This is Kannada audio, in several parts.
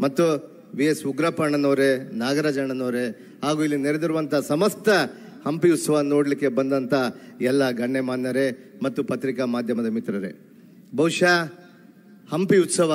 ಮತ್ತು ವಿ ಎಸ್ ಉಗ್ರಪ್ಪ ಅಣ್ಣನವರೇ ನಾಗರಾಜ ಅಣ್ಣನವರೇ ಹಾಗೂ ಇಲ್ಲಿ ನೆರೆದಿರುವಂಥ ಸಮಸ್ತ ಹಂಪಿ ಉತ್ಸವ ನೋಡಲಿಕ್ಕೆ ಬಂದಂಥ ಎಲ್ಲ ಗಣ್ಯಮಾನ್ಯರೇ ಮತ್ತು ಪತ್ರಿಕಾ ಮಾಧ್ಯಮದ ಮಿತ್ರರೇ ಬಹುಶಃ ಹಂಪಿ ಉತ್ಸವ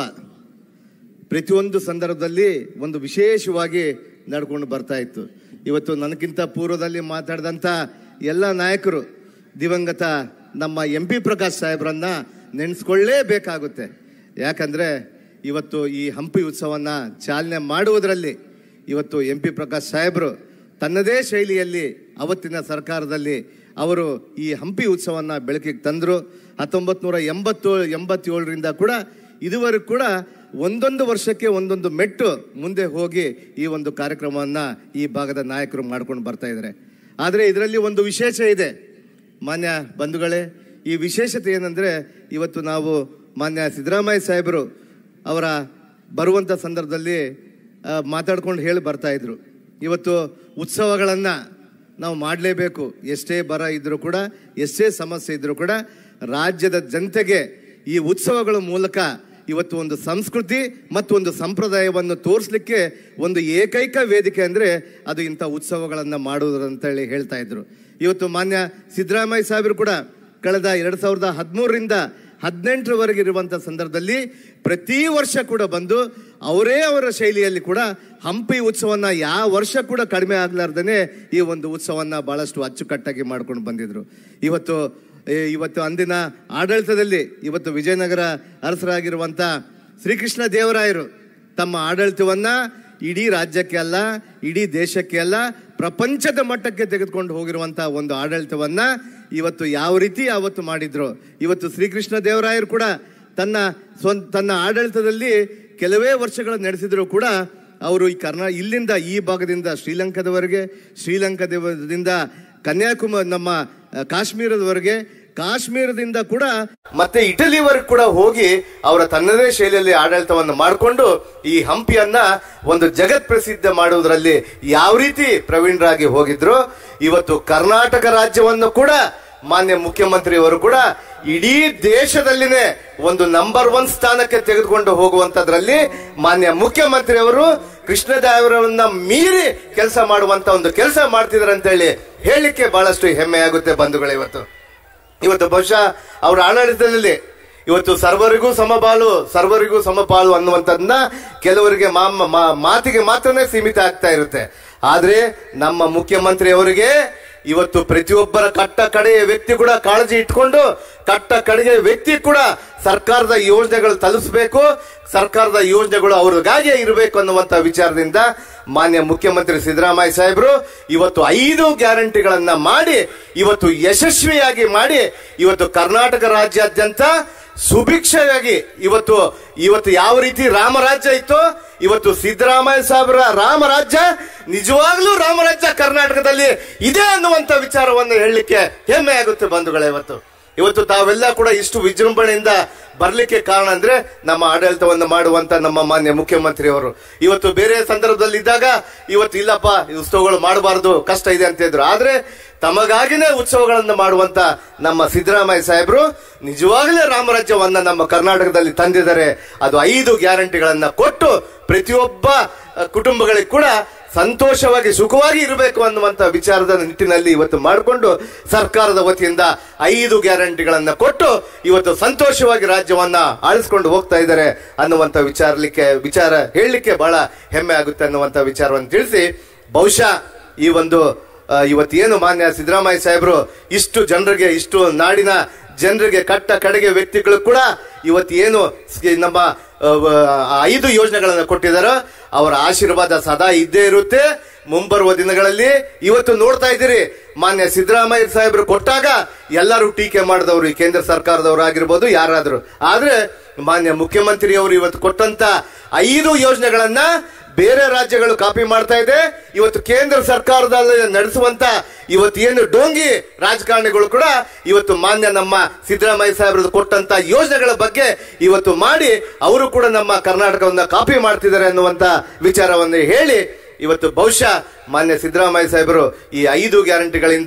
ಪ್ರತಿಯೊಂದು ಸಂದರ್ಭದಲ್ಲಿ ಒಂದು ವಿಶೇಷವಾಗಿ ನಡ್ಕೊಂಡು ಬರ್ತಾ ಇತ್ತು ಇವತ್ತು ನನಗಿಂತ ಪೂರ್ವದಲ್ಲಿ ಮಾತಾಡಿದಂಥ ಎಲ್ಲ ನಾಯಕರು ದಿವಂಗತ ನಮ್ಮ ಎಂ ಪಿ ಪ್ರಕಾಶ್ ಸಾಹೇಬ್ರನ್ನ ನೆನೆಸ್ಕೊಳ್ಳೇಬೇಕಾಗುತ್ತೆ ಯಾಕಂದ್ರೆ ಇವತ್ತು ಈ ಹಂಪಿ ಉತ್ಸವನ್ನ ಚಾಲನೆ ಮಾಡುವುದರಲ್ಲಿ ಇವತ್ತು ಎಂ ಪಿ ಪ್ರಕಾಶ್ ಸಾಹೇಬರು ತನ್ನದೇ ಶೈಲಿಯಲ್ಲಿ ಅವತ್ತಿನ ಸರ್ಕಾರದಲ್ಲಿ ಅವರು ಈ ಹಂಪಿ ಉತ್ಸವನ್ನ ಬೆಳಕಿಗೆ ತಂದರು ಹತ್ತೊಂಬತ್ತು ನೂರ ಎಂಬತ್ತೇಳು ಎಂಬತ್ತೇಳರಿಂದ ಕೂಡ ಇದುವರೆಗೂ ಕೂಡ ಒಂದೊಂದು ವರ್ಷಕ್ಕೆ ಒಂದೊಂದು ಮೆಟ್ಟು ಮುಂದೆ ಹೋಗಿ ಈ ಒಂದು ಕಾರ್ಯಕ್ರಮವನ್ನು ಈ ಭಾಗದ ನಾಯಕರು ಮಾಡ್ಕೊಂಡು ಬರ್ತಾ ಇದ್ದಾರೆ ಆದರೆ ಇದರಲ್ಲಿ ಒಂದು ವಿಶೇಷ ಇದೆ ಮಾನ್ಯ ಬಂಧುಗಳೇ ಈ ವಿಶೇಷತೆ ಏನಂದರೆ ಇವತ್ತು ನಾವು ಮಾನ್ಯ ಸಿದ್ದರಾಮಯ್ಯ ಸಾಹೇಬರು ಅವರ ಬರುವಂಥ ಸಂದರ್ಭದಲ್ಲಿ ಆ, ಮಾತಾಡ್ಕೊಂಡು ಹೇಳಿ ಬರ್ತಾ ಇದ್ರು ಇವತ್ತು ಉತ್ಸವಗಳನ್ನು ನಾವು ಮಾಡಲೇಬೇಕು ಎಷ್ಟೇ ಬರ ಇದ್ರೂ ಕೂಡ ಎಷ್ಟೇ ಸಮಸ್ಯೆ ಇದ್ರೂ ಕೂಡ ರಾಜ್ಯದ ಜನತೆಗೆ ಈ ಉತ್ಸವಗಳ ಮೂಲಕ ಇವತ್ತು ಒಂದು ಸಂಸ್ಕೃತಿ ಮತ್ತು ಒಂದು ಸಂಪ್ರದಾಯವನ್ನು ತೋರಿಸ್ಲಿಕ್ಕೆ ಒಂದು ಏಕೈಕ ವೇದಿಕೆ ಅಂದರೆ ಅದು ಇಂಥ ಉತ್ಸವಗಳನ್ನು ಮಾಡುವುದು ಅಂತೇಳಿ ಹೇಳ್ತಾ ಇದ್ರು ಇವತ್ತು ಮಾನ್ಯ ಸಿದ್ದರಾಮಯ್ಯ ಸಾಹೇಬರು ಕೂಡ ಕಳೆದ ಎರಡು ಸಾವಿರದ ಹದಿಮೂರರಿಂದ ಹದಿನೆಂಟರವರೆಗೆ ಇರುವಂಥ ಸಂದರ್ಭದಲ್ಲಿ ಪ್ರತಿ ವರ್ಷ ಕೂಡ ಬಂದು ಅವರೇ ಅವರ ಶೈಲಿಯಲ್ಲಿ ಕೂಡ ಹಂಪಿ ಉತ್ಸವನ್ನ ಯಾವ ವರ್ಷ ಕೂಡ ಕಡಿಮೆ ಆಗ್ಲಾರ್ದೇ ಈ ಒಂದು ಉತ್ಸವನ್ನ ಬಹಳಷ್ಟು ಅಚ್ಚುಕಟ್ಟಾಗಿ ಮಾಡ್ಕೊಂಡು ಬಂದಿದ್ರು ಇವತ್ತು ಏ, ಇವತ್ತು ಅಂದಿನ ಆಡಳಿತದಲ್ಲಿ ಇವತ್ತು ವಿಜಯನಗರ ಅರಸರಾಗಿರುವಂಥ ಶ್ರೀಕೃಷ್ಣ ದೇವರಾಯರು ತಮ್ಮ ಆಡಳಿತವನ್ನ ಇಡೀ ರಾಜ್ಯಕ್ಕೆ ಅಲ್ಲ ಇಡೀ ದೇಶಕ್ಕೆ ಅಲ್ಲ ಪ್ರಪಂಚದ ಮಟ್ಟಕ್ಕೆ ತೆಗೆದುಕೊಂಡು ಹೋಗಿರುವಂಥ ಒಂದು ಆಡಳಿತವನ್ನ ಇವತ್ತು ಯಾವ ರೀತಿ ಯಾವತ್ತು ಮಾಡಿದ್ರು ಇವತ್ತು ಶ್ರೀಕೃಷ್ಣ ದೇವರಾಯರು ಕೂಡ ತನ್ನ ಸ್ವಂತ ತನ್ನ ಆಡಳಿತದಲ್ಲಿ ಕೆಲವೇ ವರ್ಷಗಳು ನಡೆಸಿದ್ರು ಕೂಡ ಅವರು ಈ ಕರ್ನಾ ಇಲ್ಲಿಂದ ಈ ಭಾಗದಿಂದ ಶ್ರೀಲಂಕಾದವರೆಗೆ ಶ್ರೀಲಂಕಾದಿಂದ ಕನ್ಯಾಕುಮಾರಿ ನಮ್ಮ ಆ, ಕಾಶ್ಮೀರದವರೆಗೆ ಕಾಶ್ಮೀರದಿಂದ ಕೂಡ ಮತ್ತೆ ಇಟಲಿವರೆಗೂ ಕೂಡ ಹೋಗಿ ಅವರ ತನ್ನದೇ ಶೈಲಿಯಲ್ಲಿ ಆಡಳಿತವನ್ನು ಮಾಡಿಕೊಂಡು ಈ ಹಂಪಿಯನ್ನ ಒಂದು ಜಗತ್ ಪ್ರಸಿದ್ಧ ಮಾಡುವುದರಲ್ಲಿ ಯಾವ ರೀತಿ ಪ್ರವೀಣರಾಗಿ ಹೋಗಿದ್ರು ಇವತ್ತು ಕರ್ನಾಟಕ ರಾಜ್ಯವನ್ನು ಕೂಡ ಮಾನ್ಯ ಮುಖ್ಯಮಂತ್ರಿಯವರು ಕೂಡ ಇಡೀ ದೇಶದಲ್ಲಿನೇ ಒಂದು ನಂಬರ್ ಒನ್ ಸ್ಥಾನಕ್ಕೆ ತೆಗೆದುಕೊಂಡು ಹೋಗುವಂತದ್ರಲ್ಲಿ ಮಾನ್ಯ ಮುಖ್ಯಮಂತ್ರಿಯವರು ಕೃಷ್ಣದೇವರನ್ನ ಮೀರಿ ಕೆಲಸ ಮಾಡುವಂತ ಒಂದು ಕೆಲಸ ಮಾಡ್ತಿದ್ದಾರೆ ಅಂತ ಹೇಳಿ ಹೇಳಲಿಕ್ಕೆ ಬಹಳಷ್ಟು ಹೆಮ್ಮೆ ಆಗುತ್ತೆ ಬಂಧುಗಳೇ ಇವತ್ತು ಇವತ್ತು ಬಹುಶಃ ಅವರ ಆಡಳಿತದಲ್ಲಿ ಇವತ್ತು ಸರ್ವರಿಗೂ ಸಮಪಾಲು ಸರ್ವರಿಗೂ ಸಮಪಾಲು ಅನ್ನುವಂಥದ್ದನ್ನ ಕೆಲವರಿಗೆ ಮಾ- ಮಾ- ಮಾತಿಗೆ ಮಾತ್ರನೇ ಸೀಮಿತ ಆಗ್ತಾ ಇರುತ್ತೆ ಆದ್ರೆ ನಮ್ಮ ಮುಖ್ಯಮಂತ್ರಿ ಅವರಿಗೆ ಇವತ್ತು ಪ್ರತಿಯೊಬ್ಬರ ಕಟ್ಟ ಕಡೆಯ ವ್ಯಕ್ತಿ ಕೂಡ ಕಾಳಜಿ ಇಟ್ಕೊಂಡು ಕಟ್ಟ ಕಡೆಯ ವ್ಯಕ್ತಿ ಕೂಡ ಸರ್ಕಾರದ ಯೋಜನೆಗಳು ತಲುಪಿಸಬೇಕು ಸರ್ಕಾರದ ಯೋಜನೆಗಳು ಅವ್ರಿಗಾಗೆ ಇರಬೇಕು ಅನ್ನುವಂತ ವಿಚಾರದಿಂದ ಮಾನ್ಯ ಮುಖ್ಯಮಂತ್ರಿ ಸಿದ್ದರಾಮಯ್ಯ ಸಾಹೇಬರು ಇವತ್ತು ಐದು ಗ್ಯಾರಂಟಿಗಳನ್ನ ಮಾಡಿ ಇವತ್ತು ಯಶಸ್ವಿಯಾಗಿ ಮಾಡಿ ಇವತ್ತು ಕರ್ನಾಟಕ ರಾಜ್ಯಾದ್ಯಂತ ಸುಭಿಕ್ಷವಾಗಿ ಇವತ್ತು ಇವತ್ತು ಯಾವ ರೀತಿ ರಾಮರಾಜ್ಯ ಇತ್ತು ಇವತ್ತು ಸಿದ್ದರಾಮಯ್ಯ ಸಾಹೇಬರ ರಾಮರಾಜ್ಯ ನಿಜವಾಗ್ಲೂ ರಾಮರಾಜ್ಯ ಕರ್ನಾಟಕದಲ್ಲಿ ಇದೆ ಅನ್ನುವಂತ ವಿಚಾರವನ್ನು ಹೇಳಲಿಕ್ಕೆ ಹೆಮ್ಮೆ ಆಗುತ್ತೆ ಬಂಧುಗಳೇ ಇವತ್ತು ಇವತ್ತು ತಾವೆಲ್ಲ ಕೂಡ ಇಷ್ಟು ವಿಜೃಂಭಣೆಯಿಂದ ಬರ್ಲಿಕ್ಕೆ ಕಾರಣ ಅಂದ್ರೆ ನಮ್ಮ ಆಡಳಿತವನ್ನು ಮಾಡುವಂತ ನಮ್ಮ ಮಾನ್ಯ ಮುಖ್ಯಮಂತ್ರಿ ಅವರು ಇವತ್ತು ಬೇರೆ ಸಂದರ್ಭದಲ್ಲಿ ಇದ್ದಾಗ ಇವತ್ತು ಇಲ್ಲಪ್ಪ ಈ ಉತ್ಸವಗಳು ಮಾಡಬಾರದು ಕಷ್ಟ ಇದೆ ಅಂತ ಇದ್ರು ಆದ್ರೆ ತಮಗಾಗಿನೇ ಉತ್ಸವಗಳನ್ನ ಮಾಡುವಂತ ನಮ್ಮ ಸಿದ್ದರಾಮಯ್ಯ ಸಾಹೇಬರು ನಿಜವಾಗಲೇ ರಾಮರಾಜ್ಯವನ್ನ ನಮ್ಮ ಕರ್ನಾಟಕದಲ್ಲಿ ತಂದಿದ್ದಾರೆ ಅದು ಐದು ಗ್ಯಾರಂಟಿಗಳನ್ನ ಕೊಟ್ಟು ಪ್ರತಿಯೊಬ್ಬ ಅ, ಕುಟುಂಬಗಳಿಗೆ ಕೂಡ ಸಂತೋಷವಾಗಿ ಸುಖವಾಗಿ ಇರಬೇಕು ಅನ್ನುವಂತ ವಿಚಾರದ ನಿಟ್ಟಿನಲ್ಲಿ ಇವತ್ತು ಮಾಡಿಕೊಂಡು ಸರ್ಕಾರದ ವತಿಯಿಂದ ಐದು ಗ್ಯಾರಂಟಿಗಳನ್ನ ಕೊಟ್ಟು ಇವತ್ತು ಸಂತೋಷವಾಗಿ ರಾಜ್ಯವನ್ನ ಆಳಿಸ್ಕೊಂಡು ಹೋಗ್ತಾ ಇದ್ದಾರೆ ಅನ್ನುವಂತ ವಿಚಾರಲಿಕ್ಕೆ ವಿಚಾರ ಹೇಳಲಿಕ್ಕೆ ಬಹಳ ಹೆಮ್ಮೆ ಆಗುತ್ತೆ ಅನ್ನುವಂತ ವಿಚಾರವನ್ನು ತಿಳಿಸಿ ಬಹುಶಃ ಈ ಒಂದು ಆ, ಇವತ್ತೇನು ಮಾನ್ಯ ಸಿದ್ದರಾಮಯ್ಯ ಸಾಹೇಬರು ಇಷ್ಟು ಜನರಿಗೆ ಇಷ್ಟು ನಾಡಿನ ಜನರಿಗೆ ಕಟ್ಟ ಕಡೆಗೆ ವ್ಯಕ್ತಿಗಳು ಕೂಡ ಇವತ್ತೇನು ಸ್- ನಮ್ಮ ಆ, ಆ, ಐದು ಯೋಜನೆಗಳನ್ನು ಕೊಟ್ಟಿದ್ದಾರೆ ಅವರ ಆಶೀರ್ವಾದ ಸದಾ ಇದ್ದೇ ಇರುತ್ತೆ ಮುಂಬರುವ ದಿನಗಳಲ್ಲಿ ಇವತ್ತು ನೋಡ್ತಾ ಇದ್ದೀರಿ ಮಾನ್ಯ ಸಿದ್ದರಾಮಯ್ಯ ಸಾಹೇಬರು ಕೊಟ್ಟಾಗ ಎಲ್ಲರೂ ಟೀಕೆ ಮಾಡಿದವರು ಈ ಕೇಂದ್ರ ಸರ್ಕಾರದವರು ಆಗಿರ್ಬೋದು ಯಾರಾದರೂ ಆದ್ರೆ ಮಾನ್ಯ ಮುಖ್ಯಮಂತ್ರಿಯವರು ಇವತ್ತು ಕೊಟ್ಟಂತ ಐದು ಯೋಜನೆಗಳನ್ನ ಬೇರೆ ರಾಜ್ಯಗಳು ಕಾಪಿ ಮಾಡ್ತಾ ಇದೆ ಇವತ್ತು ಕೇಂದ್ರ ಸರ್ಕಾರದಲ್ಲಿ ನಡೆಸುವಂತ ಇವತ್ತು ಏನು ಡೋಂಗಿ ರಾಜಕಾರಣಿಗಳು ಕೂಡ ಇವತ್ತು ಮಾನ್ಯ ನಮ್ಮ ಸಿದ್ದರಾಮಯ್ಯ ಸಾಹೇಬರು ಕೊಟ್ಟಂತ ಯೋಜನೆಗಳ ಬಗ್ಗೆ ಇವತ್ತು ಮಾಡಿ ಅವರು ಕೂಡ ನಮ್ಮ ಕರ್ನಾಟಕವನ್ನ ಕಾಪಿ ಮಾಡ್ತಿದ್ದಾರೆ ಅನ್ನುವಂತ ವಿಚಾರವನ್ನು ಹೇಳಿ ಇವತ್ತು ಬಹುಶಃ ಮಾನ್ಯ ಸಿದ್ದರಾಮಯ್ಯ ಸಾಹೇಬರು ಈ ಐದು ಗ್ಯಾರಂಟಿಗಳಿಂದ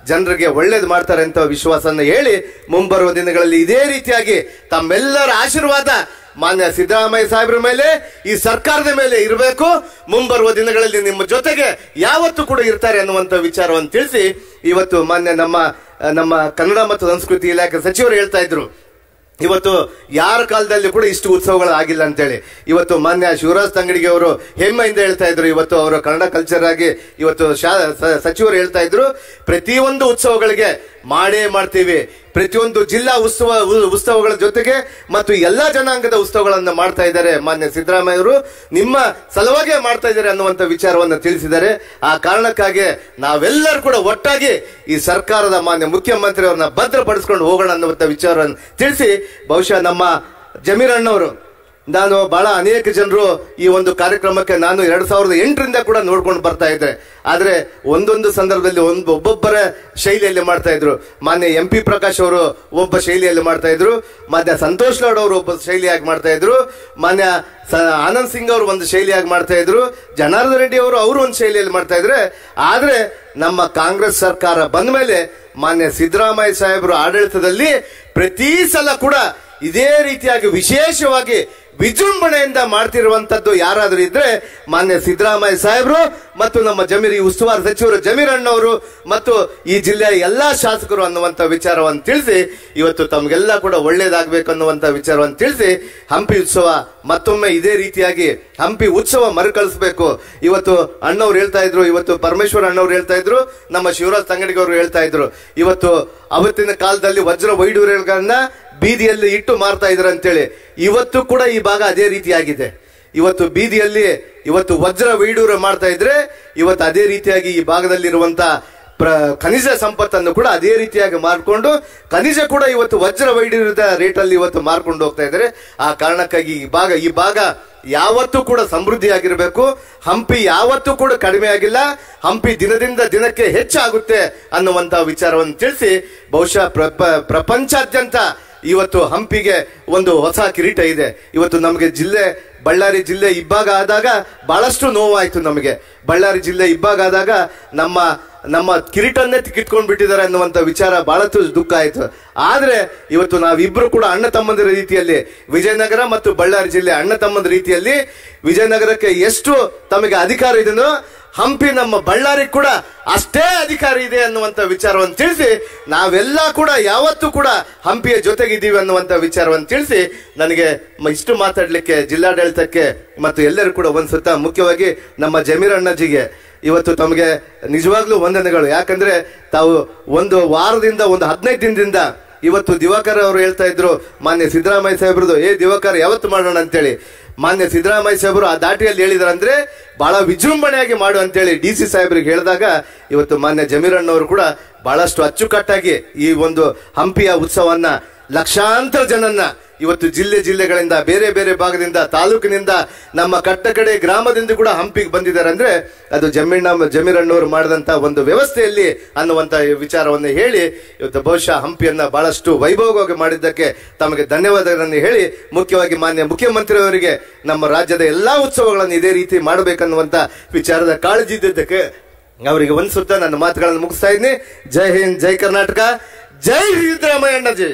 ಜನರಿಗೆ ಒಳ್ಳೇದು ಮಾಡ್ತಾರೆ ಅಂತ ವಿಶ್ವಾಸನ ಹೇಳಿ ಮುಂಬರುವ ದಿನಗಳಲ್ಲಿ ಇದೇ ರೀತಿಯಾಗಿ ತಮ್ಮೆಲ್ಲರ ಆಶೀರ್ವಾದ ಮಾನ್ಯ ಸಿದ್ದರಾಮಯ್ಯ ಸಾಹೇಬ್ರ ಮೇಲೆ ಈ ಸರ್ಕಾರದ ಮೇಲೆ ಇರಬೇಕು ಮುಂಬರುವ ದಿನಗಳಲ್ಲಿ ನಿಮ್ಮ ಜೊತೆಗೆ ಯಾವತ್ತೂ ಕೂಡ ಇರ್ತಾರೆ ಅನ್ನುವಂತ ವಿಚಾರವನ್ನು ತಿಳಿಸಿ ಇವತ್ತು ಮಾನ್ಯ ನಮ್ಮ ನಮ್ಮ ಕನ್ನಡ ಮತ್ತು ಸಂಸ್ಕೃತಿ ಇಲಾಖೆ ಸಚಿವರು ಹೇಳ್ತಾ ಇದ್ರು ಇವತ್ತು ಯಾರ ಕಾಲದಲ್ಲಿ ಕೂಡ ಇಷ್ಟು ಉತ್ಸವಗಳು ಆಗಿಲ್ಲ ಅಂತೇಳಿ ಇವತ್ತು ಮಾನ್ಯ ಶಿವರಾಜ್ ತಂಗಡಿಗೆ ಅವರು ಹೆಮ್ಮೆಯಿಂದ ಹೇಳ್ತಾ ಇದ್ರು ಇವತ್ತು ಅವರು ಕನ್ನಡ ಕಲ್ಚರ್ ಆಗಿ ಇವತ್ತು ಶಾ- ಸ- ಸಚಿವರು ಹೇಳ್ತಾ ಇದ್ರು ಪ್ರತಿಯೊಂದು ಉತ್ಸವಗಳಿಗೆ ಮಾಡೇ ಮಾಡ್ತೀವಿ ಪ್ರತಿಯೊಂದು ಜಿಲ್ಲಾ ಉತ್ಸವ ಉ- ಉತ್ಸವಗಳ ಜೊತೆಗೆ ಮತ್ತು ಎಲ್ಲಾ ಜನಾಂಗದ ಉತ್ಸವಗಳನ್ನ ಮಾಡ್ತಾ ಇದ್ದಾರೆ ಮಾನ್ಯ ಸಿದ್ದರಾಮಯ್ಯ ಅವರು ನಿಮ್ಮ ಸಲುವಾಗೇ ಮಾಡ್ತಾ ಇದ್ದಾರೆ ಅನ್ನುವಂತ ವಿಚಾರವನ್ನು ತಿಳಿಸಿದ್ದಾರೆ ಆ ಕಾರಣಕ್ಕಾಗಿ ನಾವೆಲ್ಲರೂ ಕೂಡ ಒಟ್ಟಾಗಿ ಈ ಸರ್ಕಾರದ ಮಾನ್ಯ ಮುಖ್ಯಮಂತ್ರಿ ಅವರನ್ನ ಭದ್ರಪಡಿಸ್ಕೊಂಡು ಹೋಗೋಣ ಅನ್ನುವಂತ ವಿಚಾರವನ್ನು ತಿಳಿಸಿ ಬಹುಶಃ ನಮ್ಮ ಜಮೀರ್ ಅಣ್ಣವರು ನಾನು ಬಹಳ ಅನೇಕ ಜನರು ಈ ಒಂದು ಕಾರ್ಯಕ್ರಮಕ್ಕೆ ನಾನು ಎರಡ್ ಸಾವಿರದ ಎಂಟರಿಂದ ಕೂಡ ನೋಡ್ಕೊಂಡು ಬರ್ತಾ ಇದ್ದೆ ಆದ್ರೆ ಒಂದೊಂದು ಸಂದರ್ಭದಲ್ಲಿ ಒಂದು ಒಬ್ಬೊಬ್ಬರ ಶೈಲಿಯಲ್ಲಿ ಮಾಡ್ತಾ ಇದ್ರು ಮಾನ್ಯ ಎಂ ಪಿ ಪ್ರಕಾಶ್ ಅವರು ಒಬ್ಬ ಶೈಲಿಯಲ್ಲಿ ಮಾಡ್ತಾ ಇದ್ರು ಮಾನ್ಯ ಸಂತೋಷ್ ಲಾಡ್ ಅವರು ಒಬ್ಬ ಶೈಲಿಯಾಗಿ ಮಾಡ್ತಾ ಇದ್ರು ಮಾನ್ಯ ಸ- ಆನಂದ್ ಸಿಂಗ್ ಅವರು ಒಂದು ಶೈಲಿಯಾಗಿ ಮಾಡ್ತಾ ಇದ್ರು ಜನಾರ್ದನ್ ರೆಡ್ಡಿ ಅವರು ಅವರು ಒಂದು ಶೈಲಿಯಲ್ಲಿ ಮಾಡ್ತಾ ಇದ್ರೆ ಆದ್ರೆ ನಮ್ಮ ಕಾಂಗ್ರೆಸ್ ಸರ್ಕಾರ ಬಂದ ಮೇಲೆ ಮಾನ್ಯ ಸಿದ್ದರಾಮಯ್ಯ ಸಾಹೇಬರು ಆಡಳಿತದಲ್ಲಿ ಪ್ರತಿ ಸಲ ಕೂಡ ಇದೇ ರೀತಿಯಾಗಿ ವಿಶೇಷವಾಗಿ ವಿಜೃಂಭಣೆಯಿಂದ ಮಾಡ್ತಿರುವಂತದ್ದು ಯಾರಾದ್ರೂ ಇದ್ರೆ ಮಾನ್ಯ ಸಿದ್ದರಾಮಯ್ಯ ಸಾಹೇಬರು ಮತ್ತು ನಮ್ಮ ಜಮೀರ್ ಈ ಉಸ್ತುವಾರಿ ಸಚಿವರು ಜಮೀರ್ ಅಣ್ಣವರು ಮತ್ತು ಈ ಜಿಲ್ಲೆಯ ಎಲ್ಲಾ ಶಾಸಕರು ಅನ್ನುವಂತ ವಿಚಾರವನ್ನು ತಿಳಿಸಿ ಇವತ್ತು ತಮಗೆಲ್ಲ ಕೂಡ ಒಳ್ಳೇದಾಗಬೇಕು ಅನ್ನುವಂತ ವಿಚಾರವನ್ನು ತಿಳಿಸಿ ಹಂಪಿ ಉತ್ಸವ ಮತ್ತೊಮ್ಮೆ ಇದೇ ರೀತಿಯಾಗಿ ಹಂಪಿ ಉತ್ಸವ ಮರುಕಳಿಸಬೇಕು ಇವತ್ತು ಅಣ್ಣವ್ರು ಹೇಳ್ತಾ ಇದ್ರು ಇವತ್ತು ಪರಮೇಶ್ವರ್ ಅಣ್ಣವ್ರು ಹೇಳ್ತಾ ಇದ್ರು ನಮ್ಮ ಶಿವರಾಜ್ ತಂಗಡಿಗೆ ಅವರು ಹೇಳ್ತಾ ಇದ್ರು ಇವತ್ತು ಅವತ್ತಿನ ಕಾಲದಲ್ಲಿ ವಜ್ರ ವೈಡೂರ್ಯಗಳನ್ನ ಬೀದಿಯಲ್ಲಿ ಇಟ್ಟು ಮಾರ್ತಾ ಇದ್ರು ಅಂತೇಳಿ ಇವತ್ತು ಕೂಡ ಈ ಭಾಗ ಅದೇ ರೀತಿಯಾಗಿದೆ ಇವತ್ತು ಬೀದಿಯಲ್ಲಿ ಇವತ್ತು ವಜ್ರ ವೈಡೂರ ಮಾಡ್ತಾ ಇದ್ರೆ ಇವತ್ತು ಅದೇ ರೀತಿಯಾಗಿ ಈ ಭಾಗದಲ್ಲಿರುವಂತ ಪ್ರ ಖನಿಜ ಸಂಪತ್ತನ್ನು ಕೂಡ ಅದೇ ರೀತಿಯಾಗಿ ಮಾರ್ಕೊಂಡು ಖನಿಜ ಕೂಡ ಇವತ್ತು ವಜ್ರ ವೈಡೂರ್ಯದ ರೇಟಲ್ಲಿ ಇವತ್ತು ಮಾರ್ಕೊಂಡು ಹೋಗ್ತಾ ಇದ್ದಾರೆ ಆ ಕಾರಣಕ್ಕಾಗಿ ಈ ಭಾಗ ಈ ಭಾಗ ಯಾವತ್ತೂ ಕೂಡ ಸಮೃದ್ಧಿಯಾಗಿರಬೇಕು ಹಂಪಿ ಯಾವತ್ತೂ ಕೂಡ ಕಡಿಮೆ ಆಗಿಲ್ಲ ಹಂಪಿ ದಿನದಿಂದ ದಿನಕ್ಕೆ ಹೆಚ್ಚಾಗುತ್ತೆ ಅನ್ನುವಂತ ವಿಚಾರವನ್ನು ತಿಳಿಸಿ ಬಹುಶಃ ಪ್ರಪ- ಪ್ರಪಂಚಾದ್ಯಂತ ಇವತ್ತು ಹಂಪಿಗೆ ಒಂದು ಹೊಸ ಕಿರೀಟ ಇದೆ ಇವತ್ತು ನಮಗೆ ಜಿಲ್ಲೆ ಬಳ್ಳಾರಿ ಜಿಲ್ಲೆ ಇಬ್ಬಾಗ ಆದಾಗ ಬಹಳಷ್ಟು ನೋವಾಯ್ತು ನಮಗೆ ಬಳ್ಳಾರಿ ಜಿಲ್ಲೆ ಇಬ್ಬಾಗ ಆದಾಗ ನಮ್ಮ ನಮ್ಮ ಕಿರೀಟನ್ನೇ ಕಿತ್ಕೊಂಡ್ ಬಿಟ್ಟಿದ್ದಾರೆ ಅನ್ನುವಂತ ವಿಚಾರ ಬಹಳಷ್ಟು ದುಃಖ ಆಯ್ತು ಆದ್ರೆ ಇವತ್ತು ನಾವಿಬ್ರು ಕೂಡ ಅಣ್ಣ ತಮ್ಮಂದಿರ ರೀತಿಯಲ್ಲಿ ವಿಜಯನಗರ ಮತ್ತು ಬಳ್ಳಾರಿ ಜಿಲ್ಲೆ ಅಣ್ಣ ತಮ್ಮಂದಿರ ರೀತಿಯಲ್ಲಿ ವಿಜಯನಗರಕ್ಕೆ ಎಷ್ಟು ತಮಗೆ ಅಧಿಕಾರ ಇದೆಯೋ ಹಂಪಿ ನಮ್ಮ ಬಳ್ಳಾರಿ ಕೂಡ ಅಷ್ಟೇ ಅಧಿಕಾರ ಇದೆ ಅನ್ನುವಂತ ವಿಚಾರವನ್ನು ತಿಳಿಸಿ ನಾವೆಲ್ಲ ಕೂಡ ಯಾವತ್ತೂ ಕೂಡ ಹಂಪಿಯ ಜೊತೆಗಿದ್ದೀವಿ ಅನ್ನುವಂತ ವಿಚಾರವನ್ನು ತಿಳಿಸಿ ನನಗೆ ಮ- ಇಷ್ಟು ಮಾತಾಡ್ಲಿಕ್ಕೆ ಜಿಲ್ಲಾಡಳಿತಕ್ಕೆ ಮತ್ತು ಎಲ್ಲರೂ ಕೂಡ ಒಂದ್ಸುತ್ತ ಮುಖ್ಯವಾಗಿ ನಮ್ಮ ಜಮೀರ್ ಅಣ್ಣಜಿಗೆ ಇವತ್ತು ತಮಗೆ ನಿಜವಾಗ್ಲೂ ವಂದನೆಗಳು ಯಾಕಂದ್ರೆ ತಾವು ಒಂದು ವಾರದಿಂದ ಒಂದು ಹದಿನೈದು ದಿನದಿಂದ ಇವತ್ತು ದಿವಾಕರ್ ಅವರು ಹೇಳ್ತಾ ಇದ್ರು ಮಾನ್ಯ ಸಿದ್ದರಾಮಯ್ಯ ಸಾಹೇಬ್ರದು ಏ ದಿವಾಕರ್ ಯಾವತ್ತು ಮಾಡೋಣ ಅಂತೇಳಿ ಮಾನ್ಯ ಸಿದ್ದರಾಮಯ್ಯ ಸಾಹೇಬರು ಆ ದಾಟಿಯಲ್ಲಿ ಹೇಳಿದ್ರಂದ್ರೆ ಬಹಳ ವಿಜೃಂಭಣೆಯಾಗಿ ಮಾಡು ಅಂತೇಳಿ ಡಿ ಸಿ ಸಾಹೇಬ್ರಿಗೆ ಹೇಳಿದಾಗ ಇವತ್ತು ಮಾನ್ಯ ಜಮೀರಣ್ಣವರು ಕೂಡ ಬಹಳಷ್ಟು ಅಚ್ಚುಕಟ್ಟಾಗಿ ಈ ಒಂದು ಹಂಪಿಯ ಉತ್ಸವನ್ನ ಲಕ್ಷಾಂತರ ಜನನ್ನ ಇವತ್ತು ಜಿಲ್ಲೆ ಜಿಲ್ಲೆಗಳಿಂದ ಬೇರೆ ಬೇರೆ ಭಾಗದಿಂದ ತಾಲೂಕಿನಿಂದ ನಮ್ಮ ಕಟ್ಟಕಡೆ ಗ್ರಾಮದಿಂದ ಕೂಡ ಹಂಪಿಗೆ ಬಂದಿದ್ದಾರೆ ಅಂದ್ರೆ ಅದು ಜಮೀನ ಜಮೀರಣ್ಣವರು ಮಾಡಿದಂತ ಒಂದು ವ್ಯವಸ್ಥೆಯಲ್ಲಿ ಅನ್ನುವಂತ ವಿಚಾರವನ್ನು ಹೇಳಿ ಇವತ್ತು ಬಹುಶಃ ಹಂಪಿಯನ್ನ ಬಹಳಷ್ಟು ವೈಭವವಾಗಿ ಮಾಡಿದ್ದಕ್ಕೆ ತಮಗೆ ಧನ್ಯವಾದಗಳನ್ನು ಹೇಳಿ ಮುಖ್ಯವಾಗಿ ಮಾನ್ಯ ಮುಖ್ಯಮಂತ್ರಿ ಅವರಿಗೆ ನಮ್ಮ ರಾಜ್ಯದ ಎಲ್ಲಾ ಉತ್ಸವಗಳನ್ನು ಇದೇ ರೀತಿ ಮಾಡಬೇಕನ್ನುವಂತ ವಿಚಾರದ ಕಾಳಜಿ ಇದ್ದಿದ್ದಕ್ಕೆ ಅವರಿಗೆ ಒಂದ್ ಸುತ್ತ ನನ್ನ ಮಾತುಗಳನ್ನು ಮುಗಿಸ್ತಾ ಇದ್ದೀನಿ ಜೈ ಹಿಂದ್ ಜೈ ಕರ್ನಾಟಕ ಜೈ ಸಿದ್ದರಾಮಯ್ಯ ಅಣ್ಣಜಿ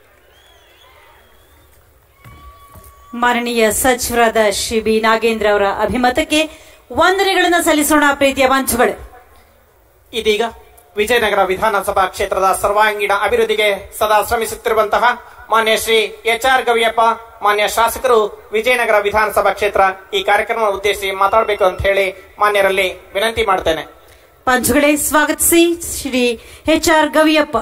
ಮಾನನೀಯ ಸಚಿವರಾದ ಶ್ರೀ ಬಿ ನಾಗೇಂದ್ರ ಅವರ ಅಭಿಮತಕ್ಕೆ ವಂದನೆಗಳನ್ನು ಸಲ್ಲಿಸೋಣ ಪ್ರೀತಿಯ ಮಂಚುಗಳು ಇದೀಗ ವಿಜಯನಗರ ವಿಧಾನಸಭಾ ಕ್ಷೇತ್ರದ ಸರ್ವಾಂಗೀಣ ಅಭಿವೃದ್ಧಿಗೆ ಸದಾ ಶ್ರಮಿಸುತ್ತಿರುವಂತಹ ಮಾನ್ಯ ಶ್ರೀ ಎಚ್ ಆರ್ ಗವಿಯಪ್ಪ ಮಾನ್ಯ ಶಾಸಕರು ವಿಜಯನಗರ ವಿಧಾನಸಭಾ ಕ್ಷೇತ್ರ ಈ ಕಾರ್ಯಕ್ರಮ ಉದ್ದೇಶಿಸಿ ಮಾತಾಡಬೇಕು ಅಂತ ಹೇಳಿ ಮಾನ್ಯರಲ್ಲಿ ವಿನಂತಿ ಮಾಡ್ತೇನೆ ಪಂಚುಗಳೇ ಸ್ವಾಗತಿಸಿ ಶ್ರೀ ಎಚ್ ಆರ್ ಗವಿಯಪ್ಪ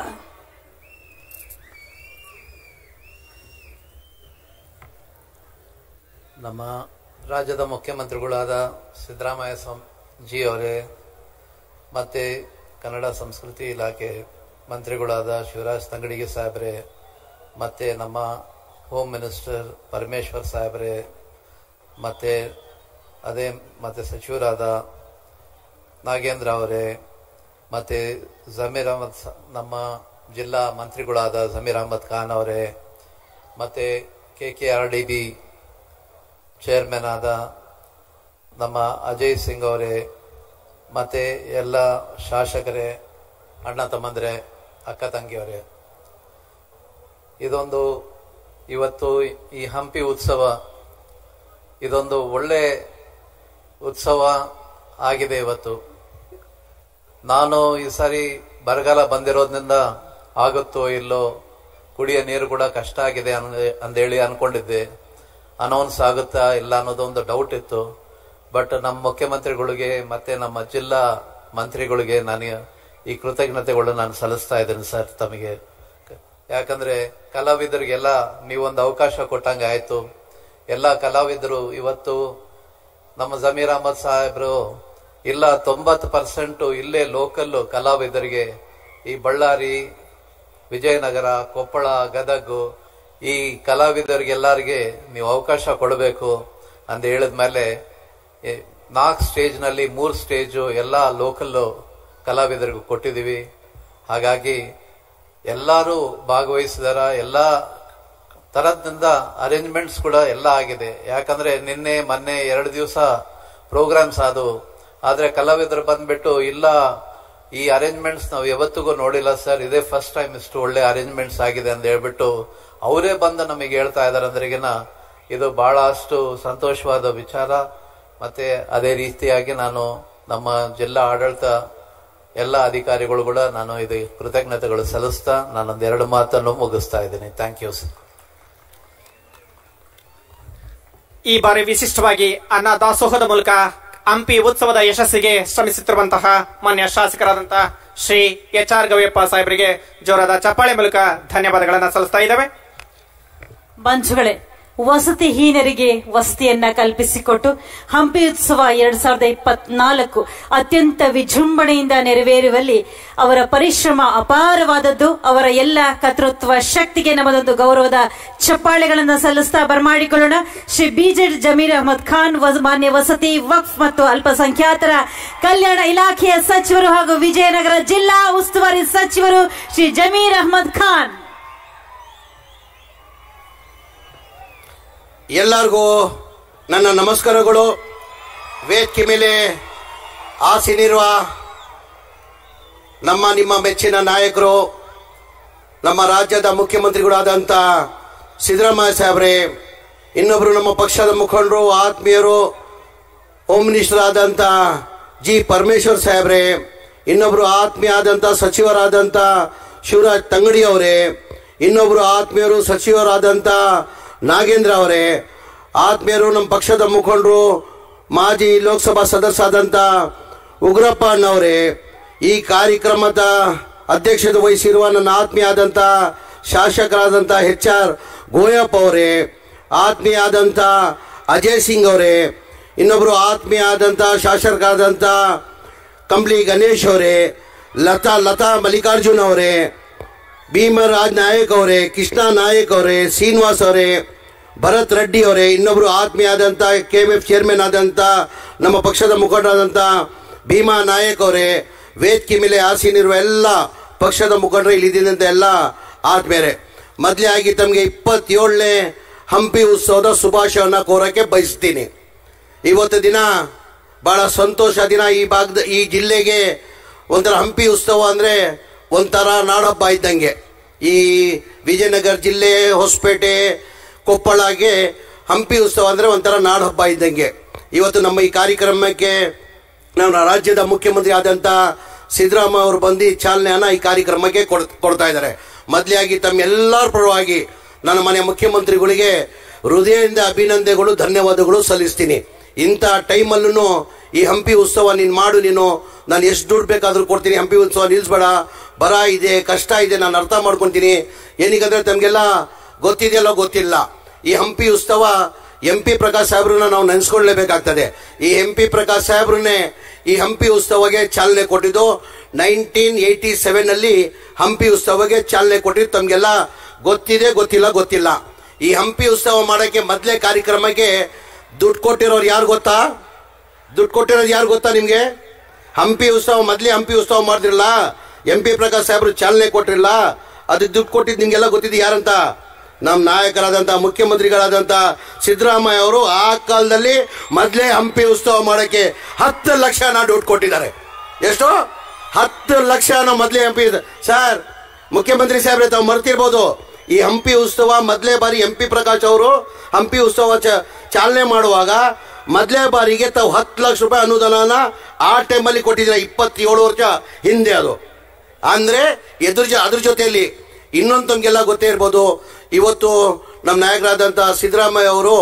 ನಮ್ಮ ರಾಜ್ಯದ ಮುಖ್ಯಮಂತ್ರಿಗಳಾದ ಸಿದ್ದರಾಮಯ್ಯ ಸ್ವಾಮ್ ಜಿ ಅವರೇ ಮತ್ತು ಕನ್ನಡ ಸಂಸ್ಕೃತಿ ಇಲಾಖೆ ಮಂತ್ರಿಗಳಾದ ಶಿವರಾಜ್ ತಂಗಡಿಗೆ ಸಾಹೇಬ್ರೆ ಮತ್ತು ನಮ್ಮ ಹೋಮ್ ಮಿನಿಸ್ಟರ್ ಪರಮೇಶ್ವರ್ ಸಾಹೇಬ್ರೆ ಮತ್ತು ಅದೇ ಮತ್ತು ಸಚಿವರಾದ ನಾಗೇಂದ್ರ ಅವರೇ ಮತ್ತು ಜಮೀರ್ ಅಹಮದ್ ಸ- ನಮ್ಮ ಜಿಲ್ಲಾ ಮಂತ್ರಿಗಳಾದ ಜಮೀರ್ ಅಹಮದ್ ಖಾನ್ ಅವರೇ ಮತ್ತು K K R D B chairman ಆದ ನಮ್ಮ ಅಜಯ್ ಸಿಂಗ್ ಅವರೇ ಮತ್ತು ಎಲ್ಲ ಶಾಸಕರೇ ಅಣ್ಣ ತಮ್ಮಂದ್ರೆ ಅಕ್ಕ ತಂಗಿಯವರೇ ಇದೊಂದು ಇವತ್ತು ಈ ಹಂಪಿ ಉತ್ಸವ ಇದೊಂದು ಒಳ್ಳೆ ಉತ್ಸವ ಆಗಿದೆ ಇವತ್ತು ನಾನು ಈ ಸಾರಿ ಬರಗಾಲ ಬಂದಿರೋದ್ರಿಂದ ಆಗುತ್ತೋ ಇಲ್ಲೋ ಕುಡಿಯೋ ನೀರು ಕೂಡ ಕಷ್ಟ ಆಗಿದೆ ಅನ್- ಅಂದೇಳಿ ಅನ್ಕೊಂಡಿದ್ದೆ ಅನೌನ್ಸ್ ಆಗುತ್ತಾ ಇಲ್ಲ ಅನ್ನೋದೊಂದು ಡೌಟ್ ಇತ್ತು ಬಟ್ ನಮ್ಮ ಮುಖ್ಯಮಂತ್ರಿಗಳಿಗೆ ಮತ್ತೆ ನಮ್ಮ ಜಿಲ್ಲಾ ಮಂತ್ರಿಗಳಿಗೆ ನಾನು ಈ ಕೃತಜ್ಞತೆಗಳು ನಾನು ಸಲ್ಲಿಸ್ತಾ ಇದ್ದೇನೆ ಸರ್ ತಮಗೆ ಯಾಕಂದ್ರೆ ಕಲಾವಿದರಿಗೆಲ್ಲ ನೀವೊಂದು ಅವಕಾಶ ಕೊಟ್ಟಂಗ ಆಯ್ತು ಎಲ್ಲ ಕಲಾವಿದರು ಇವತ್ತು ನಮ್ಮ ಜಮೀರ್ ಅಹಮದ್ ಸಾಹೇಬ್ರು ಇಲ್ಲ ತೊಂಬತ್ತು ಪರ್ಸೆಂಟ್ ಇಲ್ಲೇ ಲೋಕಲ್ ಕಲಾವಿದರಿಗೆ ಈ ಬಳ್ಳಾರಿ ವಿಜಯನಗರ ಕೊಪ್ಪಳ ಗದಗು ಈ ಕಲಾವಿದರಿಗೆಲ್ಲರಿಗೆ ನೀವು ಅವಕಾಶ ಕೊಡಬೇಕು ಅಂತ ಹೇಳಿದ್ಮೇಲೆ ನಾಲ್ಕು ಸ್ಟೇಜ್ ನಲ್ಲಿ ಮೂರು ಸ್ಟೇಜು ಎಲ್ಲ ಲೋಕಲ್ ಕಲಾವಿದರಿಗೂ ಕೊಟ್ಟಿದೀವಿ ಹಾಗಾಗಿ ಎಲ್ಲರೂ ಭಾಗವಹಿಸಿದಾರ ಎಲ್ಲ ತರದಿಂದ ಅರೇಂಜ್ಮೆಂಟ್ಸ್ ಕೂಡ ಎಲ್ಲ ಆಗಿದೆ ಯಾಕಂದ್ರೆ ನಿನ್ನೆ ಮೊನ್ನೆ ಎರಡು ದಿವಸ ಪ್ರೋಗ್ರಾಮ್ಸ್ ಆದವು ಆದ್ರೆ ಕಲಾವಿದರು ಬಂದ್ಬಿಟ್ಟು ಇಲ್ಲ ಈ ಅರೇಂಜ್ಮೆಂಟ್ಸ್ ನಾವು ಯಾವತ್ತಿಗೂ ನೋಡಿಲ್ಲ ಸರ್ ಇದೇ ಫಸ್ಟ್ ಟೈಮ್ ಇಷ್ಟು ಒಳ್ಳೆ ಅರೇಂಜ್ಮೆಂಟ್ಸ್ ಆಗಿದೆ ಅಂತ ಹೇಳ್ಬಿಟ್ಟು ಅವರೇ ಬಂದು ನಮಗೆ ಹೇಳ್ತಾ ಇದಾರೆ ಅಂದ್ರೆಗಿನ ಇದು ಬಹಳ ಅಷ್ಟು ಸಂತೋಷವಾದ ವಿಚಾರ ಮತ್ತೆ ಅದೇ ರೀತಿಯಾಗಿ ನಾನು ನಮ್ಮ ಜಿಲ್ಲಾ ಆಡಳಿತ ಎಲ್ಲ ಅಧಿಕಾರಿಗಳು ಕೂಡ ನಾನು ಇದು ಕೃತಜ್ಞತೆಗಳು ಸಲ್ಲಿಸ್ತಾ ನಾನೊಂದು ಎರಡು ಮಾತನ್ನು ಮುಗಿಸ್ತಾ ಇದ್ದೀನಿ ಥ್ಯಾಂಕ್ ಯು ಸರ್ ಈ ಬಾರಿ ವಿಶಿಷ್ಟವಾಗಿ ಅನ್ನ ದಾಸೋಹದ ಮೂಲಕ ಹಂಪಿ ಉತ್ಸವದ ಯಶಸ್ಸಿಗೆ ಶ್ರಮಿಸುತ್ತಿರುವಂತಹ ಮಾನ್ಯ ಶಾಸಕರಾದಂತಹ ಶ್ರೀ ಎಚ್ ಆರ್ ಗವಿಯಪ್ಪ ಸಾಹೇಬರಿಗೆ ಜೋರಾದ ಚಪ್ಪಾಳೆ ಮೂಲಕ ಧನ್ಯವಾದಗಳನ್ನ ಸಲ್ಲಿಸ್ತಾ ಇದ್ದೇವೆ ಬಂಧುಗಳೇ ವಸತಿಹೀನರಿಗೆ ವಸತಿಯನ್ನ ಕಲ್ಪಿಸಿಕೊಟ್ಟು ಹಂಪಿ ಉತ್ಸವ ಎರಡ್ ಸಾವಿರದ ಇಪ್ಪತ್ನಾಲ್ಕು ಅತ್ಯಂತ ವಿಜೃಂಭಣೆಯಿಂದ ನೆರವೇರುವಲ್ಲಿ ಅವರ ಪರಿಶ್ರಮ ಅಪಾರವಾದದ್ದು ಅವರ ಎಲ್ಲ ಕರ್ತೃತ್ವ ಶಕ್ತಿಗೆ ನಮ್ಮದೊಂದು ಗೌರವದ ಚಪ್ಪಾಳೆಗಳನ್ನು ಸಲ್ಲಿಸ್ತಾ ಬರಮಾಡಿಕೊಳ್ಳೋಣ ಶ್ರೀ ಬಿಜೆಡ್ ಜಮೀರ್ ಅಹಮದ್ ಖಾನ್ ವಸ್- ಮಾನ್ಯ ವಸತಿ ವಕ್ಫ್ ಮತ್ತು ಅಲ್ಪಸಂಖ್ಯಾತರ ಕಲ್ಯಾಣ ಇಲಾಖೆಯ ಸಚಿವರು ಹಾಗೂ ವಿಜಯನಗರ ಜಿಲ್ಲಾ ಉಸ್ತುವಾರಿ ಸಚಿವರು ಶ್ರೀ ಜಮೀರ್ ಅಹಮದ್ ಖಾನ್ ಎಲ್ಲರಿಗೂ ನನ್ನ ನಮಸ್ಕಾರಗಳು ವೇದಿಕೆ ಮೇಲೆ ಆಸೀನಿರುವ ನಮ್ಮ ನಿಮ್ಮ ಮೆಚ್ಚಿನ ನಾಯಕರು ನಮ್ಮ ರಾಜ್ಯದ ಮುಖ್ಯಮಂತ್ರಿಗಳಾದಂಥ ಸಿದ್ದರಾಮಯ್ಯ ಸಾಹೇಬ್ರೆ ಇನ್ನೊಬ್ರು ನಮ್ಮ ಪಕ್ಷದ ಮುಖಂಡರು ಆತ್ಮೀಯರು ಹೋಮ್ ಮಿನಿಸ್ಟರ್ ಆದಂಥ ಜಿ ಪರಮೇಶ್ವರ್ ಸಾಹೇಬ್ರೆ ಇನ್ನೊಬ್ರು ಆತ್ಮೀಯ ಆದಂಥ ಸಚಿವರಾದಂಥ ಶಿವರಾಜ್ ತಂಗಡಿ ಅವರೇ ಇನ್ನೊಬ್ರು ಆತ್ಮೀಯರು ಸಚಿವರಾದಂಥ ನಾಗೇಂದ್ರ ಅವರೇ ಆತ್ಮೀಯರು ನಮ್ಮ ಪಕ್ಷದ ಮುಖಂಡರು ಮಾಜಿ ಲೋಕಸಭಾ ಸದಸ್ಯರಾದಂಥ ಉಗ್ರಪ್ಪ ಅಣ್ಣವರೇ ಈ ಕಾರ್ಯಕ್ರಮದ ಅಧ್ಯಕ್ಷತೆ ವಹಿಸಿರುವ ನನ್ನ ಆತ್ಮೀಯ ಆದಂಥ ಶಾಸಕರಾದಂಥ ಎಚ್ ಆರ್ ಗೋಯಪ್ಪ ಅವರೇ ಆತ್ಮೀಯ ಆದಂಥ ಅಜಯ್ ಸಿಂಗ್ ಅವರೇ ಇನ್ನೊಬ್ರು ಆತ್ಮೀಯ ಆದಂಥ ಶಾಸಕರಾದಂಥ ಕಂಬ್ಲಿ ಗಣೇಶ್ ಅವರೇ ಲತಾ ಲತಾ ಮಲ್ಲಿಕಾರ್ಜುನ್ ಅವರೇ ಭೀಮರಾಜ್ ನಾಯಕ್ ಅವರೇ ಕೃಷ್ಣ ನಾಯಕ್ ಅವರೇ ಶ್ರೀನಿವಾಸ್ ಅವರೇ ಭರತ್ ರೆಡ್ಡಿ ಅವರೇ ಇನ್ನೊಬ್ರು ಆತ್ಮೀಯ ಆದಂಥ ಕೆ ಎಂ ಎಫ್ ಚೇರ್ಮನ್ ಆದಂಥ ನಮ್ಮ ಪಕ್ಷದ ಮುಖಂಡರಾದಂಥ ಭೀಮಾ ನಾಯಕ್ ಅವರೇ ವೇದಿಕೆ ಮೇಲೆ ಆಸೀನಿರುವ ಎಲ್ಲ ಪಕ್ಷದ ಮುಖಂಡರು ಇಲ್ಲಿದ್ದಂಥ ಎಲ್ಲ ಆತ್ಮೀಯರೇ ಮೊದಲೇ ಆಗಿ ತಮಗೆ ಇಪ್ಪತ್ತೇಳನೇ ಹಂಪಿ ಉತ್ಸವದ ಶುಭಾಶಯವನ್ನು ಕೋರಕ್ಕೆ ಬಯಸ್ತೀನಿ ಇವತ್ತು ದಿನ ಬಹಳ ಸಂತೋಷ ದಿನ ಈ ಭಾಗದ ಈ ಜಿಲ್ಲೆಗೆ ಒಂಥರ ಹಂಪಿ ಉತ್ಸವ ಅಂದರೆ ಒಂಥರ ನಾಡಹಬ್ಬ ಇದ್ದಂಗೆ ಈ ವಿಜಯನಗರ ಜಿಲ್ಲೆ ಹೊಸಪೇಟೆ ಕೊಪ್ಪಳಗೆ ಹಂಪಿ ಉತ್ಸವ ಅಂದರೆ ಒಂಥರ ನಾಡಹಬ್ಬ ಇದ್ದಂಗೆ ಇವತ್ತು ನಮ್ಮ ಈ ಕಾರ್ಯಕ್ರಮಕ್ಕೆ ನಮ್ಮ ರಾಜ್ಯದ ಮುಖ್ಯಮಂತ್ರಿ ಆದಂಥ ಸಿದ್ದರಾಮಯ್ಯ ಅವರು ಬಂದು ಚಾಲನೆಯನ್ನ ಈ ಕಾರ್ಯಕ್ರಮಕ್ಕೆ ಕೊಡ್- ಕೊಡ್ತಾ ಇದ್ದಾರೆ ಮೊದಲಾಗಿ ತಮ್ಮೆಲ್ಲರ ಪರವಾಗಿ ನನ್ನ ಮನೆ ಮುಖ್ಯಮಂತ್ರಿಗಳಿಗೆ ಹೃದಯದಿಂದ ಅಭಿನಂದನೆಗಳು ಧನ್ಯವಾದಗಳು ಸಲ್ಲಿಸ್ತೀನಿ ಇಂಥ ಟೈಮಲ್ಲೂ ಈ ಹಂಪಿ ಉತ್ಸವ ನೀನು ಮಾಡು ನೀನು ನಾನು ಎಷ್ಟು ದುಡ್ಡು ಬೇಕಾದ್ರೂ ಕೊಡ್ತೀನಿ ಹಂಪಿ ಉತ್ಸವ ನಿಲ್ಲಿಸ್ಬೇಡ ಬರ ಇದೆ ಕಷ್ಟ ಇದೆ ನಾನು ಅರ್ಥ ಮಾಡ್ಕೊತೀನಿ ಏನಕ್ಕಂದ್ರೆ ತಮಗೆಲ್ಲ ಗೊತ್ತಿದೆಯಲ್ಲೋ ಗೊತ್ತಿಲ್ಲ ಈ ಹಂಪಿ ಉತ್ಸವ ಎಂ ಪಿ ಪ್ರಕಾಶ್ ಸಾಹೇಬ್ರನ್ನ ನಾವು ನೆನೆಸ್ಕೊಳ್ಳೇಬೇಕಾಗ್ತದೆ ಈ ಎಂ ಪಿ ಪ್ರಕಾಶ್ ಸಾಹೇಬ್ರನ್ನೇ ಈ ಹಂಪಿ ಉತ್ಸವಗೆ ಚಾಲನೆ ಕೊಟ್ಟಿದ್ದು ನೈನ್ಟೀನ್ ಏಯ್ಟಿ ಸೆವೆನ್ ಅಲ್ಲಿ ಹಂಪಿ ಉತ್ಸವಗೆ ಚಾಲನೆ ಕೊಟ್ಟಿದ್ದು ತಮಗೆಲ್ಲ ಗೊತ್ತಿದೆ ಗೊತ್ತಿಲ್ಲ ಗೊತ್ತಿಲ್ಲ ಈ ಹಂಪಿ ಉತ್ಸವ ಮಾಡಕ್ಕೆ ಮೊದಲೇ ಕಾರ್ಯಕ್ರಮಕ್ಕೆ ದುಡ್ಡು ಕೊಟ್ಟಿರೋರು ಯಾರು ಗೊತ್ತಾ ದುಡ್ಡು ಕೊಟ್ಟಿರೋದು ಯಾರು ಗೊತ್ತಾ ನಿಮ್ಗೆ ಹಂಪಿ ಉತ್ಸವ ಮೊದಲೇ ಹಂಪಿ ಉತ್ಸವ ಮಾಡಿದ್ರಲ್ಲ ಎಂ ಪಿ ಪ್ರಕಾಶ್ ಸಾಹೇಬ್ರು ಚಾಲನೆ ಕೊಟ್ಟಿರಲ್ಲ ಅದು ದುಡ್ಡು ಕೊಟ್ಟಿದ್ದು ನಿಮ್ಗೆಲ್ಲ ಗೊತ್ತಿದೆ ಯಾರಂತ ನಮ್ಮ ನಾಯಕರಾದಂಥ ಮುಖ್ಯಮಂತ್ರಿಗಳಾದಂಥ ಸಿದ್ದರಾಮಯ್ಯ ಅವರು ಆ ಕಾಲದಲ್ಲಿ ಮೊದಲೇ ಹಂಪಿ ಉತ್ಸವ ಮಾಡೋಕ್ಕೆ ಹತ್ತು ಲಕ್ಷ ನಾ ದುಡ್ಡು ಕೊಟ್ಟಿದ್ದಾರೆ ಎಷ್ಟು ಹತ್ತು ಲಕ್ಷ ನಾವು ಮೊದಲೇ ಹಂಪಿ ಸರ್ ಮುಖ್ಯಮಂತ್ರಿ ಸಾಹೇಬ್ರೆ ತಾವು ಮರ್ತಿರ್ಬೋದು ಈ ಹಂಪಿ ಉತ್ಸವ ಮೊದಲೇ ಬಾರಿ ಎಂ ಪಿ ಪ್ರಕಾಶ್ ಅವರು ಹಂಪಿ ಉತ್ಸವ ಚ- ಚಾಲನೆ ಮಾಡುವಾಗ ಮೊದಲೇ ಬಾರಿಗೆ ತಾವು ಹತ್ತು ಲಕ್ಷ ರೂಪಾಯಿ ಅನುದಾನನ ಆ ಟೈಮಲ್ಲಿ ಕೊಟ್ಟಿದ್ರೆ ಇಪ್ಪತ್ತೇಳು ವರ್ಷ ಹಿಂದೆ ಅದು ಅಂದ್ರೆ ಎದುರು ಜೊ- ಅದ್ರ ಜೊತೆಯಲ್ಲಿ ಇನ್ನೊಂದು ತಮಗೆಲ್ಲ ಗೊತ್ತೇ ಇರ್ಬೋದು ಇವತ್ತು ನಮ್ಮ ನಾಯಕರಾದಂಥ ಸಿದ್ದರಾಮಯ್ಯ ಅವರು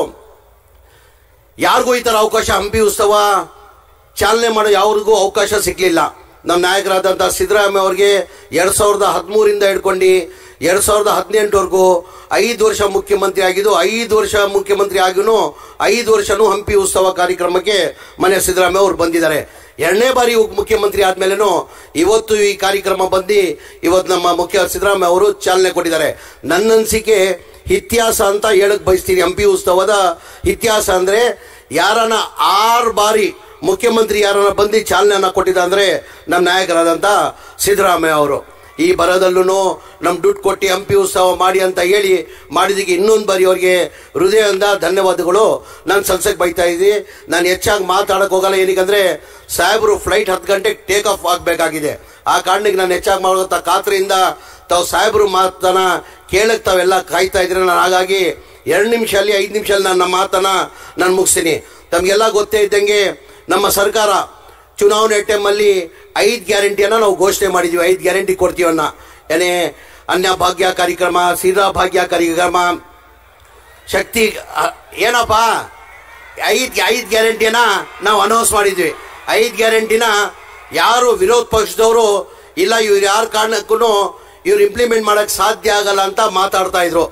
ಯಾರಿಗೂ ಈ ಥರ ಅವಕಾಶ ಹಂಪಿ ಉತ್ಸವ ಚಾಲನೆ ಮಾಡೋ ಯಾರಿಗೂ ಅವಕಾಶ ಸಿಗ್ಲಿಲ್ಲ ನಮ್ಮ ನಾಯಕರಾದಂಥ ಸಿದ್ದರಾಮಯ್ಯ ಅವ್ರಿಗೆ ಎರಡ್ ಸಾವಿರದ ಹದಿಮೂರಿಂದ ಹಿಡ್ಕೊಂಡು ಎರಡ್ ಸಾವಿರದ ಹದಿನೆಂಟವರೆಗೂ ಐದು ವರ್ಷ ಮುಖ್ಯಮಂತ್ರಿ ಆಗಿದ್ದು ಐದು ವರ್ಷ ಮುಖ್ಯಮಂತ್ರಿ ಆಗಿನೂ ಐದು ವರ್ಷನೂ ಹಂಪಿ ಉತ್ಸವ ಕಾರ್ಯಕ್ರಮಕ್ಕೆ ಮನೆ ಸಿದ್ದರಾಮಯ್ಯ ಅವರು ಬಂದಿದ್ದಾರೆ ಎರಡನೇ ಬಾರಿ ಉಪ ಮುಖ್ಯಮಂತ್ರಿ ಆದ್ಮೇಲೆನೂ ಇವತ್ತು ಈ ಕಾರ್ಯಕ್ರಮ ಬಂದು ಇವತ್ತು ನಮ್ಮ ಮುಖ್ಯ ಸಿದ್ದರಾಮಯ್ಯ ಅವರು ಚಾಲನೆ ಕೊಟ್ಟಿದ್ದಾರೆ ನನ್ನ ಅನಿಸಿಕೆ ಇತಿಹಾಸ ಅಂತ ಹೇಳಕ್ ಬಯಸ್ತೀನಿ ಹಂಪಿ ಉತ್ಸವದ ಇತಿಹಾಸ ಅಂದ್ರೆ ಯಾರನ್ನ ಆರು ಬಾರಿ ಮುಖ್ಯಮಂತ್ರಿ ಯಾರನ್ನ ಬಂದು ಚಾಲನೆಯನ್ನ ಕೊಟ್ಟಿದ್ದ ಅಂದ್ರೆ ನಮ್ಮ ನಾಯಕರಾದಂತ ಸಿದ್ದರಾಮಯ್ಯ ಅವರು ಈ ಬರದಲ್ಲೂ ನಮ್ ದುಡ್ಡು ಕೊಟ್ಟು ಹಂಪಿ ಉತ್ಸವ ಮಾಡಿ ಅಂತ ಹೇಳಿ ಮಾಡಿದಕ್ಕೆ ಇನ್ನೊಂದು ಬಾರಿ ಅವ್ರಿಗೆ ಹೃದಯದಿಂದ ಧನ್ಯವಾದಗಳು ನಾನು ಸಲ್ಸಕ್ ಬೈತಾ ಇದ್ದೀನಿ ನಾನು ಹೆಚ್ಚಾಗಿ ಮಾತಾಡಕ್ ಹೋಗಲ್ಲ ಏನಕ್ಕಂದ್ರೆ ಸಾಹೇಬರು ಫ್ಲೈಟ್ ಹತ್ತು ಗಂಟೆಗೆ ಟೇಕ್ ಆಫ್ ಆಗಬೇಕಾಗಿದೆ ಆ ಕಾರಣಕ್ಕೆ ನಾನು ಹೆಚ್ಚಾಗಿ ಮಾಡುವಂತ ಖಾತ್ರಿಯಿಂದ ತಾವು ಸಾಹೇಬರು ಮಾತನ್ನ ಕೇಳಕ್ ತಾವೆಲ್ಲ ಕಾಯ್ತಾ ಇದ್ರೆ ನಾನು ಹಾಗಾಗಿ ಎರಡು ನಿಮಿಷ ಅಲ್ಲಿ ಐದು ನಿಮಿಷ ಅಲ್ಲಿ ನನ್ನ ಮಾತನ್ನ ನಾನು ಮುಗಿಸ್ತೀನಿ ತಮಗೆಲ್ಲ ಗೊತ್ತೇ ಇದ್ದಂಗೆ ನಮ್ಮ ಸರ್ಕಾರ ಚುನಾವಣೆ ಟೈಮಲ್ಲಿ ಐದು ಗ್ಯಾರಂಟಿಯನ್ನ ನಾವು ಘೋಷಣೆ ಮಾಡಿದ್ವಿ ಐದು ಗ್ಯಾರಂಟಿ ಕೊಡ್ತೀವನ್ನ ಏನೇ ಅನ್ಯ ಭಾಗ್ಯ ಕಾರ್ಯಕ್ರಮ ಸೀದಾ ಭಾಗ್ಯ ಕಾರ್ಯಕ್ರಮ ಶಕ್ತಿ ಅ, ಏನಪ್ಪ ಐದು ಐದು ಗ್ಯಾರಂಟಿನ ನಾವು ಅನೌನ್ಸ್ ಮಾಡಿದ್ವಿ ಐದು ಗ್ಯಾರಂಟಿನ ಯಾರು ವಿರೋಧ ಪಕ್ಷದವರು ಇಲ್ಲ ಇವ್ರು ಯಾರ ಕಾರಣಕ್ಕೂ ಇವ್ರು ಇಂಪ್ಲಿಮೆಂಟ್ ಮಾಡಕ್ ಸಾಧ್ಯ ಆಗಲ್ಲ ಅಂತ ಮಾತಾಡ್ತಾ ಇದ್ರು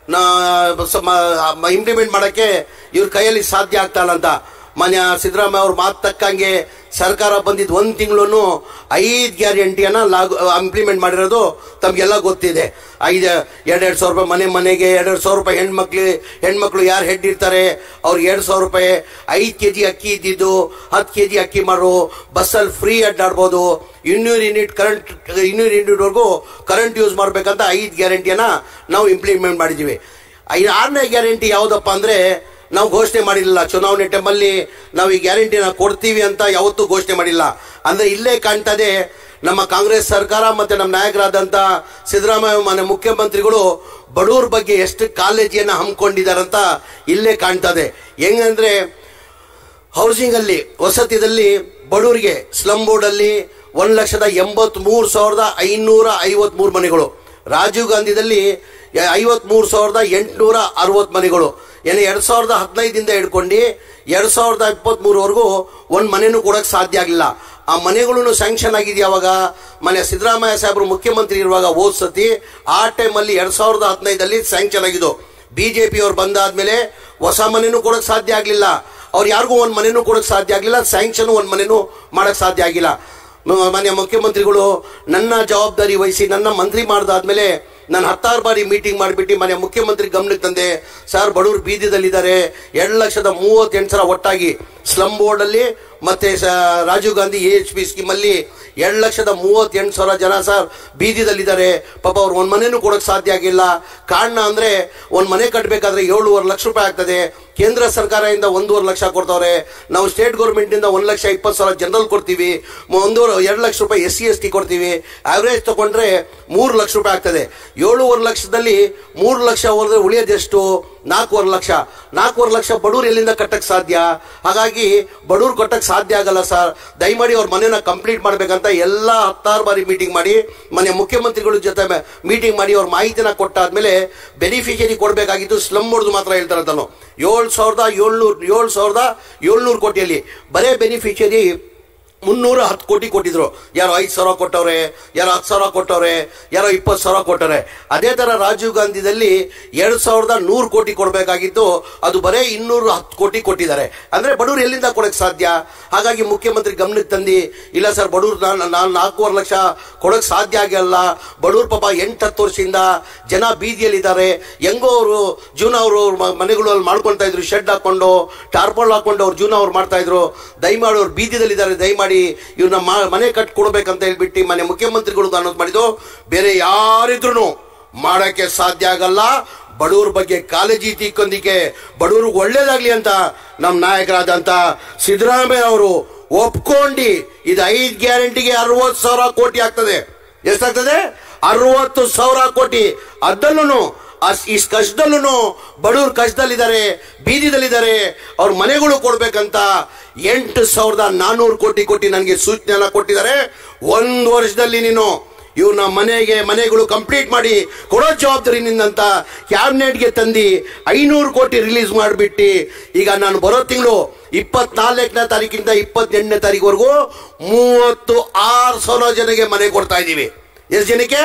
ಇಂಪ್ಲಿಮೆಂಟ್ ಮಾಡಕ್ಕೆ ಇವ್ರ ಕೈಯಲ್ಲಿ ಸಾಧ್ಯ ಆಗ್ತಾ ಇಲ್ಲ ಅಂತ ಮಾನ್ಯ ಸಿದ್ದರಾಮಯ್ಯ ಅವ್ರ ಮಾತು ತಕ್ಕಂಗೆ ಸರ್ಕಾರ ಬಂದಿದ್ದು ಒಂದು ತಿಂಗಳು ಐದು ಗ್ಯಾರಂಟಿಯನ್ನ ಲಾಗು ಇಂಪ್ಲಿಮೆಂಟ್ ಮಾಡಿರೋದು ತಮಗೆಲ್ಲ ಗೊತ್ತಿದೆ ಐದು ಎರಡೆರಡು ಸಾವಿರ ರೂಪಾಯಿ ಮನೆ ಮನೆಗೆ ಎರಡೆರಡು ಸಾವಿರ ರೂಪಾಯಿ ಹೆಣ್ಮಕ್ಳು ಹೆಣ್ಮಕ್ಳು ಯಾರು ಹೆಡ್ ಇರ್ತಾರೆ ಅವ್ರಿಗೆ ಎರಡು ಸಾವಿರ ರೂಪಾಯಿ ಐದು ಕೆ ಜಿ ಅಕ್ಕಿ ಇದ್ದಿದ್ದು ಹತ್ತು ಕೆ ಜಿ ಅಕ್ಕಿ ಮಾರು ಬಸ್ಸಲ್ಲಿ ಫ್ರೀ ಅಡ್ಡಾಡ್ಬೋದು ಇನ್ನೂರು ಯೂನಿಟ್ ಕರೆಂಟ್ ಇನ್ನೂರು ಯೂನಿಟ್ವರೆಗೂ ಕರೆಂಟ್ ಯೂಸ್ ಮಾಡ್ಬೇಕಂತ ಐದು ಗ್ಯಾರಂಟಿಯನ್ನ ನಾವು ಇಂಪ್ಲಿಮೆಂಟ್ ಮಾಡಿದ್ದೀವಿ ಐದು ಆರನೇ ಗ್ಯಾರಂಟಿ ಯಾವುದಪ್ಪ ಅಂದ್ರೆ ನಾವು ಘೋಷಣೆ ಮಾಡಿರಲಿಲ್ಲ ಚುನಾವಣೆ ಟೈಮಲ್ಲಿ ನಾವು ಈ ಗ್ಯಾರಂಟಿನ ಕೊಡ್ತೀವಿ ಅಂತ ಯಾವತ್ತೂ ಘೋಷಣೆ ಮಾಡಿಲ್ಲ ಅಂದ್ರೆ ಇಲ್ಲೇ ಕಾಣ್ತದೆ ನಮ್ಮ ಕಾಂಗ್ರೆಸ್ ಸರ್ಕಾರ ಮತ್ತೆ ನಮ್ಮ ನಾಯಕರಾದಂತ ಸಿದ್ದರಾಮಯ್ಯ ಮನೆ ಮುಖ್ಯಮಂತ್ರಿಗಳು ಬಡವರ ಬಗ್ಗೆ ಎಷ್ಟು ಕಾಳಜಿಯನ್ನ ಹಮ್ಮಿಕೊಂಡಿದ್ದಾರಂತ ಇಲ್ಲೇ ಕಾಣ್ತದೆ ಹೆಂಗಂದ್ರೆ ಹೌಸಿಂಗ್ ಅಲ್ಲಿ ವಸತಿದಲ್ಲಿ ಬಡವರಿಗೆ ಸ್ಲಮ್ ಬೋರ್ಡ್ ಅಲ್ಲಿ ಒಂದ್ ಲಕ್ಷದ ಎಂಬತ್ ಮೂರು ಸಾವಿರದ ಐನೂರ ಐವತ್ ಮೂರು ಮನೆಗಳು ರಾಜೀವ್ ಗಾಂಧಿದಲ್ಲಿ ಐವತ್ ಮೂರು ಸಾವಿರದ ಎಂಟುನೂರ ಅರವತ್ ಮನೆಗಳು ಏನು ಎರಡ್ ಸಾವಿರದ ಹದಿನೈದಿಂದ ಹಿಡ್ಕೊಂಡು ಎರಡ್ ಸಾವಿರದ ಇಪ್ಪತ್ತ್ ಮೂರವರೆಗೂ ಒಂದ್ ಮನೆನೂ ಕೊಡಕ್ ಸಾಧ್ಯ ಆಗಿಲ್ಲ ಆ ಮನೆಗಳನ್ನು ಸ್ಯಾಂಕ್ಷನ್ ಆಗಿದೆ ಯಾವಾಗ ಮನೆ ಸಿದ್ದರಾಮಯ್ಯ ಸಾಹೇಬರು ಮುಖ್ಯಮಂತ್ರಿ ಇರುವಾಗ ಹೋದ್ ಸತಿ ಆ ಟೈಮಲ್ಲಿ ಎರಡ್ ಸಾವಿರದ ಹದಿನೈದಲ್ಲಿ ಸ್ಯಾಂಕ್ಷನ್ ಆಗಿದ್ದು ಬಿಜೆಪಿ ಅವ್ರು ಬಂದಾದ್ಮೇಲೆ ಹೊಸ ಮನೆನೂ ಕೊಡಕ್ ಸಾಧ್ಯ ಆಗ್ಲಿಲ್ಲ ಅವ್ರು ಯಾರಿಗೂ ಒಂದ್ ಮನೆನೂ ಕೊಡಕ್ ಸಾಧ್ಯ ಆಗ್ಲಿಲ್ಲ ಸ್ಯಾಂಕ್ಷನ್ ಒಂದ್ ಮನೆನೂ ಮಾಡಕ್ ಸಾಧ್ಯ ಆಗಿಲ್ಲ ಮ- ಮಾನ್ಯ ಮುಖ್ಯಮಂತ್ರಿಗಳು ನನ್ನ ಜವಾಬ್ದಾರಿ ವಹಿಸಿ ನನ್ನ ಮಂತ್ರಿ ಮಾಡ್ದಾದ್ಮೇಲೆ ನಾನು ಹತ್ತಾರು ಬಾರಿ ಮೀಟಿಂಗ್ ಮಾಡಿಬಿಟ್ಟು ಮನೆ ಮುಖ್ಯಮಂತ್ರಿ ಗಮನಕ್ಕೆ ತಂದೆ ಸರ್ ಬಡವರು ಬೀದಿದಲ್ಲಿದ್ದಾರೆ ಎರಡು ಲಕ್ಷದ ಮೂವತ್ತೆಂಟು ಸಾವಿರ ಒಟ್ಟಾಗಿ ಸ್ಲಮ್ ಬೋರ್ಡ್ ಅಲ್ಲಿ ಮತ್ತೆ ಸ- Rajiv Gandhi A H P scheme ಅಲ್ಲಿ ಎರಡು ಲಕ್ಷದ ಮೂವತ್ತೆಂಟು ಸಾವಿರ ಜನ ಸರ್ ಬೀದಿದಲ್ಲಿದ್ದಾರೆ ಪಾಪ ಅವ್ರು ಒಂದ್ ಮನೆನೂ ಕೊಡಕ್ ಸಾಧ್ಯ ಆಗಿಲ್ಲ ಕಾರಣ ಅಂದ್ರೆ ಒಂದ್ ಮನೆ ಕಟ್ಟಬೇಕಾದ್ರೆ ಏಳುವರೆ ಲಕ್ಷ ರೂಪಾಯಿ ಆಗ್ತದೆ ಕೇಂದ್ರ ಸರ್ಕಾರದಿಂದ ಒಂದೂವರೆ ಲಕ್ಷ ಕೊಡ್ತಾವ್ರೆ ನಾವು ಸ್ಟೇಟ್ ಗೌರ್ಮೆಂಟ್ ಇಂದ ಒಂದ್ ಲಕ್ಷ ಇಪ್ಪತ್ತು ಸಾವಿರ ಜನರಲ್ ಕೊಡ್ತೀವಿ ಮ- ಒಂದೂವರೆ ಎರಡು ಲಕ್ಷ ರೂಪಾಯಿ ಎಸ್ ಸಿ ಎಸ್ ಟಿ ಕೊಡ್ತೀವಿ ಆವರೇಜ್ ತಗೊಂಡ್ರೆ ಮೂರು ಲಕ್ಷ ರೂಪಾಯಿ ಆಗ್ತದೆ ಏಳುವರೆ ಲಕ್ಷದಲ್ಲಿ ಮೂರು ಲಕ್ಷ ಹೋದ್ರೆ ಉಳಿಯೋದೆಷ್ಟು ನಾಲ್ಕೂವರೆ ಲಕ್ಷ ನಾಲ್ಕೂವರೆ ಲಕ್ಷ ಬಡವ್ರು ಎಲ್ಲಿಂದ ಕಟ್ಟಕ್ ಸಾಧ್ಯ ಹಾಗಾಗಿ ಬಡವ್ರು ಕಟ್ಟಕ್ ಸಾಧ್ಯ ಆಗಲ್ಲ ಸರ್ ದಯಮಾಡಿ ಅವ್ರ ಮನೆನ ಕಂಪ್ಲೀಟ್ ಮಾಡ್ಬೇಕಂತ ಎಲ್ಲ ಹತ್ತಾರು ಬಾರಿ ಮೀಟಿಂಗ್ ಮಾಡಿ ಮನೆ ಮುಖ್ಯಮಂತ್ರಿಗಳ ಜೊತೆ ಮೀಟಿಂಗ್ ಮಾಡಿ ಅವ್ರ ಮಾಹಿತಿನ ಕೊಟ್ಟಾದ್ಮೇಲೆ ಬೆನಿಫಿಷಿಯರಿ ಕೊಡಬೇಕಾಗಿತ್ತು ಸ್ಲಮ್ ಬೋರ್ಡ್ ಮಾತ್ರ ಹೇಳ್ತಾರೆ ತಾನು ಏಳು ಸಾವಿರದ ಏಳ್ನೂರು ಏಳು ಸಾವಿರದ ಏಳ್ನೂರು ಕೋಟಿಯಲ್ಲಿ ಬರೇ ಬೆನಿಫಿಷಿಯರಿ ಮುನ್ನೂರ ಹತ್ತು ಕೋಟಿ ಕೊಟ್ಟಿದ್ರು ಯಾರೋ ಐದು ಸಾವಿರ ಕೊಟ್ಟವ್ರೆ ಯಾರೋ ಹತ್ತು ಸಾವಿರ ಕೊಟ್ಟವ್ರೆ ಯಾರೋ ಇಪ್ಪತ್ತು ಸಾವಿರ ಕೊಟ್ಟವ್ರೆ ಅದೇ ತರ ರಾಜೀವ್ ಗಾಂಧಿದಲ್ಲಿ ಎರಡ್ ಸಾವಿರದ ನೂರು ಕೋಟಿ ಕೊಡಬೇಕಾಗಿತ್ತು ಅದು ಬರೇ ಇನ್ನೂರ ಹತ್ತು ಕೋಟಿ ಕೊಟ್ಟಿದ್ದಾರೆ ಅಂದ್ರೆ ಬಡವ್ರು ಎಲ್ಲಿಂದ ಕೊಡಕ್ ಸಾಧ್ಯ ಹಾಗಾಗಿ ಮುಖ್ಯಮಂತ್ರಿ ಗಮನಕ್ಕೆ ತಂದು ಇಲ್ಲ ಸರ್ ಬಡವ್ರು ನಾನು ನಾನು ನಾಲ್ಕೂವರೆ ಲಕ್ಷ ಕೊಡಕ್ ಸಾಧ್ಯ ಆಗಲ್ಲ ಬಡವ್ರ ಪಾಪ ಎಂಟು ಹತ್ತು ವರ್ಷದಿಂದ ಜನ ಬೀದಿಯಲ್ಲಿದ್ದಾರೆ ಹೆಂಗೋ ಅವರು ಜೀವನ ಅವರು ಮನೆಗಳು ಅಲ್ಲಿ ಮಾಡ್ಕೊಳ್ತಾ ಇದ್ರು ಶೆಡ್ ಹಾಕೊಂಡು ಟಾರ್ಪಲ್ ಹಾಕೊಂಡು ಅವ್ರ ಜೀವನ ಅವ್ರು ಮಾಡ್ತಾ ಇದ್ರು ದಯಮಾಡಿ ಅವ್ರು ಬೀದಿದಲ್ಲಿದ್ದಾರೆ ದಯಮಾಡಿ ಇವ್ರನ್ನ ಮಾ- ಮನೆ ಕಟ್ ಕೊಡ್ಬೇಕಂತ ಹೇಳ್ಬಿಟ್ಟು ಮನೆ ಮುಖ್ಯಮಂತ್ರಿಗಳು ಅನೌನ್ಸ್ ಮಾಡಿದ್ದು ಬೇರೆ ಯಾರಿದ್ರು ಮಾಡಕ್ಕೆ ಸಾಧ್ಯ ಆಗಲ್ಲ ಬಡವ್ರ ಬಗ್ಗೆ ಕಾಳಜಿ ತಿಕ್ಕೊಂದಿಕ್ಕೆ ಬಡವ್ರಿಗೆ ಒಳ್ಳೇದಾಗ್ಲಿ ಅಂತ ನಮ್ಮ ನಾಯಕರಾದಂತ ಸಿದ್ದರಾಮಯ್ಯ ಅವರು ಒಪ್ಕೊಂಡು ಇದು ಐದು ಗ್ಯಾರಂಟಿಗೆ ಅರವತ್ತು ಸಾವಿರ ಕೋಟಿ ಆಗ್ತದೆ ಎಷ್ಟಾಗ್ತದೆ ಅರವತ್ತು ಸಾವಿರ ಕೋಟಿ ಅದನ್ನು ಈ ಕಷ್ಟದಲ್ಲೂ ಬಡವ್ರ ಕಷ್ಟದಲ್ಲಿದ್ದಾರೆ ಬೀದಿದಲ್ಲಿದ್ದಾರೆ ಅವ್ರ ಮನೆಗಳು ಕೊಡ್ಬೇಕಂತ ಎಂಟು ಸಾವಿರದ ನಾನ್ನೂರು ಕೋಟಿ ಕೊಟ್ಟು ನನಗೆ ಸೂಚನೆ ಕೊಟ್ಟಿದ್ದಾರೆ ಒಂದು ವರ್ಷದಲ್ಲಿ ನೀನು ಇವ್ನ ಮನೆಗೆ ಮನೆಗಳು ಕಂಪ್ಲೀಟ್ ಮಾಡಿ ಕೊಡೋ ಜವಾಬ್ದಾರಿ ನಿಂದಂತ ಕ್ಯಾಬಿನೆಟ್ಗೆ ತಂದು ಐನೂರು ಕೋಟಿ ರಿಲೀಸ್ ಮಾಡಿಬಿಟ್ಟು ಈಗ ನಾನು ಬರೋ ತಿಂಗಳು ಇಪ್ಪತ್ನಾಲ್ಕನೇ ತಾರೀಕಿಂದ ಇಪ್ಪತ್ತೆಂಟನೇ ತಾರೀಕುವರೆಗೂ ಮೂವತ್ತು ಆರು ಸಾವಿರ ಜನಕ್ಕೆ ಮನೆ ಕೊಡ್ತಾ ಇದ್ದೀವಿ ಎಷ್ಟು ಜನಕ್ಕೆ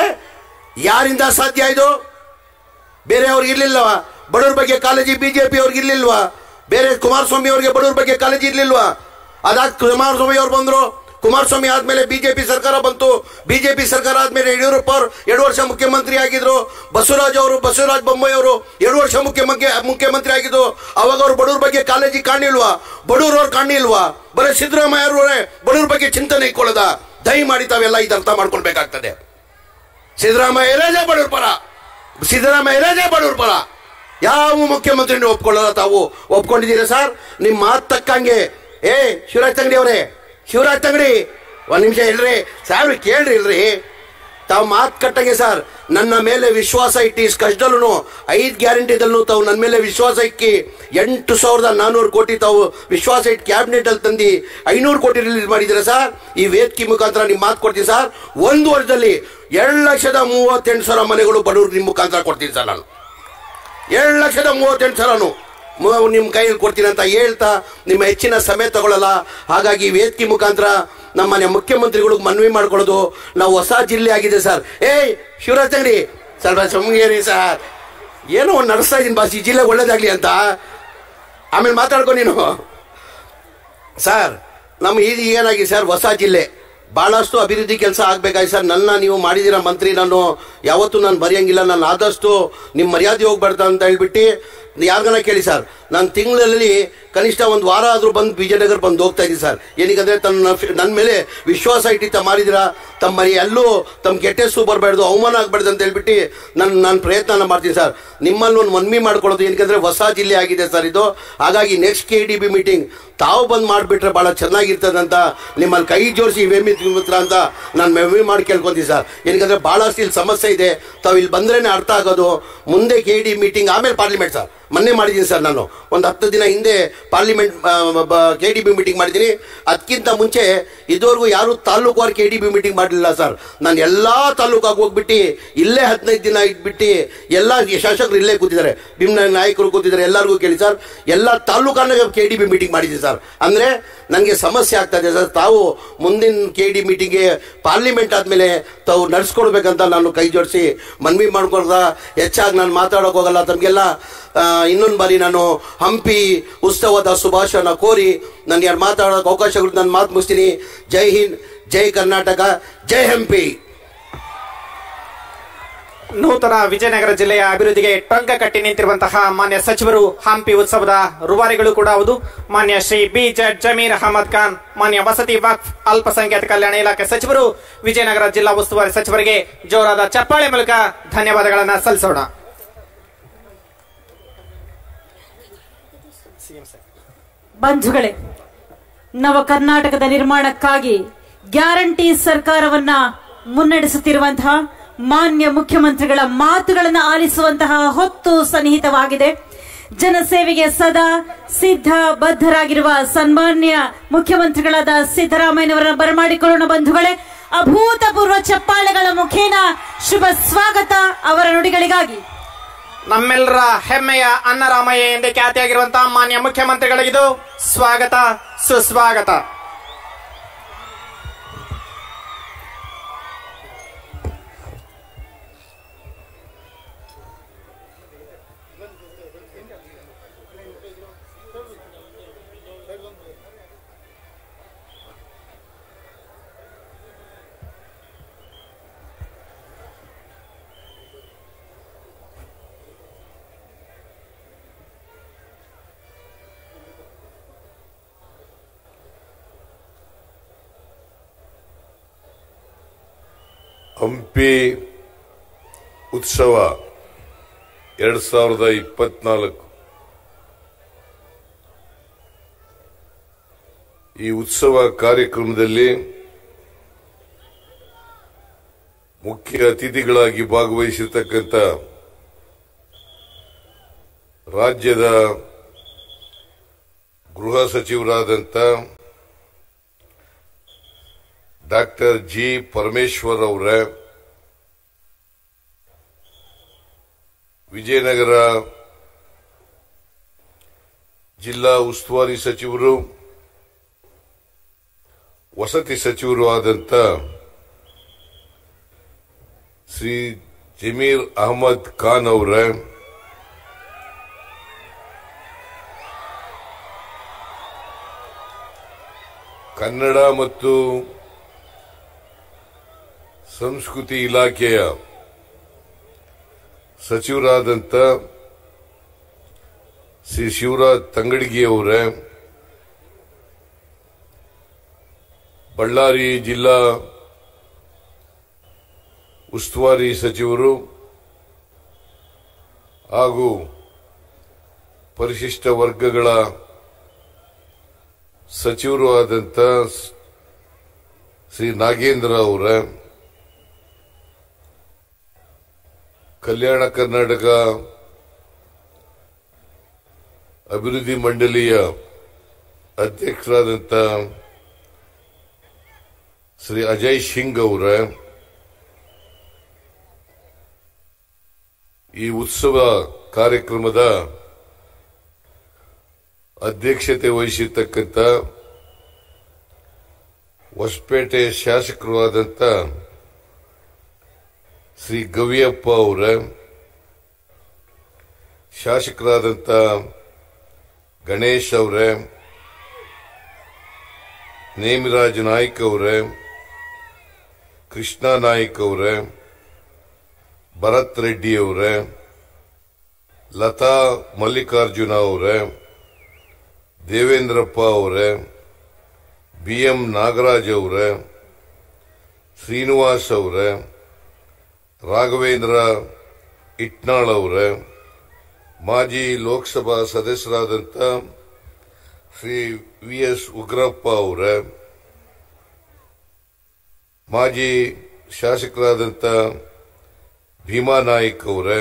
ಯಾರಿಂದ ಸಾಧ್ಯ ಇದು ಬೇರೆಯವ್ರಿಗೆ ಇರ್ಲಿಲ್ವಾ ಬಡವ್ರ ಬಗ್ಗೆ ಕಾಳಜಿ ಬಿಜೆಪಿ ಅವ್ರಿಗೆ ಇರ್ಲಿಲ್ವಾ ಬೇರೆ ಕುಮಾರಸ್ವಾಮಿ ಅವ್ರಿಗೆ ಬಡವ್ರ ಬಗ್ಗೆ ಕಾಳಜಿ ಇರ್ಲಿಲ್ವಾ ಅದಾದ ಕುಮಾರಸ್ವಾಮಿ ಅವ್ರು ಬಂದ್ರು ಕುಮಾರಸ್ವಾಮಿ ಆದ್ಮೇಲೆ ಬಿಜೆಪಿ ಸರ್ಕಾರ ಬಂತು ಬಿಜೆಪಿ ಸರ್ಕಾರ ಆದ್ಮೇಲೆ ಯಡಿಯೂರಪ್ಪ ಅವರು ಎರಡು ವರ್ಷ ಮುಖ್ಯಮಂತ್ರಿ ಆಗಿದ್ರು ಬಸವರಾಜ್ ಅವರು ಬಸವರಾಜ ಬೊಮ್ಮಾಯಿ ಅವರು ಎರಡು ವರ್ಷ ಮುಖ್ಯಮಂತ್ರಿ ಮುಖ್ಯಮಂತ್ರಿ ಆಗಿದ್ರು ಅವಾಗ ಅವ್ರು ಬಡವ್ರ ಬಗ್ಗೆ ಕಾಳಜಿ ಕಾಣಿಲ್ವಾ ಬಡವ್ರ ಅವ್ರು ಕಾಣಿಲ್ವಾ ಬರೀ ಸಿದ್ದರಾಮಯ್ಯ ಅವರೇ ಬಡವ್ರ ಬಗ್ಗೆ ಚಿಂತನೆ ಇಟ್ಕೊಳ್ಳದ ದಯಮಾಡಿ ತಾವೆಲ್ಲ ಇದು ಅರ್ಥ ಮಾಡ್ಕೊಳ್ಬೇಕಾಗ್ತದೆ ಸಿದ್ದರಾಮಯ್ಯ ಇರೋದೇ ಬಡವ್ರ ಪರ ಸಿದ್ದರಾಮಯ್ಯ ಇರೋದೇ ಬಡವ್ರ ಪರ ಯಾವ ಮುಖ್ಯಮಂತ್ರಿನೂ ಒಪ್ಕೊಳ್ಳಲ್ಲ ತಾವು ಒಪ್ಕೊಂಡಿದ್ದೀರಾ ಸರ್ ನಿಮ್ಮ ಮಾತು ತಕ್ಕಂಗೆ ಏ ಶಿವರಾಜ್ ತಂಗಡಿ ಅವರೇ ಶಿವರಾಜ್ ತಂಗಡಿ ಒಂದ್ ನಿಮಿಷ ಇಲ್ರಿ ಸಾಹೇಬ್ರಿ ಕೇಳ್ರಿ ಇಲ್ರಿ ತಾವು ಮಾತು ಕಟ್ಟಂಗೆ ಸರ್ ನನ್ನ ಮೇಲೆ ವಿಶ್ವಾಸ ಇಟ್ಟು ಇಷ್ಟು ಕಷ್ಟದಲ್ಲೂ ಐದು ಗ್ಯಾರಂಟಿದಲ್ಲೂ ತಾವು ನನ್ನ ಮೇಲೆ ವಿಶ್ವಾಸ ಇಕ್ಕಿ ಎಂಟು ಸಾವಿರದ ನಾನ್ನೂರು ಕೋಟಿ ತಾವು ವಿಶ್ವಾಸ ಇಟ್ಟು ಕ್ಯಾಬಿನೆಟ್ ಅಲ್ಲಿ ತಂದು ಐನೂರು ಕೋಟಿ ರಿಲೀಸ್ ಮಾಡಿದ್ದೀರಾ ಸರ್ ಈ ವೇದಿಕೆ ಮುಖಾಂತರ ನಿಮ್ಮ ಮಾತು ಕೊಡ್ತೀನಿ ಸರ್ ಒಂದು ವರ್ಷದಲ್ಲಿ ಎರಡು ಲಕ್ಷದ ಮೂವತ್ತೆಂಟು ಸಾವಿರ ಮನೆಗಳು ಬಡವ್ರಿಗೆ ನಿಮ್ಮ ಮುಖಾಂತರ ಕೊಡ್ತೀನಿ ಸರ್ ನಾನು ಎರಡು ಲಕ್ಷದ ಮೂವತ್ತೆಂಟು ಸಾವಿರನು ನಿಮ್ಮ ಕೈಯಲ್ಲಿ ಕೊಡ್ತೀನಿ ಅಂತ ಹೇಳ್ತಾ ನಿಮ್ಮ ಹೆಚ್ಚಿನ ಸಮಯ ತಗೊಳ್ಳಲ್ಲ ಹಾಗಾಗಿ ವೇದಿಕೆ ಮುಖಾಂತರ ನಮ್ಮನೆ ಮುಖ್ಯಮಂತ್ರಿಗಳಿಗೆ ಮನವಿ ಮಾಡ್ಕೊಳ್ಳೋದು ನಾವು ಹೊಸ ಜಿಲ್ಲೆ ಆಗಿದೆ ಸರ್ ಏಯ್ ಶಿವರಾಜ್ ತಂಗಡಿ ಸ್ವಲ್ಪ ಸುಮ್ಮನೆ ಸರ್ ಏನೋ ಒಂದು ನಡೆಸ್ತಾ ಇದ್ದೀನಿ ಬಾಸ್ ಈ ಜಿಲ್ಲೆ ಒಳ್ಳೇದಾಗ್ಲಿ ಅಂತ ಆಮೇಲೆ ಮಾತಾಡ್ಕೊ ನೀನು ಸರ್ ನಮ್ಮ ಇದು ಏನಾಗಿದೆ ಸರ್ ಹೊಸ ಜಿಲ್ಲೆ ಬಹಳಷ್ಟು ಅಭಿವೃದ್ಧಿ ಕೆಲಸ ಆಗ್ಬೇಕಾಗಿ ಸರ್ ನನ್ನ ನೀವು ಮಾಡಿದಿರ ಮಂತ್ರಿ ನಾನು ಯಾವತ್ತೂ ನಾನು ಬರೆಯಂಗಿಲ್ಲ ನಾನು ಆದಷ್ಟು ನಿಮ್ಮ ಮರ್ಯಾದೆ ಹೋಗ್ಬಾರ್ದು ಅಂತ ಹೇಳ್ಬಿಟ್ಟು ಯಾರಿಗನ ಕೇಳಿ ಸರ್ ನಾನು ತಿಂಗಳಲ್ಲಿ ಕನಿಷ್ಠ ಒಂದು ವಾರ ಆದರೂ ಬಂದು ವಿಜಯನಗರ ಬಂದು ಹೋಗ್ತಾ ಇದ್ದೀನಿ ಸರ್ ಏನಕ್ಕಂದ್ರೆ ತನ್ನ ನನ್ನ ಮೇಲೆ ವಿಶ್ವಾಸ ಇಟ್ಟಿತ್ತ ಮಾಡಿದಿರ ತಮ್ಮ ಮರಿ ಎಲ್ಲೂ ತಮ್ಮ ಕೆಟ್ಟ ಹೆಸರು ಬರಬಾರ್ದು ಅವಮಾನ ಆಗಬಾರ್ದು ಅಂತ ಹೇಳ್ಬಿಟ್ಟು ನಾನು ನಾನು ಪ್ರಯತ್ನ ಮಾಡ್ತೀನಿ ಸರ್ ನಿಮ್ಮಲ್ಲಿ ಒಂದು ಮನವಿ ಮಾಡ್ಕೊಳ್ಳೋದು ಏನಕ್ಕಂದ್ರೆ ಹೊಸ ಜಿಲ್ಲೆ ಆಗಿದೆ ಸರ್ ಇದು ಹಾಗಾಗಿ next K D B meeting ತಾವು ಬಂದು ಮಾಡಿಬಿಟ್ರೆ ಭಾಳ ಚೆನ್ನಾಗಿರ್ತದಂತ ನಿಮ್ಮಲ್ಲಿ ಕೈ ಜೋಡಿಸಿ ವೇಮಿ ತಿಮ್ಮತ್ರ ಅಂತ ನಾನು ಮೆಮಿ ಮಾಡಿ ಕೇಳ್ಕೊತೀನಿ ಸರ್ ಏನಕ್ಕಂದ್ರೆ ಭಾಳಷ್ಟು ಇಲ್ಲಿ ಸಮಸ್ಯೆ ಇದೆ ತಾವು ಇಲ್ಲಿ ಬಂದ್ರೇನೆ ಅರ್ಥ ಆಗೋದು ಮುಂದೆ ಕೆ ಡಿ ಮೀಟಿಂಗ್ ಆಮೇಲೆ ಪಾರ್ಲಿಮೆಂಟ್ ಸರ್ ಮೊನ್ನೆ ಮಾಡಿದ್ದೀನಿ ಸರ್ ನಾನು ಒಂದು ಹತ್ತು ದಿನ ಹಿಂದೆ parliament K D B meeting ಮಾಡಿದ್ದೀನಿ ಅದಕ್ಕಿಂತ ಮುಂಚೆ ಇದುವರೆಗೂ ಯಾರು ತಾಲೂಕುವಾರು ಕೆ ಡಿ ಬಿ ಮೀಟಿಂಗ್ ಮಾಡಲಿಲ್ಲ ಸರ್ ನಾನು ಎಲ್ಲ ತಾಲೂಕಾಗಿ ಹೋಗ್ಬಿಟ್ಟು ಇಲ್ಲೇ ಹದಿನೈದು ದಿನ ಇಟ್ಬಿಟ್ಟು ಎಲ್ಲ ಶಾಸಕರು ಇಲ್ಲೇ ಕೂತಿದ್ದಾರೆ ಭೀಮ್ನ ನಾಯಕರು ಕೂತಿದ್ದಾರೆ ಎಲ್ಲರಿಗೂ ಕೇಳಿ ಸರ್ ಎಲ್ಲ ತಾಲೂಕನ್ನ ಕೆ ಡಿ ಬಿ ಮೀಟಿಂಗ್ ಮಾಡಿದ್ದೀನಿ ಸರ್ ಅಂದರೆ ನನಗೆ ಸಮಸ್ಯೆ ಆಗ್ತಾ ಇದೆ ಸರ್ ತಾವು ಮುಂದಿನ ಕೆ ಡಿ ಮೀಟಿಂಗ್ಗೆ ಪಾರ್ಲಿಮೆಂಟ್ ಆದಮೇಲೆ ತಾವು ನಡೆಸ್ಕೊಡ್ಬೇಕಂತ ನಾನು ಕೈ ಜೋಡಿಸಿ ಮನವಿ ಮಾಡ್ಕೊಳ್ದ ಹೆಚ್ಚಾಗಿ ನಾನು ಮಾತಾಡೋಕೆ ಹೋಗಲ್ಲ ತಮಗೆಲ್ಲ ಇನ್ನೊಂದು ಬಾರಿ ನಾನು ಹಂಪಿ ಉತ್ಸವದ ಶುಭಾಶಯನ ಕೋರಿ ನನಗೆ ಯಾರು ಮಾತಾಡೋಕೆ ಅವಕಾಶಗಳು ನಾನು ಮಾತು ಮುಗಿಸ್ತೀನಿ ಜೈ ಹಿಂದ್ ಜೈ ಕರ್ನಾಟಕ ಜೈ ಹಂಪಿ ನೂತನ ವಿಜಯನಗರ ಜಿಲ್ಲೆಯ ಅಭಿವೃದ್ಧಿಗೆ ಟೊಂಕ ಕಟ್ಟಿ ನಿಂತಿರುವಂತಹ ಮಾನ್ಯ ಸಚಿವರು ಹಂಪಿ ಉತ್ಸವದ ರೂವಾರಿಗಳು ಕೂಡ ಹೌದು ಮಾನ್ಯ ಶ್ರೀ ಬಿ ಜಡ್ ಜಮೀರ್ ಅಹಮದ್ ಖಾನ್ ಮಾನ್ಯ ವಸತಿ ವಕ್ಫ್ ಅಲ್ಪಸಂಖ್ಯಾತ ಕಲ್ಯಾಣ ಇಲಾಖೆ ಸಚಿವರು ವಿಜಯನಗರ ಜಿಲ್ಲಾ ಉಸ್ತುವಾರಿ ಸಚಿವರಿಗೆ ಜೋರಾದ ಚಪ್ಪಾಳೆ ಮೂಲಕ ಧನ್ಯವಾದಗಳನ್ನ ಸಲ್ಲಿಸೋಣ ಬಂಧುಗಳೇ ನವ ಕರ್ನಾಟಕದ ನಿರ್ಮಾಣಕ್ಕಾಗಿ ಗ್ಯಾರಂಟಿ ಸರ್ಕಾರವನ್ನ ಮುನ್ನಡೆಸುತ್ತಿರುವಂತಹ ಮಾನ್ಯ ಮುಖ್ಯಮಂತ್ರಿಗಳ ಮಾತುಗಳನ್ನ ಆಲಿಸುವಂತಹ ಹೊತ್ತು ಸನ್ನಿಹಿತವಾಗಿದೆ ಜನಸೇವೆಗೆ ಸದಾ ಸಿದ್ಧ ಬದ್ಧರಾಗಿರುವ ಸನ್ಮಾನ್ಯ ಮುಖ್ಯಮಂತ್ರಿಗಳಾದ ಸಿದ್ದರಾಮಯ್ಯನವರನ್ನ ಬರಮಾಡಿಕೊಳ್ಳೋಣ ಬಂಧುಗಳೇ ಅಭೂತಪೂರ್ವ ಚಪ್ಪಾಳೆಗಳ ಮುಖೇನ ಶುಭ ಸ್ವಾಗತ ಅವರ ನುಡಿಗಳಿಗಾಗಿ ನಮ್ಮೆಲ್ಲರ ಹೆಮ್ಮೆಯ ಅನ್ನರಾಮಯ್ಯ ಎಂದೇ ಖ್ಯಾತಿಯಾಗಿರುವಂತಹ ಮಾನ್ಯ ಮುಖ್ಯಮಂತ್ರಿಗಳಿಗಿದು ಸ್ವಾಗತ ಸುಸ್ವಾಗತ ಹಂಪಿ ಉತ್ಸವ ಎರಡ್ ಸಾವಿರದ ಇಪ್ಪತ್ನಾಲ್ಕು ಈ ಉತ್ಸವ ಕಾರ್ಯಕ್ರಮದಲ್ಲಿ ಮುಖ್ಯ ಅತಿಥಿಗಳಾಗಿ ಭಾಗವಹಿಸಿರ್ತಕ್ಕಂಥ ರಾಜ್ಯದ ಗೃಹ ಸಚಿವರಾದಂಥ ಡಾಕ್ಟರ್ ಜಿ ಪರಮೇಶ್ವರ್ ಅವರ ವಿಜಯನಗರ ಜಿಲ್ಲಾ ಉಸ್ತುವಾರಿ ಸಚಿವರು ವಸತಿ ಸಚಿವರು ಆದಂಥ ಶ್ರೀ ಜಮೀರ್ ಅಹಮದ್ ಖಾನ್ ಅವರ ಕನ್ನಡ ಮತ್ತು ಸಂಸ್ಕೃತಿ ಇಲಾಖೆಯ ಸಚಿವರಾದಂಥ ಶ್ರೀ ಶಿವರಾಜ್ ತಂಗಡಗಿಯವರ ಬಳ್ಳಾರಿ ಜಿಲ್ಲಾ ಉಸ್ತುವಾರಿ ಸಚಿವರು ಹಾಗೂ ಪರಿಶಿಷ್ಟ ವರ್ಗಗಳ ಸಚಿವರು ಆದಂಥ ಶ್ರೀ ನಾಗೇಂದ್ರ ಅವರ ಕಲ್ಯಾಣ ಕರ್ನಾಟಕ ಅಭಿವೃದ್ಧಿ ಮಂಡಳಿಯ ಅಧ್ಯಕ್ಷರಾದಂಥ ಶ್ರೀ ಅಜಯ್ ಸಿಂಗ್ ಅವರ ಈ ಉತ್ಸವ ಕಾರ್ಯಕ್ರಮದ ಅಧ್ಯಕ್ಷತೆ ವಹಿಸಿರ್ತಕ್ಕಂಥ ಹೊಸಪೇಟೆ ಶಾಸಕರು ಆದಂಥ ಶ್ರೀ ಗವಿಯಪ್ಪ ಅವರ ಶಾಸಕರಾದಂಥ ಗಣೇಶ್ ಅವರೇ ನೇಮಿರಾಜ್ ನಾಯ್ಕ್ ಅವರೇ ಕೃಷ್ಣ ನಾಯ್ಕ್ ಅವರೇ ಭರತ್ ರೆಡ್ಡಿ ಅವರೇ ಲತಾ ಮಲ್ಲಿಕಾರ್ಜುನ ಅವರೇ ದೇವೇಂದ್ರಪ್ಪ ಅವರೇ ಬಿ ಎಂ ನಾಗರಾಜ್ ಅವರೇ ಶ್ರೀನಿವಾಸ್ ಅವರೇ ರಾಘವೇಂದ್ರ ಇಟ್ನಾಳ್ ಅವರೇ ಮಾಜಿ ಲೋಕಸಭಾ ಸದಸ್ಯರಾದಂಥ ಶ್ರೀ ವಿ ಎಸ್ ಉಗ್ರಪ್ಪ ಅವರೇ ಮಾಜಿ ಶಾಸಕರಾದಂಥ ಭೀಮಾ ನಾಯ್ಕ್ ಅವರೇ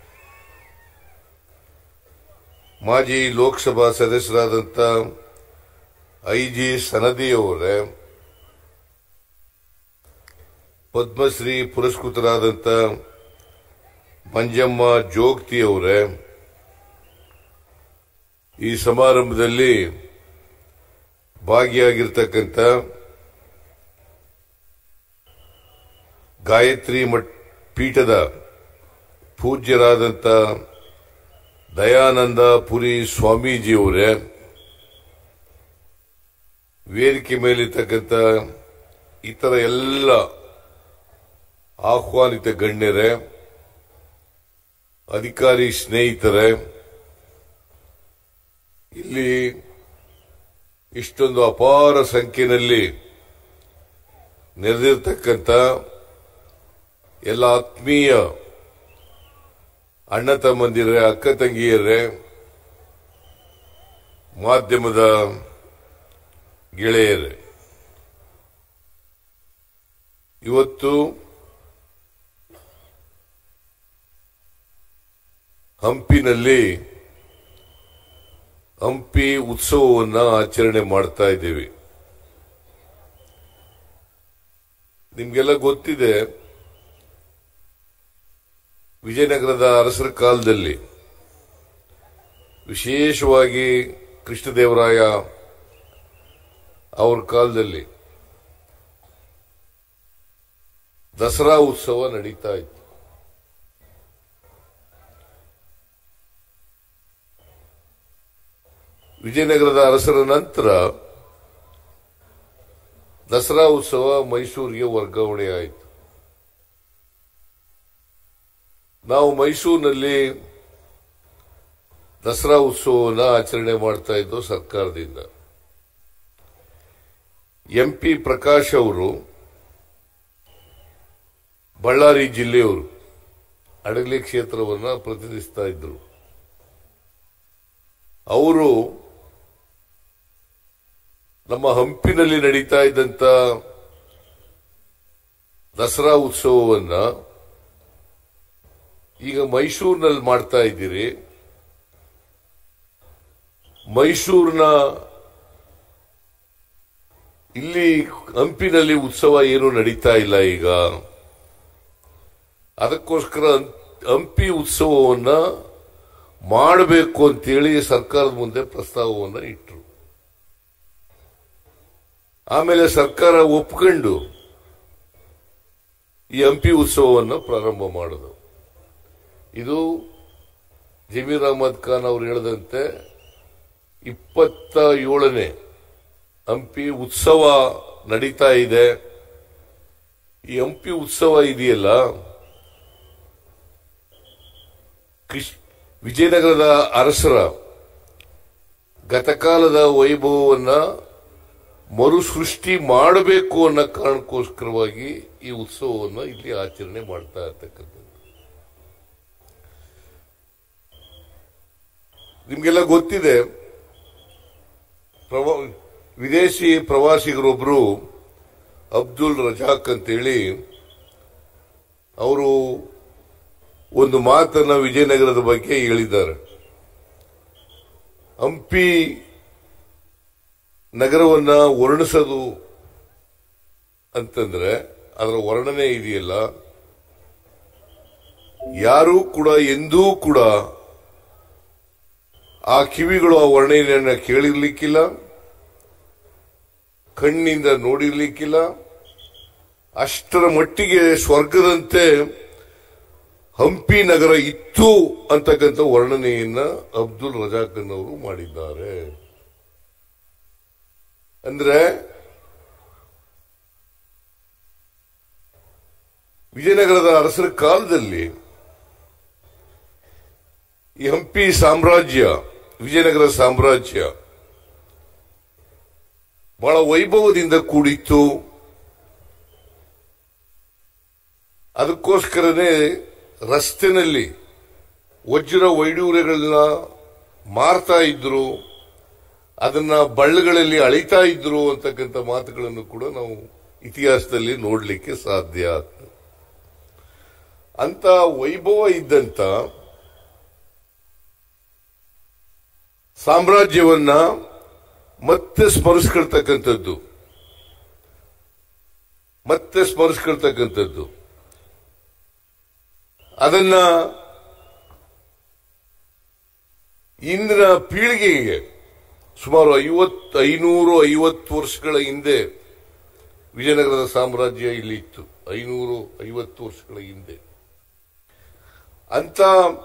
ಮಾಜಿ ಲೋಕಸಭಾ ಸದಸ್ಯರಾದಂಥ ಐಜಿ ಸನದಿ ಅವರೇ ಪದ್ಮಶ್ರೀ ಪುರಸ್ಕೃತರಾದಂಥ ಮಂಜಮ್ಮ ಜೋಗ್ತಿ ಅವರೇ ಈ ಸಮಾರಂಭದಲ್ಲಿ ಭಾಗಿಯಾಗಿರ್ತಕ್ಕಂಥ ಗಾಯತ್ರಿ ಮಠ್ ಪೀಠದ ಪೂಜ್ಯರಾದಂಥ ದಯಾನಂದ ಪುರಿ ಸ್ವಾಮೀಜಿಯವರೇ ವೇದಿಕೆ ಮೇಲಿರ್ತಕ್ಕಂಥ ಇತರ ಎಲ್ಲ ಆಹ್ವಾನಿತ ಗಣ್ಯರೇ ಅಧಿಕಾರಿ ಸ್ನೇಹಿತರೇ ಇಲ್ಲಿ ಇಷ್ಟೊಂದು ಅಪಾರ ಸಂಖ್ಯೆಯಲ್ಲಿ ನೆರೆದಿರ್ತಕ್ಕಂಥ ಎಲ್ಲ ಆತ್ಮೀಯ ಅಣ್ಣ ತಮ್ಮಂದಿರೇ ಅಕ್ಕ ತಂಗಿಯರೇ ಮಾಧ್ಯಮದ ಗೆಳೆಯರೇ ಇವತ್ತು ಹಂಪಿನಲ್ಲಿ ಹಂಪಿ ಉತ್ಸವವನ್ನು ಆಚರಣೆ ಮಾಡ್ತಾ ಇದ್ದೇವೆ ನಿಮ್ಗೆಲ್ಲ ಗೊತ್ತಿದೆ ವಿಜಯನಗರದ ಅರಸರ ಕಾಲದಲ್ಲಿ ವಿಶೇಷವಾಗಿ ಕೃಷ್ಣದೇವರಾಯ ಅವ್ರ ಕಾಲದಲ್ಲಿ ದಸರಾ ಉತ್ಸವ ನಡೀತಾ ಇತ್ತು ವಿಜಯನಗರದ ಅರಸರ ನಂತರ ದಸರಾ ಉತ್ಸವ ಮೈಸೂರಿಗೆ ವರ್ಗಾವಣೆ ಆಯಿತು ನಾವು ಮೈಸೂರಿನಲ್ಲಿ ದಸರಾ ಉತ್ಸವವನ್ನು ಆಚರಣೆ ಮಾಡ್ತಾ ಇದ್ದು ಸರ್ಕಾರದಿಂದ ಎಂಪಿ ಪ್ರಕಾಶ್ ಅವರು ಬಳ್ಳಾರಿ ಜಿಲ್ಲೆಯವರು ಅಡಗಲಿ ಕ್ಷೇತ್ರವನ್ನ ಪ್ರತಿನಿಧಿಸ್ತಾ ಇದ್ರು ಅವರು ನಮ್ಮ ಹಂಪಿನಲ್ಲಿ ನಡೀತಾ ಇದ್ದಂತ ದಸರಾ ಉತ್ಸವವನ್ನ ಈಗ ಮೈಸೂರಿನಲ್ಲಿ ಮಾಡ್ತಾ ಇದ್ದೀರಿ ಮೈಸೂರಿನ ಇಲ್ಲಿ ಹಂಪಿನಲ್ಲಿ ಉತ್ಸವ ಏನು ನಡೀತಾ ಇಲ್ಲ ಈಗ ಅದಕ್ಕೋಸ್ಕರ ಹಂಪಿ ಉತ್ಸವವನ್ನ ಮಾಡಬೇಕು ಅಂತೇಳಿ ಸರ್ಕಾರದ ಮುಂದೆ ಪ್ರಸ್ತಾವವನ್ನು ಇಟ್ಟರು ಆಮೇಲೆ ಸರ್ಕಾರ ಒಪ್ಕೊಂಡು ಈ ಹಂಪಿ ಉತ್ಸವವನ್ನು ಪ್ರಾರಂಭ ಮಾಡೋದು ಇದು ಜಮೀರ್ ಅಹಮದ್ ಖಾನ್ ಅವರು ಹೇಳಿದಂತೆ ಇಪ್ಪತ್ತ ಏಳನೇ ಹಂಪಿ ಉತ್ಸವ ನಡೀತಾ ಇದೆ ಈ ಹಂಪಿ ಉತ್ಸವ ಇದೆಯಲ್ಲ ಕೃಷ್ ವಿಜಯನಗರದ ಅರಸರ ಗತಕಾಲದ ವೈಭವವನ್ನ ಮರುಸೃಷ್ಟಿ ಮಾಡಬೇಕು ಅನ್ನೋ ಕಾರಣಕ್ಕೋಸ್ಕರವಾಗಿ ಈ ಉತ್ಸವವನ್ನು ಇಲ್ಲಿ ಆಚರಣೆ ಮಾಡ್ತಾ ಇರ್ತಕ್ಕಂಥದ್ದು ನಿಮ್ಗೆಲ್ಲ ಗೊತ್ತಿದೆ ಪ್ರವಾ ವಿದೇಶಿ ಪ್ರವಾಸಿಗರೊಬ್ಬರು ಅಬ್ದುಲ್ ರಜಾಕ್ ಅಂತೇಳಿ ಅವರು ಒಂದು ಮಾತನ್ನ ವಿಜಯನಗರದ ಬಗ್ಗೆ ಹೇಳಿದ್ದಾರೆ ಹಂಪಿ ನಗರವನ್ನ ವರ್ಣಿಸೋದು ಅಂತಂದ್ರೆ ಅದರ ವರ್ಣನೆ ಇದೆಯಲ್ಲ ಯಾರೂ ಕೂಡ ಎಂದೂ ಕೂಡ ಆ ಕಿವಿಗಳು ಆ ವರ್ಣನೆಯನ್ನ ಕೇಳಿರ್ಲಿಕ್ಕಿಲ್ಲ ಕಣ್ಣಿಂದ ನೋಡಿರ್ಲಿಕ್ಕಿಲ್ಲ ಅಷ್ಟರ ಮಟ್ಟಿಗೆ ಸ್ವರ್ಗದಂತೆ ಹಂಪಿ ನಗರ ಇತ್ತು ಅಂತಕ್ಕಂಥ ವರ್ಣನೆಯನ್ನ ಅಬ್ದುಲ್ ರಜಾಕನ್ ಅವರು ಮಾಡಿದ್ದಾರೆ ಅಂದ್ರೆ ವಿಜಯನಗರದ ಅರಸರ ಕಾಲದಲ್ಲಿ ಈ ಹಂಪಿ ಸಾಮ್ರಾಜ್ಯ ವಿಜಯನಗರ ಸಾಮ್ರಾಜ್ಯ ಬಹಳ ವೈಭವದಿಂದ ಕೂಡಿತ್ತು ಅದಕ್ಕೋಸ್ಕರನೇ ರಸ್ತೆನಲ್ಲಿ ವಜ್ರ ವೈಡೂರ್ಯಗಳನ್ನ ಮಾರ್ತಾ ಇದ್ರು ಅದನ್ನ ಬಳ್ಳಗಳಲ್ಲಿ ಅಳಿತಾ ಇದ್ರು ಅಂತಕ್ಕಂಥ ಮಾತುಗಳನ್ನು ಕೂಡ ನಾವು ಇತಿಹಾಸದಲ್ಲಿ ನೋಡಲಿಕ್ಕೆ ಸಾಧ್ಯ ಆಗ್ತದೆ ಅಂತ ವೈಭವ ಇದ್ದಂತ ಸಾಮ್ರಾಜ್ಯವನ್ನ ಮತ್ತೆ ಸ್ಮರಿಸ್ಕೊಳ್ತಕ್ಕಂಥದ್ದು ಮತ್ತೆ ಸ್ಮರಿಸ್ಕೊಳ್ತಕ್ಕಂಥದ್ದು ಅದನ್ನ ಇಂದಿನ ಪೀಳಿಗೆಗೆ ಸುಮಾರು ಐವತ್ತು ಐನೂರು ಐವತ್ತು ವರ್ಷಗಳ ಹಿಂದೆ ವಿಜಯನಗರದ ಸಾಮ್ರಾಜ್ಯ ಇಲ್ಲಿ ಇತ್ತು ಐನೂರು ಐವತ್ತು ವರ್ಷಗಳ ಹಿಂದೆ ಅಂತ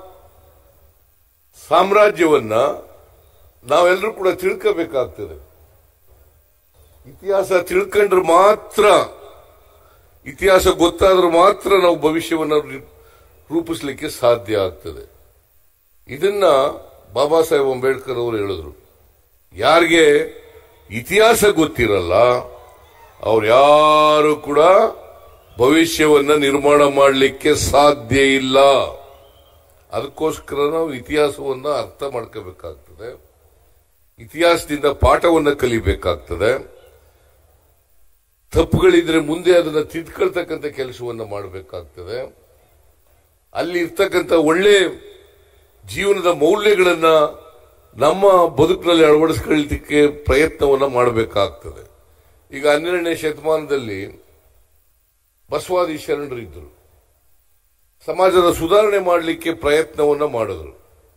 ಸಾಮ್ರಾಜ್ಯವನ್ನ ನಾವೆಲ್ಲರೂ ಕೂಡ ತಿಳ್ಕೋಬೇಕಾಗ್ತದೆ ಇತಿಹಾಸ ತಿಳ್ಕೊಂಡ್ರೆ ಮಾತ್ರ ಇತಿಹಾಸ ಗೊತ್ತಾದ್ರೆ ಮಾತ್ರ ನಾವು ಭವಿಷ್ಯವನ್ನು ರೂಪಿಸಲಿಕ್ಕೆ ಸಾಧ್ಯ ಆಗ್ತದೆ ಇದನ್ನ ಬಾಬಾ ಸಾಹೇಬ್ ಅಂಬೇಡ್ಕರ್ ಅವರು ಹೇಳಿದ್ರು ಯಾರಿಗೆ ಇತಿಹಾಸ ಗೊತ್ತಿರಲ್ಲ ಅವ್ರು ಯಾರು ಕೂಡ ಭವಿಷ್ಯವನ್ನ ನಿರ್ಮಾಣ ಮಾಡಲಿಕ್ಕೆ ಸಾಧ್ಯ ಇಲ್ಲ ಅದಕ್ಕೋಸ್ಕರ ನಾವು ಇತಿಹಾಸವನ್ನ ಅರ್ಥ ಮಾಡ್ಕೋಬೇಕಾಗ್ತದೆ ಇತಿಹಾಸದಿಂದ ಪಾಠವನ್ನ ಕಲಿಬೇಕಾಗ್ತದೆ ತಪ್ಪುಗಳಿದ್ರೆ ಮುಂದೆ ಅದನ್ನ ತಿದ್ಕೊಳ್ತಕ್ಕಂಥ ಕೆಲಸವನ್ನ ಮಾಡಬೇಕಾಗ್ತದೆ ಅಲ್ಲಿ ಇರ್ತಕ್ಕಂಥ ಒಳ್ಳೆ ಜೀವನದ ಮೌಲ್ಯಗಳನ್ನ ನಮ್ಮ ಬದುಕಿನಲ್ಲಿ ಅಳವಡಿಸ್ಕೊಳ್ಳಲಿಕ್ಕೆ ಪ್ರಯತ್ನವನ್ನ ಮಾಡಬೇಕಾಗ್ತದೆ ಈಗ ಹನ್ನೆರಡನೇ ಶತಮಾನದಲ್ಲಿ ಬಸವಾದಿ ಶರಣರಿದ್ದರು ಸಮಾಜದ ಸುಧಾರಣೆ ಮಾಡಲಿಕ್ಕೆ ಪ್ರಯತ್ನವನ್ನ ಮಾಡಿದ್ರು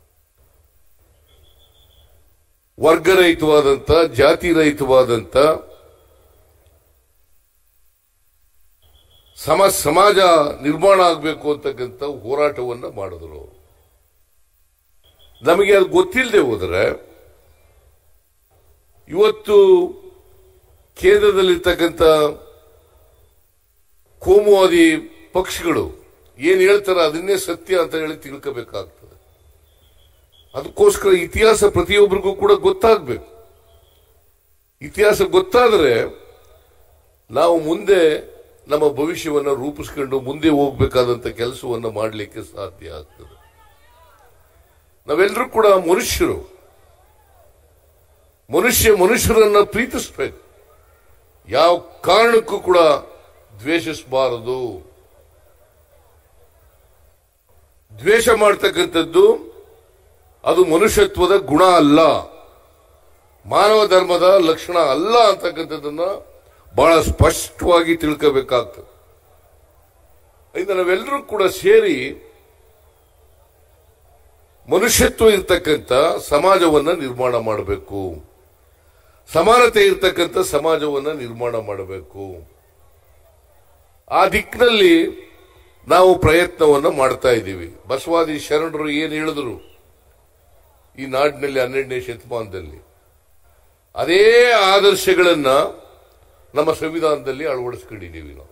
ವರ್ಗರಹಿತವಾದಂತ ಜಾತಿ ರಹಿತವಾದಂತ ಸಮ ಸಮಾಜ ನಿರ್ಮಾಣ ಆಗಬೇಕು ಅಂತಕ್ಕಂಥ ಹೋರಾಟವನ್ನ ಮಾಡಿದ್ರು ಅವರು ನಮಗೆ ಅದು ಗೊತ್ತಿಲ್ಲದೆ ಹೋದರೆ ಇವತ್ತು ಕೇಂದ್ರದಲ್ಲಿರ್ತಕ್ಕಂಥ ಕೋಮುವಾದಿ ಪಕ್ಷಗಳು ಏನ್ ಹೇಳ್ತಾರೆ ಅದನ್ನೇ ಸತ್ಯ ಅಂತ ಹೇಳಿ ತಿಳ್ಕೋಬೇಕಾಗ್ತದೆ ಅದಕ್ಕೋಸ್ಕರ ಇತಿಹಾಸ ಪ್ರತಿಯೊಬ್ಬರಿಗೂ ಕೂಡ ಗೊತ್ತಾಗಬೇಕು ಇತಿಹಾಸ ಗೊತ್ತಾದರೆ ನಾವು ಮುಂದೆ ನಮ್ಮ ಭವಿಷ್ಯವನ್ನು ರೂಪಿಸ್ಕೊಂಡು ಮುಂದೆ ಹೋಗ್ಬೇಕಾದಂತ ಕೆಲಸವನ್ನು ಮಾಡಲಿಕ್ಕೆ ಸಾಧ್ಯ ಆಗ್ತದೆ ನಾವೆಲ್ಲರೂ ಕೂಡ ಮನುಷ್ಯರು ಮನುಷ್ಯ ಮನುಷ್ಯರನ್ನ ಪ್ರೀತಿಸ್ಬೇಕು ಯಾವ ಕಾರಣಕ್ಕೂ ಕೂಡ ದ್ವೇಷಿಸಬಾರದು ದ್ವೇಷ ಮಾಡ್ತಕ್ಕಂಥದ್ದು ಅದು ಮನುಷ್ಯತ್ವದ ಗುಣ ಅಲ್ಲ ಮಾನವ ಧರ್ಮದ ಲಕ್ಷಣ ಅಲ್ಲ ಅಂತಕ್ಕಂಥದ್ದನ್ನ ಬಹಳ ಸ್ಪಷ್ಟವಾಗಿ ತಿಳ್ಕೋಬೇಕಾಗ್ತದೆ ಇದರಿಂದ ನಾವೆಲ್ಲರೂ ಕೂಡ ಸೇರಿ ಮನುಷ್ಯತ್ವ ಇರ್ತಕ್ಕಂಥ ಸಮಾಜವನ್ನ ನಿರ್ಮಾಣ ಮಾಡಬೇಕು ಸಮಾನತೆ ಇರ್ತಕ್ಕಂಥ ಸಮಾಜವನ್ನ ನಿರ್ಮಾಣ ಮಾಡಬೇಕು ಆ ದಿಕ್ಕಿನಲ್ಲಿ ನಾವು ಪ್ರಯತ್ನವನ್ನ ಮಾಡ್ತಾ ಇದ್ದೀವಿ ಬಸವಾದಿ ಶರಣರು ಏನು ಹೇಳಿದ್ರು ಈ ನಾಡಿನಲ್ಲಿ ಹನ್ನೆರಡನೇ ಶತಮಾನದಲ್ಲಿ ಅದೇ ಆದರ್ಶಗಳನ್ನ ನಮ್ಮ ಸಂವಿಧಾನದಲ್ಲಿ ಅಳವಡಿಸ್ಕೊಂಡಿದ್ದೀವಿ ನಾವು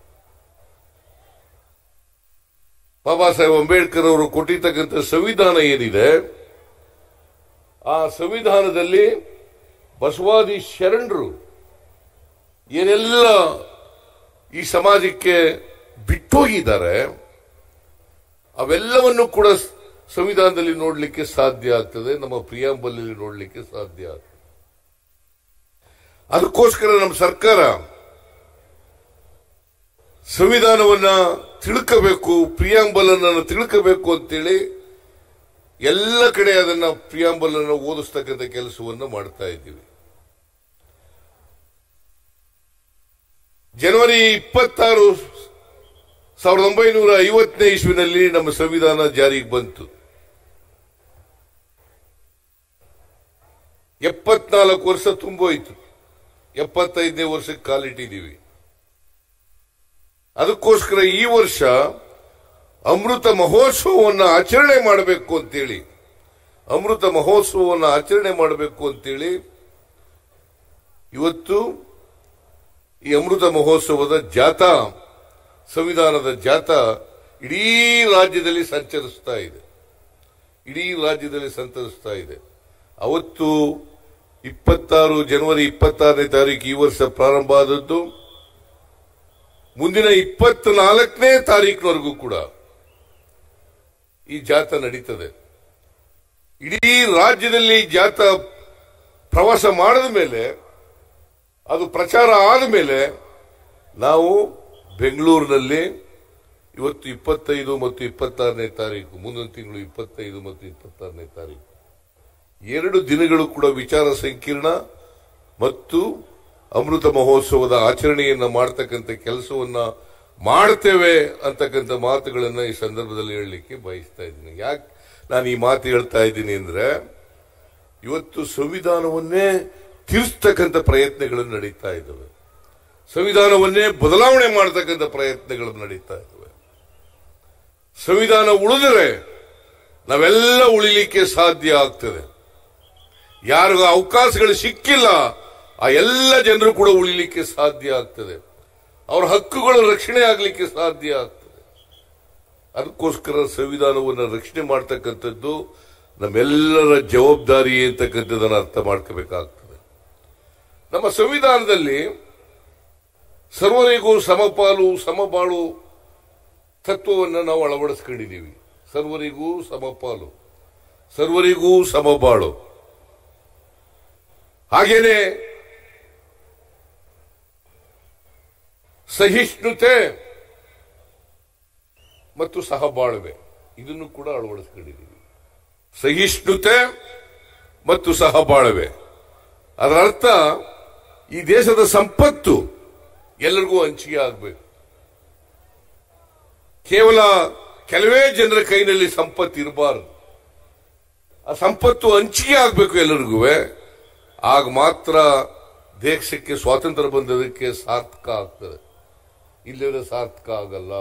ಬಾಬಾ ಸಾಹೇಬ್ ಅಂಬೇಡ್ಕರ್ ಅವರು ಕೊಟ್ಟಿರ್ತಕ್ಕಂಥ ಸಂವಿಧಾನ ಏನಿದೆ ಆ ಸಂವಿಧಾನದಲ್ಲಿ ಬಸವಾದಿ ಶರಣರು ಏನೆಲ್ಲ ಈ ಸಮಾಜಕ್ಕೆ ಬಿಟ್ಟೋಗಿದ್ದಾರೆ ಅವೆಲ್ಲವನ್ನು ಕೂಡ ಸಂವಿಧಾನದಲ್ಲಿ ನೋಡಲಿಕ್ಕೆ ಸಾಧ್ಯ ಆಗ್ತದೆ ನಮ್ಮ ಪ್ರಿಯಾಂಬಲಲ್ಲಿ ನೋಡಲಿಕ್ಕೆ ಸಾಧ್ಯ ಆಗ್ತದೆ ಅದಕ್ಕೋಸ್ಕರ ನಮ್ಮ ಸರ್ಕಾರ ಸಂವಿಧಾನವನ್ನ ತಿಳ್ಕಬೇಕು ಪ್ರಿಯಾಂಬಲನ್ನ ತಿಳ್ಕಬೇಕು ಅಂತೇಳಿ ಎಲ್ಲ ಕಡೆ ಅದನ್ನ ಪ್ರಿಯಾಂಬಲನ್ನ ಓದಿಸ್ತಕ್ಕಂಥ ಕೆಲಸವನ್ನು ಮಾಡ್ತಾ ಇದ್ದೀವಿ ಜನವರಿ ಇಪ್ಪತ್ತಾರು ಸಾವಿರದ ಒಂಬೈನೂರ ಐವತ್ತನೇ ಇಸ್ವಿನಲ್ಲಿ ನಮ್ಮ ಸಂವಿಧಾನ ಜಾರಿಗೆ ಬಂತು ಎಪ್ಪತ್ನಾಲ್ಕು ವರ್ಷ ತುಂಬೋಯ್ತು ಎಪ್ಪತ್ತೈದನೇ ವರ್ಷಕ್ಕೆ ಕಾಲಿಟ್ಟಿದ್ದೀವಿ ಅದಕ್ಕೋಸ್ಕರ ಈ ವರ್ಷ ಅಮೃತ ಮಹೋತ್ಸವವನ್ನು ಆಚರಣೆ ಮಾಡಬೇಕು ಅಂತೇಳಿ ಅಮೃತ ಮಹೋತ್ಸವವನ್ನು ಆಚರಣೆ ಮಾಡಬೇಕು ಅಂತೇಳಿ ಇವತ್ತು ಈ ಅಮೃತ ಮಹೋತ್ಸವದ ಜಾಥಾ ಸಂವಿಧಾನದ ಜಾಥಾ ಇಡೀ ರಾಜ್ಯದಲ್ಲಿ ಸಂಚರಿಸ್ತಾ ಇದೆ ಇಡೀ ರಾಜ್ಯದಲ್ಲಿ ಸಂಚರಿಸ್ತಾ ಇದೆ ಅವತ್ತು ಇಪ್ಪತ್ತಾರು ಜನವರಿ ಇಪ್ಪತ್ತಾರನೇ ತಾರೀಕು ಈ ವರ್ಷ ಪ್ರಾರಂಭ ಆದದ್ದು ಮುಂದಿನ ಇಪ್ಪತ್ನಾಲ್ಕನೇ ತಾರೀಕಿನವರೆಗೂ ಕೂಡ ಈ ಜಾಥಾ ನಡೀತದೆ ಇಡೀ ರಾಜ್ಯದಲ್ಲಿ ಜಾಥಾ ಪ್ರವಾಸ ಮಾಡಿದ ಮೇಲೆ ಅದು ಪ್ರಚಾರ ಆದ ಮೇಲೆ ನಾವು ಬೆಂಗಳೂರಿನಲ್ಲಿ ಇವತ್ತು ಇಪ್ಪತ್ತೈದು ಮತ್ತು ಇಪ್ಪತ್ತಾರನೇ ತಾರೀಕು ಮುಂದಿನ ತಿಂಗಳು ಇಪ್ಪತ್ತೈದು ಮತ್ತು ಇಪ್ಪತ್ತಾರನೇ ತಾರೀಕು ಎರಡು ದಿನಗಳು ಕೂಡ ವಿಚಾರ ಸಂಕಿರಣ ಮತ್ತು ಅಮೃತ ಮಹೋತ್ಸವದ ಆಚರಣೆಯನ್ನ ಮಾಡತಕ್ಕಂಥ ಕೆಲಸವನ್ನ ಮಾಡ್ತೇವೆ ಅಂತಕ್ಕಂಥ ಮಾತುಗಳನ್ನ ಈ ಸಂದರ್ಭದಲ್ಲಿ ಹೇಳಲಿಕ್ಕೆ ಬಯಸ್ತಾ ಇದ್ದೀನಿ ಯಾಕೆ ನಾನು ಈ ಮಾತು ಹೇಳ್ತಾ ಇದ್ದೀನಿ ಅಂದ್ರೆ ಇವತ್ತು ಸಂವಿಧಾನವನ್ನೇ ತಿರ್ಸ್ತಕ್ಕಂಥ ಪ್ರಯತ್ನಗಳು ನಡೀತಾ ಇದ್ದಾವೆ ಸಂವಿಧಾನವನ್ನೇ ಬದಲಾವಣೆ ಮಾಡತಕ್ಕಂಥ ಪ್ರಯತ್ನಗಳು ನಡೀತಾ ಇದ್ದಾವೆ ಸಂವಿಧಾನ ಉಳಿದರೆ ನಾವೆಲ್ಲ ಉಳಿಲಿಕ್ಕೆ ಸಾಧ್ಯ ಆಗ್ತದೆ ಯಾರಿಗೂ ಅವಕಾಶಗಳು ಸಿಕ್ಕಿಲ್ಲ ಆ ಎಲ್ಲ ಜನರು ಕೂಡ ಉಳಿಲಿಕ್ಕೆ ಸಾಧ್ಯ ಆಗ್ತದೆ ಅವರ ಹಕ್ಕುಗಳು ರಕ್ಷಣೆ ಆಗಲಿಕ್ಕೆ ಸಾಧ್ಯ ಆಗ್ತದೆ ಅದಕ್ಕೋಸ್ಕರ ಸಂವಿಧಾನವನ್ನು ರಕ್ಷಣೆ ಮಾಡ್ತಕ್ಕಂಥದ್ದು ನಮ್ಮೆಲ್ಲರ ಜವಾಬ್ದಾರಿ ಅಂತಕ್ಕಂಥದ್ದನ್ನು ಅರ್ಥ ಮಾಡ್ಕೋಬೇಕಾಗ್ತದೆ ನಮ್ಮ ಸಂವಿಧಾನದಲ್ಲಿ ಸರ್ವರಿಗೂ ಸಮಪಾಲು ಸಮಬಾಳು ತತ್ವವನ್ನು ನಾವು ಅಳವಡಿಸ್ಕೊಂಡಿದ್ದೀವಿ ಸರ್ವರಿಗೂ ಸಮಪಾಲು ಸರ್ವರಿಗೂ ಸಮಬಾಳು ಹಾಗೇನೆ ಸಹಿಷ್ಣುತೆ ಮತ್ತು ಸಹಬಾಳ್ವೆ ಇದನ್ನು ಕೂಡ ಅಳವಡಿಸ್ಕೊಂಡಿದ್ದೀವಿ ಸಹಿಷ್ಣುತೆ ಮತ್ತು ಸಹಬಾಳ್ವೆ ಅದರ ಅರ್ಥ ಈ ದೇಶದ ಸಂಪತ್ತು ಎಲ್ಲರಿಗೂ ಹಂಚಿಕೆ ಆಗಬೇಕು ಕೇವಲ ಕೆಲವೇ ಜನರ ಕೈನಲ್ಲಿ ಸಂಪತ್ತು ಇರಬಾರದು ಆ ಸಂಪತ್ತು ಹಂಚಿಕೆ ಆಗಬೇಕು ಎಲ್ಲರಿಗೂ ಆಗ ಮಾತ್ರ ದೇಶಕ್ಕೆ ಸ್ವಾತಂತ್ರ್ಯ ಬಂದದಕ್ಕೆ ಸಾರ್ಥಕ ಆಗ್ತದೆ ಇಲ್ಲದ್ರೆ ಸಾರ್ಥಕ ಆಗಲ್ಲ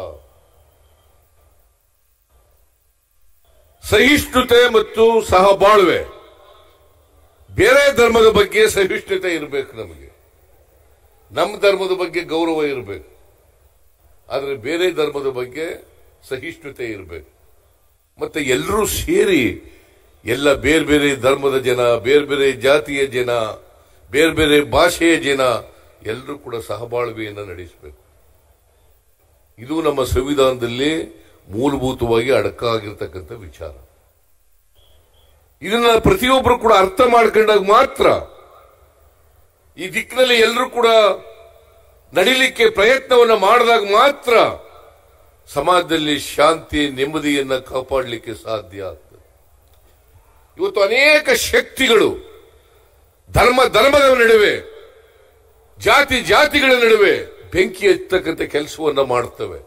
ಸಹಿಷ್ಣುತೆ ಮತ್ತು ಸಹಬಾಳ್ವೆ ಬೇರೆ ಧರ್ಮದ ಬಗ್ಗೆ ಸಹಿಷ್ಣುತೆ ಇರಬೇಕು ನಮಗೆ ನಮ್ಮ ಧರ್ಮದ ಬಗ್ಗೆ ಗೌರವ ಇರಬೇಕು ಆದರೆ ಬೇರೆ ಧರ್ಮದ ಬಗ್ಗೆ ಸಹಿಷ್ಣುತೆ ಇರಬೇಕು ಮತ್ತೆ ಎಲ್ಲರೂ ಸೇರಿ ಎಲ್ಲ ಬೇರೆ ಬೇರೆ ಧರ್ಮದ ಜನ ಬೇರೆ ಬೇರೆ ಜಾತಿಯ ಜನ ಬೇರೆ ಬೇರೆ ಭಾಷೆಯ ಜನ ಎಲ್ಲರೂ ಕೂಡ ಸಹಬಾಳ್ವೆಯನ್ನು ನಡೆಸಬೇಕು ಇದು ನಮ್ಮ ಸಂವಿಧಾನದಲ್ಲಿ ಮೂಲಭೂತವಾಗಿ ಅಡಕ ಆಗಿರ್ತಕ್ಕಂಥ ವಿಚಾರ ಇದನ್ನ ಪ್ರತಿಯೊಬ್ಬರು ಕೂಡ ಅರ್ಥ ಮಾಡ್ಕೊಂಡಾಗ ಮಾತ್ರ ಈ ದಿಕ್ಕಿನಲ್ಲಿ ಎಲ್ಲರೂ ಕೂಡ ನಡಿಲಿಕ್ಕೆ ಪ್ರಯತ್ನವನ್ನ ಮಾಡಿದಾಗ ಮಾತ್ರ ಸಮಾಜದಲ್ಲಿ ಶಾಂತಿ ನೆಮ್ಮದಿಯನ್ನ ಕಾಪಾಡಲಿಕ್ಕೆ ಸಾಧ್ಯ ಆಗ್ತದೆ ಇವತ್ತು ಅನೇಕ ಶಕ್ತಿಗಳು ಧರ್ಮ ಧರ್ಮದ ನಡುವೆ ಜಾತಿ ಜಾತಿಗಳ ನಡುವೆ ಬೆಂಕಿ ಹಚ್ಚತಕ್ಕಂಥ ಕೆಲಸವನ್ನ ಮಾಡ್ತವೆ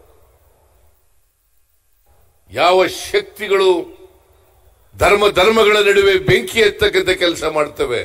ಯಾವ ಶಕ್ತಿಗಳು ಧರ್ಮ ಧರ್ಮಗಳ ನಡುವೆ ಬೆಂಕಿ ಎತ್ತಕ್ಕಂಥ ಕೆಲಸ ಮಾಡ್ತವೆ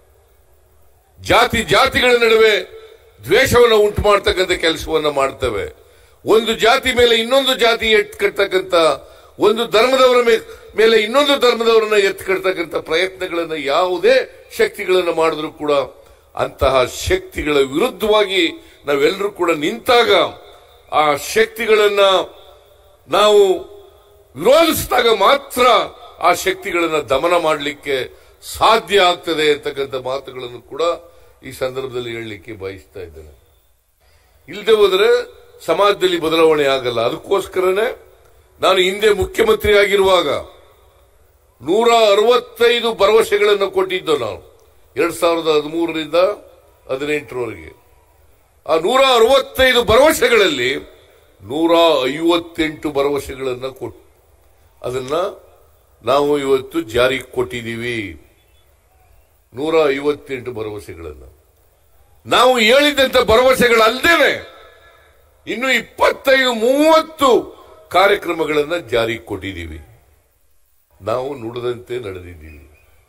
ಜಾತಿ ಜಾತಿಗಳ ನಡುವೆ ದ್ವೇಷವನ್ನು ಉಂಟು ಮಾಡ್ತಕ್ಕಂಥ ಕೆಲಸವನ್ನ ಮಾಡ್ತವೆ ಒಂದು ಜಾತಿ ಮೇಲೆ ಇನ್ನೊಂದು ಜಾತಿ ಎತ್ಕಡ್ತಕ್ಕಂಥ ಒಂದು ಧರ್ಮದವರ ಮೇ- ಮೇಲೆ ಇನ್ನೊಂದು ಧರ್ಮದವರನ್ನ ಎತ್ಕಡ್ತಕ್ಕಂಥ ಪ್ರಯತ್ನಗಳನ್ನ ಯಾವುದೇ ಶಕ್ತಿಗಳನ್ನ ಮಾಡಿದ್ರು ಕೂಡ ಅಂತಹ ಶಕ್ತಿಗಳ ವಿರುದ್ಧವಾಗಿ ನಾವೆಲ್ಲರೂ ಕೂಡ ನಿಂತಾಗ ಆ ಶಕ್ತಿಗಳನ್ನ ನಾವು ವಿರೋಧಿಸಿದಾಗ ಮಾತ್ರ ಆ ಶಕ್ತಿಗಳನ್ನ ದಮನ ಮಾಡಲಿಕ್ಕೆ ಸಾಧ್ಯ ಆಗ್ತದೆ ಅಂತಕ್ಕಂಥ ಮಾತುಗಳನ್ನು ಕೂಡ ಈ ಸಂದರ್ಭದಲ್ಲಿ ಹೇಳಲಿಕ್ಕೆ ಬಯಸ್ತಾ ಇದ್ದೇನೆ ಇಲ್ಲದೆ ಹೋದರೆ ಸಮಾಜದಲ್ಲಿ ಬದಲಾವಣೆ ಆಗಲ್ಲ ಅದಕ್ಕೋಸ್ಕರನೇ ನಾನು ಹಿಂದೆ ಮುಖ್ಯಮಂತ್ರಿ ಆಗಿರುವಾಗ ನೂರ ಅರವತ್ತೈದು ಭರವಸೆಗಳನ್ನು ಕೊಟ್ಟಿದ್ದು ನಾವು ಎರಡ್ ಸಾವಿರದ ಹದಿಮೂರರಿಂದ ಹದಿನೆಂಟರವರೆಗೆ ಆ ನೂರ ಅರವತ್ತೈದು ಭರವಸೆಗಳಲ್ಲಿ ನೂರ ಐವತ್ತೆಂಟು ಭರವಸೆಗಳನ್ನು ಕೊಟ್ಟು ಅದನ್ನ ನಾವು ಇವತ್ತು ಜಾರಿಗೆ ಕೊಟ್ಟಿದ್ದೀವಿ ನೂರ ಐವತ್ತೆಂಟು ಭರವಸೆಗಳನ್ನು ನಾವು ಹೇಳಿದಂತ ಭರವಸೆಗಳಲ್ಲದೇನೆ ಇನ್ನು ಇಪ್ಪತ್ತೈದು ಮೂವತ್ತು ಕಾರ್ಯಕ್ರಮಗಳನ್ನ ಜಾರಿಗೆ ಕೊಟ್ಟಿದ್ದೀವಿ ನಾವು ನುಡಿದಂತೆ ನಡೆದಿದ್ದೀವಿ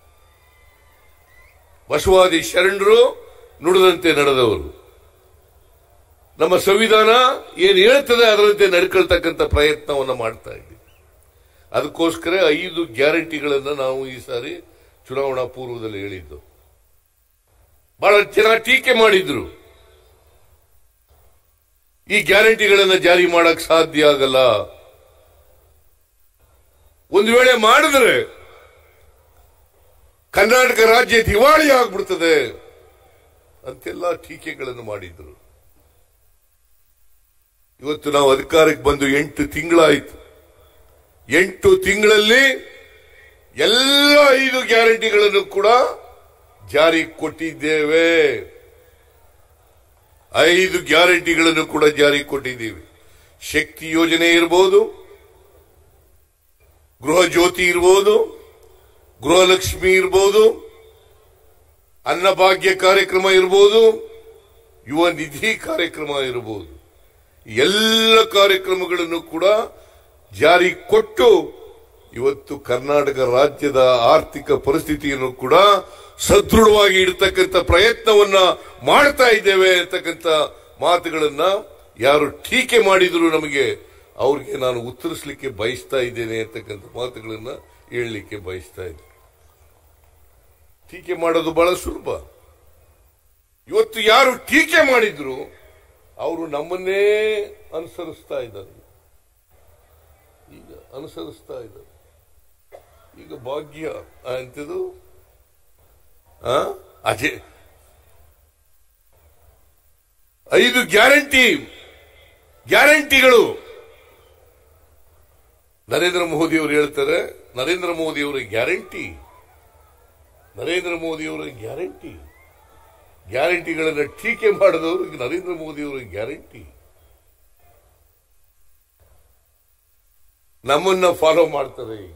ಬಸವಾದಿ ಶರಣರು ನುಡಿದಂತೆ ನಡೆದವರು ನಮ್ಮ ಸಂವಿಧಾನ ಏನ್ ಹೇಳ್ತದೆ ಅದರಂತೆ ನಡ್ಕೊಳ್ತಕ್ಕಂಥ ಪ್ರಯತ್ನವನ್ನ ಮಾಡ್ತಾ ಇದ್ದೀವಿ ಅದಕ್ಕೋಸ್ಕರ ಐದು ಗ್ಯಾರಂಟಿಗಳನ್ನ ನಾವು ಈ ಸಾರಿ ಚುನಾವಣಾ ಪೂರ್ವದಲ್ಲಿ ಹೇಳಿದ್ದು ಬಹಳ ಜನ ಟೀಕೆ ಮಾಡಿದ್ರು ಈ ಗ್ಯಾರಂಟಿಗಳನ್ನ ಜಾರಿ ಮಾಡಕ್ ಸಾಧ್ಯ ಆಗಲ್ಲ ಒಂದು ವೇಳೆ ಮಾಡಿದ್ರೆ ಕರ್ನಾಟಕ ರಾಜ್ಯ ದಿವಾಳಿ ಆಗ್ಬಿಡ್ತದೆ ಅಂತೆಲ್ಲ ಟೀಕೆಗಳನ್ನು ಮಾಡಿದ್ರು ಇವತ್ತು ನಾವು ಅಧಿಕಾರಕ್ಕೆ ಬಂದು ಎಂಟು ತಿಂಗಳಾಯಿತು ಎಂಟು ತಿಂಗಳಲ್ಲಿ ಎಲ್ಲ ಐದು ಗ್ಯಾರಂಟಿಗಳನ್ನು ಕೂಡ ಜಾರಿ ಕೊಟ್ಟಿದ್ದೇವೆ ಐದು ಗ್ಯಾರಂಟಿಗಳನ್ನು ಕೂಡ ಜಾರಿ ಕೊಟ್ಟಿದ್ದೀವಿ ಶಕ್ತಿ ಯೋಜನೆ ಇರಬಹುದು ಗೃಹ ಜ್ಯೋತಿ ಇರಬಹುದು ಗೃಹಲಕ್ಷ್ಮಿ ಇರಬಹುದು ಅನ್ನಭಾಗ್ಯ ಕಾರ್ಯಕ್ರಮ ಇರಬಹುದು ಯುವ ನಿಧಿ ಕಾರ್ಯಕ್ರಮ ಇರಬಹುದು ಎಲ್ಲ ಕಾರ್ಯಕ್ರಮಗಳನ್ನು ಕೂಡ ಜಾರಿ ಕೊಟ್ಟು ಇವತ್ತು ಕರ್ನಾಟಕ ರಾಜ್ಯದ ಆರ್ಥಿಕ ಪರಿಸ್ಥಿತಿಯನ್ನು ಕೂಡ ಸದೃಢವಾಗಿ ಇಡತಕ್ಕಂಥ ಪ್ರಯತ್ನವನ್ನ ಮಾಡ್ತಾ ಇದ್ದೇವೆ ಅಂತಕ್ಕಂಥ ಮಾತುಗಳನ್ನ ಯಾರು ಟೀಕೆ ಮಾಡಿದ್ರು ನಮಗೆ ಅವ್ರಿಗೆ ನಾನು ಉತ್ತರಿಸಲಿಕ್ಕೆ ಬಯಸ್ತಾ ಇದ್ದೇನೆ ಅಂತಕ್ಕಂಥ ಮಾತುಗಳನ್ನ ಹೇಳಲಿಕ್ಕೆ ಬಯಸ್ತಾ ಇದ್ದೇನೆ ಟೀಕೆ ಮಾಡೋದು ಬಹಳ ಸುಲಭ ಇವತ್ತು ಯಾರು ಟೀಕೆ ಮಾಡಿದ್ರು ಅವರು ನಮ್ಮನ್ನೇ ಅನುಸರಿಸ್ತಾ ಇದ್ದಾರೆ ಈಗ ಅನುಸರಿಸ್ತಾ ಇದ್ದಾರೆ ಈಗ ಭಾಗ್ಯ ಅಂತದು ಆ? ಅಜೆ ಐದು ಗ್ಯಾರಂಟಿ ಗ್ಯಾರಂಟಿಗಳು ನರೇಂದ್ರ ಮೋದಿ ಅವರು ಹೇಳ್ತಾರೆ ನರೇಂದ್ರ ಮೋದಿ ಅವರ ಗ್ಯಾರಂಟಿ ನರೇಂದ್ರ ಮೋದಿ ಅವರ ಗ್ಯಾರಂಟಿ ಗ್ಯಾರಂಟಿಗಳನ್ನ ಟೀಕೆ ಮಾಡಿದವರು ಈಗ ನರೇಂದ್ರ ಮೋದಿ ಅವರ ಗ್ಯಾರಂಟಿ ನಮ್ಮನ್ನ ಫಾಲೋ ಮಾಡ್ತಾರೆ ಈಗ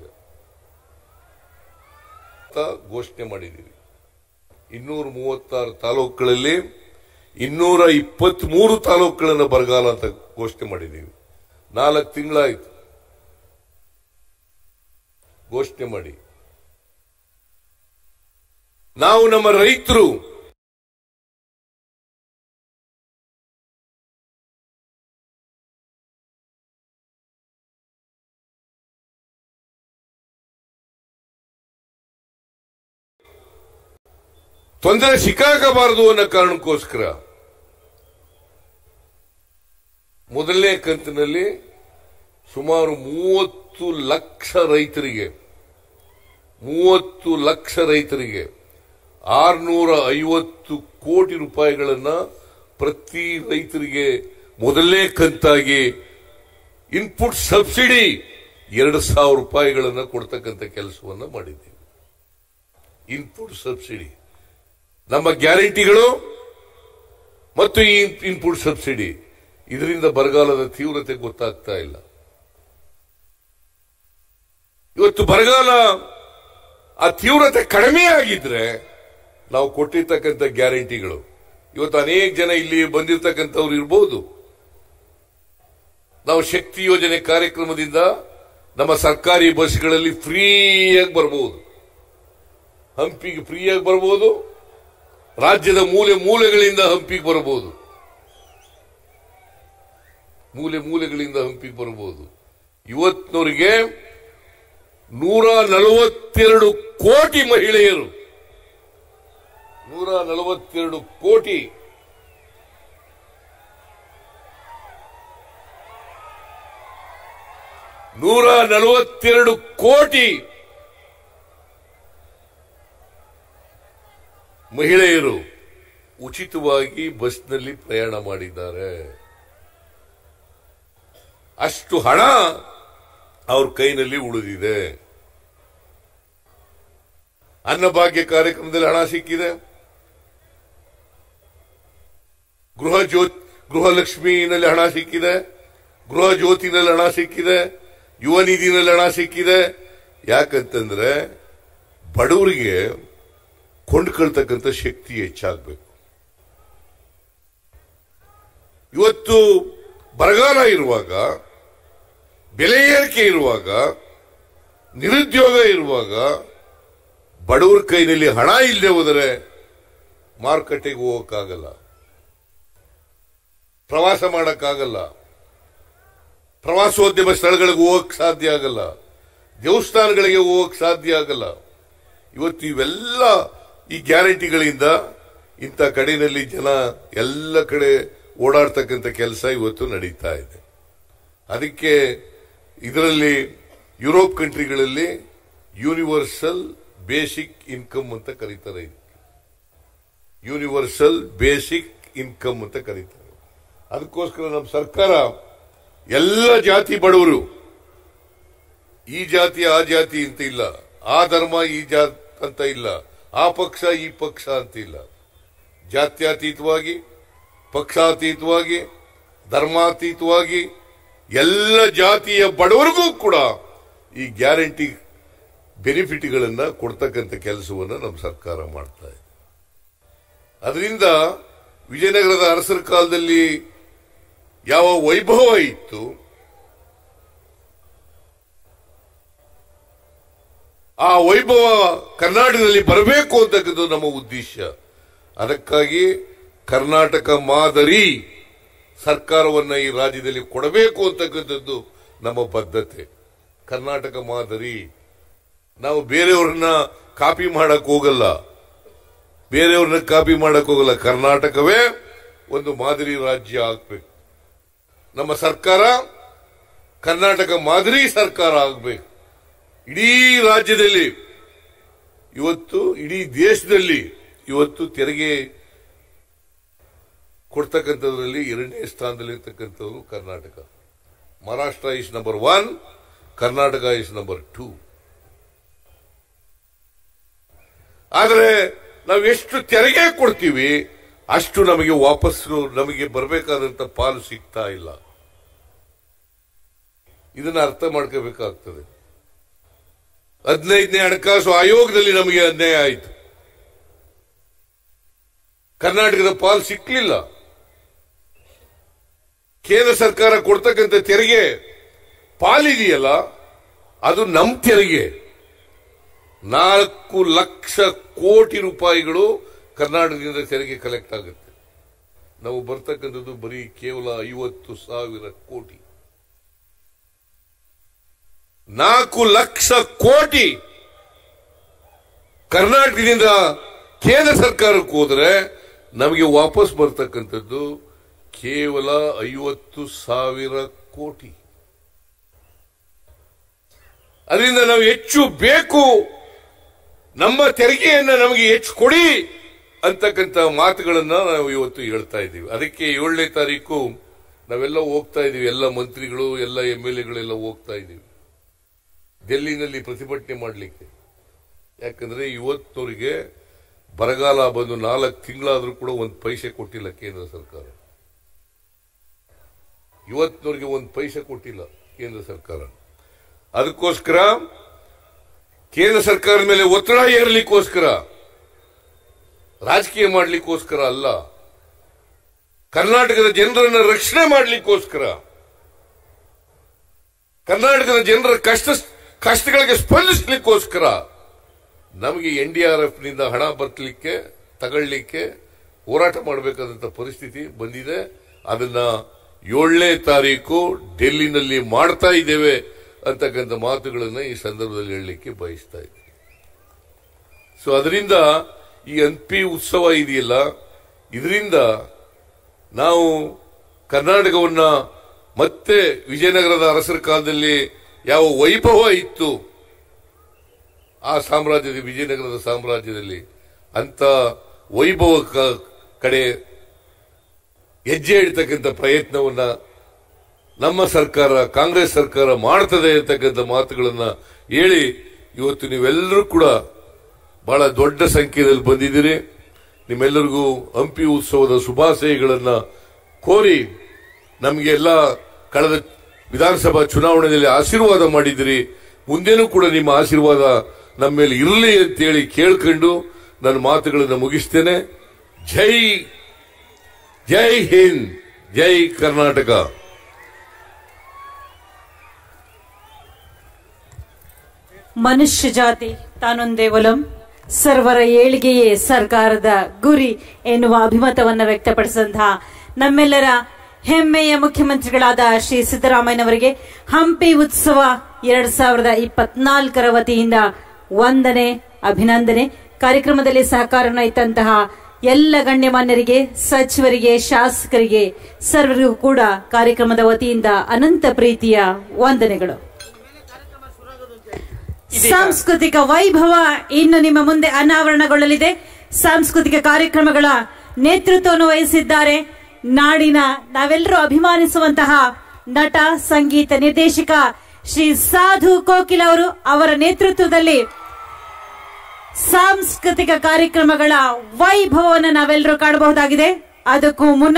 ಅಂತ ಘೋಷಣೆ ಮಾಡಿದ್ದೀವಿ ಇನ್ನೂರ ಮೂವತ್ತಾರು ತಾಲೂಕುಗಳಲ್ಲಿ ಇನ್ನೂರ ಇಪ್ಪತ್ಮೂರು ತಾಲೂಕುಗಳನ್ನು ಬರಗಾಲ ಅಂತ ಘೋಷಣೆ ಮಾಡಿದ್ದೀವಿ ನಾಲ್ಕು ತಿಂಗಳಾಯ್ತು ಘೋಷಣೆ ಮಾಡಿ ನಾವು ನಮ್ಮ ರೈತರು ತೊಂದರೆ ಸಿಕ್ಕಾಗಬಾರದು ಅನ್ನೋ ಕಾರಣಕ್ಕೋಸ್ಕರ ಮೊದಲನೇ ಕಂತಿನಲ್ಲಿ ಸುಮಾರು ಮೂವತ್ತು ಲಕ್ಷ ರೈತರಿಗೆ ಮೂವತ್ತು ಲಕ್ಷ ರೈತರಿಗೆ ಆರ್ನೂರ ಐವತ್ತು ಕೋಟಿ ರೂಪಾಯಿಗಳನ್ನ ಪ್ರತಿ ರೈತರಿಗೆ ಮೊದಲನೇ ಕಂತಾಗಿ ಇನ್ಪುಟ್ ಸಬ್ಸಿಡಿ ಎರಡು ಸಾವಿರ ರೂಪಾಯಿಗಳನ್ನು ಕೊಡ್ತಕ್ಕಂಥ ಕೆಲಸವನ್ನ ಮಾಡಿದ್ದೀವಿ ಇನ್ಪುಟ್ ಸಬ್ಸಿಡಿ ನಮ್ಮ ಗ್ಯಾರಂಟಿಗಳು ಮತ್ತು ಈ ಇನ್ಪುಟ್ ಸಬ್ಸಿಡಿ ಇದರಿಂದ ಬರಗಾಲದ ತೀವ್ರತೆ ಗೊತ್ತಾಗ್ತಾ ಇಲ್ಲ ಇವತ್ತು ಬರಗಾಲ ಆ ತೀವ್ರತೆ ಕಡಿಮೆ ಆಗಿದ್ರೆ ನಾವು ಕೊಟ್ಟಿರ್ತಕ್ಕಂಥ ಗ್ಯಾರಂಟಿಗಳು ಇವತ್ತು ಅನೇಕ ಜನ ಇಲ್ಲಿ ಬಂದಿರತಕ್ಕಂಥವ್ರು ಇರ್ಬೋದು ನಾವು ಶಕ್ತಿ ಯೋಜನೆ ಕಾರ್ಯಕ್ರಮದಿಂದ ನಮ್ಮ ಸರ್ಕಾರಿ ಬಸ್ಗಳಲ್ಲಿ ಫ್ರೀಯಾಗಿ ಬರಬಹುದು ಹಂಪಿಗೆ ಫ್ರೀಯಾಗಿ ಬರಬಹುದು ರಾಜ್ಯದ ಮೂಲೆ ಮೂಲೆಗಳಿಂದ ಹಂಪಿಗೆ ಬರಬಹುದು ಮೂಲೆ ಮೂಲೆಗಳಿಂದ ಹಂಪಿಗೆ ಬರಬಹುದು ಇವತ್ತಿನವರಿಗೆ ನೂರ ನಲವತ್ತೆರಡು ಕೋಟಿ ಮಹಿಳೆಯರು ನೂರ ನಲವತ್ತೆರಡು ಕೋಟಿ ನೂರ ನಲವತ್ತೆರಡು ಕೋಟಿ ಮಹಿಳೆಯರು ಉಚಿತವಾಗಿ ಬಸ್ನಲ್ಲಿ ಪ್ರಯಾಣ ಮಾಡಿದ್ದಾರೆ ಅಷ್ಟು ಹಣ ಅವ್ರ ಕೈನಲ್ಲಿ ಉಳಿದಿದೆ ಅನ್ನಭಾಗ್ಯ ಕಾರ್ಯಕ್ರಮದಲ್ಲಿ ಹಣ ಸಿಕ್ಕಿದೆ ಗೃಹ ಜ್ಯೋತಿ ಗೃಹಲಕ್ಷ್ಮಿನಲ್ಲಿ ಹಣ ಸಿಕ್ಕಿದೆ ಗೃಹ ಜ್ಯೋತಿನಲ್ಲಿ ಹಣ ಸಿಕ್ಕಿದೆ ಯುವ ನಿಧಿನಲ್ಲಿ ಹಣ ಸಿಕ್ಕಿದೆ ಯಾಕಂತಂದ್ರೆ ಬಡವರಿಗೆ ಕೊಂಡ್ಕೊಳ್ತಕ್ಕಂಥ ಶಕ್ತಿ ಹೆಚ್ಚಾಗಬೇಕು ಇವತ್ತು ಬರಗಾಲ ಇರುವಾಗ ಬೆಲೆ ಏರಿಕೆ ಇರುವಾಗ ನಿರುದ್ಯೋಗ ಇರುವಾಗ ಬಡವರ ಕೈನಲ್ಲಿ ಹಣ ಇಲ್ಲದೆ ಹೋದರೆ ಮಾರುಕಟ್ಟೆಗೆ ಹೋಗಕ್ಕಾಗಲ್ಲ ಪ್ರವಾಸ ಮಾಡಕ್ಕಾಗಲ್ಲ ಪ್ರವಾಸೋದ್ಯಮ ಸ್ಥಳಗಳಿಗೆ ಹೋಗಕ್ ಸಾಧ್ಯ ಆಗಲ್ಲ ದೇವಸ್ಥಾನಗಳಿಗೆ ಹೋಗಕ್ ಸಾಧ್ಯ ಆಗಲ್ಲ ಇವತ್ತು ಇವೆಲ್ಲ ಈ ಗ್ಯಾರಂಟಿಗಳಿಂದ ಇಂಥ ಕಡೆಯಲ್ಲಿ ಜನ ಎಲ್ಲ ಕಡೆ ಓಡಾಡ್ತಕ್ಕಂಥ ಕೆಲಸ ಇವತ್ತು ನಡೀತಾ ಇದೆ ಅದಕ್ಕೆ ಇದರಲ್ಲಿ ಯುರೋಪ್ ಕಂಟ್ರಿಗಳಲ್ಲಿ ಯೂನಿವರ್ಸಲ್ ಬೇಸಿಕ್ ಇನ್ಕಮ್ ಅಂತ ಕರೀತಾರೆ ಇದಕ್ಕೆ ಯೂನಿವರ್ಸಲ್ ಬೇಸಿಕ್ ಇನ್ಕಮ್ ಅಂತ ಕರೀತಾರೆ ಅದಕ್ಕೋಸ್ಕರ ನಮ್ಮ ಸರ್ಕಾರ ಎಲ್ಲ ಜಾತಿ ಬಡವರು ಈ ಜಾತಿ ಆ ಜಾತಿ ಅಂತ ಇಲ್ಲ ಆ ಧರ್ಮ ಈ ಜಾತಿ ಅಂತ ಇಲ್ಲ ಆ ಪಕ್ಷ ಈ ಪಕ್ಷ ಅಂತ ಇಲ್ಲ ಜಾತ್ಯತೀತವಾಗಿ ಪಕ್ಷಾತೀತವಾಗಿ ಧರ್ಮಾತೀತವಾಗಿ ಎಲ್ಲ ಜಾತಿಯ ಬಡವರಿಗೂ ಕೂಡ ಈ ಗ್ಯಾರಂಟಿ ಬೆನಿಫಿಟ್ಗಳನ್ನ ಕೊಡ್ತಕ್ಕಂಥ ಕೆಲಸವನ್ನು ನಮ್ಮ ಸರ್ಕಾರ ಮಾಡ್ತಾ ಇದೆ ಅದರಿಂದ ವಿಜಯನಗರದ ಅರಸರ ಕಾಲದಲ್ಲಿ ಯಾವ ವೈಭವ ಇತ್ತು ಆ ವೈಭವ ಕರ್ನಾಟಕದಲ್ಲಿ ಬರಬೇಕು ಅಂತಕ್ಕಂಥದ್ದು ನಮ್ಮ ಉದ್ದೇಶ ಅದಕ್ಕಾಗಿ ಕರ್ನಾಟಕ ಮಾದರಿ ಸರ್ಕಾರವನ್ನ ಈ ರಾಜ್ಯದಲ್ಲಿ ಕೊಡಬೇಕು ಅಂತಕ್ಕಂಥದ್ದು ನಮ್ಮ ಬದ್ಧತೆ ಕರ್ನಾಟಕ ಮಾದರಿ ನಾವು ಬೇರೆಯವ್ರನ್ನ ಕಾಪಿ ಮಾಡಕ್ ಹೋಗಲ್ಲ ಬೇರೆಯವ್ರನ್ನ ಕಾಪಿ ಮಾಡಕ್ ಹೋಗಲ್ಲ ಕರ್ನಾಟಕವೇ ಒಂದು ಮಾದರಿ ರಾಜ್ಯ ಆಗ್ಬೇಕು ನಮ್ಮ ಸರ್ಕಾರ ಕರ್ನಾಟಕ ಮಾದರಿ ಸರ್ಕಾರ ಆಗ್ಬೇಕು ಇಡೀ ರಾಜ್ಯದಲ್ಲಿ ಇವತ್ತು ಇಡೀ ದೇಶದಲ್ಲಿ ಇವತ್ತು ತೆರಿಗೆ ಕೊಡ್ತಕ್ಕಂಥದ್ರಲ್ಲಿ ಎರಡನೇ ಸ್ಥಾನದಲ್ಲಿರ್ತಕ್ಕಂಥವ್ರು Karnataka Maharashtra is number one Karnataka is number two ಆದರೆ ನಾವು ಎಷ್ಟು ತೆರಿಗೆ ಕೊಡ್ತೀವಿ ಅಷ್ಟು ನಮಗೆ ವಾಪಸ್ಸು ನಮಗೆ ಬರಬೇಕಾದಂತ ಪಾಲು ಸಿಗ್ತಾ ಇಲ್ಲ ಇದನ್ನ ಅರ್ಥ ಮಾಡ್ಕೋಬೇಕಾಗ್ತದೆ ಹದಿನೈದನೇ ಹಣಕಾಸು ಆಯೋಗದಲ್ಲಿ ನಮಗೆ ಅನ್ಯಾಯ ಆಯಿತು ಕರ್ನಾಟಕದ ಪಾಲು ಸಿಕ್ಲಿಲ್ಲ ಕೇಂದ್ರ ಸರ್ಕಾರ ಕೊಡ್ತಕ್ಕಂಥ ತೆರಿಗೆ ಪಾಲಿದೆಯಲ್ಲ ಅದು ನಮ್ ತೆರಿಗೆ ನಾಲ್ಕು ಲಕ್ಷ ಕೋಟಿ ರೂಪಾಯಿಗಳು ಕರ್ನಾಟಕದಿಂದ ತೆರಿಗೆ ಕಲೆಕ್ಟ್ ಆಗುತ್ತೆ ನಾವು ಬರ್ತಕ್ಕಂಥದ್ದು ಬರೀ ಕೇವಲ ಐವತ್ತು ಸಾವಿರ ಕೋಟಿ ನಾಲ್ಕು ಲಕ್ಷ ಕೋಟಿ ಕರ್ನಾಟಕದಿಂದ ಕೇಂದ್ರ ಸರ್ಕಾರಕ್ಕೆ ಹೋದ್ರೆ ನಮಗೆ ವಾಪಸ್ ಬರ್ತಕ್ಕಂಥದ್ದು ಕೇವಲ ಐವತ್ತು ಸಾವಿರ ಕೋಟಿ ಅದರಿಂದ ನಾವು ಹೆಚ್ಚು ಬೇಕು ನಮ್ಮ ತೆರಿಗೆಯನ್ನ ನಮಗೆ ಹೆಚ್ಚು ಕೊಡಿ ಅಂತಕ್ಕಂಥ ಮಾತುಗಳನ್ನ ನಾವು ಇವತ್ತು ಹೇಳ್ತಾ ಇದ್ದೀವಿ ಅದಕ್ಕೆ ಏಳನೇ ತಾರೀಕು ನಾವೆಲ್ಲ ಹೋಗ್ತಾ ಇದೀವಿ ಎಲ್ಲ ಮಂತ್ರಿಗಳು ಎಲ್ಲ ಎಂ ಎಲ್ ಎಗಳೆಲ್ಲ ಹೋಗ್ತಾ ಇದೀವಿ ಡೆಲ್ಲಿನಲ್ಲಿ ಪ್ರತಿಭಟನೆ ಮಾಡಲಿಕ್ಕೆ ಯಾಕಂದ್ರೆ ಇವತ್ತವರಿಗೆ ಬರಗಾಲ ಬಂದು ನಾಲ್ಕು ತಿಂಗಳಾದ್ರೂ ಕೂಡ ಒಂದು ಪೈಸೆ ಕೊಟ್ಟಿಲ್ಲ ಕೇಂದ್ರ ಸರ್ಕಾರ ಇವತ್ತಿನವರಿಗೆ ಒಂದು ಪೈಸೆ ಕೊಟ್ಟಿಲ್ಲ ಕೇಂದ್ರ ಸರ್ಕಾರ ಅದಕ್ಕೋಸ್ಕರ ಕೇಂದ್ರ ಸರ್ಕಾರದ ಮೇಲೆ ಒತ್ತಡ ಏರ್ಲಿಕ್ಕೋಸ್ಕರ ರಾಜಕೀಯ ಮಾಡಲಿಕ್ಕೋಸ್ಕರ ಅಲ್ಲ ಕರ್ನಾಟಕದ ಜನರನ್ನ ರಕ್ಷಣೆ ಮಾಡಲಿಕ್ಕೋಸ್ಕರ ಕರ್ನಾಟಕದ ಜನರ ಕಷ್ಟ ಕಷ್ಟಗಳಿಗೆ ಸ್ಪಂದಿಸಲಿಕ್ಕೋಸ್ಕರ ನಮಗೆ ಎನ್ ಡಿ ಆರ್ ಎಫ್ ನಿಂದ ಹಣ ಬರ್ತಲಿಕ್ಕೆ ತಗೊಳ್ಳಿಕ್ಕೆ ಹೋರಾಟ ಮಾಡಬೇಕಾದಂತ ಪರಿಸ್ಥಿತಿ ಬಂದಿದೆ ಅದನ್ನ ಏಳನೇ ತಾರೀಕು ಡೆಲ್ಲಿನಲ್ಲಿ ಮಾಡ್ತಾ ಇದ್ದೇವೆ ಅಂತಕ್ಕಂಥ ಮಾತುಗಳನ್ನ ಈ ಸಂದರ್ಭದಲ್ಲಿ ಹೇಳಲಿಕ್ಕೆ ಬಯಸ್ತಾ ಇದ್ದೀನಿ ಸೊ ಅದರಿಂದ ಈ ಹಂಪಿ ಉತ್ಸವ ಇದೆಯಲ್ಲ ಇದರಿಂದ ನಾವು ಕರ್ನಾಟಕವನ್ನ ಮತ್ತೆ ವಿಜಯನಗರದ ಅರಸರ ಕಾಲದಲ್ಲಿ ಯಾವ ವೈಭವ ಇತ್ತು ಆ ಸಾಮ್ರಾಜ್ಯದ ವಿಜಯನಗರದ ಸಾಮ್ರಾಜ್ಯದಲ್ಲಿ ಅಂತ ವೈಭವ ಕ- ಕಡೆ ಹೆಜ್ಜೆ ಇಡ್ತಕ್ಕಂಥ ಪ್ರಯತ್ನವನ್ನ ನಮ್ಮ ಸರ್ಕಾರ ಕಾಂಗ್ರೆಸ್ ಸರ್ಕಾರ ಮಾಡ್ತದೆ ಅಂತಕ್ಕಂಥ ಮಾತುಗಳನ್ನ ಹೇಳಿ ಇವತ್ತು ನೀವೆಲ್ಲರೂ ಕೂಡ ಬಹಳ ದೊಡ್ಡ ಸಂಖ್ಯೆಯಲ್ಲಿ ಬಂದಿದ್ದೀರಿ ನಿಮ್ಮೆಲ್ಲರಿಗೂ ಹಂಪಿ ಉತ್ಸವದ ಶುಭಾಶಯಗಳನ್ನ ಕೋರಿ ನಮಗೆ ಎಲ್ಲ ಕಳೆದ ವಿಧಾನಸಭಾ ಚುನಾವಣೆಯಲ್ಲಿ ಆಶೀರ್ವಾದ ಮಾಡಿದಿರಿ ಮುಂದೇನೂ ಕೂಡ ನಿಮ್ಮ ಆಶೀರ್ವಾದ ನಮ್ಮ ಮೇಲೆ ಇರಲಿ ಅಂತೇಳಿ ಕೇಳ್ಕೊಂಡು ನನ್ನ ಮಾತುಗಳನ್ನು ಮುಗಿಸ್ತೇನೆ ಜೈ ಜೈ ಹಿಂದ್ ಜೈ ಕರ್ನಾಟಕ ಮನುಷ್ಯ ಜಾತಿ ತಾನೊಂದೇ ಒಲಂ ಸರ್ವರ ಏಳಿಗೆಯೇ ಸರ್ಕಾರದ ಗುರಿ ಎನ್ನುವ ಅಭಿಮತವನ್ನ ವ್ಯಕ್ತಪಡಿಸಿದಂತಹ ನಮ್ಮೆಲ್ಲರ ಹೆಮ್ಮೆಯ ಮುಖ್ಯಮಂತ್ರಿಗಳಾದ ಶ್ರೀ ಸಿದ್ದರಾಮಯ್ಯನವರಿಗೆ ಹಂಪಿ ಉತ್ಸವ ಎರಡ್ ಸಾವಿರದ ಇಪ್ಪತ್ನಾಲ್ಕರ ವತಿಯಿಂದ ವಂದನೆ ಅಭಿನಂದನೆ ಕಾರ್ಯಕ್ರಮದಲ್ಲಿ ಸಹಕಾರನ ಇತ್ತಂತಹ ಎಲ್ಲ ಗಣ್ಯಮಾನ್ಯರಿಗೆ ಸಚಿವರಿಗೆ ಶಾಸಕರಿಗೆ ಸರ್ವರಿಗೂ ಕೂಡ ಕಾರ್ಯಕ್ರಮದ ವತಿಯಿಂದ ಅನಂತ ಪ್ರೀತಿಯ ವಂದನೆಗಳು ಸಾಂಸ್ಕೃತಿಕ ವೈಭವ ಇನ್ನು ನಿಮ್ಮ ಮುಂದೆ ಅನಾವರಣಗೊಳ್ಳಲಿದೆ ಸಾಂಸ್ಕೃತಿಕ ಕಾರ್ಯಕ್ರಮಗಳ ನೇತೃತ್ವವನ್ನು ವಹಿಸಿದ್ದಾರೆ ನಾಡಿನ ನಾವೆಲ್ಲರೂ ಅಭಿಮಾನಿಸುವಂತಹ ನಟ ಸಂಗೀತ ನಿರ್ದೇಶಕ ಶ್ರೀ ಸಾಧು ಕೋಕಿಲ್ ಅವರು ಅವರ ನೇತೃತ್ವದಲ್ಲಿ ಸಾಂಸ್ಕೃತಿಕ ಕಾರ್ಯಕ್ರಮಗಳ ವೈಭವವನ್ನು ನಾವೆಲ್ಲರೂ ಕಾಣಬಹುದಾಗಿದೆ ಅದಕ್ಕೂ ಮುನ್ನ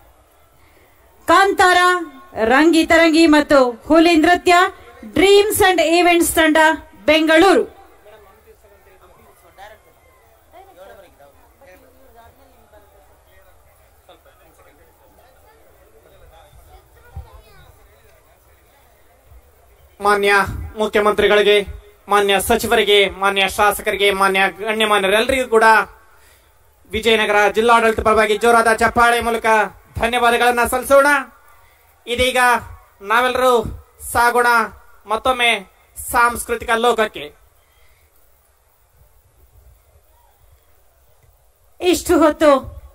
ಕಾಂತಾರ ರಂಗಿ ತರಂಗಿ ಮತ್ತು ಹುಲಿ ನೃತ್ಯ ಡ್ರೀಮ್ಸ್ ಅಂಡ್ ಈವೆಂಟ್ಸ್ ತಂಡ ಬೆಂಗಳೂರು ಮಾನ್ಯ ಮುಖ್ಯಮಂತ್ರಿಗಳಿಗೆ ಮಾನ್ಯ ಸಚಿವರಿಗೆ ಮಾನ್ಯ ಶಾಸಕರಿಗೆ ಮಾನ್ಯ ಗಣ್ಯಮಾನ್ಯರೆಲ್ಲರಿಗೂ ಕೂಡ ವಿಜಯನಗರ ಜಿಲ್ಲಾಡಳಿತ ಪರವಾಗಿ ಜೋರಾದ ಚಪ್ಪಾಳೆ ಮೂಲಕ ಧನ್ಯವಾದಗಳನ್ನ ಸಲ್ಲಿಸೋಣ ಇದೀಗ ನಾವೆಲ್ಲರೂ ಸಾಗೋಣ ಮತ್ತೊಮ್ಮೆ ಸಾಂಸ್ಕೃತಿಕ ಲೋಕಕ್ಕೆ ಇಷ್ಟು ಹೊತ್ತು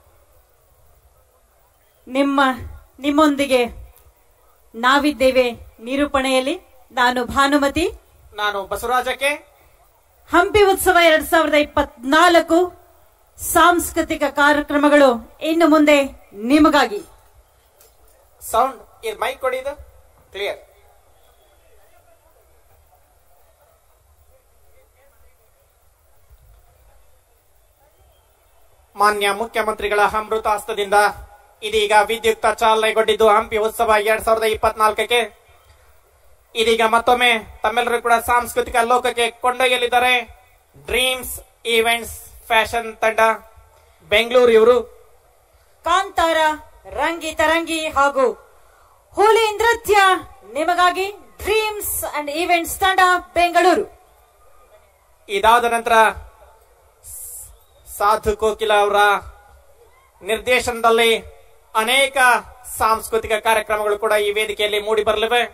ನಿಮ್ಮ ನಿಮ್ಮೊಂದಿಗೆ ನಾವಿದ್ದೇವೆ ನಿರೂಪಣೆಯಲ್ಲಿ ನಾನು ಭಾನುಮತಿ ನಾನು ಬಸವರಾಜಕ್ಕೆ ಹಂಪಿ ಉತ್ಸವ ಎರಡ್ ಸಾವಿರದ ಇಪ್ಪತ್ನಾಲ್ಕು ಸಾಂಸ್ಕೃತಿಕ ಕಾರ್ಯಕ್ರಮಗಳು ಇನ್ನು ಮುಂದೆ ನಿಮಗಾಗಿ ಸೌಂಡ್ ಇದು ಮೈಕ್ ಕೊಡಿ ಇದು ಕ್ಲಿಯರ್ ಮಾನ್ಯ ಮುಖ್ಯಮಂತ್ರಿಗಳ ಅಮೃತ ಹಸ್ತದಿಂದ ಇದೀಗ ವಿದ್ಯುಕ್ತ ಚಾಲನೆಗೊಂಡಿದ್ದು ಹಂಪಿ ಉತ್ಸವ ಎರಡ್ ಸಾವಿರದ ಇಪ್ಪತ್ನಾಲ್ಕಕ್ಕೆ ಇದೀಗ ಮತ್ತೊಮ್ಮೆ ತಮ್ಮೆಲ್ಲರೂ ಕೂಡ ಸಾಂಸ್ಕೃತಿಕ ಲೋಕಕ್ಕೆ ಕೊಂಡೊಯ್ಯಲಿದ್ದಾರೆ ಡ್ರೀಮ್ಸ್ ಈವೆಂಟ್ಸ್ ಫ್ಯಾಷನ್ ತಂಡ ಬೆಂಗಳೂರು ಇವರು ಕಾಂತಾರ ರಂಗಿ ತರಂಗಿ ಹಾಗೂ ಹುಲಿ ನೃತ್ಯ ನಿಮಗಾಗಿ ಡ್ರೀಮ್ಸ್ ಅಂಡ್ ಈವೆಂಟ್ಸ್ ತಂಡ ಬೆಂಗಳೂರು ಇದಾದ ನಂತರ ಸಾಧು ಕೋಕಿಲ ಅವರ ನಿರ್ದೇಶನದಲ್ಲಿ ಅನೇಕ ಸಾಂಸ್ಕೃತಿಕ ಕಾರ್ಯಕ್ರಮಗಳು ಕೂಡ ಈ ವೇದಿಕೆಯಲ್ಲಿ ಮೂಡಿ ಬರಲಿವೆ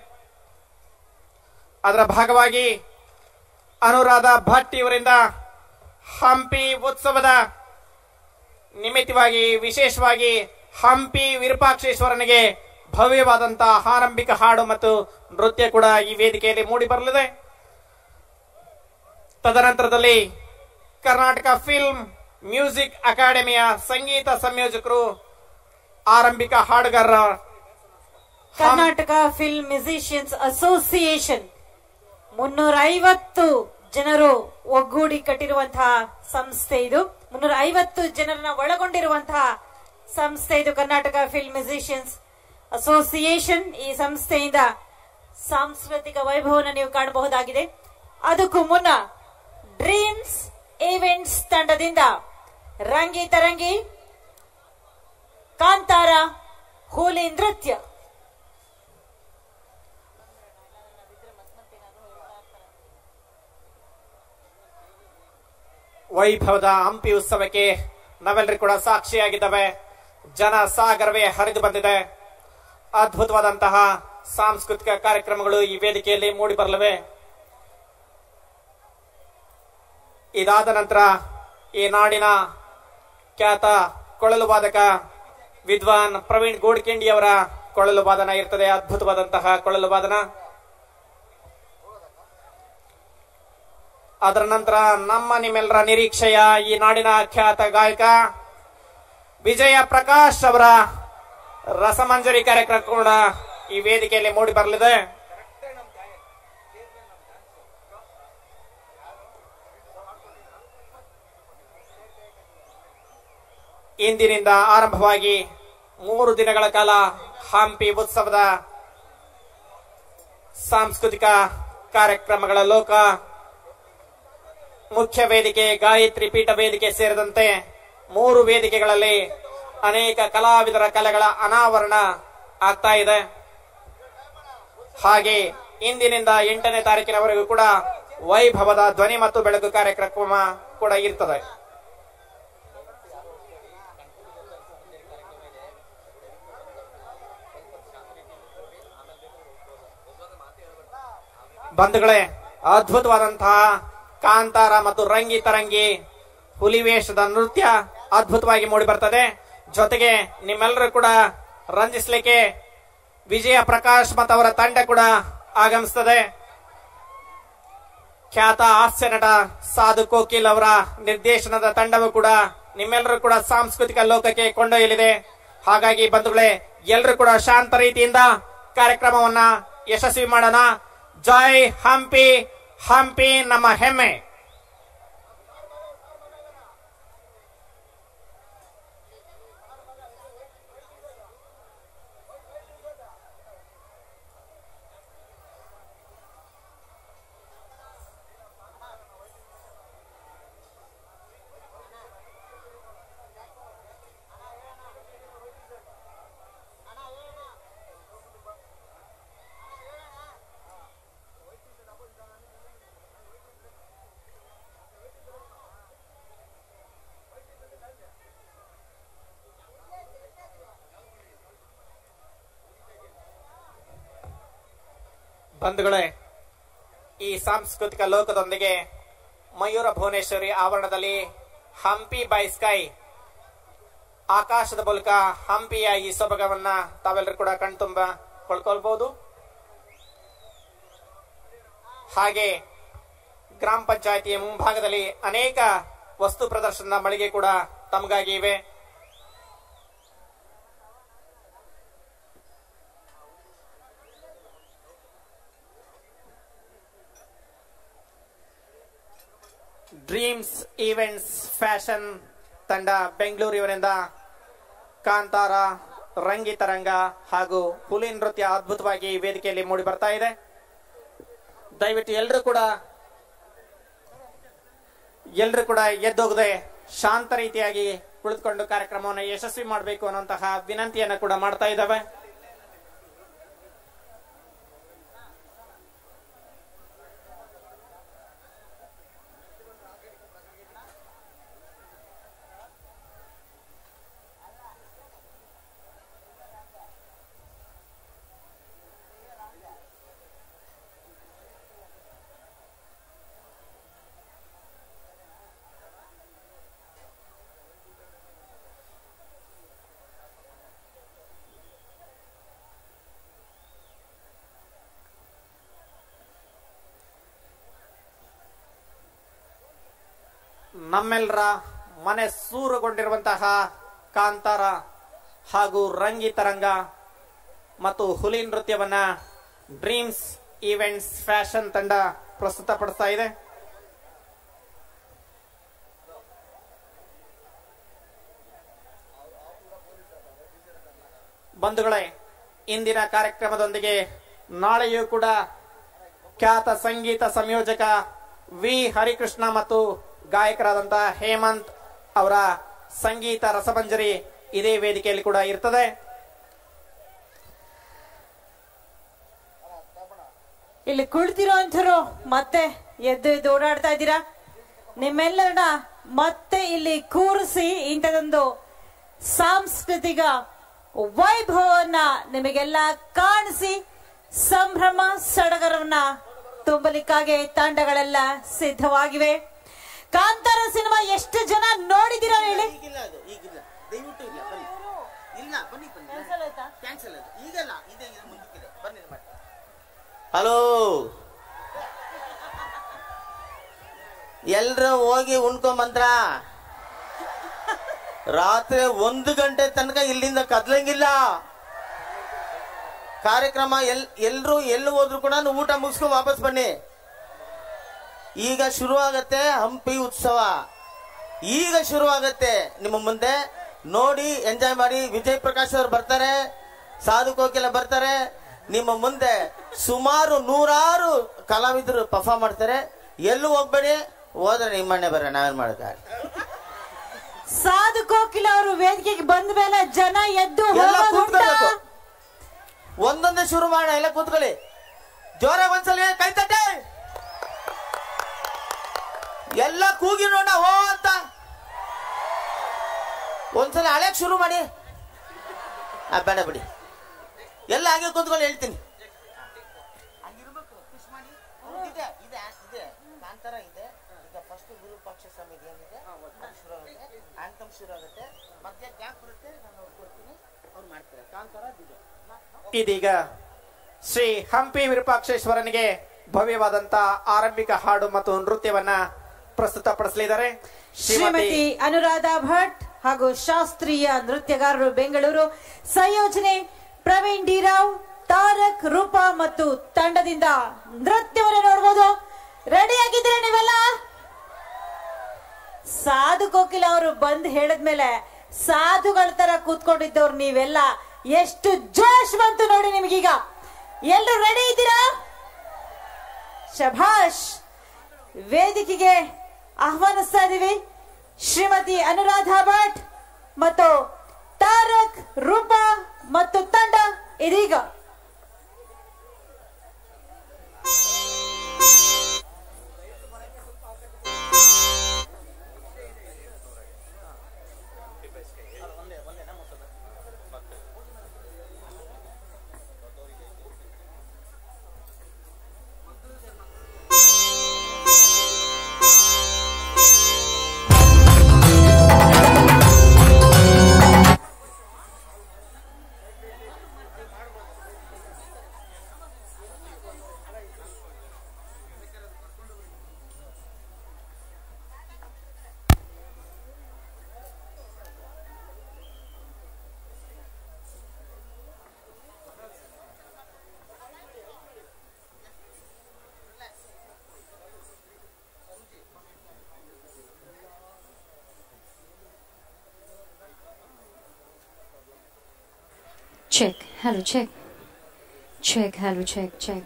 ಅದರ ಭಾಗವಾಗಿ ಅನುರಾಧ ಭಟ್ ಇವರಿಂದ ಹಂಪಿ ಉತ್ಸವದ ನಿಮಿತ್ತವಾಗಿ ವಿಶೇಷವಾಗಿ ಹಂಪಿ ವಿರೂಪಾಕ್ಷೇಶ್ವರನಿಗೆ ಭವ್ಯವಾದಂತಹ ಆರಂಭಿಕ ಹಾಡು ಮತ್ತು ನೃತ್ಯ ಕೂಡ ಈ ವೇದಿಕೆಯಲ್ಲಿ ಮೂಡಿ ಬರಲಿದೆ ತದನಂತರದಲ್ಲಿ ಕರ್ನಾಟಕ ಫಿಲ್ಮ್ ಮ್ಯೂಸಿಕ್ ಅಕಾಡೆಮಿಯ ಸಂಗೀತ ಸಂಯೋಜಕರು ಆರಂಭಿಕ ಹಾಡುಗಾರರ ಕರ್ನಾಟಕ ಫಿಲ್ಮ್ ಮ್ಯೂಸಿಷಿಯನ್ಸ್ ಅಸೋಸಿಯೇಷನ್ ಮುನ್ನೂರ ಐವತ್ತು ಜನರು ಒಗ್ಗೂಡಿ ಕಟ್ಟಿರುವಂತಹ ಸಂಸ್ಥೆ ಇದು ಮುನ್ನೂರ ಐವತ್ತು ಜನರನ್ನ ಒಳಗೊಂಡಿರುವಂತಹ ಸಂಸ್ಥೆ ಇದು ಕರ್ನಾಟಕ ಫಿಲ್ಮ್ ಮ್ಯೂಸಿಷಿಯನ್ಸ್ ಅಸೋಸಿಯೇಷನ್ ಈ ಸಂಸ್ಥೆಯಿಂದ ಸಾಂಸ್ಕೃತಿಕ ವೈಭವವನ್ನು ನೀವು ಕಾಣಬಹುದಾಗಿದೆ ಅದಕ್ಕೂ ಮುನ್ನ ಡ್ರೀಮ್ಸ್ ಈವೆಂಟ್ಸ್ ತಂಡದಿಂದ ರಂಗಿ ತರಂಗಿ ಕಾಂತಾರ ಹೋಲಿ ನೃತ್ಯ ವೈಭವದ ಹಂಪಿ ಉತ್ಸವಕ್ಕೆ ನಾವೆಲ್ಲರೂ ಕೂಡ ಸಾಕ್ಷಿಯಾಗಿದ್ದಾವೆ ಜನ ಸಾಗರವೇ ಹರಿದು ಬಂದಿದೆ ಅದ್ಭುತವಾದಂತಹ ಸಾಂಸ್ಕೃತಿಕ ಕಾರ್ಯಕ್ರಮಗಳು ಈ ವೇದಿಕೆಯಲ್ಲಿ ಮೂಡಿ ಬರಲಿವೆ ಇದಾದ ನಂತರ ಈ ನಾಡಿನ ಖ್ಯಾತ ಕೊಳಲು ವಾದಕ ವಿದ್ವಾನ್ ಪ್ರವೀಣ್ ಗೋಡ್ಕಿಂಡಿ ಅವರ ಕೊಳಲು ವಾದನ ಇರ್ತದೆ ಅದ್ಭುತವಾದಂತಹ ಕೊಳಲು ವಾದನ ಅದರ ನಂತರ ನಮ್ಮ ನಿಮ್ಮೆಲ್ಲರ ನಿರೀಕ್ಷೆಯ ಈ ನಾಡಿನ ಖ್ಯಾತ ಗಾಯಕ ವಿಜಯ ಪ್ರಕಾಶ್ ಅವರ ರಸಮಂಜರಿ ಕಾರ್ಯಕ್ರಮ ಕೂಡ ಈ ವೇದಿಕೆಯಲ್ಲಿ ಮೂಡಿ ಬರಲಿದೆ ಇಂದಿನಿಂದ ಆರಂಭವಾಗಿ ಮೂರು ದಿನಗಳ ಕಾಲ ಹಂಪಿ ಉತ್ಸವದ ಸಾಂಸ್ಕೃತಿಕ ಕಾರ್ಯಕ್ರಮಗಳ ಲೋಕ ಮುಖ್ಯ ವೇದಿಕೆ ಗಾಯತ್ರಿ ಪೀಠ ವೇದಿಕೆ ಸೇರಿದಂತೆ ಮೂರು ವೇದಿಕೆಗಳಲ್ಲಿ ಅನೇಕ ಕಲಾವಿದರ ಕಲೆಗಳ ಅನಾವರಣ ಆಗ್ತಾ ಇದೆ ಹಾಗೆ ಇಂದಿನಿಂದ ಎಂಟನೇ ತಾರೀಕಿನವರೆಗೂ ಕೂಡ ವೈಭವದ ಧ್ವನಿ ಮತ್ತು ಬೆಳಕು ಕಾರ್ಯಕ್ರಮ ಕೂಡ ಇರ್ತದೆ ಬಂಧುಗಳೇ ಅದ್ಭುತವಾದಂತಹ ಕಾಂತಾರ ಮತ್ತು ರಂಗಿ ತರಂಗಿ ಹುಲಿ ವೇಷದ ನೃತ್ಯ ಅದ್ಭುತವಾಗಿ ಮೂಡಿ ಬರ್ತದೆ ಜೊತೆಗೆ ನಿಮ್ಮೆಲ್ಲರೂ ಕೂಡ ರಂಜಿಸ್ಲಿಕ್ಕೆ ವಿಜಯ ಪ್ರಕಾಶ್ ಮತ್ತು ಅವರ ತಂಡ ಕೂಡ ಆಗಮಿಸ್ತದೆ ಖ್ಯಾತ ಹಾಸ್ಯ ನಟ ಸಾಧು ಕೋಕಿಲ್ ಅವರ ನಿರ್ದೇಶನದ ತಂಡವು ಕೂಡ ನಿಮ್ಮೆಲ್ಲರೂ ಕೂಡ ಸಾಂಸ್ಕೃತಿಕ ಲೋಕಕ್ಕೆ ಕೊಂಡೊಯ್ಯಲಿದೆ ಹಾಗಾಗಿ ಬಂಧುಗಳೇ ಎಲ್ಲರೂ ಕೂಡ ಶಾಂತ ರೀತಿಯಿಂದ ಕಾರ್ಯಕ್ರಮವನ್ನ ಯಶಸ್ವಿ ಮಾಡೋಣ ಜೈ ಹಂಪಿ ಹಂಪಿ ನಮ್ಮ ಹೆಮ್ಮೆ ಬಂಧುಗಳೇ ಈ ಸಾಂಸ್ಕೃತಿಕ ಲೋಕದೊಂದಿಗೆ ಮಯೂರ ಭುವನೇಶ್ವರಿ ಆವರಣದಲ್ಲಿ ಹಂಪಿ ಬೈ ಸ್ಕೈ ಆಕಾಶದ ಮೂಲಕ ಹಂಪಿಯ ಈ ಸೊಬಗವನ್ನ ತಾವೆಲ್ಲರೂ ಕೂಡ ಕಣ್ತುಂಬ ಕೊಳ್ಕೊಳ್ಬಹುದು ಹಾಗೆ ಗ್ರಾಮ ಪಂಚಾಯತಿಯ ಮುಂಭಾಗದಲ್ಲಿ ಅನೇಕ ವಸ್ತು ಪ್ರದರ್ಶನದ ಮಳಿಗೆ ಕೂಡ ತಮಗಾಗಿ ಇವೆ ಡ್ರೀಮ್ಸ್ ಈವೆಂಟ್ಸ್ ಫ್ಯಾಷನ್ ತಂಡ ಬೆಂಗಳೂರು ಇವರಿಂದ ಕಾಂತಾರ ರಂಗಿ ತರಂಗ ಹಾಗೂ ಹುಲಿ ನೃತ್ಯ ಅದ್ಭುತವಾಗಿ ಈ ವೇದಿಕೆಯಲ್ಲಿ ಮೂಡಿ ಬರ್ತಾ ಇದೆ ದಯವಿಟ್ಟು ಎಲ್ಲರೂ ಕೂಡ ಎಲ್ಲರೂ ಕೂಡ ಎದ್ದೋಗದೆ ಶಾಂತ ರೀತಿಯಾಗಿ ಕುಳಿತುಕೊಂಡು ಕಾರ್ಯಕ್ರಮವನ್ನು ಯಶಸ್ವಿ ಮಾಡಬೇಕು ಅನ್ನುವಂತಹ ವಿನಂತಿಯನ್ನ ಕೂಡ ಮಾಡ್ತಾ ಇದ್ದಾವೆ ನಮ್ಮೆಲ್ಲರ ಮನೆ ಸೂರುಗೊಂಡಿರುವಂತಹ ಕಾಂತಾರ ಹಾಗೂ ರಂಗಿ ತರಂಗ ಮತ್ತು ಹುಲಿ ನೃತ್ಯವನ್ನ ಡ್ರೀಮ್ಸ್ ಈವೆಂಟ್ಸ್ ಫ್ಯಾಷನ್ ತಂಡ ಪ್ರಸ್ತುತಪಡಿಸ್ತಾ ಇದೆ ಬಂಧುಗಳೇ ಇಂದಿನ ಕಾರ್ಯಕ್ರಮದೊಂದಿಗೆ ನಾಳೆಯೂ ಕೂಡ ಖ್ಯಾತ ಸಂಗೀತ ಸಂಯೋಜಕ ವಿ ಹರಿಕೃಷ್ಣ ಮತ್ತು ಗಾಯಕರಾದಂತ ಹೇಮಂತ್ ಅವರ ಸಂಗೀತ ರಸಮಂಜರಿ ಇದೇ ವೇದಿಕೆಯಲ್ಲಿ ಕೂಡ ಇರ್ತದೆ ಇಲ್ಲಿ ಕುಳಿತಿರೋಂಥವ್ರು ಮತ್ತೆ ಎದ್ದು ಎದ್ದು ಓಡಾಡ್ತಾ ಇದ್ದೀರಾ ನಿಮ್ಮೆಲ್ಲರನ್ನ ಮತ್ತೆ ಇಲ್ಲಿ ಕೂರಿಸಿ ಇಂಥದೊಂದು ಸಾಂಸ್ಕೃತಿಕ ವೈಭವವನ್ನ ನಿಮಗೆಲ್ಲ ಕಾಣಿಸಿ ಸಂಭ್ರಮ ಸಡಗರವನ್ನ ತುಂಬಲಿಕ್ಕಾಗಿ ತಂಡಗಳೆಲ್ಲ ಸಿದ್ಧವಾಗಿವೆ ಕಾಂತಾರ ಸಿನಿಮಾ ಎಷ್ಟು ಜನ ನೋಡಿದಿರ ಹೇಳಿ ಈಗಿಲ್ಲ ಅದು ಈಗಿಲ್ಲ ದಯವಿಟ್ಟು ಇಲ್ಲ ಬನ್ನಿ ಇಲ್ಲ ಬನ್ನಿ ಬನ್ನಿ ಕ್ಯಾನ್ಸಲ್ ಅದು ಈಗಲ್ಲ ಇದೆ ಇದು ಮುಂದಕ್ಕಿದೆ ಬನ್ನಿ ಮಾಡಿ ಹಲೋ ಎಲ್ರು ಹೋಗಿ ಉಣ್ಕೊಂಬಂದ್ರ ರಾತ್ರಿ ಒಂದು ಗಂಟೆ ತನಕ ಇಲ್ಲಿಂದ ಕದ್ಲಂಗಿಲ್ಲ ಕಾರ್ಯಕ್ರಮ ಎಲ್ ಎಲ್ರು ಎಲ್ಲಿ ಹೋದ್ರು ಕೂಡ ಊಟ ಮುಗಿಸ್ಕೊಂಡು ವಾಪಸ್ ಬನ್ನಿ ಈಗ ಶುರು ಆಗತ್ತೆ ಹಂಪಿ ಉತ್ಸವ ಈಗ ಶುರು ಆಗತ್ತೆ ನಿಮ್ಮ ಮುಂದೆ ನೋಡಿ ಎಂಜಾಯ್ ಮಾಡಿ ವಿಜಯ್ ಪ್ರಕಾಶ್ ಅವರು ಬರ್ತಾರೆ ಸಾಧು ಕೋಕಿಲ ಬರ್ತಾರೆ ನಿಮ್ಮ ಮುಂದೆ ಸುಮಾರು ನೂರಾರು ಕಲಾವಿದರು ಪರ್ಫಾರ್ಮ್ ಮಾಡ್ತಾರೆ ಎಲ್ಲೂ ಹೋಗ್ಬೇಡಿ ಹೋದ್ರೆ ನಿಮ್ಮನ್ನೇ ಬರ್ರೆ ನಾವೇನ್ ಮಾಡಕ್ಕೆ ಸಾಧು ಕೋಕಿಲ ಅವರು ವೇದಿಕೆಗೆ ಬಂದ ಮೇಲೆ ಜನ ಎದ್ದು ಎಲ್ಲ ಹೋಗೋದುಂಟಾ? ಕೂತ್ಕೊಳ್ಬೇಕು ಒಂದೊಂದೇ ಶುರು ಮಾಡೋಣ ಎಲ್ಲ ಕೂತ್ಕೊಳ್ಳಿ ಜೋರಾಗಿ ಒಂದ್ಸಲ ಕೈ ತಟ್ಟೆ ಎಲ್ಲ ಕೂಗಿ ನೋಡ ಹೋ ಅಂತ ಒಂದ್ಸಲ ಹಳೆಕ್ ಶುರು ಮಾಡಿ ಆ ಬೇಡ ಬಿಡಿ ಎಲ್ಲ ಹಾಗೆ ಕೂತ್ಕೊಂಡು ಹೇಳ್ತೀನಿ ಇದೆ ಇದೆ ಇದೆ ಕಾಂತಾರ ಇದೆ ಈಗ ಫಸ್ಟ್ ವಿರೂಪಾಕ್ಷ ಸ್ವಾಮಿ ಏನಿದೆ ಅದು ಶುರು ಆಗುತ್ತೆ ಆಂತಮ್ ಶುರು ಆಗುತ್ತೆ ಮಧ್ಯ ಗ್ಯಾಪ್ ಬರುತ್ತೆ ನಾನು ನೋಡ್ಕೊಡ್ತೀನಿ ಅವ್ರು ಮಾಡ್ತಾರೆ ಕಾಂತಾರ ಇದೆ ಇದೀಗ ಶ್ರೀ ಹಂಪಿ ವಿರೂಪಾಕ್ಷೇಶ್ವರನಿಗೆ ಭವ್ಯವಾದಂತ ಆರಂಭಿಕ ಹಾಡು ಮತ್ತು ನೃತ್ಯವನ್ನ ಪ್ರಸ್ತುತಪಡಿಸಲಿದ್ದಾರೆ ಶ್ರೀಮತಿ ಅನುರಾಧ ಭಟ್ ಹಾಗೂ ಶಾಸ್ತ್ರೀಯ ನೃತ್ಯಗಾರರು ಬೆಂಗಳೂರು ಸಂಯೋಜನೆ ಪ್ರವೀಣ್ ಡಿ ರಾವ್ ತಾರಕ್ ರೂಪಾ ಮತ್ತು ತಂಡದಿಂದ ನೃತ್ಯವನ್ನು ನೋಡಬಹುದು ರೆಡಿ ಆಗಿದ್ದೀರಾ ನೀವೆಲ್ಲ ಸಾಧು ಕೋಕಿಲ ಅವರು ಬಂದ್ ಹೇಳಿದ್ಮೇಲೆ ಸಾಧುಗಳ ತರ ಕೂತ್ಕೊಂಡಿದ್ದವ್ರು ನೀವೆಲ್ಲ ಎಷ್ಟು ಜೋಶ್ ಬಂತು ನೋಡಿ ನಿಮಗೀಗ ಎಲ್ರು ರೆಡಿ ಇದ್ದೀರಾ ಶಭಾಷ್ ವೇದಿಕೆಗೆ ಆಹ್ವಾನಿಸ್ತಾ ಇದೀವಿ ಶ್ರೀಮತಿ ಅನುರಾಧ ಭಟ್ ಮತ್ತು ತಾರಕ್ ರೂಪಾ ಮತ್ತು ತಂಡ ಇದೀಗ Check. Hello, check. Check. Hello, check. Check.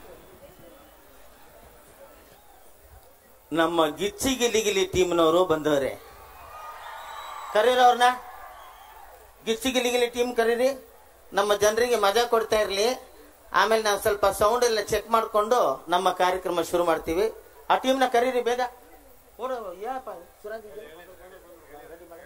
ನಮ್ಮ ಗಿಚ್ಚಿ ಗಿಲಿ ಗಿಲಿ ಟೀಮ್ನವರು ಬಂದವ್ರೆ ಕರೀರಿ ಅವ್ರನ್ನ ಗಿಚ್ಚಿ ಗಿಲಿ ಗಿಲಿ ಟೀಮ್ ಕರೀರಿ ನಮ್ಮ ಜನರಿಗೆ ಮಜಾ ಕೊಡ್ತಾ ಇರ್ಲಿ ಆಮೇಲೆ ನಾವು ಸ್ವಲ್ಪ ಸೌಂಡ್ ಎಲ್ಲ ಚೆಕ್ ಮಾಡಿಕೊಂಡು ನಮ್ಮ ಕಾರ್ಯಕ್ರಮ ಶುರು ಮಾಡ್ತೀವಿ ಆ ಟೀಮ್ನ ಕರೀರಿ ಬೇಗ ಓಡು, ಏನಪ್ಪ ಸುರಾಜ್ ಇದೆ? ready ಮಾಡು.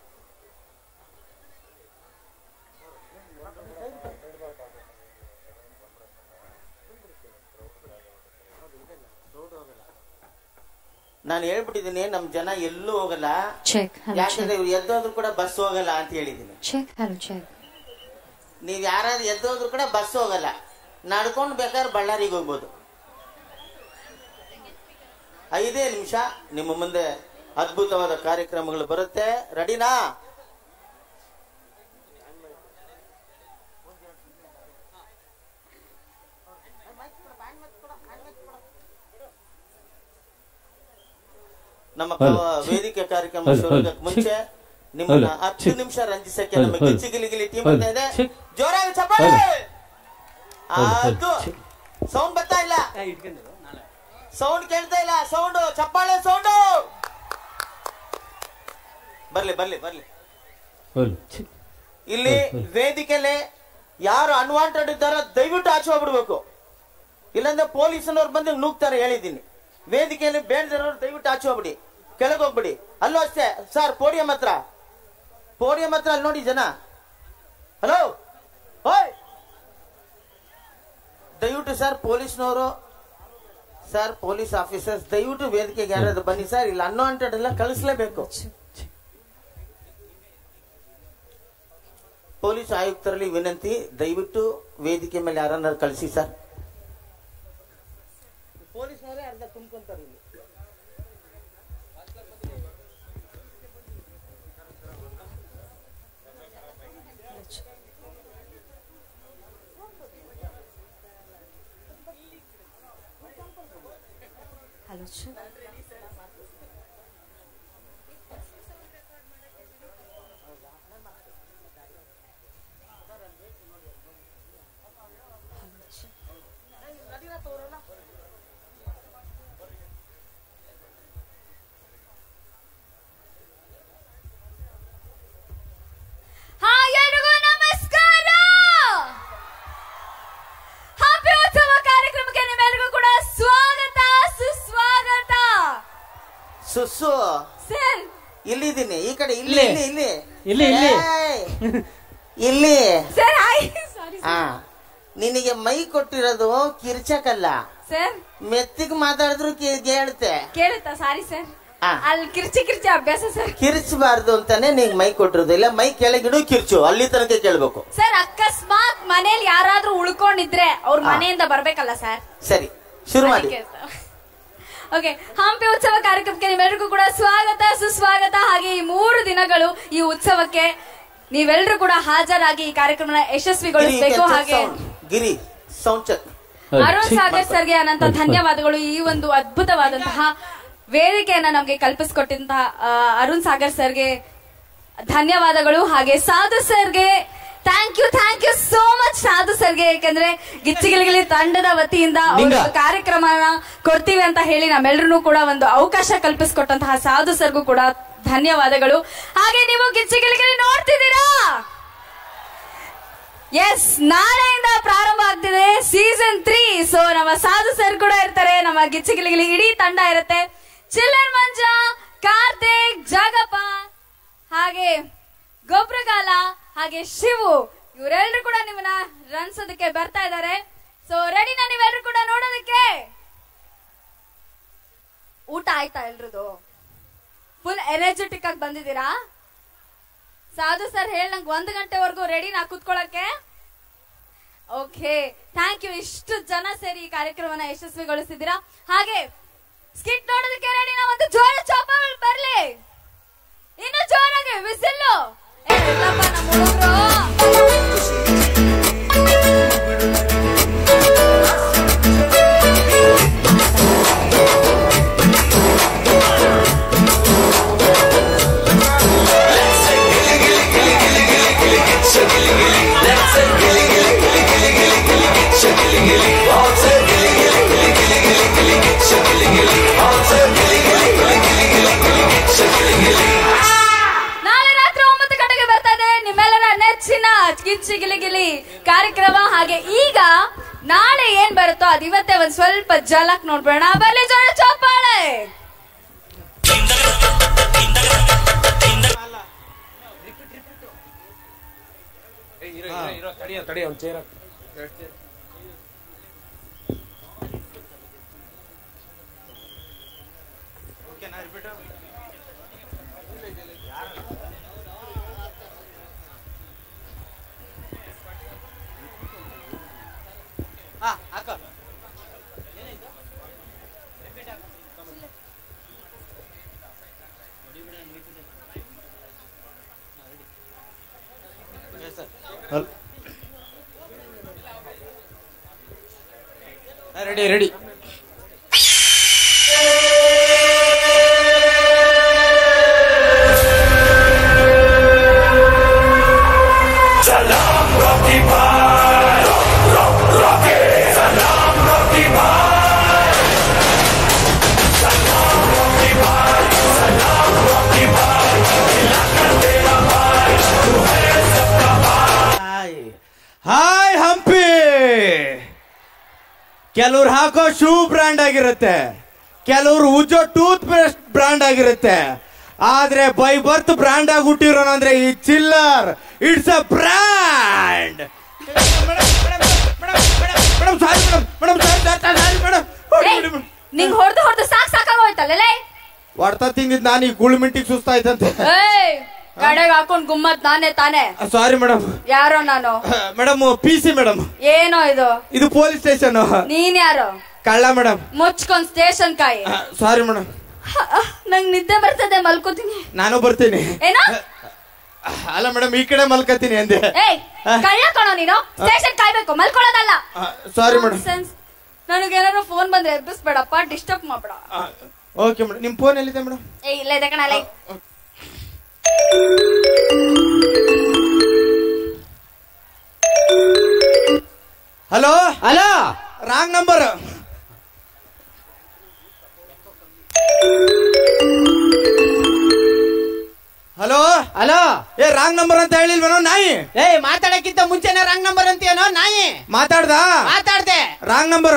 ನಾನು ಹೇಳ್ಬಿಟ್ಟಿದ್ದೀನಿ ನಮ್ ಜನ ಎಲ್ಲೂ ಹೋಗಲ್ಲ Check. Hello, ಯಾಕಂದ್ರೆ check. ಇವ್ರು ಎದ್ದೋದ್ರು ಕೂಡ ಬಸ್ ಹೋಗಲ್ಲ ಅಂತ ಹೇಳಿದ್ದೀನಿ Check. Hello, check. ನೀವ್ ಯಾರಾದ್ರೂ ಎದ್ದೋದ್ರು ಕೂಡ ಬಸ್ ಹೋಗಲ್ಲ ನಡ್ಕೊಂಡು ಬೇಕಾದ್ರೆ ಬಳ್ಳಾರಿಗೆ ಹೋಗ್ಬೋದು ಐದೇ ನಿಮಿಷ ನಿಮ್ಮ ಮುಂದೆ ಅದ್ಭುತವಾದ ಕಾರ್ಯಕ್ರಮಗಳು ಬರುತ್ತೆ ರೆಡಿನಾ ನಮ್ಮ ಹಲೋ. ಕ- ವೇದಿಕೆ ಕಾರ್ಯಕ್ರಮ ಹಲೋ, ಶುರುವಾಗಕ್ಕೆ ಹಲೋ. ಮುಂಚೆ ಹಲೋ. ನಿಮ್ಮನ್ನ ಹಲೋ. ಹತ್ತು ಛೀ. ನಿಮಿಷ ರಂಜಿಸಕ್ಕೆ ಹಲೋ, ನಮ್ಮ hello. Gichchi Gili Gili team hello. ಬರ್ತಾ ಇದೆ ಛೀ. ಜೋರಾಗಿ ಚಪ್ಪಾಳೆ ಹಲೋ. Hello, hello. ಅದು ಸೌಂಡ್ ಬರ್ತಾ ಇಲ್ಲ ಸೌಂಡ್ ಕೇಳ್ತಾ ಇಲ್ಲ ಸೌಂಡ್ ಚಪ್ಪಾಳೆ ಸೌಂಡ್ ಬರ್ಲಿ ಬರ್ಲಿ ಬರ್ಲಿ ಹಲೋ. ಛೀ. ಇಲ್ಲಿ ವೇದಿಕೆಯಲ್ಲಿ ಯಾರು ಅನ್ವಾಂಟೆಡ್ ಇದ್ದಾರೋ ದಯವಿಟ್ಟು ಆಚೆ ಹೋಗ್ಬಿಡ್ಬೇಕು ಇಲ್ಲಾಂದ್ರೆ ಪೊಲೀಸನವ್ರು ಬಂದು ನುಗ್ತಾರೆ ಹೇಳಿದ್ದೀನಿ ವೇದಿಕೆಯಲ್ಲಿ ಬೇಡದಿರೋರು ದಯವಿಟ್ಟು ಆಚೆ ಹೋಗ್ಬಿಡಿ ಕೆಳಗೆ ಹೋಗ್ಬಿಡಿ ಅಲ್ಲೂ ಅಷ್ಟೇ ಸರ್ ಪೋಡಿಯಂ ಹತ್ರ ಪೋಡಿಯಂ ಹತ್ರ ಅಲ್ಲಿ ನೋಡಿ ಜನ ಹಲೋ ಓಯ್ ದಯವಿಟ್ಟು ಸರ್ ಪೊಲೀಸ್ನವರು ಸರ್ ಪೊಲೀಸ್ ಆಫೀಸರ್ಸ್ ದಯವಿಟ್ಟು ವೇದಿಕೆಗೆ ಯಾರಾದ್ರು ಬನ್ನಿ ಸರ್ ಇಲ್ಲಿ ಅನ್ವಾಂಟೆಡ್ ಎಲ್ಲ ಕಳಿಸ್ಲೇಬೇಕು ಪೊಲೀಸ್ ಆಯುಕ್ತರಲ್ಲಿ ವಿನಂತಿ ದಯವಿಟ್ಟು ವೇದಿಕೆ ಮೇಲೆ ಯಾರನ್ನಾರು ಕಳಿಸಿ ಸರ್ ಪೊಲೀಸ್ನವರೇ ಅರ್ಧ ತುಂಬ್ಕೊಂತಾರೆ ಇಲ್ಲಿ Hello, check. ಹಾ ಎಲ್ರಿಗೂ ನಮಸ್ಕಾರ ಹ್ಯಾಪಿ ಉತ್ಸವ ಕಾರ್ಯಕ್ರಮಕ್ಕೆ ನಿಮ್ಮೆಲ್ಲರಿಗೂ ಕೂಡ ಸ್ವಾಗತ ಸುಸ್ವಾಗತ ಸುಸ್ಸು ಸರ್ ಇಲ್ಲಿದ್ದೀನಿ ಈ ಕಡೆ ಇಲ್ಲಿ ಇಲ್ಲಿ ಇಲ್ಲಿ ಇಲ್ಲಿ, ಇಲ್ಲಿ. ಏಯ್! ಇಲ್ಲಿ ಸರ್ ಹಾಯ್ ಸಾರಿ ಆ ನಿನಗೆ ಮೈ ಕೊಟ್ಟಿರೋದು ಕಿರ್ಚಕಲ್ಲ ಸರ್ ಮೆತ್ತಿಗೆ ಮಾತಾಡಿದ್ರು ಕಿ- ಕೇಳುತ್ತೆ ಕೇಳುತ್ತಾ ಸಾರಿ ಸರ್ ಆ. ಅಲ್ಲಿ ಕಿರ್ಚಿ ಕಿರ್ಚಿ ಅಭ್ಯಾಸ ಸರ್ ಕಿರ್ಚಬಾರ್ದು ಅಂತಾನೆ ನೀಗ್ ಮೈ ಕೊಟ್ಟಿರೋದು ಇಲ್ಲ ಮೈ ಕೆಳಗಿಡು ಕಿರ್ಚು ಅಲ್ಲಿ ತನಕ ಕೇಳ್ಬೇಕು ಸರ್ ಅಕಸ್ಮಾತ್ ಮನೇಲಿ ಯಾರಾದ್ರೂ ಉಳ್ಕೊಂಡಿದ್ರೆ ಅವ್ರ ಆ. ಮನೆಯಿಂದ ಬರ್ಬೇಕಲ್ಲ ಸರ್ ಸರಿ ಶುರು ಮಾಡಿ ಓಕೆ ಹಂಪಿ ಉತ್ಸವ ಕಾರ್ಯಕ್ರಮಕ್ಕೆ ನಿಮ್ಮೆಲ್ಲರಿಗೂ ಕೂಡ ಸ್ವಾಗತ ಸುಸ್ವಾಗತ ಹಾಗೆ ಈ ಮೂರು ದಿನಗಳು ಈ ಉತ್ಸವಕ್ಕೆ ನೀವೆಲ್ಲರೂ ಕೂಡ ಹಾಜರಾಗಿ ಈ ಕಾರ್ಯಕ್ರಮನ ಗಿರಿ, ಯಶಸ್ವಿಗೊಳಿಸಬೇಕು ಕೆಂಚ ಹಾಗೆ sound. Giri sound check hello. Arun ಛೀ. ಸಾಗರ್ ಸರ್ಗೆ ಅನಂತ ಧನ್ಯವಾದಗಳು ಈ ಒಂದು ಅದ್ಭುತವಾದಂತಹ ವೇದಿಕೆಯನ್ನ ನಮಗೆ ಕಲ್ಪಿಸಿಕೊಟ್ಟಂತಹ ಆ, ಅರುಣ್ ಸಾಗರ್ ಸರ್ಗೆ ಧನ್ಯವಾದಗಳು ಹಾಗೆ ಸಾಧು ಸರ್ಗೆ thank you thank you so much Sadhu ಸರ್ಗೆ ಯಾಕಂದ್ರೆ ಗಿಚ್ಚಿಗಿಲಿಗಿಲಿ ತಂಡದ ವತಿಯಿಂದ ಅವ್ರು ನಿಂಗ. ಒಂದು ಕಾರ್ಯಕ್ರಮನ ಕೊಡ್ತೀವಿ ಅಂತ ಹೇಳಿ ನಮ್ಮೆಲ್ಲರೂ ಕೂಡ ಒಂದು ಅವಕಾಶ ಕಲ್ಪಿಸಿಕೊಟ್ಟಂತಹ ಸಾಧು ಸರ್ಗೂ ಕೂಡ ಧನ್ಯವಾದಗಳು ಹಾಗೆ ನೀವು ಗಿಚ್ಚಿಗಿಲಿಗಿಲಿ ನೋಡ್ತಿದ್ದೀರಾ ಎಸ್ ನಾಳೆಯಿಂದ ಪ್ರಾರಂಭ ಆಗ್ತಿದೆ ಸೀಸನ್ ತ್ರೀ ಸೊ ನಮ್ಮ ಸಾಧು ಸರ್ ಕೂಡ ಇರ್ತಾರೆ ನಮ್ಮ ಗಿಚ್ಚಿಗಿಲಿಗಿಲಿ ಇಡೀ ತಂಡ ಇರುತ್ತೆ ಚಿಲ್ಲರ್ ಮಂಜ ಕಾರ್ತಿಕ್ ಜಾಗಪ್ಪ ಹಾಗೆ ಗೊಬ್ರಗಾಲ ಹಾಗೆ ಶಿವು ಇವರೆಲ್ಲರೂ ಕೂಡ ನಿಮ್ಮನ್ನ ರನ್ಸೋದಕ್ಕೆ ಬರ್ತಾ ಇದ್ದಾರೆ ಸೊ ರೆಡಿನಾ ನೀವೆಲ್ಲರೂ ಕೂಡ ನೋಡೋದಕ್ಕೆ ಊಟ ಆಯ್ತಾ ಎಲ್ರದು ಫುಲ್ ಎನರ್ಜೆಟಿಕ್ ಆಗಿ ಬಂದಿದ್ದೀರಾ ಸಾಧು ಸರ್ ಹೇಳಿ ನಂಗೆ ಒಂದು ಗಂಟೆವರೆಗೂ ರೆಡಿ ನಾ ಕೂತ್ಕೊಳ್ಳಕ್ಕೆ ಓಕೆ ಥ್ಯಾಂಕ್ ಯು ಇಷ್ಟು ಜನ ಸೇರಿ ಈ ಕಾರ್ಯಕ್ರಮನ ಯಶಸ್ವಿಗೊಳಿಸಿದ್ದೀರಾ ಹಾಗೆ ಸ್ಕಿಟ್ ನೋಡೋದಕ್ಕೆ ರೆಡಿ ನಾ ಒಂದು ಜೋರ ಚಾಪಲ್ ಬರ್ಲಿ ಇನ್ನು ಜೋರಾಗಿ ವಿಸಿಲ್ಲು ಏ, ಇಲ್ಲಪ್ಪ ನಮ್ಮ ಹುಡುಗ್ರು. ನಾಳೆ ರಾತ್ರಿ ಒಂಬತ್ತು ಗಂಟೆಗೆ ಬರ್ತಾ ಇದೆ ನಿಮ್ಮೆಲ್ಲರ ನೆಚ್ಚಿನ ಗಿಚ್ಚಿ ಗಿಲಿ ಗಿಲಿ ಕಾರ್ಯಕ್ರಮ ಹಾಗೆ ಈಗ ನಾಳೆ ಏನ್ ಬರುತ್ತೋ ಅದ್ ಇವತ್ತೇ ಒಂದ್ ಸ್ವಲ್ಪ ಜಲಕ್ ನೋಡ್ಬೇಡ ಬರ್ಲಿ ಜೋರ ಚಪ್ಪಾಳೆ ರೆಡಿ ರೆಡಿ ಕೆಲವ್ರು ಹಾಕೋ ಶೂ ಬ್ರ್ಯಾಂಡ್ ಆಗಿರುತ್ತೆ ಕೆಲವ್ರು ಉಜ್ಜೋ ಟೂತ್ ಪೇಸ್ಟ್ ಬ್ರ್ಯಾಂಡ್ ಆಗಿರುತ್ತೆ ಆದ್ರೆ ಬೈ ಬರ್ತ್ ಬ್ರ್ಯಾಂಡ್ ಆಗಿ ಹುಟ್ಟಿರೋನಂದ್ರೆ ಈ ಚಿಲ್ಲರ್ it's a brand madam sorry madam madam sorry madam ನಿಂಗ್ ಹೊಡೆದು ಹೊಡೆದು ಸಾಕ್ ಸಾಕಾಗೋಯ್ತಲ್ಲೇ ಹೊಡ್ತಾ ತಿಂದಿದ್ ನಾನು ಈ ಗುಳ್ಮಿಂಟಿಗೆ ಸುಸ್ತಾಯ್ತಂತೆ ಏಯ್ ಗಡೆಗೆ ಹಾಕೊಂಡ್ ಗುಮ್ಮತ್ ನಾನೇ ತಾನೇ ಸಾರಿ ಮೇಡಮ್ ಯಾರೋ ನಾನು ಮೇಡಮ್ ಪಿ ಸಿ ಮೇಡಮ್ ಏನೋ ಇದು ಇದು ಪೊಲೀಸ್ ಸ್ಟೇಷನ್ ನೀನ್ ಯಾರು ಕಳ್ಳ ಮೇಡಮ್ ಮುಚ್ಕೊಂಡ್ ಸ್ಟೇಷನ್ ಕಾಯಿ ಸಾರಿ ಮೇಡಮ್ ನಂಗ್ ನಿದ್ದೆ ಬರ್ತದೆ ಮಲ್ಕೋತೀನಿ ನಾನು ಬರ್ತೀನಿ ಏನೋ ಅಲ್ಲ ಮೇಡಮ್ ಈ ಕಡೆ ಮಲ್ಕತೀನಿ ಅಂದೆ ಏಯ್ ಕಳ್ಳ ಕಣೋ ನೀನು ಸ್ಟೇಷನ್ ಕಾಯ್ಬೇಕು ಮಲ್ಕೊಳ್ಳೋದಲ್ಲ ಸಾರಿ ಮೇಡಮ್ ಸೆನ್ಸ್ ನನಗೇನಾದ್ರು ಫೋನ್ ಬಂದ್ರೆ ಎಬ್ಬಿಸ್ಬೇಡಪ್ಪ ಡಿಸ್ಟರ್ಬ್ ಮಾಡ್ಬೇಡ ಓಕೆ ಮೇಡಮ್ ನಿಮ್ ಫೋನ್ ಎಲ್ಲಿದೆ ಮೇಡಮ್ ಏಯ್ ಇಲ್ಲ ಇದೆ ಕಣಲ್ಲ hello hello wrong number hello hello ಏ ರಾಂಗ್ ನಂಬರ್ ಅಂತ ಹೇಳಿಲ್ವೇನೋ ನಾಯಿ ಏ ಮಾತಾಡಕ್ಕಿಂತ ಮುಂಚೆನೆ ರಾಂಗ್ ನಂಬರ್ ಅಂತೀಯನೋ ನಾಯಿ ಮಾತಾಡ್ದ ಮಾತಾಡ್ದೆ ರಾಂಗ್ ನಂಬರ್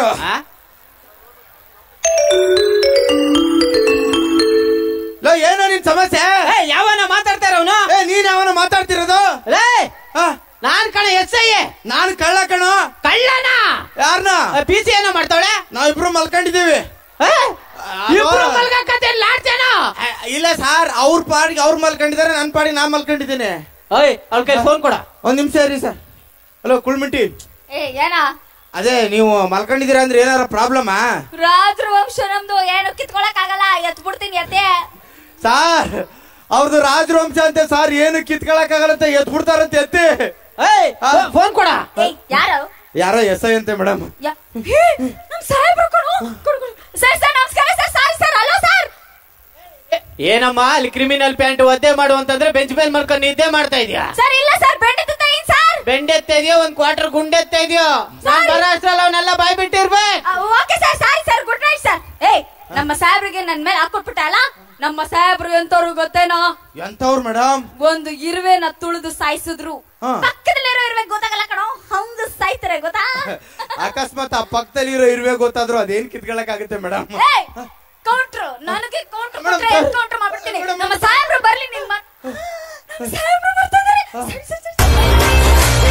ಲೋ ಏನೋ ನಿನ್ ಸಮಸ್ಯೆ ಏ ಯಾವನ ಮಾತಾಡ್ತಾರ ಅವನು ಏ ನೀನ್ ಯಾವನ ಮಾತಾಡ್ತಿರೋದು ಲೇ ಆ, ನಾನ್ ಕಣ ಎಸ್ ಐ ನಾನ್ ಕಳ್ಳ ಕಣೋ ಕಳ್ಳನ ಯಾರನ್ನ ಪಿ ಸಿ ಏನೋ ಮಾಡ್ತಾವಳೆ ನಾವಿಬ್ರು ಮಲ್ಕೊಂಡಿದ್ದೀವಿ ಇಬ್ರು ಮಲ್ಗಾಕತ್ತೇನ್ ಲಾಡ್ತೇನೋ ಆ, ಇಲ್ಲ ಸರ್ ಅವ್ರ ಪಾಡಿಗೆ ಅವ್ರು ಮಲ್ಕೊಂಡಿದ್ದಾರೆ ನನ್ನ ಪಾಡಿಗೆ ನಾ ಮಲ್ಕೊಂಡಿದ್ದೀನಿ ಓಯ್ ಅವ್ಳ ಕೈ ಫೋನ್ ಕೊಡ ಒಂದ್ ನಿಮಿಷ ಇರಿ ಸರ್ ಹಲೋ ಕುಳ್ಮಿಂಟಿ ಏ ಏನ ಅದೇ ನೀವು ಮಲ್ಕೊಂಡಿದ್ದೀರಾ ಅಂದ್ರೆ ಏನಾರ ಪ್ರಾಬ್ಲಮಾ ರಾಜರ ವಂಶ ನಮ್ದು ಏನು ಕಿತ್ಕೊಳಕ್ ಆಗಲ್ಲ ಎತ್ ಬಿಡ್ತೀನಿ ಎತ್ತೆ ಸಾರ್ ಅವ್ರದ್ದು ರಾಜವಂಶ ಅಂತೆ ಸಾರ್ ಏನು ಕಿತ್ಕೊಳಕ್ ಆಗಲ್ಲಂತೆ ಎತ್ ಬಿಡ್ತಾರಂತೆ ಎತ್ತಿ ಏಯ್ ಫೋನ್ ಕೊಡ ಏಯ್ ಯಾರು ಯಾರೋ ಎಸ್ ಐ ಅಂತೆ ಮೇಡಮ್ ಯಾ- ಹೇ, ನಮ್ ಸಾಹೇಬ್ರು ಕೊಡು ಕೊಡು, ಕೊಡು. ಸರ್ ಸರ್ ನಮಸ್ಕಾರ sir sorry sir hello sir ಏನಮ್ಮ ಅಲ್ಲಿ ಕ್ರಿಮಿನಲ್ ಪ್ಯಾಂಟ್ ಒದ್ದೆ ಮಾಡು ಅಂತಂದ್ರೆ ಬೆಂಚ್ ಮೇಲೆ ಮಲ್ಕೊಂಡು ನಿದ್ದೆ ಮಾಡ್ತಾ ಇದೀಯಾ ಸರ್ ಇಲ್ಲ ಸರ್ ಬೆಂಡೆ ಏನ್ ಸರ್ ಬೆಂಡೆತ್ತಾ ಇದೆಯೋ ಒಂದ್ ಕ್ವಾರ್ಟರ್ ಗುಂಡೆತ್ತಾ ಇದೆಯೋ ನಾನ್ ಬರೋ ಅಷ್ಟ್ರಲ್ಲಿ ಅವನ್ನೆಲ್ಲ ಬಾಯ್ ಬಿಟ್ಟಿರ್ಬೇಕು okay sir sorry sir good night sir ಏಯ್ ನಮ್ಮ ಸಾಹೇಬ್ರಿಗೆ ನನ್ ಮೇಲೆ ಹಾಕೊಟ್ಬಿಟ್ಟ ಅಲ್ಲ ನಮ್ಮ ಸಾಹೇಬ್ರು ಎಂತವ್ರು ಗೊತ್ತೇನೋ ಎಂತವ್ರು ಮೇಡಮ್ ಒಂದು ಇರುವೆನ ತುಳಿದು ಸಾಯಿಸಿದ್ರು ಹಾ. ಪಕ್ಕದಲ್ಲಿರೋ ಇರುವೆ ಗೊತ್ತಾಗಲ್ಲ ಕಣೋ ಹಂಗ ಸಾಯ್ತಾರೆ ಗೊತ್ತಾ ಅಕಸ್ಮಾತ್ ಆ ಪಕ್ಕದಲ್ಲಿರೋ ಇರುವೆ ಗೊತ್ತಾದ್ರು ಅದೇನ್ ಕಿತ್ಕೊಳಕ್ ಆಗುತ್ತೆ ಮೇಡಮ್ ಏಯ್ ಕೌಂಟ್ರು ನನಗೆ ಕೌಂಟ್ರ್ ಮೇಡಮ್, ಕೊಟ್ರೆ ಮೇಡಮ್, ಕೌಂಟ್ರ್ ಮಾಡ್ಬಿಡ್ತೀನಿ ಮೇಡಮ್, ನಮ್ಮ ಸಾಹೇಬ್ರು ಬರ್ಲಿ ನಿಮ್ಮ ನಮ್ಮ ಸಾಹೇಬ್ರು ಬರ್ತಾ ಇದಾರೆ ಸರಿ, ಸರಿ, ಸರಿ.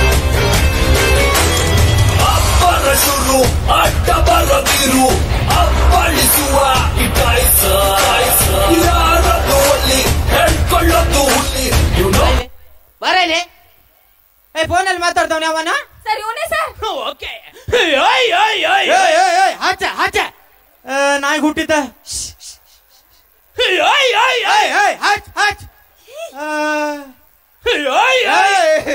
ಅಬ್ಬರ ಶುರು ಅಡ್ಡ ಬರದಿರು ಅಪ್ಪಳಿಸುವ ಇಟಾಯ್ಸ ಯಾರದ್ದು ಒಲ್ಲಿ ಹೇಳ್ಕೊಳ್ಳೋದು ಹುಲ್ಲಿ You know ಬರಲಿ ಏ ಫೋನಲ್ಲಿ ಮಾತಾಡ್ದವನ ಅವನ ಸರ್ ಇವನೇ ಸರ್ ಓಕೆ ಏಯ್ ಏಯ್ ಏಯ್ ಹಾಚ ಹಾಚ ನಾಯಿ ಹುಟ್ಟಿದ್ದ ಏಯ್ ಏಯ್ ಹಾಚ್ ಹಾಚ್ ಆ, ಏಯ್.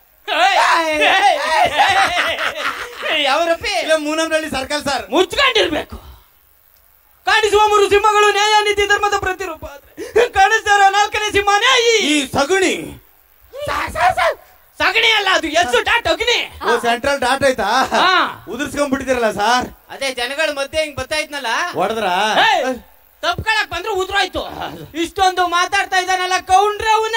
ಯಾವರಪ್ಪಿ ಇಲ್ಲ ಮೂನಂನಹಳ್ಳಿ ಸರ್ಕಲ್ ಸರ್ ಮುಚ್ಕೊಂಡಿರ್ಬೇಕು ಕಾಣಿಸುವ ಮೂರು ಸಿಂಹಗಳು ನ್ಯಾಯ ನೀತಿ ಧರ್ಮದ ಪ್ರತಿರೂಪ ಆದ್ರೆ ಕಾಣಿಸ್ತಾ ಇರೋ ನಾಲ್ಕನೇ ಸಿಂಹನೇ ಈ ಈ ಸಗುಣಿ ಸಾರ್, ಸಾರ್, ಸಾರ್. ಸಗಣಿ ಅಲ್ಲ ಅದು ಎಷ್ಟು ಡಾಟ್ ಅಗ್ನಿ ಓ ಸೆಂಟ್ರಲ್ ಡಾಟ್ ಆಯ್ತಾ ಹಾ. ಉದುರ್ಸ್ಕೊಂಡ್ಬಿಟ್ಟಿದಿರಲ್ಲ ಸರ್ ಅದೇ ಜನಗಳ ಮಧ್ಯೆ ಹಿಂಗ್ ಬರ್ತಾ ಇದ್ನಲ್ಲ ಹೊಡೆದ್ರ ತಪ್ಕೊಳಕ್ ಬಂದ್ರೆ ಉದ್ರೋಯ್ತು ಇಷ್ಟೊಂದು ಮಾತಾಡ್ತಾ ಇದ್ದಾನಲ್ಲ ಕೌಂಡ್ರೆ ಅವನ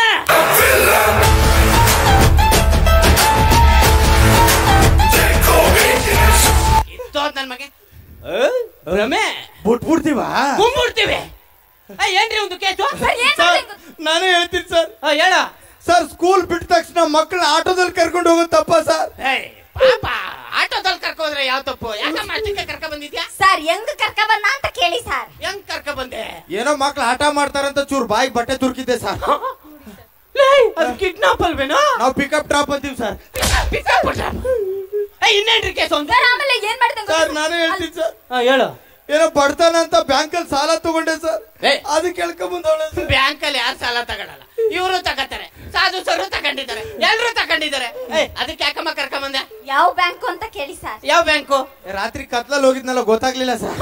ಇತ್ತೋದ್ ನನ್ ಮಗೆ ರಮೆ ಬಿಟ್ಬಿಡ್ತೀವ ಕುಂಬಿಡ್ತೀವಿ ಏ, ಏನ್ರಿ ಒಂದು ಕೇಸು ಸರ್ ಏನ್ ಸರ್ ಮಾಡ್ಬೇಕು? ನಾನು ಹೇಳ್ತೀನಿ ಸರ್ ಆ, ಹೇಳ ಸರ್ ಸ್ಕೂಲ್ ಬಿಟ್ಟ ತಕ್ಷಣ ಮಕ್ಕಳ ಆಟೋದಲ್ಲಿ ಕರ್ಕೊಂಡು ಹೋಗೋದು ತಪ್ಪ ಸರ್ ಏಯ್, ಪಾಪ ಆಟೋದಲ್ಲಿ ಕರ್ಕೋದ್ರೆ ಯಾವ ತಪ್ಪು ಯಾಕಮ್ಮ ಅಷ್ಟಕ್ಕೆ ಕರ್ಕ ಬಂದಿದ್ಯಾ ಸರ್ ಹೆಂಗ್ ಕರ್ಕ ಬಂದ ಅಂತ ಕೇಳಿ ಸರ್ ಹೆಂಗ್ ಕರ್ಕ ಬಂದೆ ಏನೋ ಮಕ್ಳು ಆಟ ಮಾಡ್ತಾರಂತ ಚೂರ್ ಬಾಯಿಗೆ ಬಟ್ಟೆ ತುರ್ಕಿದ್ದೆ ಸರ್ ಲೇ, ಅದು ಕಿಡ್ನಾಪ್ ಅಲ್ವೇನೋ ನಾವು ಪಿಕಪ್ ಡ್ರಾಪ್ ಅಂತೀವಿ ಸರ್ ಪಿಕಪ್ ಏ ಇನ್ನೇನ್ರಿ ಕೇಸ್ ಒಂದು ಸರ್ ಆಮೇಲೆ ಏನ್ ಮಾಡಿದೆ ಸರ್ ನಾನು ಹೇಳ್ತೀನಿ ಸರ್ ಹೇಳು ಏನೋ ಬಡ್ತಾನ ಅಂತ ಬ್ಯಾಂಕಲ್ಲಿ ಸಾಲ ತಗೊಂಡೆ ಸರ್ ಏ. ಅದು ಕೇಳ್ಕೊಂಡ್ ಬಂದವಳೆ ಸರ್ ಬ್ಯಾಂಕ್ ಅಲ್ಲಿ ಯಾರು ಸಾಲ ತಗೊಳಲ್ಲ ಇವರು ತಗತಾರೆ ಸಾಧು ಸರು ತಗೊಂಡಿದ್ದಾರೆ ಎಲ್ರು ತಗೊಂಡಿದ್ದಾರೆ ಏ ಅದಕ್ಕೆ ಯಾಕಮ್ಮ ಕರ್ಕೊಂಬಂದೆ ಯಾವ ಬ್ಯಾಂಕು ಅಂತ ಕೇಳಿ ಸರ್ ಯಾವ ಬ್ಯಾಂಕು ರಾತ್ರಿ ಕತ್ಲಲ್ಲಿ ಹೋಗಿದ್ನಲ್ಲ ಗೊತ್ತಾಗ್ಲಿಲ್ಲ ಸರ್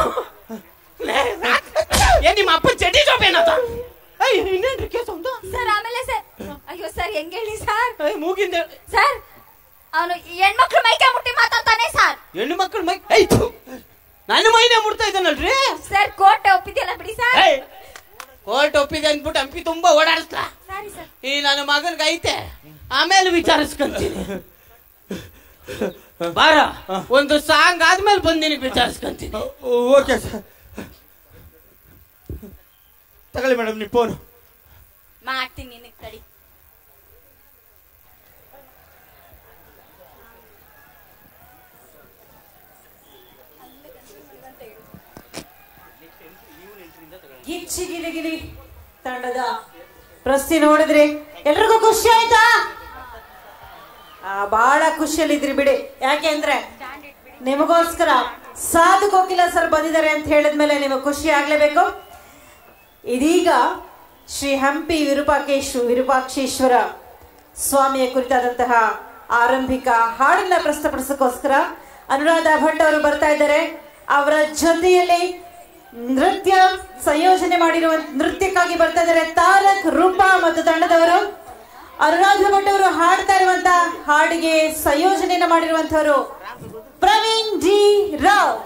ಏನ್ ನಿಮ್ಮ ಅಪ್ಪ ಚಡ್ಡಿ ಜಾಬ್ ಏನದ ಇನ್ನೇನ್ರಿ ಕೇಸ್ ಒಂದು ಸರ್ ಆಮೇಲೆ ಸರ್ ಅಯ್ಯೋ ಸರ್ ಹೆಂಗ್ ಹೇಳಿ ಸರ್ ಏಯ್, ಮೂಗಿಂದ ಸರ್ ಅವನು ಹೆಣ್ಮಕ್ಳು ಮೈಕೆ ಮುಟ್ಟಿ ಮಾತಾಡ್ತಾನೆ ಸರ್ ಹೆಣ್ಣು ಮಕ್ಕಳು ಮೈ ಏಯ್, ಥು. ನನ್ನ ಮೈನೇ ಮುಡ್ತಾ ಇದ್ದಾನಲ್ರಿ ಸರ್ ಕೋರ್ಟ್ ಒಪ್ಪಿದ್ಯಲ್ಲ ಬಿಡಿ ಸರ್ ಏಯ್, ಕೋರ್ಟ್ ಒಪ್ಪಿದೆ ಅಂದ್ಬಿಟ್ಟು ಹಂಪಿ ತುಂಬಾ ಓಡಾಡಿಸ್ಲಾ ಸರಿ ಸರ್ ಈ ನನ್ನ ಮಗನ್ಗೆ ಐತೆ ಆಮೇಲೆ ವಿಚಾರಿಸ್ಕೊಂತೀನಿ ಬಾರ ಒಂದು ಸಾಂಗ್ ಆದ್ಮೇಲೆ ಬಂದು ನಿನಗೆ ವಿಚಾರಿಸ್ಕೊಂತೀನಿ ಓಕೆ ಸರ್ ತಗೊಳ್ಳಿ ಮೇಡಮ್ ನೀವು ಫೋನು ಮಾಡ್ತೀನಿ ನಿನಗೆ ತಡಿ ಗಿಚ್ಚಿಗಿಲಿಗಿಲಿ ತಂಡದ ಪ್ರಸ್ತಿ ನೋಡಿದ್ರಿ ಎಲ್ರಿಗೂ ಖುಷಿ ಆಯ್ತಾ ಆ, ಬಹಳ ಖುಷಿಯಲ್ಲಿದ್ರಿ ಬಿಡಿ ಯಾಕೆಂದ್ರೆ ನಿಮಗೋಸ್ಕರ ಸಾಧು ಕೋಕಿಲ ಸರ್ ಬಂದಿದ್ದಾರೆ ಅಂತ ಹೇಳಿದ್ಮೇಲೆ ನಿಮಗೆ ಖುಷಿ ಆಗ್ಲೇಬೇಕು ಇದೀಗ ಶ್ರೀ ಹಂಪಿ ವಿರೂಪಾಕೇಶ್ ವಿರೂಪಾಕ್ಷೇಶ್ವರ ಸ್ವಾಮಿಯ ಕುರಿತಾದಂತಹ ಆರಂಭಿಕ ಹಾಡನ್ನ ಪ್ರಸ್ತುತಪಡಿಸೋಕ್ಕೋಸ್ಕರ ಅನುರಾಧ ಭಟ್ ಅವರು ಬರ್ತಾ ಇದ್ದಾರೆ ಅವರ ಜೊತೆಯಲ್ಲಿ ನೃತ್ಯ ಸಂಯೋಜನೆ ಮಾಡಿರುವ ನೃತ್ಯಕ್ಕಾಗಿ ಬರ್ತಾ ಇದ್ದಾರೆ ತಾರಕ್ ರೂಪಾ ಮತ್ತು ತಂಡದವರು ಅನುರಾಧ ಭಟ್ ಅವರು ಹಾಡ್ತಾ ಇರುವಂತ ಹಾಡಿಗೆ ಸಂಯೋಜನೆಯನ್ನ ಮಾಡಿರುವಂತವರು ಪ್ರವೀಣ್ ಡಿ ರಾವ್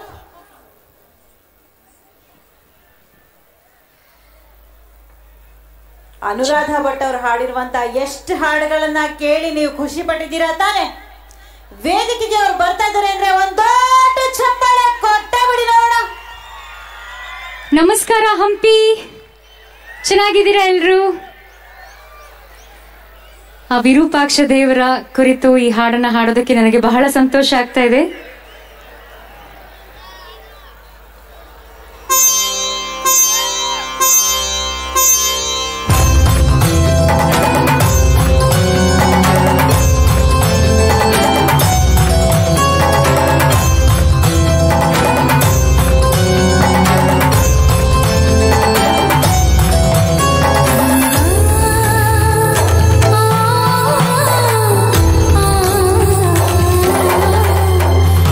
ಅನುರಾಧ ಭಟ್ ಅವರು ಹಾಡಿರುವಂತ ಎಷ್ಟು ಹಾಡುಗಳನ್ನ ಕೇಳಿ ನೀವು ಖುಷಿ ಪಟ್ಟಿದ್ದೀರಾ ತಾನೆ ವೇದಿಕೆಗೆ ಅವ್ರು ಬರ್ತಾ ಇದ್ದಾರೆ ಅಂದ್ರೆ ಒಂದ್ ದೊಡ್ಡ ಚಪ್ಪಾಳೆ ಕೊಟ್ಟ ಬಿಡಿ ನೋಡೋಣ ನಮಸ್ಕಾರ ಹಂಪಿ ಚೆನ್ನಾಗಿದ್ದೀರಾ ಎಲ್ರು ಆ ವಿರೂಪಾಕ್ಷ ದೇವರ ಕುರಿತು ಈ ಹಾಡನ್ನ ಹಾಡೋದಕ್ಕೆ ನನಗೆ ಬಹಳ ಸಂತೋಷ ಆಗ್ತಾ ಇದೆ ಆ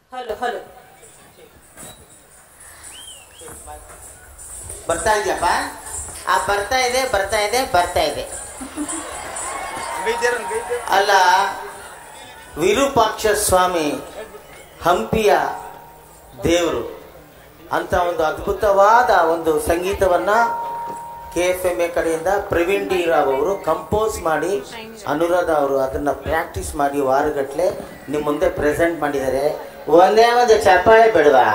ಹಲೋ ಹಲೋ ಬರ್ತಾ ಇದೆಯಪ್ಪ ಆ ಬರ್ತಾ ಇದೆ ಬರ್ತಾ ಇದೆ ಬರ್ತಾ ಇದೆ ಅಲ್ಲ ವಿರೂಪಾಕ್ಷ ಸ್ವಾಮಿ ಹಂಪಿಯ ದೇವರು ಅಂತ ಒಂದು ಅದ್ಭುತವಾದ ಒಂದು ಸಂಗೀತವನ್ನ ಕೆ ಎಫ್ ಎಮ್ ಎ ಕಡೆಯಿಂದ ಪ್ರವೀಣ್ ಡಿ ರಾವ್ ಅವರು ಕಂಪೋಸ್ ಮಾಡಿ ಅನುರಾಧ ಅವರು ಅದನ್ನ ಪ್ರಾಕ್ಟೀಸ್ ಮಾಡಿ ವಾರಗಟ್ಲೆ ನಿಮ್ಮ ಮುಂದೆ ಪ್ರೆಸೆಂಟ್ ಮಾಡಿದ್ದಾರೆ ಒಂದೇ ಒಂದು ಚಪ್ಪಾಳೆ ಬೇಡವಾ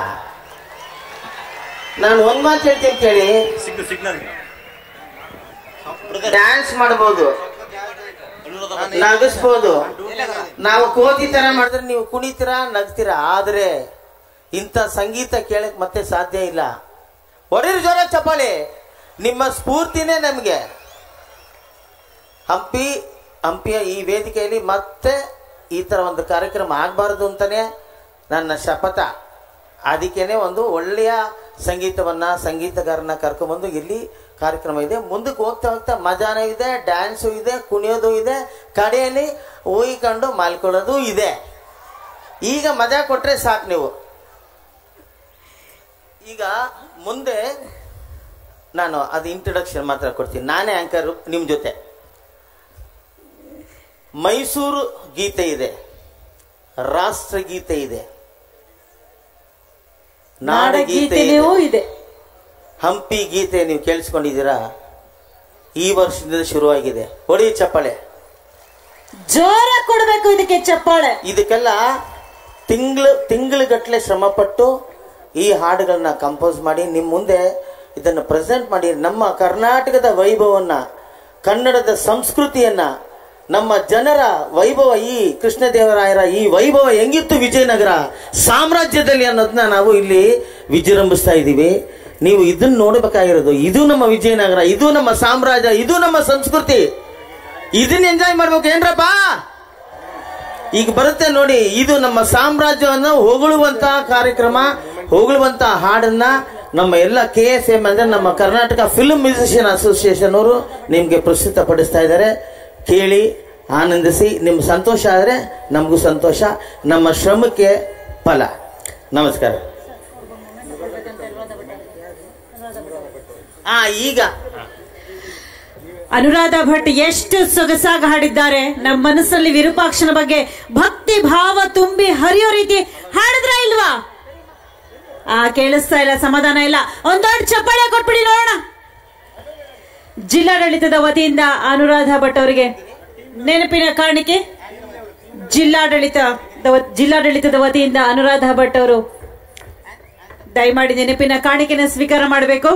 ನಾನು ಒಂದ್ ಮಾತು ಹೇಳ್ತೀನಿ ಕೇಳಿ ಡ್ಯಾನ್ಸ್ ಮಾಡ್ಬೋದು ನಗಿಸ್ಬೋದು ನಾವು ಕೋತಿ ತರ ಮಾಡಿದ್ರೆ ನೀವು ಕುಣಿತೀರಾ ನಗ್ತೀರಾ ಆದ್ರೆ ಇಂಥ ಸಂಗೀತ ಕೇಳಕ್ ಮತ್ತೆ ಸಾಧ್ಯ ಇಲ್ಲ ಹೊಡೀರಿ ಜೋರ ಚಪ್ಪಾಳಿ ನಿಮ್ಮ ಸ್ಫೂರ್ತಿನೇ ನಮಗೆ ಹಂಪಿ ಹಂಪಿಯ ಈ ವೇದಿಕೆಯಲ್ಲಿ ಮತ್ತೆ ಈ ತರ ಒಂದು ಕಾರ್ಯಕ್ರಮ ಆಗಬಾರದು ಅಂತಾನೆ ನನ್ನ ಶಪಥ ಅದಕ್ಕೇನೆ ಒಂದು ಒಳ್ಳೆಯ ಸಂಗೀತವನ್ನ ಸಂಗೀತಗಾರನ ಕರ್ಕೊಂಡ್ಬಂದು ಇಲ್ಲಿ ಕಾರ್ಯಕ್ರಮ ಇದೆ ಮುಂದಕ್ಕೆ ಹೋಗ್ತಾ ಹೋಗ್ತಾ ಮಜಾನೂ ಇದೆ ಡ್ಯಾನ್ಸು ಇದೆ ಕುಣಿಯೋದು ಇದೆ ಕಡೆಯಲ್ಲಿ ಊಹಿಕೊಂಡು ಮಾಲ್ಕೊಳ್ಳೋದು ಇದೆ ಈಗ ಮಜಾ ಕೊಟ್ರೆ ಸಾಕು ನೀವು ಈಗ ಮುಂದೆ ನಾನು ಅದು ಇಂಟ್ರಡಕ್ಷನ್ ಮಾತ್ರ ಕೊಡ್ತೀನಿ ನಾನೇ ಆಂಕರ್ ನಿಮ್ಮ ಜೊತೆ ಮೈಸೂರು ಗೀತೆ ಇದೆ ರಾಷ್ಟ್ರಗೀತೆ ಇದೆ ನಾಡಗೀತೆ ಇದೆ ನಾಡಗೀತೆಯೂ ಇದೆ ಹಂಪಿ ಗೀತೆ ನೀವು ಕೇಳಿಸ್ಕೊಂಡಿದ್ದೀರಾ ಈ ವರ್ಷದಿಂದ ಶುರುವಾಗಿದೆ ಹೊಡಿ ಚಪ್ಪಾಳೆ ಜೋರ ಕೊಡ್ಬೇಕು ಇದಕ್ಕೆ ಚಪ್ಪಾಳೆ ಇದಕ್ಕೆಲ್ಲ ತಿಂಗಳು ತಿಂಗಳುಗಟ್ಟಲೆ ಶ್ರಮಪಟ್ಟು ಈ ಹಾಡುಗಳನ್ನ ಕಂಪೋಸ್ ಮಾಡಿ ನಿಮ್ಮ ಮುಂದೆ ಇದನ್ನು ಪ್ರೆಸೆಂಟ್ ಮಾಡಿ ನಮ್ಮ ಕರ್ನಾಟಕದ ವೈಭವನ್ನ ಕನ್ನಡದ ಸಂಸ್ಕೃತಿಯನ್ನ ನಮ್ಮ ಜನರ ವೈಭವ ಈ ಕೃಷ್ಣದೇವರಾಯರ ಈ ವೈಭವ ಹೆಂಗಿತ್ತು ವಿಜಯನಗರ ಸಾಮ್ರಾಜ್ಯದಲ್ಲಿ ಅನ್ನೋದನ್ನ ನಾವು ಇಲ್ಲಿ ವಿಜೃಂಭಿಸ್ತಾ ಇದ್ದೀವಿ ನೀವು ಇದನ್ನ ನೋಡಬೇಕಾಗಿರೋದು ಇದು ನಮ್ಮ ವಿಜಯನಗರ ಇದು ನಮ್ಮ ಸಾಮ್ರಾಜ್ಯ ಇದು ನಮ್ಮ ಸಂಸ್ಕೃತಿ ಇದನ್ನ ಎಂಜಾಯ್ ಮಾಡ್ಬೇಕು ಏನ್ರಪ್ಪ ಈಗ ಬರುತ್ತೆ ನೋಡಿ ಇದು ನಮ್ಮ ಸಾಮ್ರಾಜ್ಯವನ್ನು ಹೊಗಳುವಂತ ಕಾರ್ಯಕ್ರಮ ಹೊಗಳುವಂತ ಹಾಡನ್ನ ನಮ್ಮ ಎಲ್ಲ ಕೆ ಎಸ್ ಎಂ ಅಂದ್ರೆ ನಮ್ಮ ಕರ್ನಾಟಕ ಫಿಲ್ಮ್ ಮ್ಯೂಸಿಷಿಯನ್ ಅಸೋಸಿಯೇಷನ್ ಅವರು ನಿಮ್ಗೆ ಪ್ರಸ್ತುತ ಪಡಿಸ್ತಾ ಇದ್ದಾರೆ ಕೇಳಿ ಆನಂದಿಸಿ ನಿಮ್ಗೆ ಸಂತೋಷ ಆದ್ರೆ ನಮಗೂ ಸಂತೋಷ ನಮ್ಮ ಶ್ರಮಕ್ಕೆ ಫಲ ನಮಸ್ಕಾರ ಆ ಈಗ ಅನುರಾಧ ಭಟ್ ಎಷ್ಟು ಸೊಗಸಾಗಿ ಹಾಡಿದ್ದಾರೆ ನಮ್ಮ ಮನಸ್ಸಲ್ಲಿ ವಿರೂಪಾಕ್ಷನ ಬಗ್ಗೆ ಭಕ್ತಿ ಭಾವ ತುಂಬಿ ಹರಿಯೋ ರೀತಿ ಹಾಡಿದ್ರ ಇಲ್ವಾ ಆ ಕೇಳಿಸ್ತಾ ಇಲ್ಲ ಸಮಾಧಾನ ಇಲ್ಲ ಒಂದೊಂದು ಚಪ್ಪಾಳೆ ಕೊಟ್ಬಿಡಿ ನೋಡೋಣ ಜಿಲ್ಲಾಡಳಿತದ ವತಿಯಿಂದ ಅನುರಾಧ ಭಟ್ ಅವರಿಗೆ ನೆನಪಿನ ಕಾಣಿಕೆ ಜಿಲ್ಲಾಡಳಿತ ಜಿಲ್ಲಾಡಳಿತದ ವತಿಯಿಂದ ಅನುರಾಧ ಭಟ್ ಅವರು ದಯಮಾಡಿ ನೆನಪಿನ ಕಾಣಿಕೆನ ಸ್ವೀಕಾರ ಮಾಡಬೇಕು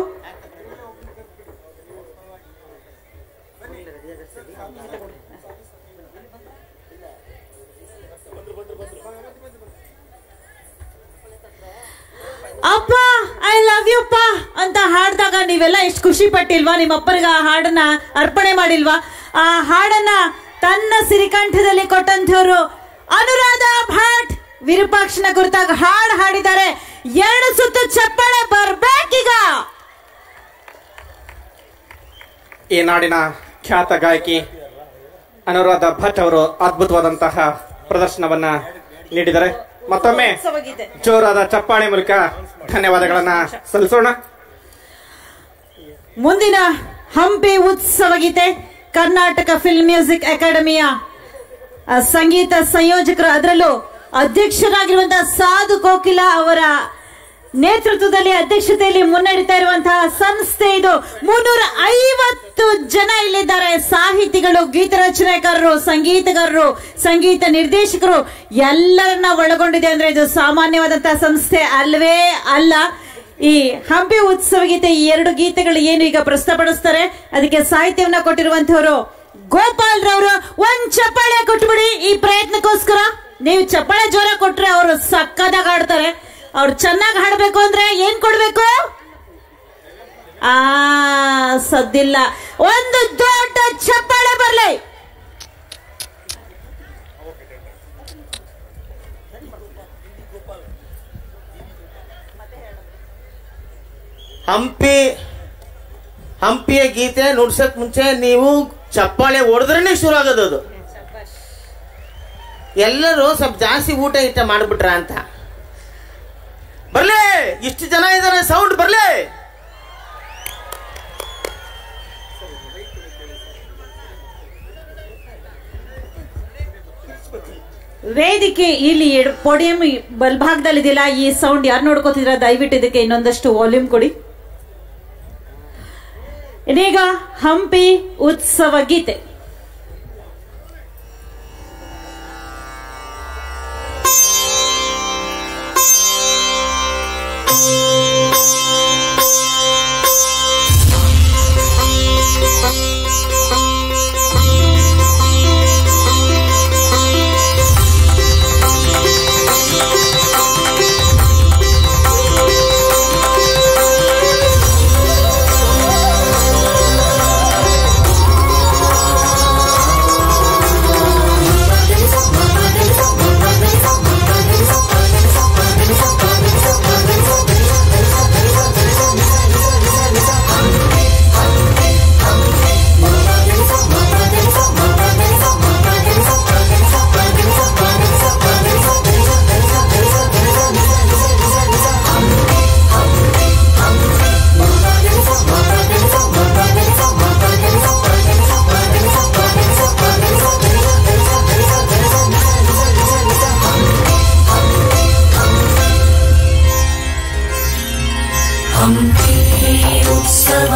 ಅಪ್ಪ ಐ ಲವ್ ಯು ಪಾ ಅಂತ ಹಾಡ್ದಾಗ ನೀವೆಲ್ಲ ಎಷ್ಟು ಖುಷಿ ಪಟ್ಟಿಲ್ವಾ ನಿಮ್ಮ ಅಪ್ಪರಿಗೆ ಆ ಹಾಡನ್ನ ಅರ್ಪಣೆ ಮಾಡಿಲ್ವಾ ಆ ಹಾಡನ್ನ ತನ್ನ ಸಿರಿಕಂಠದಲ್ಲಿ ಕೊಟ್ಟಂಥವ್ರು ಅನುರಾಧ ಭಟ್ ವಿರೂಪಾಕ್ಷನ ಕುರಿತಾಗ ಹಾಡು ಹಾಡಿದ್ದಾರೆ ಎರಡು ಸುತ್ತು ಚಪ್ಪಾಳೆ ಬರ್ಬೇಕೀಗ ಈ ನಾಡಿನ ಖ್ಯಾತ ಗಾಯಕಿ ಅನುರಾಧ ಭಟ್ ಅವರು ಅದ್ಭುತವಾದಂತಹ ಪ್ರದರ್ಶನವನ್ನ ನೀಡಿದ್ದಾರೆ ಮತ್ತೊಮ್ಮೆ ಜೋರಾದ ಚಪ್ಪಾಳೆ ಮೂಲಕ ಧನ್ಯವಾದಗಳನ್ನ ಸಲ್ಲಿಸೋಣ ಮುಂದಿನ ಹಂಪಿ ಉತ್ಸವ ಗೀತೆ ಕರ್ನಾಟಕ ಫಿಲ್ಮ್ ಮ್ಯೂಸಿಕ್ ಅಕಾಡೆಮಿಯ ಆ, ಸಂಗೀತ ಸಂಯೋಜಕರು ಅದರಲ್ಲೂ ಅಧ್ಯಕ್ಷರಾಗಿರುವಂತಹ ಸಾಧು ಕೋಕಿಲ ಅವರ ನೇತೃತ್ವದಲ್ಲಿ ಅಧ್ಯಕ್ಷತೆಯಲ್ಲಿ ಮುನ್ನಡೀತಾ ಇರುವಂತಹ ಸಂಸ್ಥೆ ಇದು ಮುನ್ನೂರ ಐವತ್ತು ಜನ ಇಲ್ಲಿದ್ದಾರೆ ಸಾಹಿತಿಗಳು ಗೀತ ರಚನೆಕಾರರು ಸಂಗೀತಗಾರರು ಸಂಗೀತ ನಿರ್ದೇಶಕರು ಎಲ್ಲರನ್ನ ಒಳಗೊಂಡಿದೆ ಅಂದ್ರೆ ಇದು ಸಾಮಾನ್ಯವಾದಂತಹ ಸಂಸ್ಥೆ ಅಲ್ವೇ ಅಲ್ಲ ಈ ಹಂಪಿ ಉತ್ಸವ ಗೀತೆ ಈ ಎರಡು ಗೀತೆಗಳು ಏನು ಈಗ ಪ್ರಸ್ತುತಪಡಿಸ್ತಾರೆ ಅದಕ್ಕೆ ಸಾಹಿತ್ಯವನ್ನ ಕೊಟ್ಟಿರುವಂತವರು ಗೋಪಾಲ್ ರವರು ಒಂದ್ ಚಪ್ಪಾಳೆ ಕೊಟ್ಬಿಡಿ ಈ ಪ್ರಯತ್ನಕ್ಕೋಸ್ಕರ ನೀವು ಚಪ್ಪಾಳೆ ಜೋರ ಕೊಟ್ರೆ ಅವರು ಸಕ್ಕದಾಗ ಹಾಡ್ತಾರೆ ಅವ್ರು ಚೆನ್ನಾಗಿ ಹಾಡ್ಬೇಕು ಅಂದ್ರೆ ಏನ್ ಕೊಡ್ಬೇಕು ಆ ಸದ್ದಿಲ್ಲ ಒಂದು ದೊಡ್ಡ ಚಪ್ಪಾಳೆ ಬರ್ಲಿ ಹಂಪಿ ಹಂಪಿಯ ಗೀತೆ ನುಡ್ಸಕ್ ಮುಂಚೆ ನೀವು ಚಪ್ಪಾಳೆ ಹೊಡೆದ್ರೇನೆ ಶುರು ಆಗೋದು ಅದು ಎಲ್ಲರೂ ಸ್ವಲ್ಪ ಜಾಸ್ತಿ ಊಟ ಗೀಟ ಮಾಡ್ಬಿಟ್ರ ಅಂತ ಇಷ್ಟು ಜನ ಇದ್ದಾರೆ ಸೌಂಡ್ ಬರ್ಲಿ ವೇದಿಕೆ ಇಲ್ಲಿ ಪೋಡಿಯಂ ಬಲ್ಭಾಗದಲ್ಲಿ ಇದೆಯಲ್ಲ ಈ ಸೌಂಡ್ ಯಾರು ನೋಡ್ಕೋತಿದ್ರ ದಯವಿಟ್ಟು ಇದಕ್ಕೆ ಇನ್ನೊಂದಷ್ಟು ವಾಲ್ಯೂಮ್ ಕೊಡಿ ಇದೀಗ ಹಂಪಿ ಉತ್ಸವ ಗೀತೆ ಹಂಪಿ ಉತ್ಸವ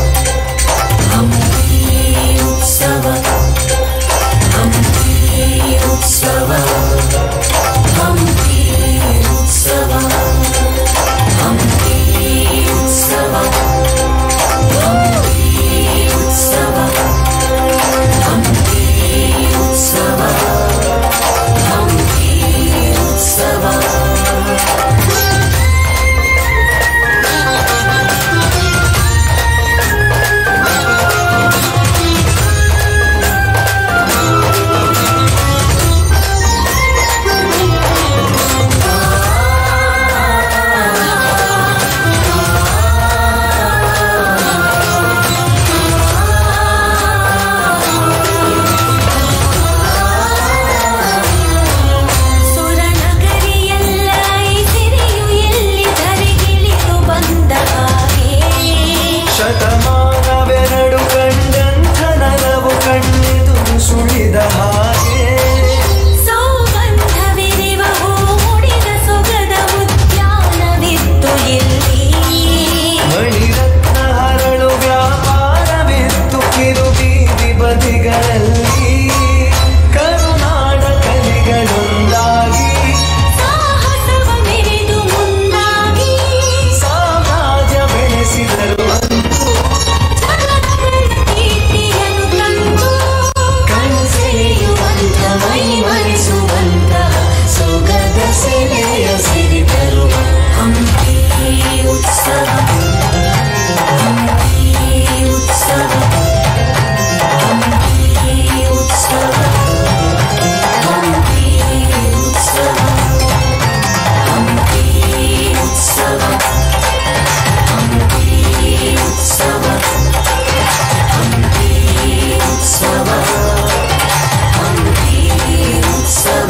ಹಂಪಿ ಉತ್ಸವ ಹಂಪಿ ಉತ್ಸವ ಹಂಪಿ ಉತ್ಸವ ಹಂಪಿ ಉತ್ಸವ ಹಂಪಿ ಉತ್ಸವ ಹಂಪಿ ಉತ್ಸವ ಹಂಪಿ ಉತ್ಸವ ಸುರನಗರಿಯೆಲ್ಲ ಈ ಸಿರಿಯು ಎಲ್ಲಿ ಧರೆಗಿಳಿದು ಬಂದ ಹಾಗೆ ಶತಮಾನವೆರಡು ಕಂಡಂಥ ನರವು ಕಣ್ಣಿದು ಸುಳಿದ ಹಾಗೆ ಸೌಗಂಧವಿರಿವ ಹೂ ಮುಡಿದ ಸೊಗದ ಉದ್ಯಾನವಿತ್ತು ಎಲ್ಲಿ ಮಣಿರತ್ನ ಹರಳು ವ್ಯಾಪಾರವಿತ್ತು ಕಿರು ಬೀದಿ ಬದಿಗಳಲ್ಲಿ ಕರುನಾಡ ಕಲಿಗಳೊಂದಾಗಿ ಸಾಹಸವ ಮೆರೆದು ಮುಂದಾಗಿ ಸಾಮ್ರಾಜ್ಯ ಬೆಳೆಸಿದರು ಅಂತು ಕೀರ್ತಿಯನ್ನು ತಂದು ಕನಸೆಳೆಯುವಂತ ಮೈ ಮರೆಸುವಂತ ಸೊಗದ ಸೆಲೆಯ ಸಿರಿತರು ಹಂಪಿ ಉತ್ಸವ ಹಂಪಿ ಉತ್ಸವ ಹಂಪಿ ಉತ್ಸವ ಹಂಪಿ ಉತ್ಸವ ಹಂಪಿ ಉತ್ಸವ ಹಂಪಿ ಉತ್ಸವ ಹಂಪಿ ಉತ್ಸವ ಹಂಪಿ ಉತ್ಸವ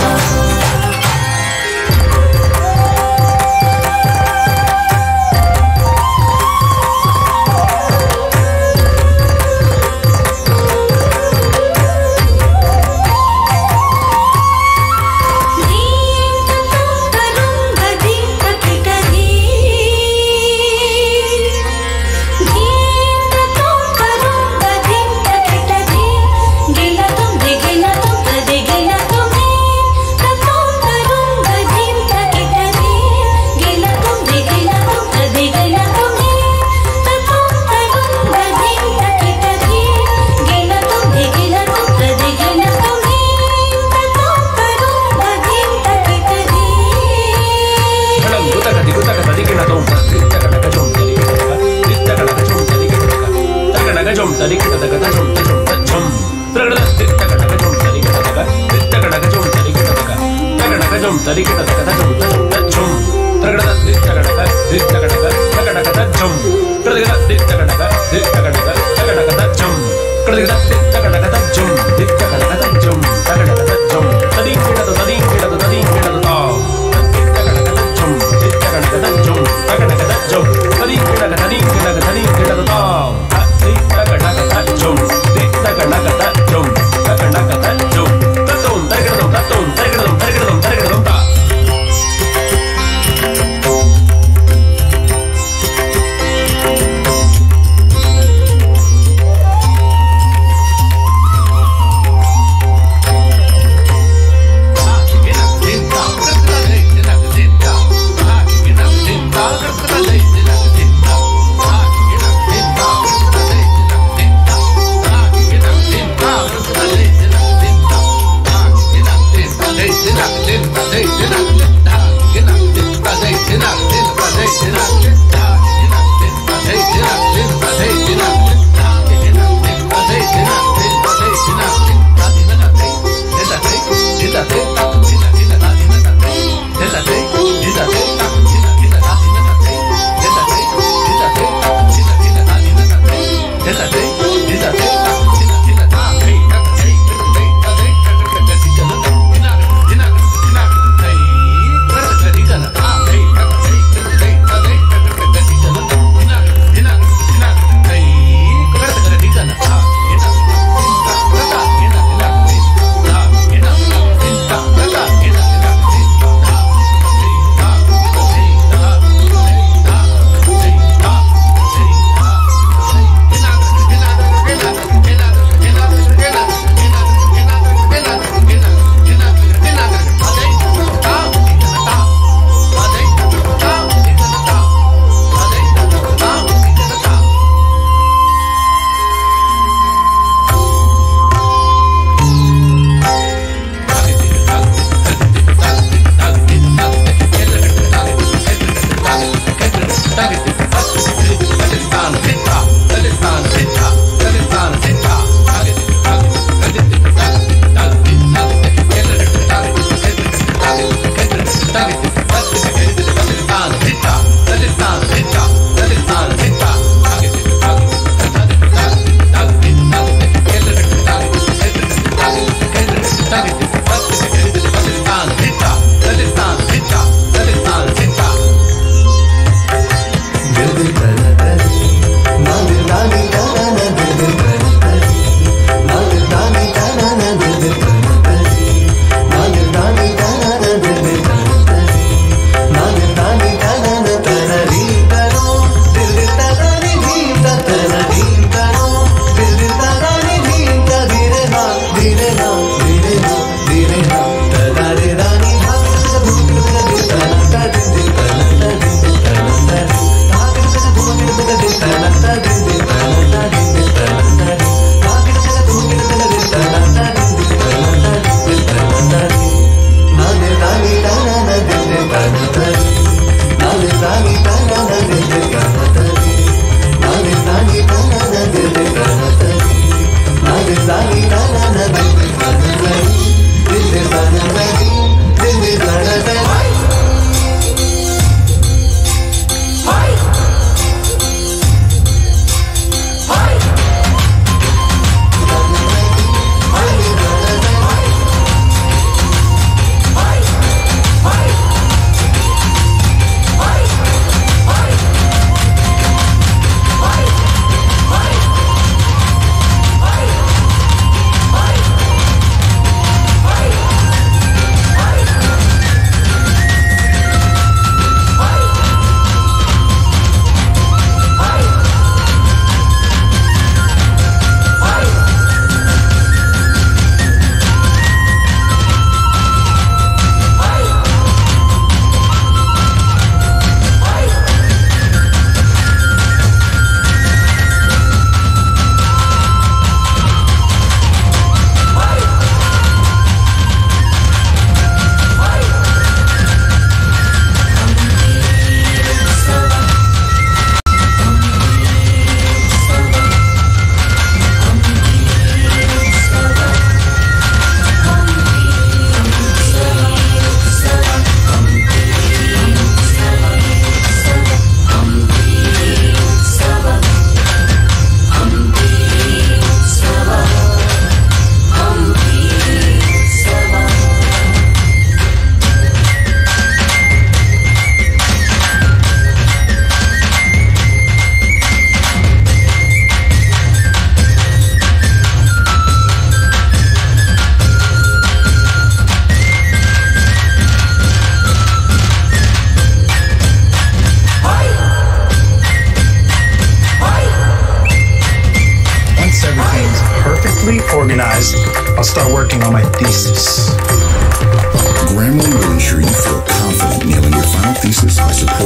ಜುಮ್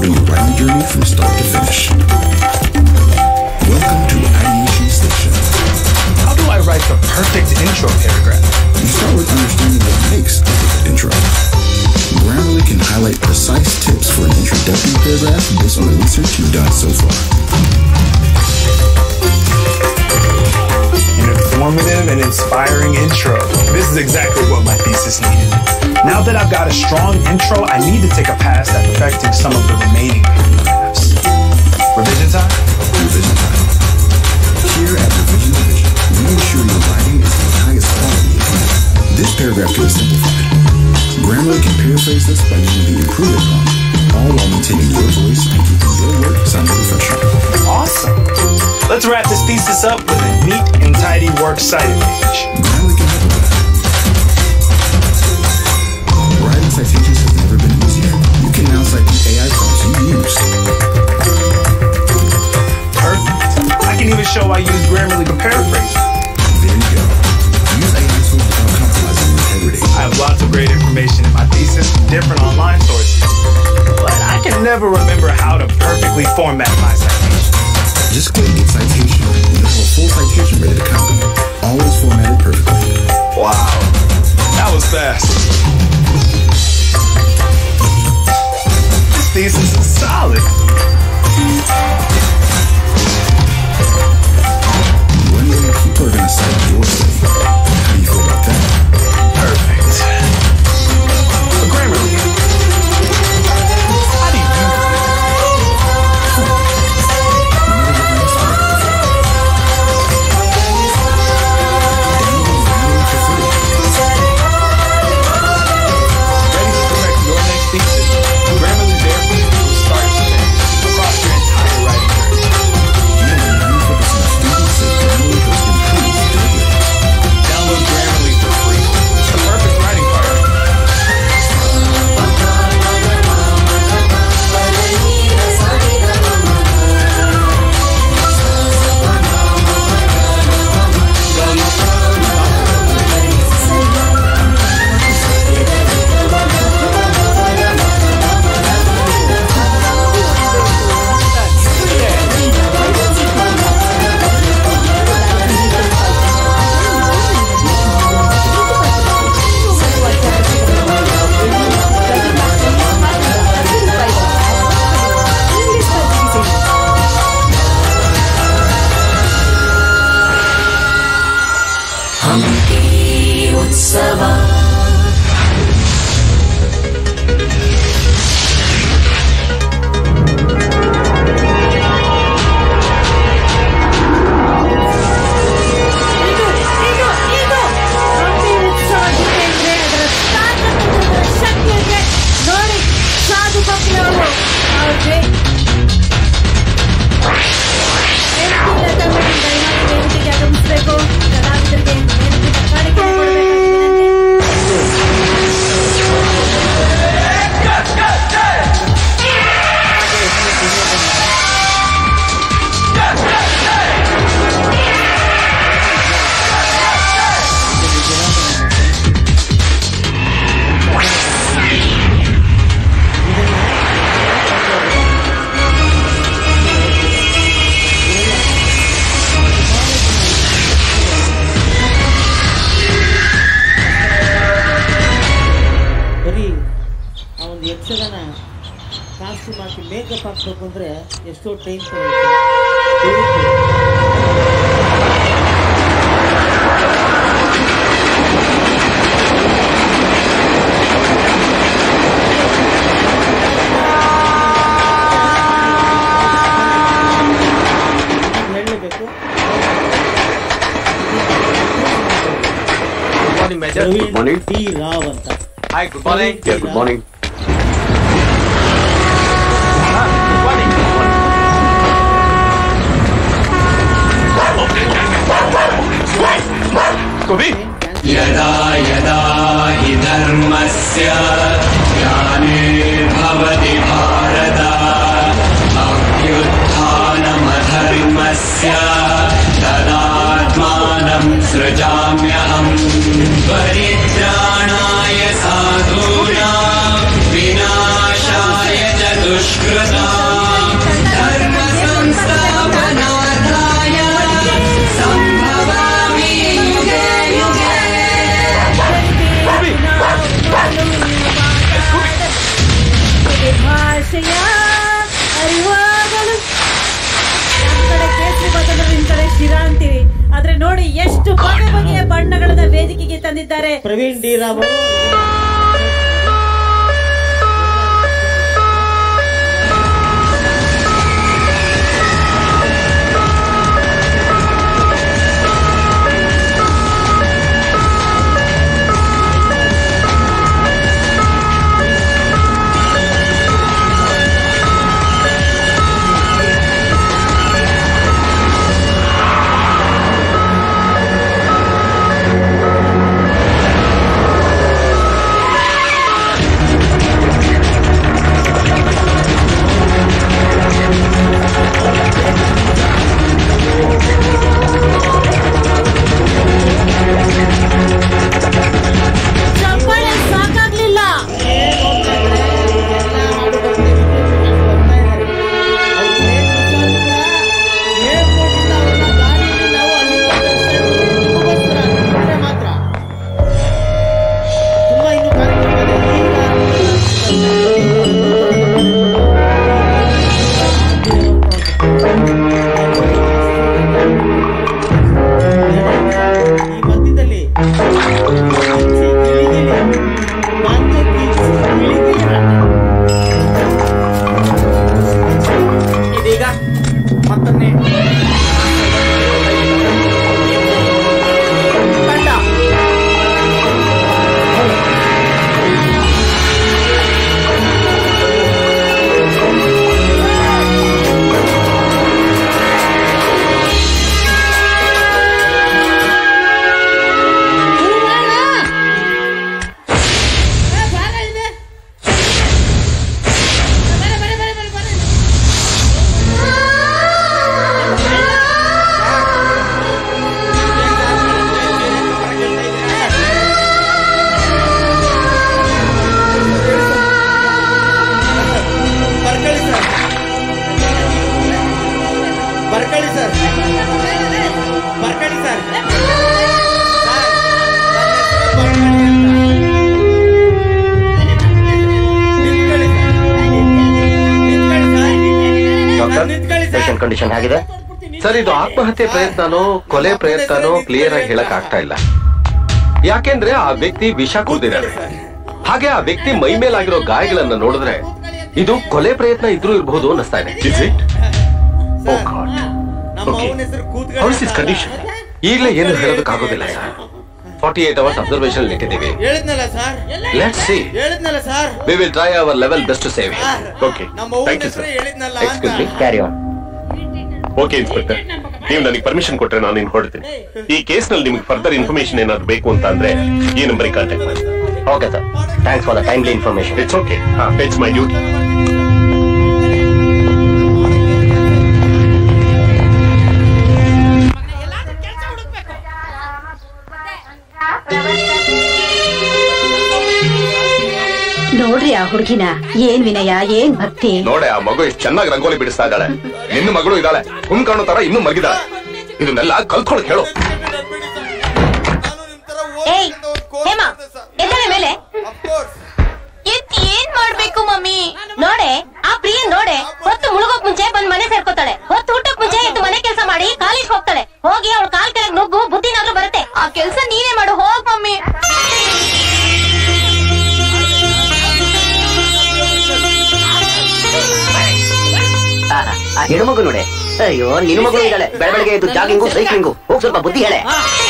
on your writing journey from start to finish. Welcome to Ideation Station. How do I write the perfect intro paragraph? You start with understanding what makes a perfect intro. Grammarly can highlight precise tips for an introductory paragraph based on the research you've done so far. An informative and inspiring intro. This is exactly what my thesis needed. Now that I've got a strong intro, I need to take a pass at perfecting some of the remaining paragraphs. Revision time? Revision time. Here at Revision Division, we ensure your writing is of the highest quality you can. This paragraph can be simplified. Grammarly can paraphrase this by using the improve upon, all while maintaining your voice and keeping your work sounding professional. Awesome. Let's wrap this thesis up with a neat and tidy works cited page. Grammarly can help with that. Writing citations has never been easier. You can now cite the AI prompts you use. Perfect. I can even show I use Grammarly for paraphrasing. There you go. Use AI tools without compromising your integrity. I have lots of great information in my thesis from different online sources, but I can never remember how to perfectly format my citation. Just click Get Citation, and you'll have a full citation ready to copy. Always formatted perfectly. Wow, that was fast. This thesis is solid. One day, people are going to cite your study. How do you feel about that? Perfect. But Grammarly, how do you Ready to correct your next thesis? Grammarly's there for you from start to finish, across your entire writing journey. Download Grammarly for free. It's the perfect writing partner. Hampi उत्सव ಇದು ಇದು ಇದು ಹಂಪಿ ಉತ್ಸವ ಜೊತೆಗೆ ಅದರ ತಾಕತ್ತು ಅದರ ಶಕ್ತಿ ಇದೆ ನೋಡಿ ಸಾಧು ಭಕ್ತರವರು ಅವ್ರಿಗೆ ವೇದಿಕೆಯ ಕನ್ನಡಿಯಿಂದ ಏನಾದರೂ ವೇದಿಕೆಗೆ ಆಗಮಿಸಬೇಕು ಕಲಾವಿದರಿಗೆ ವೇದಿಕೆಯ ಕಾಣಿಕೆ ಬರೀ ಆ ಒಂದು ಯಕ್ಷಗಾನ ಕಾಸ್ಟ್ಯೂಮ್ ಹಾಕಿ ಮೇಕಪ್ ಹಾಕ್ಬೇಕು ಅಂದ್ರೆ ಎಷ್ಟೋ ಟೈಮ್ ಹೇಳಲೇಬೇಕು morning, Major. Good morning. T Rao ಅಂತ Hi, good morning. Yeah, good morning. यदा यदा हि धर्मस्य ग्लानिर्भवति भारत अभ्युत्थानमधर्मस्य तदात्मानं सृजाम्यहम् परित्राणाय साधूनां ಪ್ರಿಯ ಅರಿವಾಗಲು ನಮ್ ಕಡೆ ಕೇಸರಿ ಬದಲು ನಿಮ್ ಕಡೆ ಶಿರಾ ಅಂತೀರಿ ಆದ್ರೆ ನೋಡಿ ಎಷ್ಟು ಬಗೆ ಬಗೆಯ ಬಣ್ಣಗಳನ್ನ ವೇದಿಕೆಗೆ ತಂದಿದ್ದಾರೆ ಪ್ರವೀಣ್ ಡಿ ರಾವ್ ಚಪ್ಪಾಳೆ ಸಾಕಾಗ್ಲಿಲ್ಲ ಈ ಮಧ್ಯದಲ್ಲಿ ಇದೀಗ ಮತ್ತೊಮ್ಮೆ ತಂಡ ಬರ್ಕೊಳ್ಳಿ ಸರ್ ಬರ್ಕೊಳ್ಳಿ ಸರ್ ಬರ್ಕೊಳ್ಳಿ ಸರ್ ಡಾಕ್ಟರ್ ಪೇಷಂಟ್ ಕಂಡೀಷನ್ ಹೇಗಿದೆ ಸರ್ ಇದು ಆತ್ಮಹತ್ಯೆ ಪ್ರಯತ್ನನೋ ಕೊಲೆ ಪ್ರಯತ್ನನೋ ಕ್ಲಿಯರ್ ಆಗಿ ಹೇಳಕ್ ಆಗ್ತಾ ಇಲ್ಲ ಯಾಕೆಂದ್ರೆ ಆ ವ್ಯಕ್ತಿ ವಿಷ ಕುಡಿದಿದ್ದಾರೆ ಹಾಗೆ ಆ ವ್ಯಕ್ತಿ ಮೈ ಮೇಲಾಗಿರೋ ಗಾಯಗಳನ್ನ ನೋಡಿದ್ರೆ ಇದು ಕೊಲೆ ಪ್ರಯತ್ನ ಇದ್ರೂ ಇರಬಹುದು ಅನ್ನಿಸ್ತಾ ಇದೆ is it oh God okay how's is condition ಈಗಲೇ ಏನು ಹೇಳೋದಕ್ಕಾಗೋದಿಲ್ಲ sir forty eight hours observation ಇಟ್ಟಿದ್ದೀವಿ ಹೇಳಿದ್ನಲ್ಲ ಸರ್ ಲೆಟ್ಸ್ ಸಿ ಹೇಳಿದ್ನಲ್ಲ sir we will try our level best to save okay ನಮ್ಮ ಅವ್ವನ ಥ್ಯಾಂಕ್ ಯು ಹೆಸರು ಸರ್ ಹೇಳಿದ್ನಲ್ಲ excuse me carry on okay inspector ನೀವು ನನಗೆ ಪರ್ಮಿಷನ್ ಕೊಟ್ರೆ ನಾನು ಇನ್ನು ಹೊರಡ್ತೀನಿ ಈ ಕೇಸ್ನಲ್ಲಿ ನಿಮಗೆ ಫರ್ದರ್ ಇನ್ಫಾರ್ಮೇಶನ್ ಏನಾದ್ರು ಬೇಕು ಅಂತ ಅಂದ್ರೆ ಈ ನಂಬರಿಗೆ ಕಾಂಟ್ಯಾಕ್ಟ್ ಮಾಡಿ okay sir thanks for the timely information it's okay it's my duty ನೋಡ್ರಿ ಆ ಹುಡುಗಿನ ಏನ್ ವಿನಯ ಏನ್ ಭಕ್ತಿ ನೋಡೆ ಆ ಮಗು ಎಷ್ಟು ಚೆನ್ನಾಗಿ ರಂಗೋಲಿ ಬಿಡಿಸ್ತಾ ಇದ್ದಾಳೆ ನಿನ್ನ ಮಗಳು ಇದ್ದಾಳೆ ಹುಣ್ ಕಾಣೋ ತರ ಇನ್ನೂ ಮಲಗಿದ್ದಾಳೆ ಇದನ್ನೆಲ್ಲ ಕಲ್ತ್ಕೊಳಕ್ ಹೇಳು ಏಯ್ ಹೇಮ ಎದ್ದೇಳ ಮೇಲೆ ಎತ್ ಏನ್ ಮಾಡ್ಬೇಕು ಮಮ್ಮಿ ನೋಡೆ ಆ ಪ್ರಿಯ ನೋಡೆ ಹೊತ್ತು ಮುಳುಗೋಕ್ ಮುಂಚೆ ಬಂದ್ ಮನೆ ಸೇರ್ಕೋತಾಳೆ ಹೊತ್ತು ಹುಟ್ಟಕ್ ಮುಂಚೆ ಎದ್ದು ಮನೆ ಕೆಲಸ ಮಾಡಿ ಕಾಲೇಜ್ ಹೋಗ್ತಾಳೆ ಹೋಗಿ ಅವಳ ಕಾಲ್ ಕೆಳಗ್ ನುಗ್ಗು ಬುದ್ಧಿನಾದ್ರೂ ಬರುತ್ತೆ ಆ ಕೆಲ್ಸ ನೀನೇ ಮಾಡು ಹೋಗ್ ಮಮ್ಮಿ ಆ ಹೆಣ್ಮಗು ನೋಡೆ ಅಯ್ಯೋ ನಿನ್ನ ಮಗಳು ಇದ್ದಾಳೆ ಬೆಳ ಬೆಳಗ್ಗೆ ಎದ್ದು ಜಾಗಿಂಗು ಸೈಕ್ಲಿಂಗು ಹೋಗ್ ಸ್ವಲ್ಪ ಬುದ್ಧಿ ಹೇಳೆ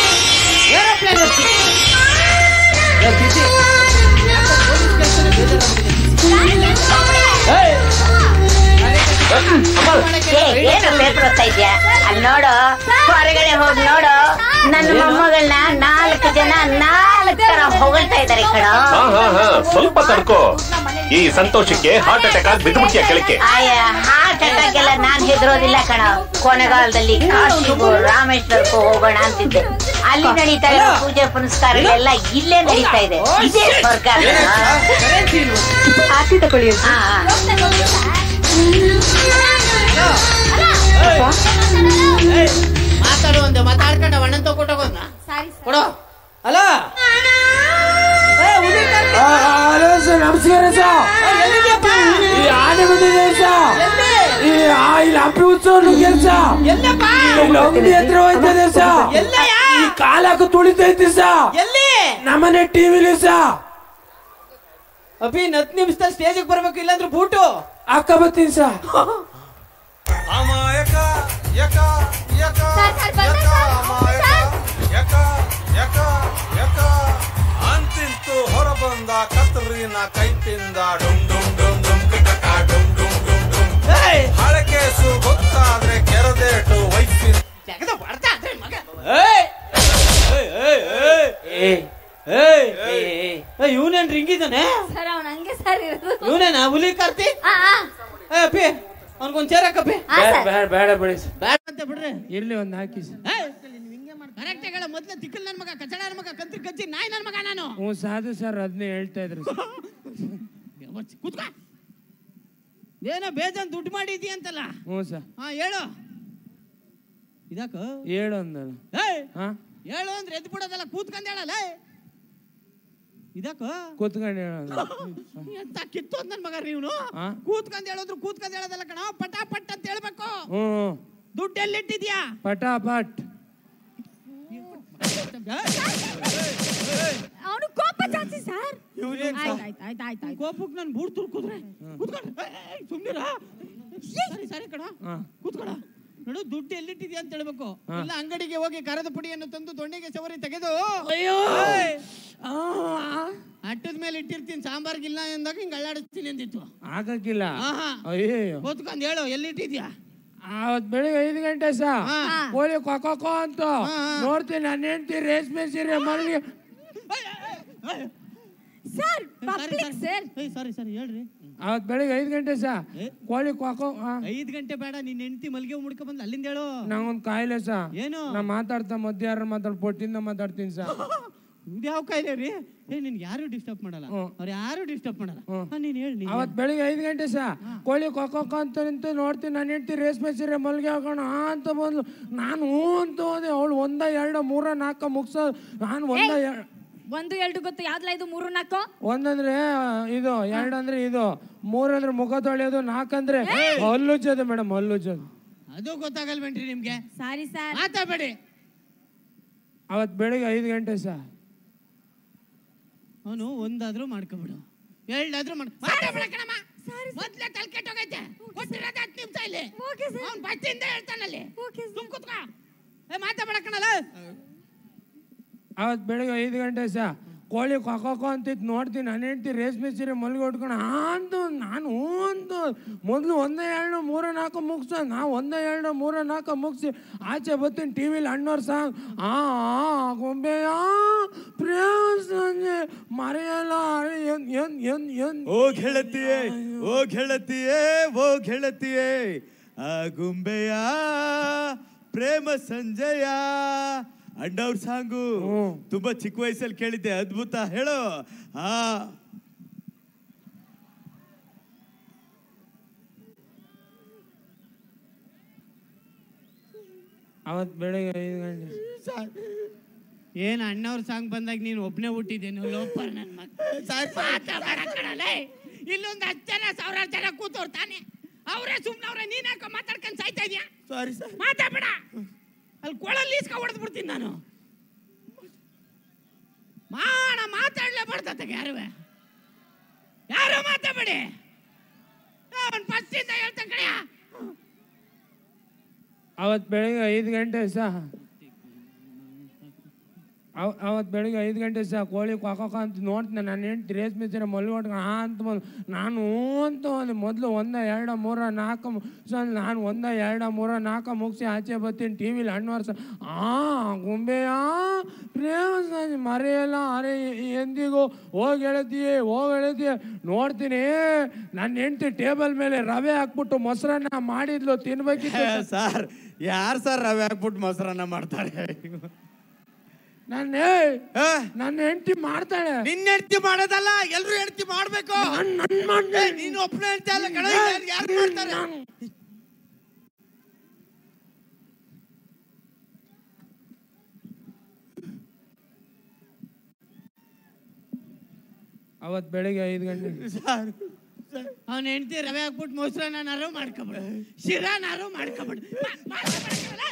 ಏನು ಪೇಪರ್ ಓದ್ತಾ ಇದ್ಯಾ ಅಲ್ಲಿ ನೋಡು ಹೊರಗಡೆ ಹೋಗಿ ನೋಡು ನನ್ನ ಮೊಮ್ಮಗಳನ್ನ ನಾಲ್ಕು ಜನ ನಾಲ್ಕು ತರ ಹೊಗಳ್ತಾ ಇದಾರೆ ಕಣ ಹಾ ಹಾ ಹಾ ಸ್ವಲ್ಪ ತಡ್ಕೋ ಈ ಸಂತೋಷಕ್ಕೆ ಹಾರ್ಟ್ ಅಟ್ಯಾಕ್ ಆಗಿ ಬಿದ್ದುಬಿಡ್ತೀಯ ಕೆಳಕ್ಕೆ ಆಯ ಹಾರ್ಟ್ ಅಟ್ಯಾಕ್ ಎಲ್ಲ ನಾನ್ ಹೆದರೋದಿಲ್ಲ ಕಣ ಕೊನೆಗಾಲದಲ್ಲಿ ಕಾಶಿಗೂ ರಾಮೇಶ್ವರಕ್ಕೂ ಹೋಗೋಣ ಅಂತಿದ್ದೆ ಅಲ್ಲಿ ನಡೀತಾ ಇರೋ ಪೂಜೆ ಪುನಸ್ಕಾರಗಳೆಲ್ಲ ಇಲ್ಲೇ ನಡೀತಾ ಇದೆ ಇದೇ ಸ್ವರ್ಗ ಆರ್ತಿ ತಗೊಳ್ಳಿ ಮಾತಾಡು ಒಂದು ಮಾತಾಡ್ಕೊಂಡು ಅಣ್ಣನ್ ತಗೊಟ್ಟೋಗೋದ್ನ ಕೊಡೋ ಅಲ್ಲ ಹಲೋ ಸರ್ ನಮಸ್ಕಾರ ಸರ್ ಈ ಆನೆ ಮನೆ ಬಂದಿದೆ ಸರ್ ಈ ಆ, ಇಲ್ಲಿ ಹಬ್ಬ ಉತ್ಸವ ಕೆಲಸ ಅಂಗಡಿ ಹತ್ರ ಹೋಯ್ತದೆ ಸರ್ ಈ ಕಾಲಕ್ಕೆ ತುಳಿತೈತಿ ಸರ್ ಎಲ್ಲಿ ನಮ್ಮನೆ ಟಿವಿಲಿ ಸರ್ ಅಭಿ ಇನ್ನು ಹತ್ತು ನಿಮಿಷದಲ್ಲಿ ಸ್ಟೇಜಿಗೆ ಬರ್ಬೇಕು ಇಲ್ಲಾಂದ್ರೆ ಬೂಟು ಅಕ್ಕ ಬರ್ತೀನಿ ಸರ್ ಅಮಾಯಕ ಯಕ ಯಕ ಯಕ ಅಮಾಯಕ ಯಕ ಯಕ ಯಕ ಅಂತಿಂತು ಹೊರಬಂದ ಕತ್ತರಿನ ಕೈತಿಂದ ಡುಮ್ ಡುಮ್ ಡುಮ್ ಡುಮ್ ಕಿಟಕ ಡುಮ್ ಡುಮ್ ಡುಮ್ ಡುಮ್ ಹಳೆ ಕೇಸು ಗೊತ್ತಾದ್ರೆ ಕೆರದೇಟು ವೈಫಿನ ಇವನೇನ್ ರಿಂಗಿದ್ದಾನೆ ಸರ್ ಅವ್ನ ಹಂಗೆ ಸರ್ ಇರೋದು ಇವನೇನಾ ಹುಲಿ ಕಾರ್ತಿ ಆ, ಆ. ಏ ಅಪ್ಪಿ ಅವ್ನಿಗೊಂದ್ ಚೇರ್ ಹಾಕಪ್ಪಿ ಆ, ಸರ್. ಬೇಡ ಬೇಡ ಬಿಡಿ ಸರ್ ಬೇಡ ಅಂತ ಬಿಡ್ರಿ ಇರ್ಲಿ ಒಂದು ಹಾಕಿ ಸರ್ ಕರೆಕ್ಟ್ ಹೇಳ ಮೊದ್ಲು ತಿಕ್ಕಲ್ ನನ್ ಮಗ ಕಚ್ಚಡ ನನ್ ಮಗ ಕಂತ್ರಿ ಕಚ್ಚಿ ನಾಯಿ ನನ್ ಮಗ ನಾನು ಹ್ಞೂ ಸಾಧು ಸರ್ ಅದನ್ನೇ ಹೇಳ್ತಾ ಇದ್ರು ಸರ್ ಕೂತ್ಕೋ ಏನೋ ಬೇಜಾನ್ ದುಡ್ಡು ಮಾಡಿದ್ಯಾ ಅಂತಲ್ಲ ಹ್ಞೂ ಸರ್ ಹಾ ಹೇಳು ಇದಾಕ ಹೇಳು ಅಂದಲ್ಲ ಏಯ್ ಹಾ ಹೇಳು ಅಂದ್ರೆ ಎದ್ದು ಬಿಡೋದಲ್ಲ ಕೂತ್ಕೊಂಡ್ ಹೇಳಲ್ಲ ಇದಾಕ ಕೂತ್ಕೊಂಡು ಹೇಳೋದು ಎಂತ ಕಿತ್ತೋದ್ ನನ್ ಮಗ ನೀವ್ನು ಹಾ? ಕೂತ್ಕೊಂಡ್ ಹೇಳೋದ್ರು ಕೂತ್ಕೊಂಡ್ ಹೇಳೋದಲ್ಲ ಕಣ ಪಟಾಪಟ್ ಅಂತ ಹೇಳ್ಬೇಕು ಹ್ಞೂ ದುಡ್ಡು ಎಲ್ಲಿಟ್ಟಿದ್ಯಾ ಪಟಾಪಟ್ ಅವನು ಕೋಪ ಜಾಸ್ತಿ ಸರ್ ಇವ್ನೇನ್ ಸರ್? ಆಯ್ತು ಆಯ್ತು ಆಯ್ತು ಆಯ್ತು ಆಯ್ತು ಕೋಪಕ್ಕೆ ನಾನು ಬೂಟ್ ತುರ್ಕುದ್ರೆ ಕೂತ್ಕೊಂಡು ಸುಮ್ನಿರ ಸರಿ ಸರಿ ಕಣ ಹಾ. ಕೂತ್ಕೊಡ ನೋಡು ದುಡ್ಡು ಎಲ್ಲಿಟ್ಟಿದ್ಯಾ ಅಂತ ಹೇಳ್ಬೇಕು ಹಾ. ಇಲ್ಲ ಅಂಗಡಿಗೆ ಹೋಗಿ ಕರದ ಪುಡಿಯನ್ನು ತಂದು ದೊಣ್ಣೆಗೆ ಸವರಿ ತೆಗೆದು ಅಯ್ಯೋ. ಏಯ್! ಅಟ್ಟದ ಮೇಲೆ ಇಟ್ಟಿರ್ತೀನಿ ಸಾಂಬಾರ್ಗಿಲ್ಲ ಎಂದಾಗ ಹಿಂಗ್ ಅಳ್ಳಾಡಿಸ್ತೀನಿ ಅಂದಿತ್ತು ಆಗಕ್ಕಿಲ್ಲ ಆಹಾ. ಅಯ್ಯೋ ಕೂತ್ಕೊಂಡ್ ಹೇಳು ಎಲ್ಲಿಟ್ಟಿದ್ಯಾ ಅವತ್ ಬೆಳಿಗ್ಗೆ ಐದು ಗಂಟೆ ಸಾ ಹಾ. ಕೋಳಿ ಕೊಕ್ಕೋ ಅಂತ ಹಾ, ಹಾ. ನೋಡ್ತೀನಿ ನನ್ನ ಹೆಂಡತಿ ರೇಷ್ಮೆ ಸೀರೆ ಮಲ್ಲಿ sir public sir sorry sorry ಹೇಳ್ರಿ ಅವತ್ ಬೆಳಿಗ್ಗೆ ಐದು ಗಂಟೆ ಸಾ ಕೋಳಿ ಕೊಕ್ಕೋ ಐದ್ ಗಂಟೆ ಬೇಡ ನಿನ್ ಹೆಂಡತಿ ಮಲ್ಗೆ ಮುಡ್ಕ ಬಂದು ಅಲ್ಲಿಂದ ಹೇಳು ನಂಗೊಂದ್ ಕಾಯಿಲೆ ಸಾ ಏನು ನಾ ಮಾತಾಡ್ತಾ ಮಧ್ಯ ಯಾರು ಮಾತಾಡ್ ಪೊಟ್ಟಿಂದ ಮಾತಾಡ್ತೀನಿ ಸಾ ಇದ್ಯಾವ ಕಾಯಿಲೆ ರೀ ಏ ನಿನ್ ಯಾರು ಡಿಸ್ಟರ್ಬ್ ಮಾಡಲ್ಲ ಅವ್ರು ಯಾರು ಡಿಸ್ಟರ್ಬ್ ಮಾಡಲ್ಲ ಹಾ, ನೀನ್ ಹೇಳಿ ನೀನ್ ಅವತ್ ಬೆಳಿಗ್ಗೆ ಐದು ಗಂಟೆ ಸಾ ಕೋಳಿ ಕೊಕ್ಕೋ ಅಂತ ನಿಂತು ನೋಡ್ತೀನಿ ನನ್ನ ಹೆಂಡತಿ ರೇಷ್ಮೆ ಸೀರೆ ಮಲ್ಗೆ ಹಾಕೋಣ ಅಂತ ಬಂದ್ಲು ನಾನು ಹ್ಞೂ ಅಂತ ಹೋದೆ ಅವಳು ಒಂದ ಎರಡು ಮೂರ ನಾಲ್ಕ ಮುಗ್ಸ ನಾನು ಒಂದ ಎರ- ಒಂದು ಎರಡು ಗೊತ್ತು ಯಾವ್ದಲ್ಲ ಇದು ಮೂರು ನಾಲ್ಕು ಒಂದಂದ್ರೆ ಇದು ಎರಡಂದ್ರೆ ಇದು ಮೂರಂದ್ರೆ ಮುಖ ತೊಳೆಯೋದು ನಾಲ್ಕಂದ್ರೆ ಹಲ್ಲುಜ್ಜೋದು ಮೇಡಮ್ ಹಲ್ಲುಜ್ಜೋದು ಅದು ಗೊತ್ತಾಗಲ್ವೇನ್ರಿ ನಿಮ್ಗೆ ಸಾರಿ ಸರ್ ಮಾತಾಡ್ಬೇಡಿ ಅವತ್ ಬೆಳಿಗ್ಗೆ ಐದು ಗಂಟೆ ಸಾ ಅವನು ಒಂದಾದ್ರೂ ಮಾಡ್ಕೊಬಿಡು ಎರಡಾದ್ರೂ ಮಾಡ್ ಮಾತಾಡ್ಬೇಡ ಕಣಮ್ಮ ಮೊದ್ಲೇ ತಲೆ ಕೆಟ್ಟೋಗೈತೆ ಕೊಟ್ಟಿರೋದು ಹತ್ತು ನಿಮಿಷ ಇಲ್ಲಿ ಅವ್ನು ಬಸ್ಸಿಂದ ಹೇಳ್ತಾನಲ್ಲಿ ಸುಮ್ ಕೂತ್ಕೋ ಏ ಮಾತಾಡ್ಬೇಡ ಕಣಲ್ಲ ಅವತ್ ಬೆಳಿಗ್ಗೆ ಐದು ಗಂಟೆ ಸಾ ಕೋಳಿ ಕೊಕ್ಕೋ ಅಂತಿತ್ತು ನೋಡ್ತೀನಿ ನನ್ನ ಹೆಂಡತಿ ರೇಷ್ಮೆ ಸೀರೆ ಮಲ್ಗೆ ಉಟ್ಕೊಂಡು ಆ ಅಂತ ನಾನು ಹ್ಞೂ ಅಂತ ಮೊದಲು ಒಂದೇ ಎರಡು ಮೂರ ನಾಲ್ಕು ಮುಗಿಸ ನಾ ಒಂದೇ ಎರಡು ಮೂರ ನಾಲ್ಕು ಮುಗಿಸಿ ಆಚೆ ಬರ್ತೀನಿ ಟಿ ವಿಲಿ ಅಣ್ಣವ್ರ ಸಾಂಗ್ ಆ ಆ, ಗೊಂಬೆಯ ಪ್ರೇಮ ಸಂಜೆ ಮರೆಯಲ್ಲ ಅರೆ, ಎನ್ ಎನ್ ಎನ್ ಎನ್ ಓ ಗೆಳತಿಯೇ ಓ ಗೆಳತಿಯೇ ಓ ಗೆಳತಿಯೇ ಆ ಗುಂಬೆಯ ಪ್ರೇಮ ಸಂಜಯ ಅಣ್ಣವ್ರ ಸಾಂಗು ತುಂಬಾ ಚಿಕ್ಕ ವಯಸ್ಸಲ್ಲಿ ಕೇಳಿದ್ದೆ ಅದ್ಭುತ ಹೇಳು ಆ ಅವತ್ ಬೆಳಿಗ್ಗೆ ಐದು ಗಂಟೆ ಏನ್ ಅಣ್ಣವ್ರ ಸಾಂಗ್ ಬಂದಾಗ ನೀನು ಒಬ್ನೇ ಹುಟ್ಟಿದ್ದೇನು ಲೋಪರ್ ನನ್ ಮಗ ಮಾತಾಡ್ಬೇಡ ಕಣಲೇ. ಇಲ್ಲೊಂದು ಹತ್ತು ಜನ ಸಾವಿರಾರು ಜನ ಕೂತವ್ರು ತಾನೆ ಅವರೇ ಸುಮ್ನೆ ಅವ್ರೆ ನೀನ್ ಯಾಕೋ ಮಾತಾಡ್ಕೊಂಡ್ ಸಾಯ್ತಾ ಇದೀಯಾ ಸಾರಿ ಸರ್ ಮಾತಾಡ್ಬೇಡ ಅಲ್ಲಿ ಕೊಳಲ್ಲಿ ಈಸ್ಕ ಹೊಡೆದ್ ಬಿಡ್ತೀನಿ ನಾನು ಮಾಡ ಮಾತಾಡ್ಲೇಬಾರ್ದತ್ತ ಯಾರುವೆ ಯಾರು ಮಾತಾಡ್ಬೇಡಿ ಅವನ್ ಫಸ್ಟಿಂದ ಹೇಳ್ತಾ ಕಡೆಯ ಅವತ್ ಬೆಳಿಗ್ಗೆ ಐದು ಗಂಟೆ ಸಹ ಅವ್ ಅವತ್ತು ಬೆಳಿಗ್ಗೆ ಐದು ಗಂಟೆ ಸಹ ಕೋಳಿ ಕ್ವಾಕ ಅಂತ ನೋಡ್ತೀನಿ ನನ್ನ ಹೆಂಡ್ತಿ ರೇಷ್ಮೆ ಸೀರೆ ಮಲ್ಗೊಟ್ಕೊಂಡು ಆ ಅಂತ ಬಂದು ನಾನು ಹ್ಞೂ ಅಂತ ಒಂದು ಮೊದಲು ಒಂದ ಎರಡ ಮೂರ ನಾಲ್ಕು ಮು- ಸೊ ನಾನು ಒಂದ ಎರಡ ಮೂರ ನಾಲ್ಕು ಮುಗಿಸಿ ಆಚೆ ಬರ್ತೀನಿ ಟಿ ವಿಲಿ ಹಣ್ಣು ವರ್ಷ ಆ ಗುಂಬೆಯ ಪ್ರೇಮ ಸಂಜೆ ಮರೆಯಲ್ಲ ಅರೆ ಎಂದಿಗೂ ಹೋಗಿ ಹೇಳ್ತೀಯ ಹೋಗಿ ಹೇಳ್ತೀಯ ನೋಡ್ತೀನಿ ನನ್ನ ಹೆಂಡ್ತಿ ಟೇಬಲ್ ಮೇಲೆ ರವೆ ಹಾಕ್ಬಿಟ್ಟು ಮೊಸರನ್ನ ಮಾಡಿದ್ಲು ತಿನ್ಬೇಕಿತ್ತು ಸರ್ ಯಾರು ಸರ್ ರವೆ ಹಾಕ್ಬಿಟ್ಟು ಮೊಸರನ್ನ ಮಾಡ್ತಾರೆ ನನ್ನ ನನ್ನ ಹೆಂಡತಿ ಮಾಡ್ತಾಳೆ ನಿನ್ನ ಹೆಂಡತಿ ಮಾಡೋದಲ್ಲ ಎಲ್ರು ಹೆಂಡತಿ ಮಾಡ್ಬೇಕು ಏ, ನೀನು ಒಬ್ಬನೇ ಹೆಂಡತಿ ಅಲ್ಲ ಕಣ ಯಾರು ಮಾಡ್ತಾರೆ ಅವತ್ತು ಬೆಳಿಗ್ಗೆ ಐದು ಗಂಟೆ ಸರ್ ಅವನ ಹೆಂಡತಿ ರವೆ ಹಾಕ್ಬಿಟ್ಟು ಮೊಸರನ್ನಾರು ಮಾಡ್ಕೊಬಿಡು ಶಿರಾನಾರು ಮಾಡ್ಕೊಬಿಡು ಮಾ- ಮಾಡ್ಕೊಬಿಡಕ್ಕಲ್ಲ?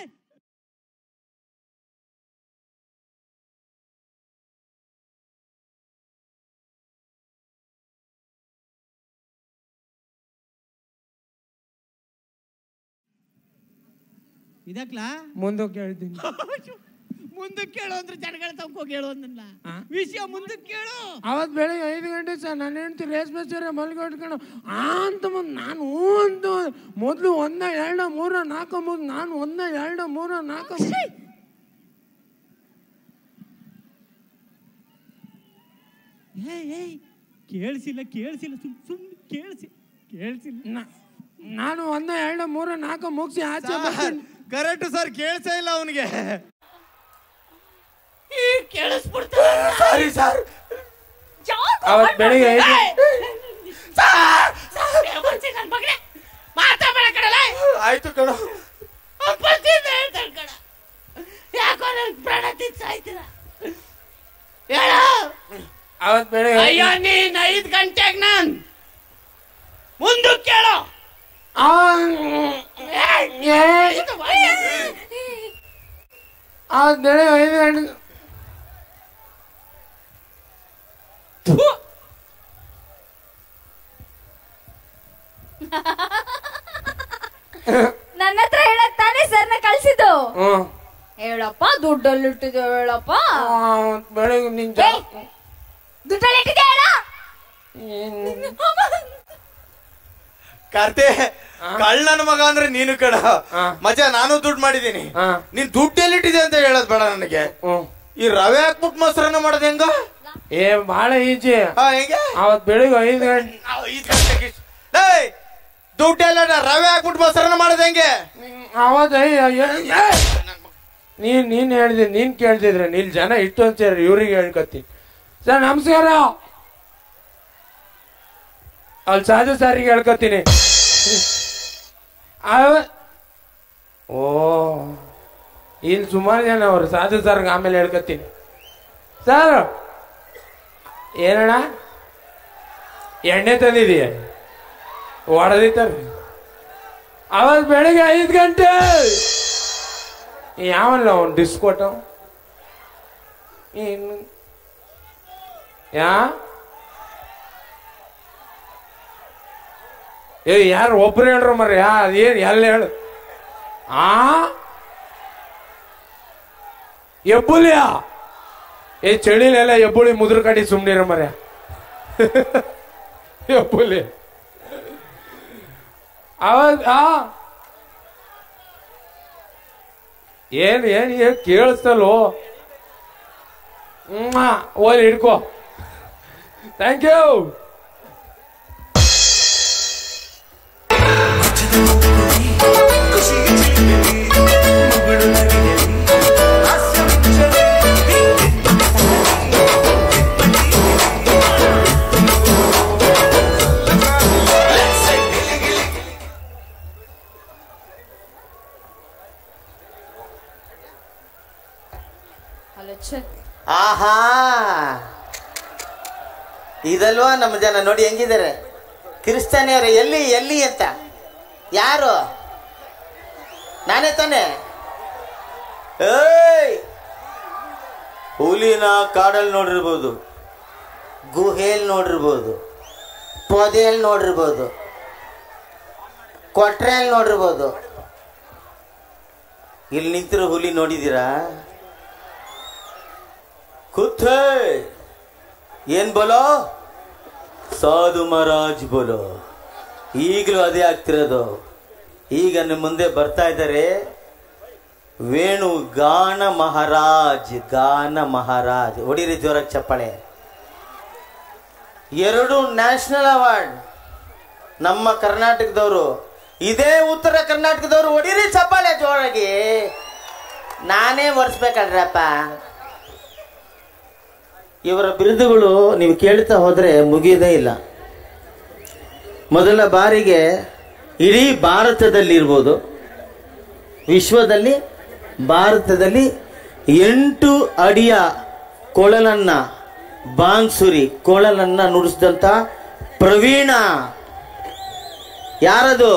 ಇದಕ್ಲಾ ಮುಂದಕ್ಕೆ ಹೇಳ್ತೀನಿ ಮುಂದಕ್ಕೆ ಕೇಳು ಅಂದ್ರೆ ಜನಗಳ ತನಕ ಹೋಗಿ ಹೇಳು ಅಂದಲ್ಲ ವಿಷಯ ಮುಂದಕ್ಕೆ ಕೇಳು ಅವತ್ತು ಬೆಳಿಗ್ಗೆ ಐದು ಗಂಟೆ ಸರ್ ನನ್ನ ಹೆಂಡತಿ ರೇಷ್ಮೆ ಸೀರೆ ಮಲ್ಕೊಟ್ಕೊಂಡು ಆ ಅಂತ ಬಂದು ನಾನು ಹ್ಞೂ ಅಂತ ಮೊದಲು ಒಂದ ಎರಡ ಮೂರ ನಾಲ್ಕು ಮೂರು ನಾನು ಒಂದ ಎರಡ ಮೂರ ನಾಲ್ಕು ಏಯ್ ಏಯ್ ಕೇಳಿಸಿಲ್ಲ ಕೇಳಿಸಿಲ್ಲ ಸುಮ್ ಸುಮ್ ಕೇಳಿಸಿ ಕೇಳಿಸಿಲ್ಲ ನಾನು ಒಂದ ಎರಡ ಮೂರ ನಾಲ್ಕು ಮುಗಿಸಿ ಆಚೆ ಬರ್ತೀನಿ ಕರೆಕ್ಟ್ ಸರ್ ಕೇಳ್ಸೇ ಇಲ್ಲ ಅವನಿಗೆ ಸಾರಿ ಸರ್ ಅವತ್ತು ಬೆಳಿಗ್ಗೆ ಐದು ಆಯ್ತು ಕಣ ಯಾಕೋ ನನ್ ಪ್ರಾಣ ತಿನ್ಸಾಯ್ತೀರ ಹೇಳು ಅವತ್ತು ಬೆಳಿಗ್ಗೆ ಅಯ್ಯೋ ನೀನ್ ಐದ್ ಗಂಟೆಗ್ ನಾನ್ ಮುಂದಕ್ಕೆ ಕೇಳು ಏಯ್, ಇದು ವಯ್ಯ. ಅವತ್ತು ಬೆಳಿಗ್ಗೆ ಐದು ಗಂಟೆ ನನ್ನ ಹತ್ರ ಹೇಳಕ್ ತಾನೇ ಸರ್ನ ಕಳ್ಸಿದ್ದು ಹ್ಞೂ ಹೇಳಪ್ಪ ದುಡ್ಡಲ್ಲಿ ಇಟ್ಟಿದ್ಯೋ ಹೇಳಪ್ಪ ಅವತ್ತು ಬೆಳಿಗ್ಗೆ ನಿನ್ ಜ ಏಯ್, ದುಡ್ಡಲ್ಲಿ ಇಟ್ಟಿದ್ಯಾ ಹೇಳ ಕಾರ್ತೆ ಕಳ್ಳನ ಮಗ ಅಂದ್ರೆ ನೀನು ಕಡ ಮಜಾ ನಾನು ದುಡ್ಡು ಮಾಡಿದೀನಿ ನೀನ್ ದುಡ್ಡು ಎಲ್ಲಿಟ್ಟಿದೆ ಅಂತ ಹೇಳೋದ್ ಬೇಡ ನನಗೆ ಈ ರವೆ ಹಾಕ್ಬಿಟ್ಟು ಮೊಸರನ್ನ ಮಾಡೋದ್ ಹೆಂಗ ಏ ಬಾಳ ಈಜಿ ಹಾ, ಹೆಂಗೆ ಅವತ್ತು ಬೆಳಿಗ್ಗೆ ಐದು ಗಂಟೆ ಐದ್ ಗಂಟೆಗೆ ಏಯ್ ದುಡ್ಡು ಎಲ್ಲ ರವೆ ಹಾಕ್ಬಿಟ್ಟು ಮೊಸರನ್ನ ಮಾಡೋದ್ ಹೆಂಗೆ ಅವತ್ತು ನೀನ್ ನೀನ್ ಹೇಳ್ದೆ ನೀನ್ ಕೇಳ್ತಿದ್ರೆ ನೀನ್ ಜನ ಇಟ್ಟು ಅಂತೀರ ಇವ್ರಿಗೆ ಹೇಳ್ಕತ್ತೀನಿ ಸರ್ ನಮಸ್ಕಾರ ಅಲ್ಲಿ ಸಾಧು ಸಾರಿಗೆ ಹೇಳ್ಕೊತೀನಿ ಅವ- ಓ ಇಲ್ಲಿ ಸುಮಾರು ಜನ ಅವ್ರು ಸಾಧು ಸರ್ಗೆ ಆಮೇಲೆ ಹೇಳ್ಕೊತೀನಿ ಸರ್ ಏನಣ್ಣ ಎಣ್ಣೆ ತಂದಿದೀಯ ಹೊಡೆದಿತ್ತಾರ ಅವತ್ತು ಬೆಳಿಗ್ಗೆ ಐದು ಗಂಟೆ ಯಾವಲ್ಲ ಅವ್ನು ಡಿಸ್ಕೋಟ ಇನ್ನು ಯಾ ಏ ಯಾರು ಒಬ್ರು ಹೇಳ್ರು ಮರ ಯಾ ಅದೇನ್ ಎಲ್ಲ ಹೇಳು ಆ ಎಬ್ಬುಲಿಯಾ ಏ ಚಳಿಲೆಲ್ಲ ಎಬ್ಬುಳಿ ಮುದ್ರ ಕಡಿ ಸುಮ್ನಿರ ಮರ ಎಬ್ಬುಲಿ ಅವಾಗ ಆ ಏನ್ ಏನ್ ಏನ್ ಕೇಳಿಸ್ತಲ್ಲೋ ಹ್ಮ್ ಓಲಿ ಹಿಡ್ಕೋ ಥ್ಯಾಂಕ್ ಯು ಆಹಾ ಇದಲ್ವಾ ನಮ್ಮ ಜನ ನೋಡಿ ಹೆಂಗಿದ್ದಾರೆ ಕ್ರಿಸ್ತಾನಿಯವರು ಎಲ್ಲಿ ಎಲ್ಲಿ ಅಂತ ಯಾರು ನಾನೇ ತಾನೆ ಏಯ್ ಹುಲಿನ ಕಾಡಲ್ಲಿ ನೋಡಿರ್ಬೋದು ಗುಹೆಯಲ್ಲಿ ನೋಡಿರ್ಬೋದು ಪೊದೆಯಲ್ಲಿ ನೋಡಿರ್ಬೋದು ಕೊಟ್ರೆಯಲ್ಲಿ ನೋಡಿರ್ಬೋದು ಇಲ್ಲಿ ನಿಂತಿರೋ ಹುಲಿ ನೋಡಿದ್ದೀರಾ ಕುತ್ತೆ ಏನ್ ಬೋಲೋ ಸಾಧು ಮಹಾರಾಜ್ ಬೋಲೋ ಈಗಲೂ ಅದೇ ಆಗ್ತಿರೋದು ಈಗ ನಿಮ್ಮ ಮುಂದೆ ಬರ್ತಾ ಇದ್ದಾರೆ ವೇಣು ಗಾನ ಮಹಾರಾಜ್ ಗಾನ ಮಹಾರಾಜ್ ಹೊಡಿರಿ ಜೋರ ಚಪ್ಪಾಳೆ ಎರಡು ನ್ಯಾಷನಲ್ ಅವಾರ್ಡ್ ನಮ್ಮ ಕರ್ನಾಟಕದವರು ಇದೇ ಉತ್ತರ ಕರ್ನಾಟಕದವರು ಹೊಡಿರಿ ಚಪ್ಪಾಳೆ ಜೋರಾಗಿ ನಾನೇ ಒರೆಸ್ಬೇಕಲ್ರಪ್ಪ ಇವರ ಬಿರುದುಗಳು ನೀವು ಕೇಳ್ತಾ ಹೋದ್ರೆ ಮುಗಿಯೋದೇ ಇಲ್ಲ ಮೊದಲ ಬಾರಿಗೆ ಇಡೀ ಭಾರತದಲ್ಲಿ ಇರ್ಬೋದು ವಿಶ್ವದಲ್ಲಿ ಭಾರತದಲ್ಲಿ ಎಂಟು ಅಡಿಯ ಕೊಳಲನ್ನ ಬಾಂಗ್ಸುರಿ ಕೊಳಲನ್ನ ನುಡಿಸಿದಂತ ಪ್ರವೀಣ ಯಾರದು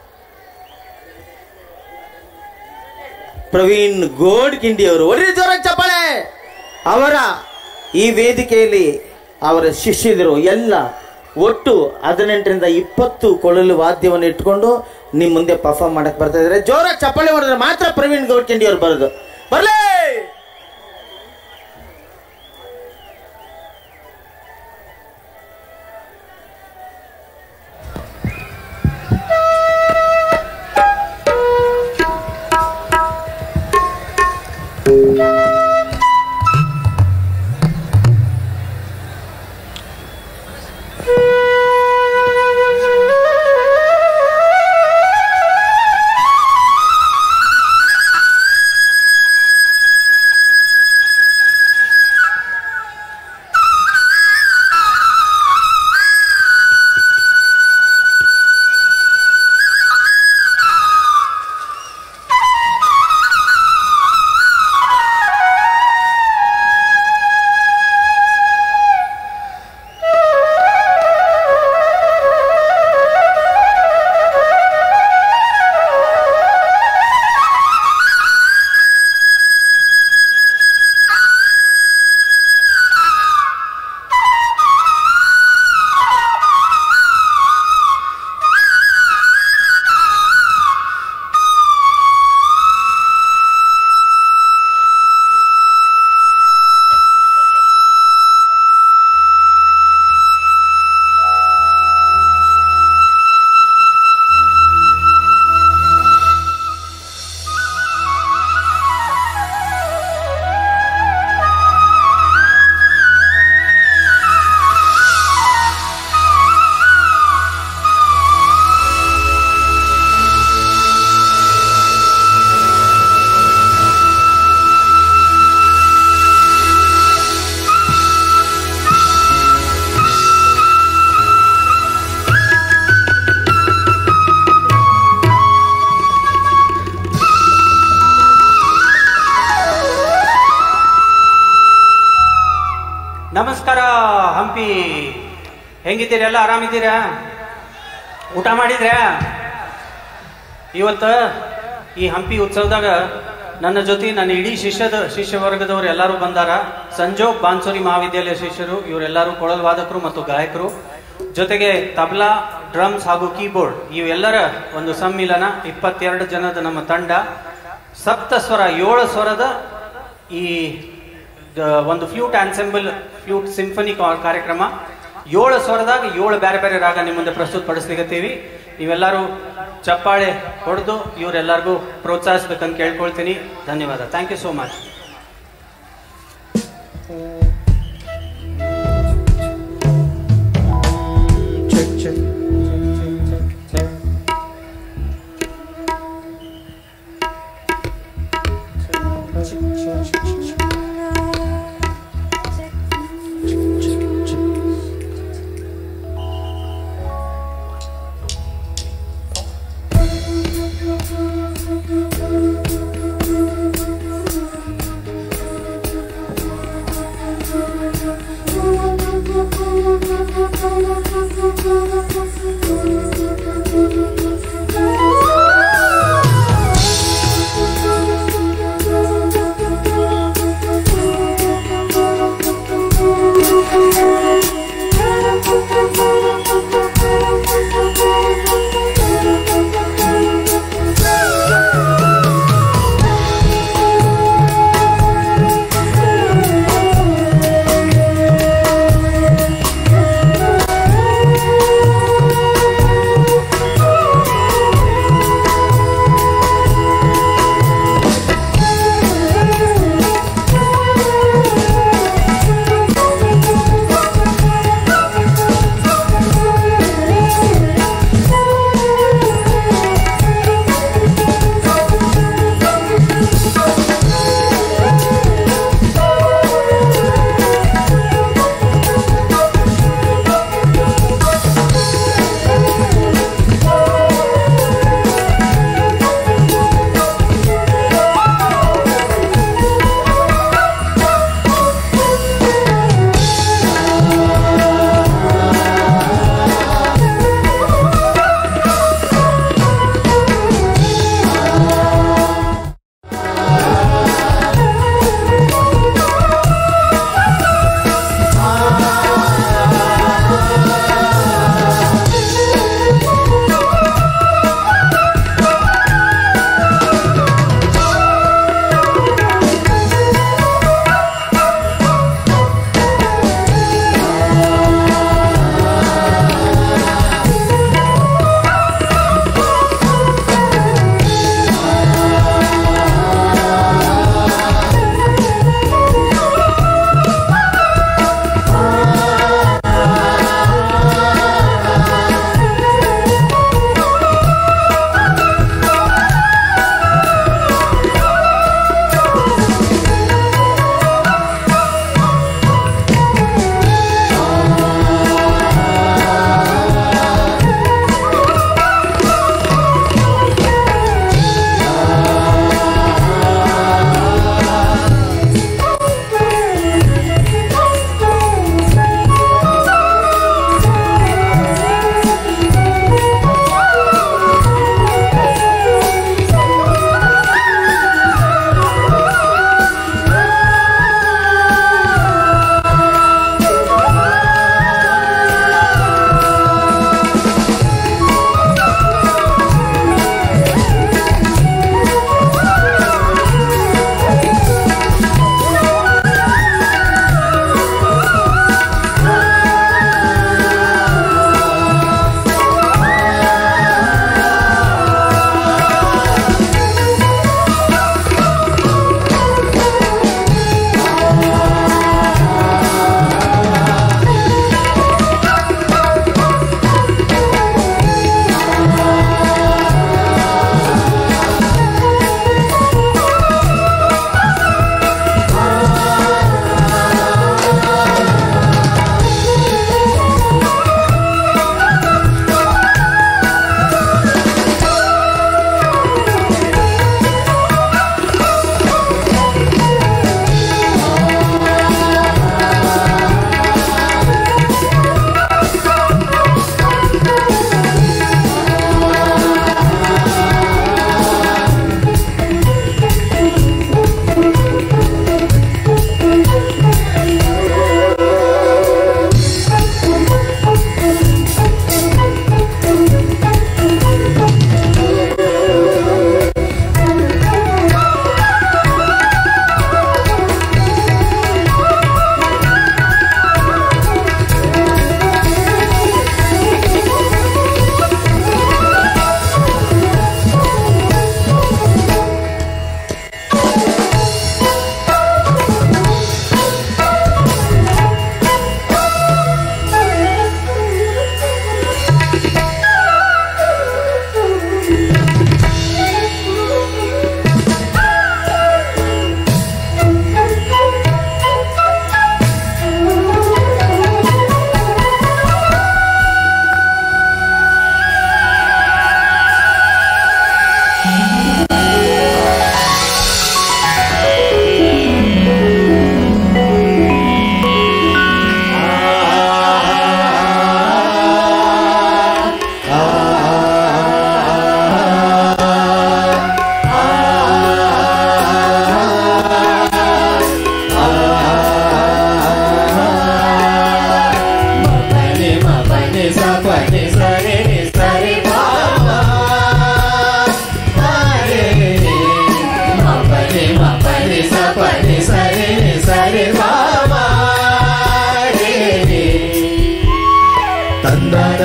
ಪ್ರವೀಣ್ ಗೋಡ್ ಕಿಂಡಿ ಅವರು ಒಳ್ಳೆ ಜೋರ ಚಪ್ಪಾಳೆ ಅವರ ಈ ವೇದಿಕೆಯಲ್ಲಿ ಅವರ ಶಿಷ್ಯರು ಎಲ್ಲ ಒಟ್ಟು ಹದಿನೆಂಟರಿಂದ ಇಪ್ಪತ್ತು ಕೊಳಲು ವಾದ್ಯವನ್ನು ಇಟ್ಕೊಂಡು ನಿಮ್ ಮುಂದೆ ಪರ್ಫಾರ್ಮ್ ಮಾಡಕ್ ಬರ್ತಾ ಇದಾರೆ ಜೋರ ಚಪ್ಪಾಳೆ ಹೊಡೆದ್ರೆ ಮಾತ್ರ ಪ್ರವೀಣ್ ಗೌಡ್ ಕಿಂಡಿ ಅವರು ಬರೋದು ಬರ್ಲೇ ನಮಸ್ಕಾರ ಹಂಪಿ ಹೆಂಗಿದ್ದೀರಿ ಎಲ್ಲ ಆರಾಮಿದ್ದೀರಾ ಊಟ ಮಾಡಿದ್ರಾ ಇವತ್ತ ಈ ಹಂಪಿ ಉತ್ಸವದಾಗ ನನ್ನ ಜೊತೆ ನನ್ನ ಇಡೀ ಶಿಷ್ಯದ ಶಿಷ್ಯ ವರ್ಗದವರು ಎಲ್ಲರೂ ಬಂದಾರ ಸಂಜೋಗ್ ಬಾನ್ಸೋರಿ ಮಹಾವಿದ್ಯಾಲಯ ಶಿಷ್ಯರು ಇವರೆಲ್ಲರೂ ಕೊಳಲ್ ವಾದಕರು ಮತ್ತು ಗಾಯಕರು ಜೊತೆಗೆ ತಬಲಾ ಡ್ರಮ್ಸ್ ಹಾಗೂ ಕೀಬೋರ್ಡ್ ಇವೆಲ್ಲರ ಒಂದು ಸಮ್ಮಿಲನ ಇಪ್ಪತ್ತೆರಡು ಜನದ ನಮ್ಮ ತಂಡ ಸಪ್ತ ಸ್ವರ ಏಳು ಸ್ವರದ ಈ ದ- ಒಂದು ಫ್ಲೂಟ್ ಆನ್ಸೆಂಬಲ್ ಫ್ಲೂಟ್ ಸಿಂಫನಿ ಕಾರ್ಯಕ್ರಮ ಏಳು ಸ್ವರದಾಗ ಏಳು ಬೇರೆ ಬೇರೆ ರಾಗ ನಿಮ್ಮ ಮುಂದೆ ಪ್ರಸ್ತುತ ಪಡಿಸ್ಲಿಕತ್ತೀವಿ ನೀವೆಲ್ಲರೂ ಚಪ್ಪಾಳೆ ಹೊಡೆದು ಇವರೆಲ್ಲರಿಗೂ ಪ್ರೋತ್ಸಾಹಿಸ್ಬೇಕಂತ ಕೇಳ್ಕೊಳ್ತೀನಿ ಧನ್ಯವಾದ ಥ್ಯಾಂಕ್ ಯು ಸೋ ಮಚ್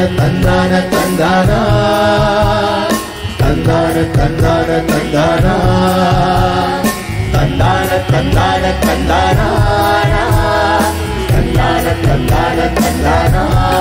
ತಂದಾನ ತಂದಾನ ತಂದಾನ ತಂದಾನ ತಂದಾನ ತಂದಾನ ತಂದಾನ ತಂದಾನ ತಂದಾನ ತಂದಾನ ತಂದಾನ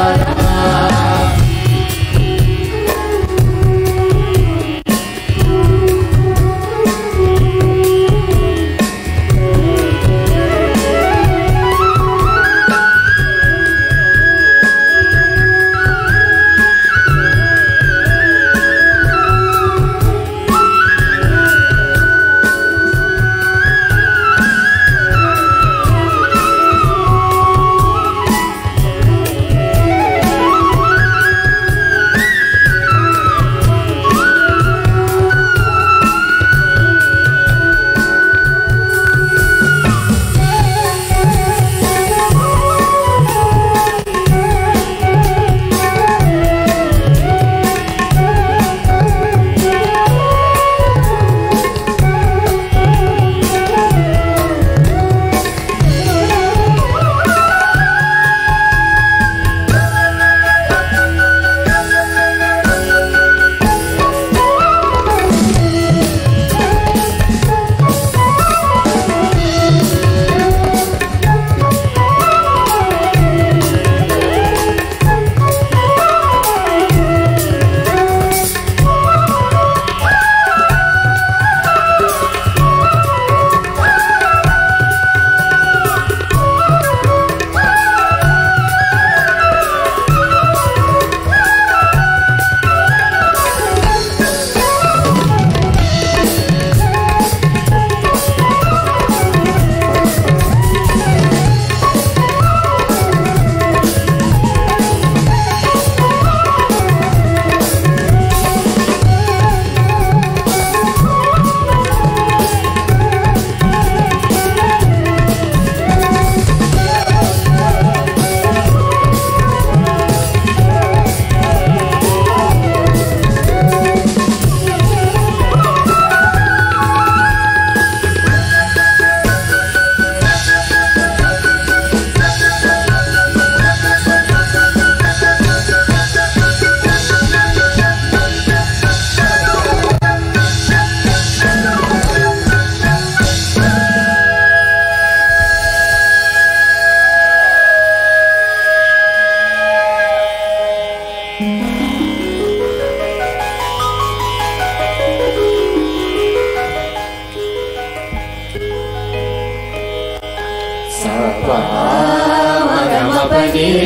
ಮಗಮಪನಿ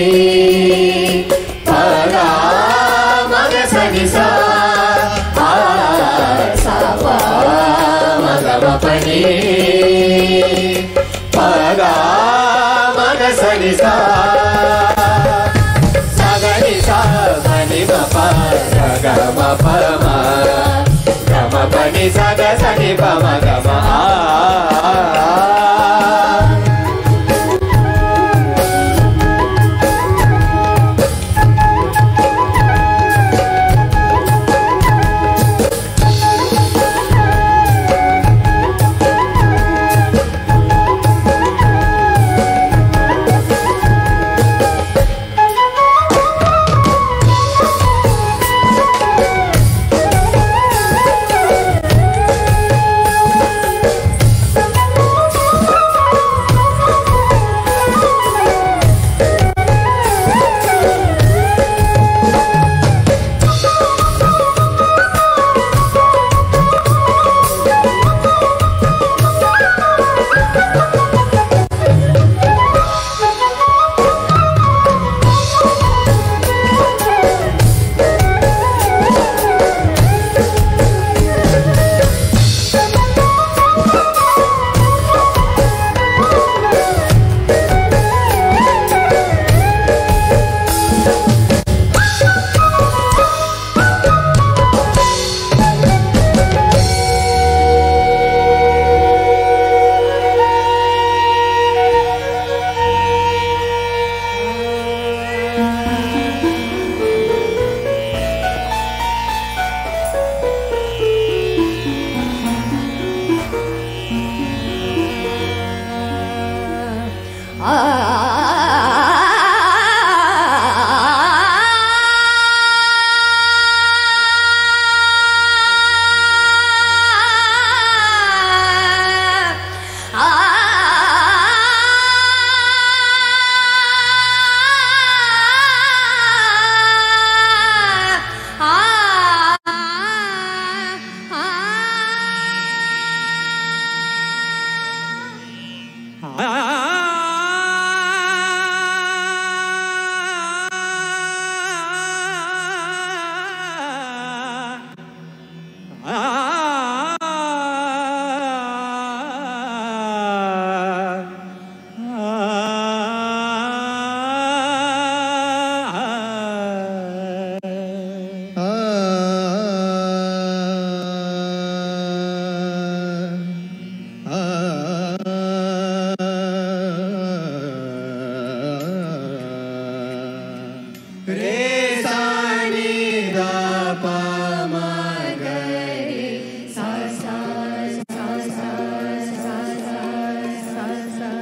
ಪದ ಮಗ ಸನಿ ಸ ಆ, ಸ ಪ ಮಗಮಪನಿ ಪದ ಮಗ ಸನಿ ಸ ಸಗನಿ ಸ ಮನಿ ಮಪ ಸಗ ಮಪ ಮ ಗಮ ಪನಿ ಸಗ ಸನಿ ಪ ಮಗ ಮ ಆ, ಆ, ಆ. ರೇ ಸಾನಿ ದ ಪ ಮ ಗ ರೇ ಸಾ ಸಾ ಸಾ ಸಾ ಸಾ ಸಾ ಸಾ ಸಾ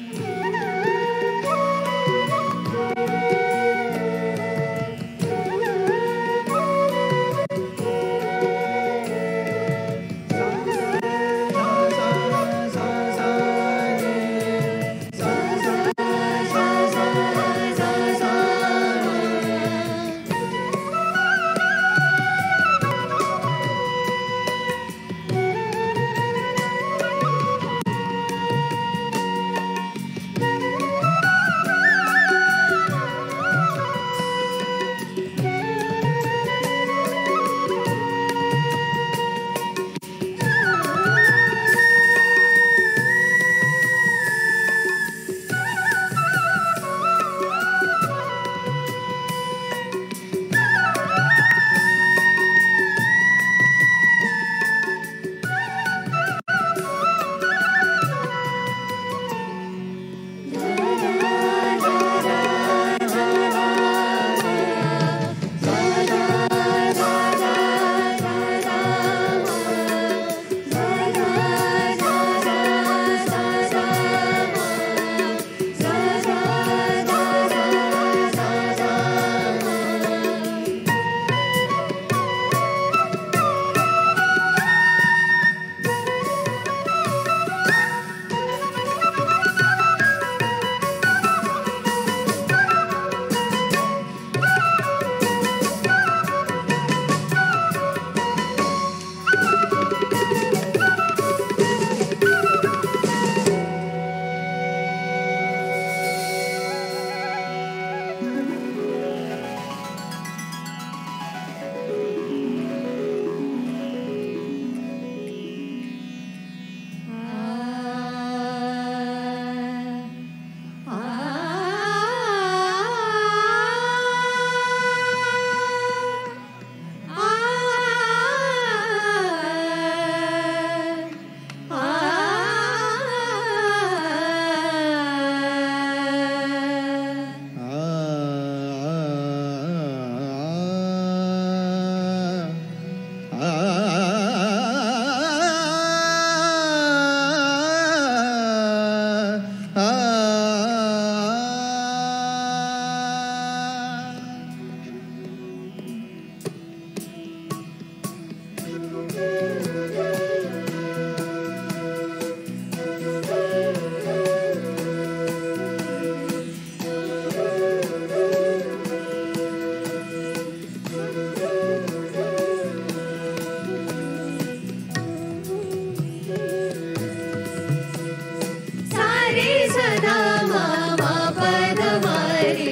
ಸಾರಿ ಸದಾ ಮಾಮ ಪದ ಮಾರಿ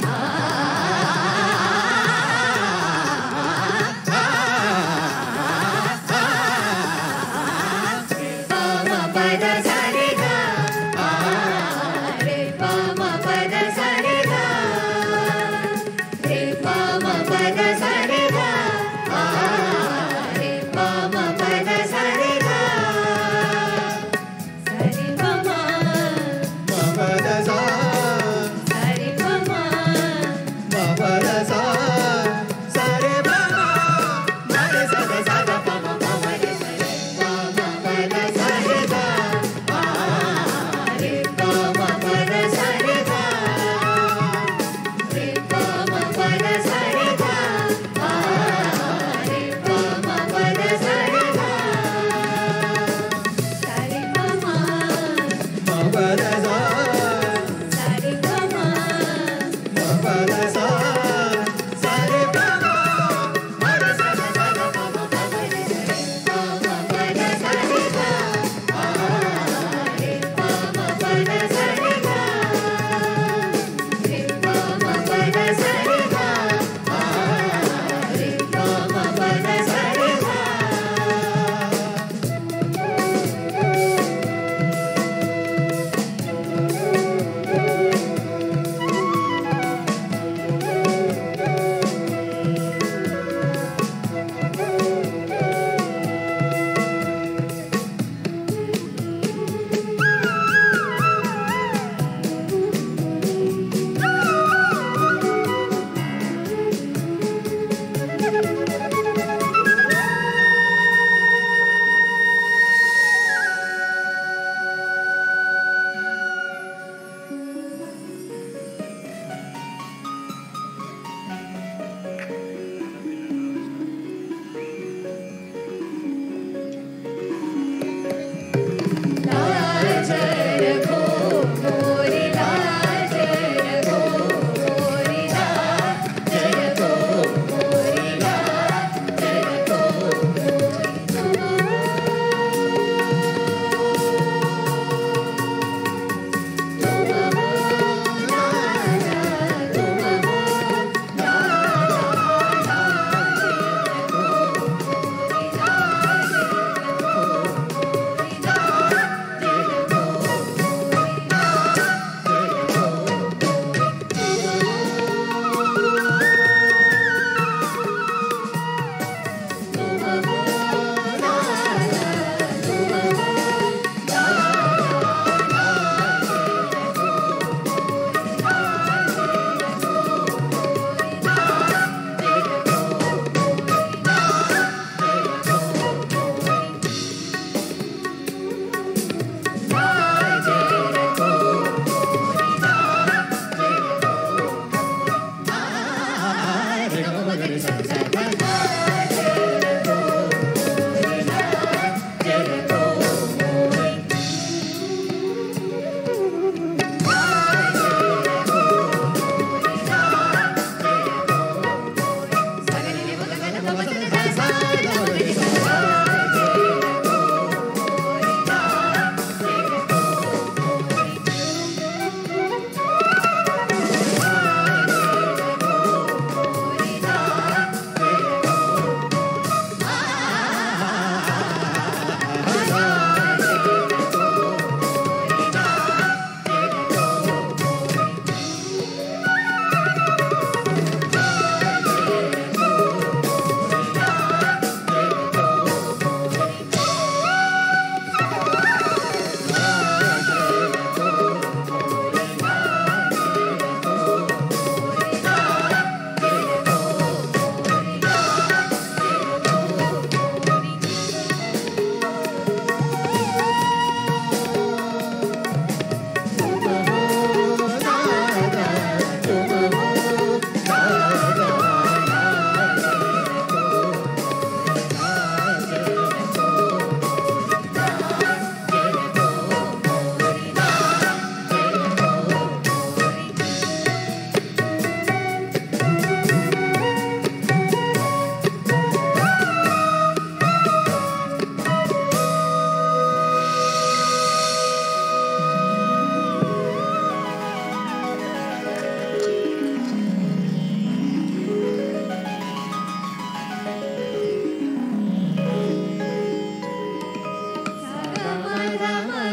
ಪದ ಸರಿ ಗ ರೇ ಪಮ ಪದ ಸರಿ ಗ ರೇ ಪಮ ಪದ ಸರಿ ಗ ರೇ ಪಮ ಪದ ಸರಿ ಗ ಸರಿ ಪಮ ಪದ ಸಾ ಸರಿ ಪಮ ಪದ ಸಾ ಸರೆ ಪಮ ಮರೆ ಸದ ಸದ ಪಮ ಪಮ ರೆ ಸರೆ ಪಮ ಪದ ಸರೆ ಗ ಆ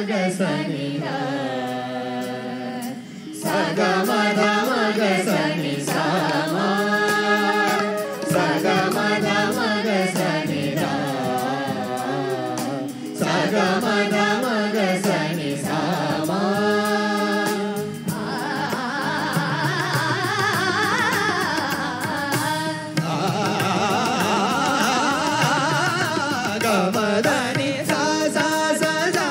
ಮಗ ಸನಿ ದ ಸಗ ಮದ ಮಗ ಸನಿ ಸಾಮ ಸಗ ಮದ ಮಗ ಸನಿ ದ ಸಗ ಮದ ಮಗ ಸನಿ ಸಾಮ ಗಮದನಿ ಸಾ ಸಾ ಸಾ ಸಾ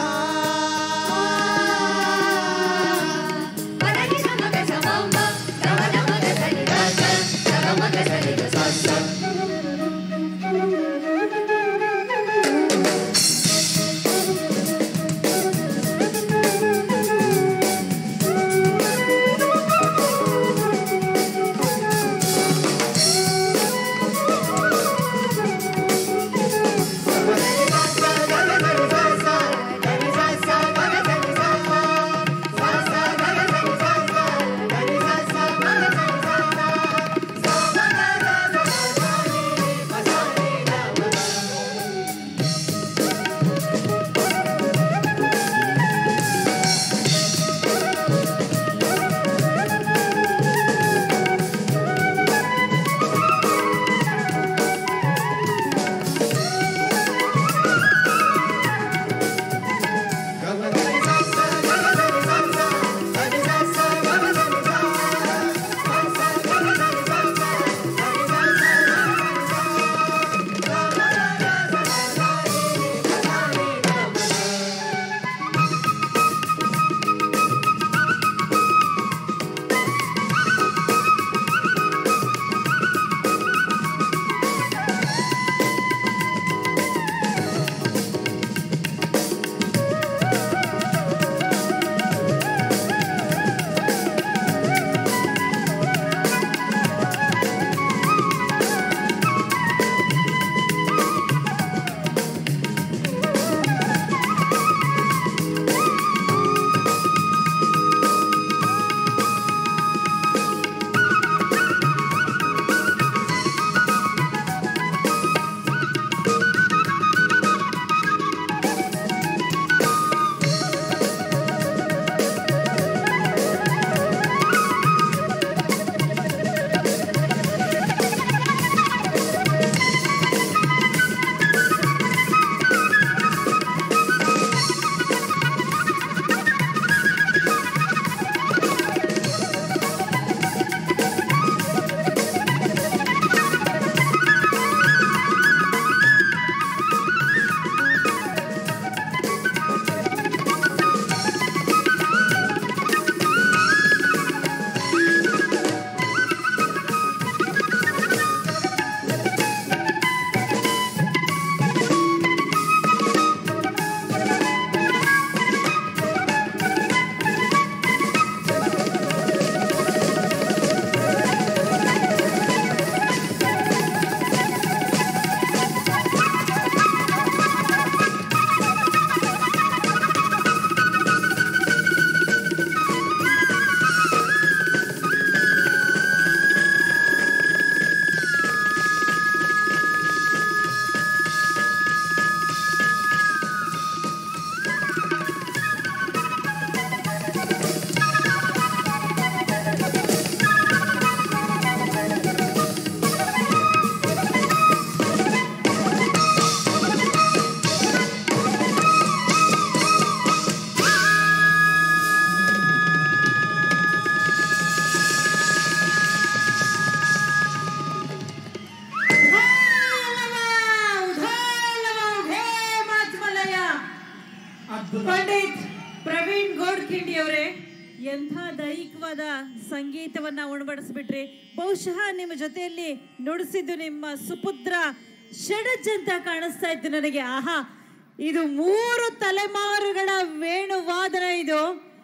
ಪಂಡಿತ್ ಪ್ರವೀಣ್ ಗೋಡ್ಖಿಂಡಿ ಅವರೇ ಎಂಥ ದೈಹಿಕವಾದ ಸಂಗೀತವನ್ನ ಉಣಬಡಿಸ್ಬಿಟ್ರಿ ಬಹುಶಃ ನಿಮ್ಮ ಜೊತೆಯಲ್ಲಿ ನುಡಿಸಿದ್ದು ನಿಮ್ಮ ಸುಪುತ್ರ ಷಡಜ್ ಅಂತ ಕಾಣಿಸ್ತಾ ಇತ್ತು ನನಗೆ ಆಹಾ ಇದು ಮೂರು ತಲೆಮಾರುಗಳ ವೇಣುವಾದನ ಇದು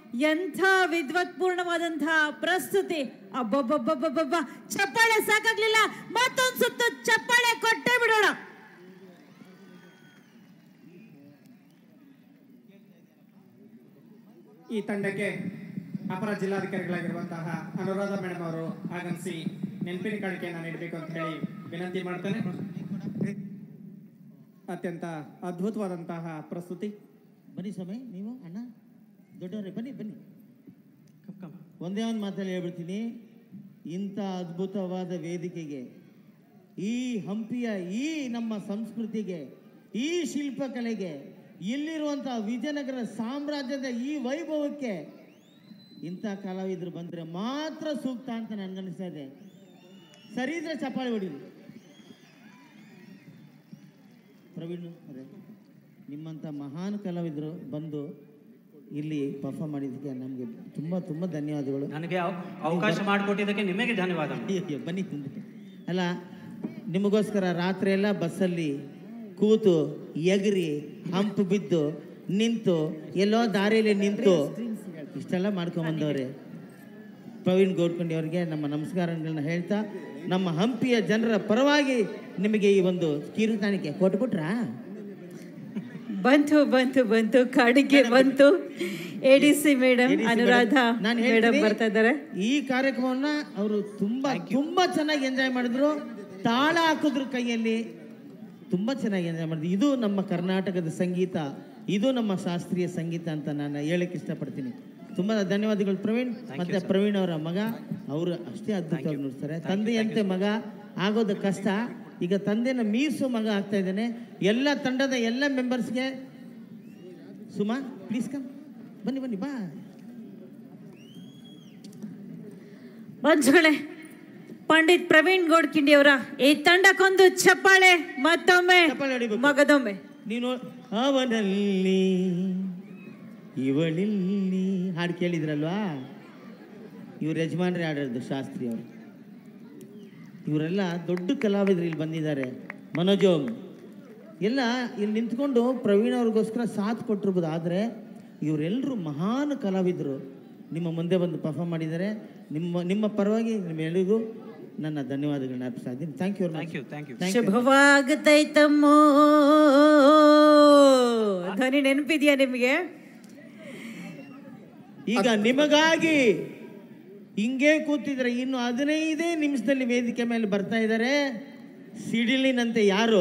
ಎಂಥ ವಿದ್ವತ್ಪೂರ್ಣವಾದಂತಹ ಪ್ರಸ್ತುತಿ ಅಬ್ಬಬ್ಬಬ್ಬಬ್ಬಬ್ಬ ಚಪ್ಪಾಳೆ ಸಾಕಾಗ್ಲಿಲ್ಲ ಮತ್ತೊಂದು ಸುತ್ತು ಚಪ್ಪಾಳೆ ಕೊಟ್ಟೇ ಬಿಡೋಣ ಈ ತಂಡಕ್ಕೆ ಅಪರ ಜಿಲ್ಲಾಧಿಕಾರಿಗಳಾಗಿರುವಂತಹ ಅನುರಾಧ ಮೇಡಮ್ ಅವರು ಆಗಮಿಸಿ ನೆನಪಿನ ಕಾಣಿಕೆಯನ್ನು ನೀಡಬೇಕು ಅಂತ ಹೇಳಿ ವಿನಂತಿ ಮಾಡ್ತೇನೆ ಅತ್ಯಂತ ಅದ್ಭುತವಾದಂತಹ ಪ್ರಸ್ತುತಿ ಬನ್ನಿ ಸ್ವಾಮಿ ನೀವು ಅಣ್ಣ ದೊಡ್ಡವರೇ ಬನ್ನಿ ಬನ್ನಿ ಒಂದೇ ಒಂದು ಮಾತಲ್ಲಿ ಹೇಳ್ಬಿಡ್ತೀನಿ ಇಂಥ ಅದ್ಭುತವಾದ ವೇದಿಕೆಗೆ ಈ ಹಂಪಿಯ ಈ ನಮ್ಮ ಸಂಸ್ಕೃತಿಗೆ ಈ ಶಿಲ್ಪಕಲೆಗೆ ಇಲ್ಲಿರುವಂಥ ವಿಜಯನಗರ ಸಾಮ್ರಾಜ್ಯದ ಈ ವೈಭವಕ್ಕೆ ಇಂಥ ಕಲಾವಿದರು ಬಂದರೆ ಮಾತ್ರ ಸೂಕ್ತ ಅಂತ ನನಗನ್ನಿಸ್ತಾ ಇದೆ ಸರಿ ಇದ್ರೆ ಚಪ್ಪಾಳೆ ಹೊಡೀರಿ ಪ್ರವೀಣ್ ಅದೇ ನಿಮ್ಮಂಥ ಮಹಾನ್ ಕಲಾವಿದರು ಬಂದು ಇಲ್ಲಿ ಪರ್ಫಾರ್ಮ್ ಮಾಡಿದ್ದಕ್ಕೆ ನಮಗೆ ತುಂಬ ತುಂಬ ಧನ್ಯವಾದಗಳು ನನಗೆ ಅವ- ಅವಕಾಶ ಮಾಡಿಕೊಟ್ಟಿದ್ದಕ್ಕೆ ನಿಮಗೆ ಧನ್ಯವಾದ ಅಯ್ಯೋ, ಬನ್ನಿ ಮುಂದೆ. ಅಲ್ಲ ನಿಮಗೋಸ್ಕರ ರಾತ್ರಿ ಎಲ್ಲ ಬಸ್ಸಲ್ಲಿ ಕೂತು ಎಗರಿ ಹಂಪು ಬಿದ್ದು ನಿಂತು ಎಲ್ಲೋ ದಾರಿಯಲ್ಲಿ ನಿಂತು ಇಷ್ಟೆಲ್ಲ ಮಾಡ್ಕೊಂಬಂದವ್ರೆ ಪ್ರವೀಣ್ ಗೋಡ್ಕೊಂಡಿ ಅವರಿಗೆ ನಮ್ಮ ನಮಸ್ಕಾರಗಳನ್ನ ಹೇಳ್ತಾ ನಮ್ಮ ಹಂಪಿಯ ಜನರ ಪರವಾಗಿ ನಿಮಗೆ ಈ ಒಂದು ಕಿರುಕಾಣಿಕೆ ಕೊಟ್ಬಿಟ್ರಾ ಬಂತು ಬಂತು ಬಂತು ಕಾಣಿಕೆ ಬಂತು ಎಡಿಸಿ ಮೇಡಮ್ ಅನುರಾಧ ನಾನು ಮೇಡಮ್ ಬರ್ತಾ ಇದ್ದಾರೆ ಈ ಕಾರ್ಯಕ್ರಮವನ್ನ ಅವರು ತುಂಬಾ ತುಂಬಾ ಚೆನ್ನಾಗಿ ಎಂಜಾಯ್ ಮಾಡಿದ್ರು ತಾಳ ಹಾಕಿದ್ರು ಕೈಯಲ್ಲಿ ತುಂಬಾ ಚೆನ್ನಾಗಿ ಎಂಜಾಯ್ ಮಾಡಿದ್ರು ಇದು ನಮ್ಮ ಕರ್ನಾಟಕದ ಸಂಗೀತ ಇದು ನಮ್ಮ ಶಾಸ್ತ್ರೀಯ ಸಂಗೀತ ಅಂತ ನಾನು ಹೇಳಕ್ ಇಷ್ಟಪಡ್ತೀನಿ ತುಂಬಾ ಧನ್ಯವಾದಗಳು ಪ್ರವೀಣ್ ಮತ್ತೆ ಪ್ರವೀಣ್ ಅವರ ಮಗ ಅವರು ಅಷ್ಟೇ ಅದ್ಭುತವಾಗಿ ನುಡಿಸ್ತಾರೆ ತಂದೆಯಂತೆ ಮಗ ಆಗೋದು ಕಷ್ಟ ಈಗ ತಂದೆನ ಮೀರಿಸೋ ಮಗ ಆಗ್ತಾ ಇದ್ದಾನೆ ಎಲ್ಲ ತಂಡದ ಎಲ್ಲ ಮೆಂಬರ್ಸ್ಗೆ ಸುಮಾ ಪ್ಲೀಸ್ ಕಮ್ ಬನ್ನಿ ಬನ್ನಿ ಬಾ ಬಂಧುಗಳೇ ಪಂಡಿತ್ ಪ್ರವೀಣ್ ಗೋಡ್ಕಿಂಡಿ ಅವರ ಈ ತಂಡಕ್ಕೊಂದು ಚಪ್ಪಾಳೆ ಮತ್ತೊಮ್ಮೆ ಮಗದೊಮ್ಮೆ ನೀನು ಅವನಲ್ಲಿ ಇವಳಿಲ್ಲಿ ಹಾಡು ಕೇಳಿದ್ರಲ್ವಾ ಇವ್ರ ಯಜಮಾನ್ರೆ ಹಾಡೋದು ಶಾಸ್ತ್ರಿ ಅವರು ಇವರೆಲ್ಲ ದೊಡ್ಡ ಕಲಾವಿದರು ಇಲ್ಲಿ ಬಂದಿದ್ದಾರೆ ಮನೋಜೋಮ್ ಎಲ್ಲ ಇಲ್ಲಿ ನಿಂತ್ಕೊಂಡು ಪ್ರವೀಣ್ ಅವ್ರಿಗೋಸ್ಕರ ಸಾಥ್ ಕೊಟ್ಟಿರ್ಬೋದು ಆದರೆ ಇವರೆಲ್ಲರೂ ಮಹಾನ್ ಕಲಾವಿದರು ನಿಮ್ಮ ಮುಂದೆ ಬಂದು ಪರ್ಫಾರ್ಮ್ ಮಾಡಿದ್ದಾರೆ ನಿಮ್ಮ ನಿಮ್ಮ ಪರವಾಗಿ ನಿಮ್ಮೆಲ್ಲರಿಗೂ ನನ್ನ ಧನ್ಯವಾದಗಳನ್ನ ಅರ್ಪಿಸ್ತಾ ಇದ್ದೀನಿ thank you thank you thank you ಶುಭವಾಗತೈತಮ್ಮೋ ಧ್ವನಿ ನೆನಪಿದ್ಯಾ ನಿಮಗೆ ಈಗ ನಿಮಗಾಗಿ ಹಿಂಗೆ ಕೂತಿದ್ರೆ ಇನ್ನು ಹದಿನೈದೇ ನಿಮಿಷದಲ್ಲಿ ವೇದಿಕೆ ಮೇಲೆ ಬರ್ತಾ ಇದ್ದಾರೆ ಸಿಡಿಲಿನಂತೆ ಯಾರು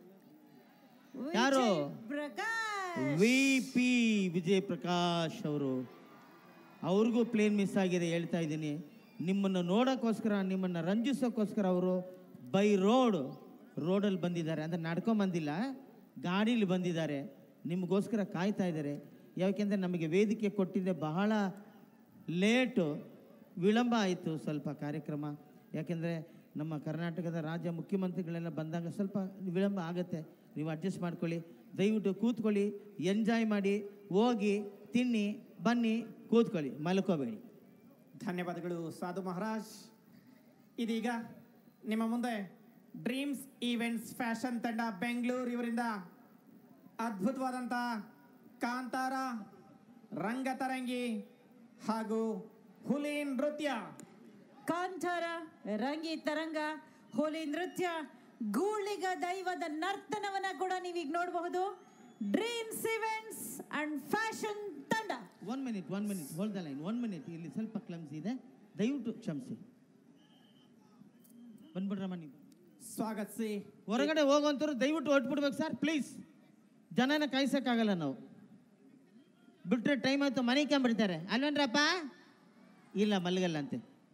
ಯಾರು ವಿ ಪಿ ವಿಜಯ್ ಪ್ರಕಾಶ್ ಅವರು ಅವ್ರಿಗೂ ಪ್ಲೇನ್ ಮಿಸ್ ಆಗಿದೆ ಹೇಳ್ತಾ ಇದ್ದೀನಿ ನಿಮ್ಮನ್ನು ನೋಡೋಕ್ಕೋಸ್ಕರ ನಿಮ್ಮನ್ನು ರಂಜಿಸೋಕ್ಕೋಸ್ಕರ ಅವರು ಬೈ ರೋಡ್ ರೋಡಲ್ಲಿ ಬಂದಿದ್ದಾರೆ ಅಂದರೆ ನಡ್ಕೊಂಡ್ ಬಂದಿಲ್ಲ ಗಾಡೀಲಿ ಬಂದಿದ್ದಾರೆ ನಿಮಗೋಸ್ಕರ ಕಾಯ್ತಾ ಇದ್ದಾರೆ ಯಾಕೆಂದರೆ ನಮಗೆ ವೇದಿಕೆ ಕೊಟ್ಟಿದ್ದೆ ಬಹಳ ಲೇಟು ವಿಳಂಬ ಆಯಿತು ಸ್ವಲ್ಪ ಕಾರ್ಯಕ್ರಮ ಯಾಕೆಂದರೆ ನಮ್ಮ ಕರ್ನಾಟಕದ ರಾಜ್ಯ ಮುಖ್ಯಮಂತ್ರಿಗಳೆಲ್ಲ ಬಂದಾಗ ಸ್ವಲ್ಪ ವಿಳಂಬ ಆಗುತ್ತೆ ನೀವು ಅಡ್ಜಸ್ಟ್ ಮಾಡ್ಕೊಳ್ಳಿ ದಯವಿಟ್ಟು ಕೂತ್ಕೊಳ್ಳಿ ಎಂಜಾಯ್ ಮಾಡಿ ಹೋಗಿ ತಿನ್ನಿ ಬನ್ನಿ ಕೂತ್ಕೊಳ್ಳಿ ಮಲ್ಕೋಬೇಡಿ ಧನ್ಯವಾದಗಳು ಸಾಧು ಮಹಾರಾಜ್ ಇದೀಗ ನಿಮ್ಮ ಮುಂದೆ ಡ್ರೀಮ್ಸ್ ಈವೆಂಟ್ಸ್ ಫ್ಯಾಷನ್ ತಂಡ ಬೆಂಗಳೂರು ಇವರಿಂದ ಅದ್ಭುತವಾದಂಥ ಕಾಂತಾರ ರಂಗತರಂಗಿ ಹಾಗೂ ಹುಲಿ ನೃತ್ಯ ಕಾಂತಾರ ರಂಗಿ ತರಂಗ ಹೋಲಿ ನೃತ್ಯ ಗೂಳಿಗ ದೈವದ ನರ್ತನವನ್ನ ಕೂಡ ನೀವೀಗ ನೋಡಬಹುದು ಡ್ರೀಮ್ಸ್ ಇವೆಂಟ್ಸ್ ಅಂಡ್ ಫ್ಯಾಷನ್ ತಂಡ one minute one minute hold the line one minute ಇಲ್ಲಿ ಸ್ವಲ್ಪ ಕ್ಲಮ್ಸ್ ಇದೆ ದಯವಿಟ್ಟು ಕ್ಷಮಿಸಿ ಬಂದ್ಬಿಡ್ರಮ್ಮ ನೀವು ಸ್ವಾಗತಿಸಿ ಹೊರಗಡೆ ಹೋಗೋಂಥವ್ರು ದಯವಿಟ್ಟು ಹೊಟ್ಬಿಡ್ಬೇಕು ಸರ್ ಪ್ಲೀಸ್ ಜನನ ಕಾಯ್ಸಕ್ಕಾಗಲ್ಲ ನಾವು ಬಿಟ್ರೆ ಟೈಮ್ ಆಯ್ತು ಮನೆ ಕೆಂಬಿಡ್ತಾರೆ ಅಲ್ವೇನ್ರಪ್ಪ ಇಲ್ಲ ಮಲ್ಗಲ್ಲ ಅಂತೆ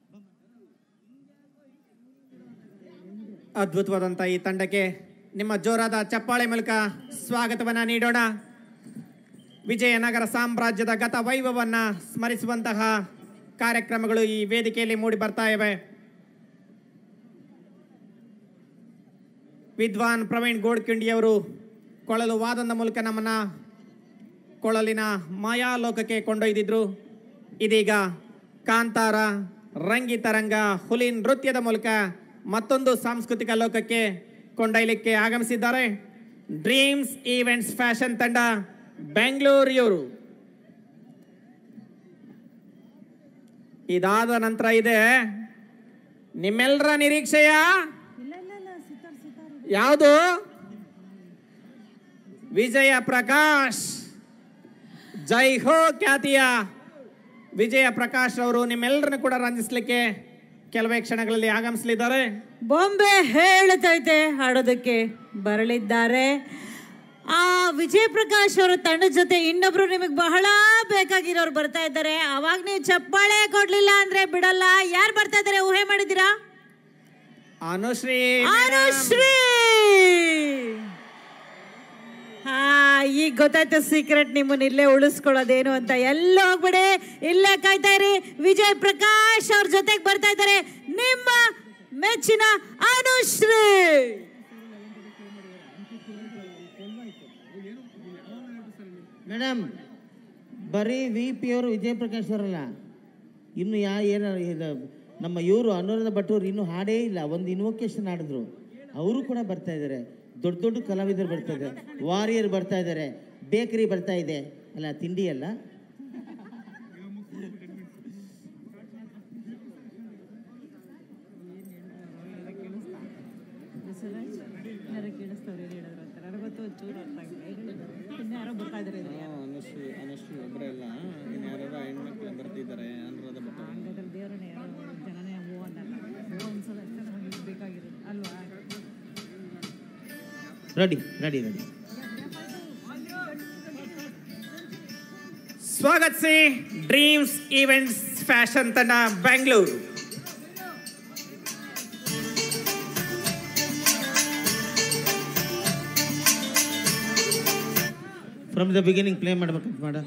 ಅದ್ಭುತವಾದಂಥ ಈ ತಂಡಕ್ಕೆ ನಿಮ್ಮ ಜೋರಾದ ಚಪ್ಪಾಳೆ ಮೂಲಕ ಸ್ವಾಗತವನ್ನ ನೀಡೋಣ ವಿಜಯನಗರ ಸಾಮ್ರಾಜ್ಯದ ಗತ ವೈಭವನ್ನ ಸ್ಮರಿಸುವಂತಹ ಕಾರ್ಯಕ್ರಮಗಳು ಈ ವೇದಿಕೆಯಲ್ಲಿ ಮೂಡಿ ಬರ್ತಾ ಇವೆ ವಿದ್ವಾನ್ ಪ್ರವೀಣ್ ಗೋಡ್ಕಿಂಡಿಯವರು ಕೊಳಲು ವಾದನದ ಮೂಲಕ ನಮ್ಮನ್ನ ಕೊಳಲಿನ ಮಾಯಾಲೋಕಕ್ಕೆ ಕೊಂಡೊಯ್ದಿದ್ರು ಇದೀಗ ಕಾಂತಾರ ರಂಗಿ ತರಂಗ ಹುಲಿ ನೃತ್ಯದ ಮೂಲಕ ಮತ್ತೊಂದು ಸಾಂಸ್ಕೃತಿಕ ಲೋಕಕ್ಕೆ ಕೊಂಡೊಯ್ಯಲಿಕ್ಕೆ ಆಗಮಿಸಿದ್ದಾರೆ ಡ್ರೀಮ್ಸ್ ಈವೆಂಟ್ಸ್ ಫ್ಯಾಷನ್ ತಂಡ ಬೆಂಗಳೂರಿಯವರು ಇದಾದ ನಂತರ ಇದೆ ನಿಮ್ಮೆಲ್ಲರ ನಿರೀಕ್ಷೆಯ ಯಾವುದು ವಿಜಯ ಪ್ರಕಾಶ್ ಜೈ ಹೋ ಖ್ಯಾತಿಯ ವಿಜಯ ಪ್ರಕಾಶ್ ಅವರು ನಿಮ್ಮೆಲ್ಲರನ್ನು ಕೂಡ ರಂಜಿಸಲಿಕ್ಕೆ ಕೆಲವೇ ಕ್ಷಣಗಳಲ್ಲಿ ಆಗಮಿಸಲಿದ್ದಾರೆ ಬೊಂಬೆ ಹೇಳ್ತೈತೆ ಹಾಡೋದಕ್ಕೆ ಬರಲಿದ್ದಾರೆ ಆ ವಿಜಯ್ ಪ್ರಕಾಶ್ ಅವರ ತಂಡದ ಜೊತೆ ಇನ್ನೊಬ್ರು ನಿಮಗೆ ಬಹಳ ಬೇಕಾಗಿರೋರು ಬರ್ತಾ ಇದ್ದಾರೆ ಅವಾಗ ನೀವು ಚಪ್ಪಾಳೆ ಕೊಡ್ಲಿಲ್ಲ ಅಂದ್ರೆ ಬಿಡಲ್ಲ ಯಾರು ಬರ್ತಾ ಇದ್ದಾರೆ ಊಹೆ ಮಾಡಿದ್ದೀರಾ ಅನುಶ್ರೀ ಅನುಶ್ರೀ ಹಾ ಈಗ ಗೊತ್ತಾಯ್ತು ಸೀಕ್ರೆಟ್ ನಿಮ್ಮನ್ನ ಇಲ್ಲೇ ಉಳಿಸ್ಕೊಳ್ಳೋದೇನು ಅಂತ ಎಲ್ಲ ಹೋಗ್ಬಿಡಿ ಇಲ್ಲೇ ಕಾಯ್ತಾ ಇರಿ ವಿಜಯ್ ಪ್ರಕಾಶ್ ಅವ್ರ ಜೊತೆಗೆ ಬರ್ತಾ ಇದ್ದಾರೆ ನಿಮ್ಮ ಮೆಚ್ಚಿನ ಅನುಶ್ರೀ ಮೇಡಮ್ ಬರೀ ವಿ ಪಿ ಅವರು ವಿಜಯಪ್ರಕಾಶ್ ಅವರಲ್ಲ ಇನ್ನು ಯಾ ಏನ ಇದು ನಮ್ಮ ಇವರು ಅನುರಾಧ ಭಟ್ ಅವ್ರು ಇನ್ನೂ ಹಾಡೇ ಇಲ್ಲ ಒಂದು ಇನ್ವೊಕೇಶನ್ ಆಡಿದ್ರು ಅವರು ಕೂಡ ಬರ್ತಾ ಇದ್ದಾರೆ ದೊಡ್ಡ ದೊಡ್ಡ ಕಲಾವಿದರು ಬರ್ತಾ ಇದ್ದಾರೆ ವಾರಿಯರ್ ಬರ್ತಾ ಇದ್ದಾರೆ ಬೇಕರಿ ಬರ್ತಾ ಇದೆ ಅಲ್ಲ ತಿಂಡಿ ಅಲ್ಲ ಅನುಶ್ರೀ ಅನುಶ್ರೀ ಒಬ್ಬರೇ ಇಲ್ಲ ಇನ್ನು ಯಾರು ಹೆಣ್ಮಕ್ಳು ಬರ್ತಿದ್ದಾರೆ Anuradha Bhat ready ready ready ಸ್ವಾಗತಿಸಿ ಡ್ರೀಮ್ಸ್ ಈವೆಂಟ್ಸ್ ಫ್ಯಾಷನ್ ತಂಡ Bengaluru from the beginning play ಮಾಡ್ಬೇಕಂತ ಮಾಡ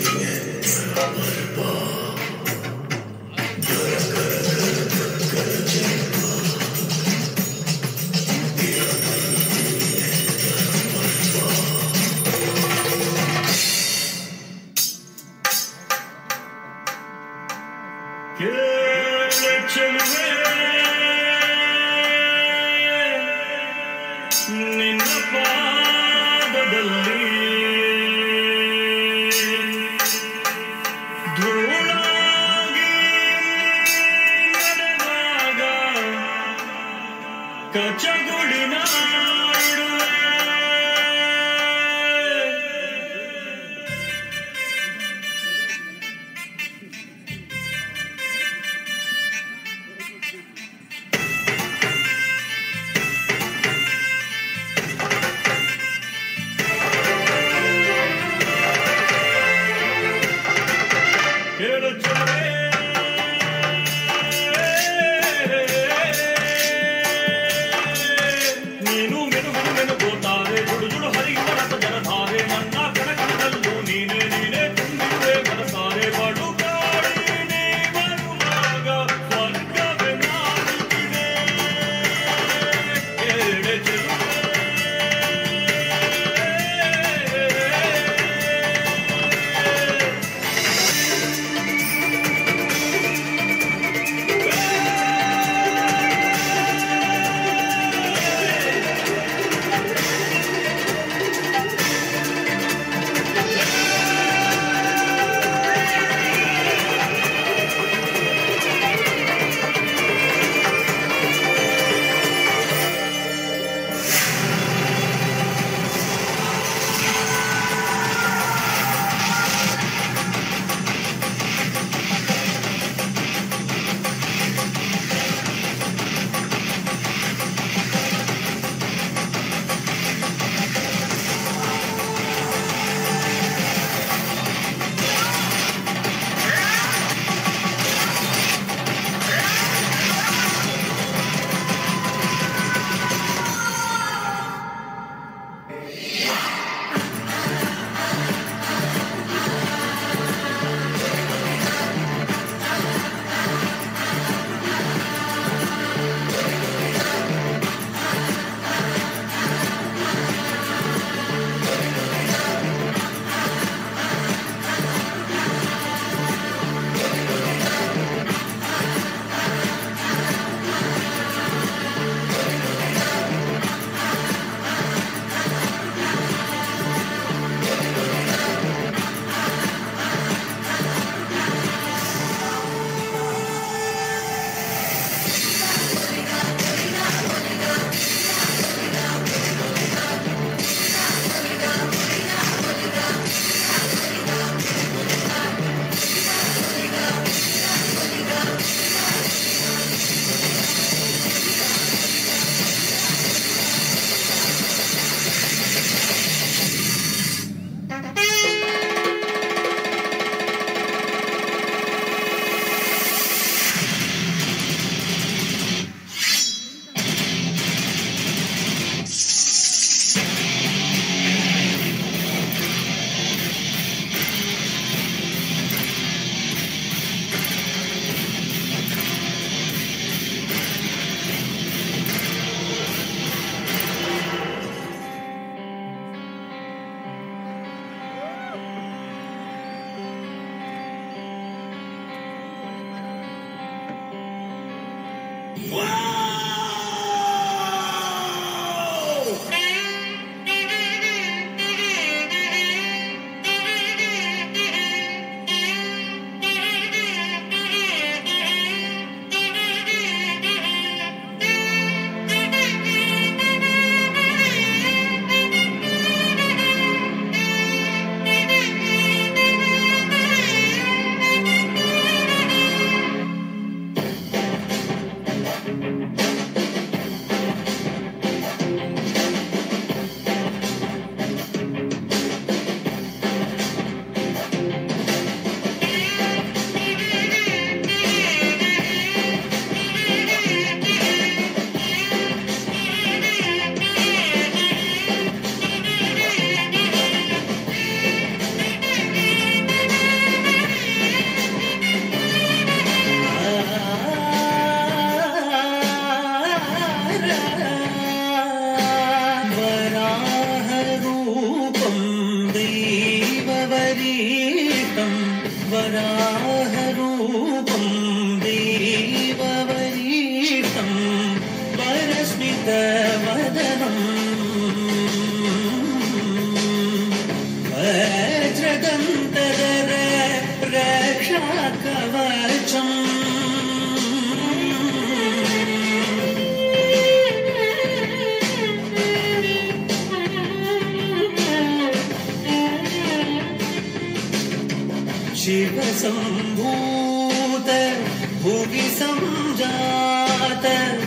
ನಿನ್ನ ಪಾದದಲ್ಲಿ ಧೂಳಾಗಿ ನಡೆದಾಗ ಕಚಗುಳಿನ ನೀನು ಮೆನು ಮೆನು ಮೆನುಗೋತಾರೆ ಜುಡು ಜುಡು ಹರಿಯುವ ರಸ ಜಲಧಾರೆ ನನ್ನ ಕಣಕಣದಲ್ಲೂ ನೀನೆ ನೀನೆ ತುಂಬಿರುವೆ ಮನಸಾರೆ ಬಡು ಕಾಡಿನೇ ಬರುವಾಗ ಸ್ವರ್ಗವೇ ನಾಡುತ್ತಿದೆ ಎಡೆ ಚೆಲುವೆ वराहरूपं देववरीतं वरस्मितवदनम् वज्रदन्तदर शिवसम्भूत भुवि सञ्जात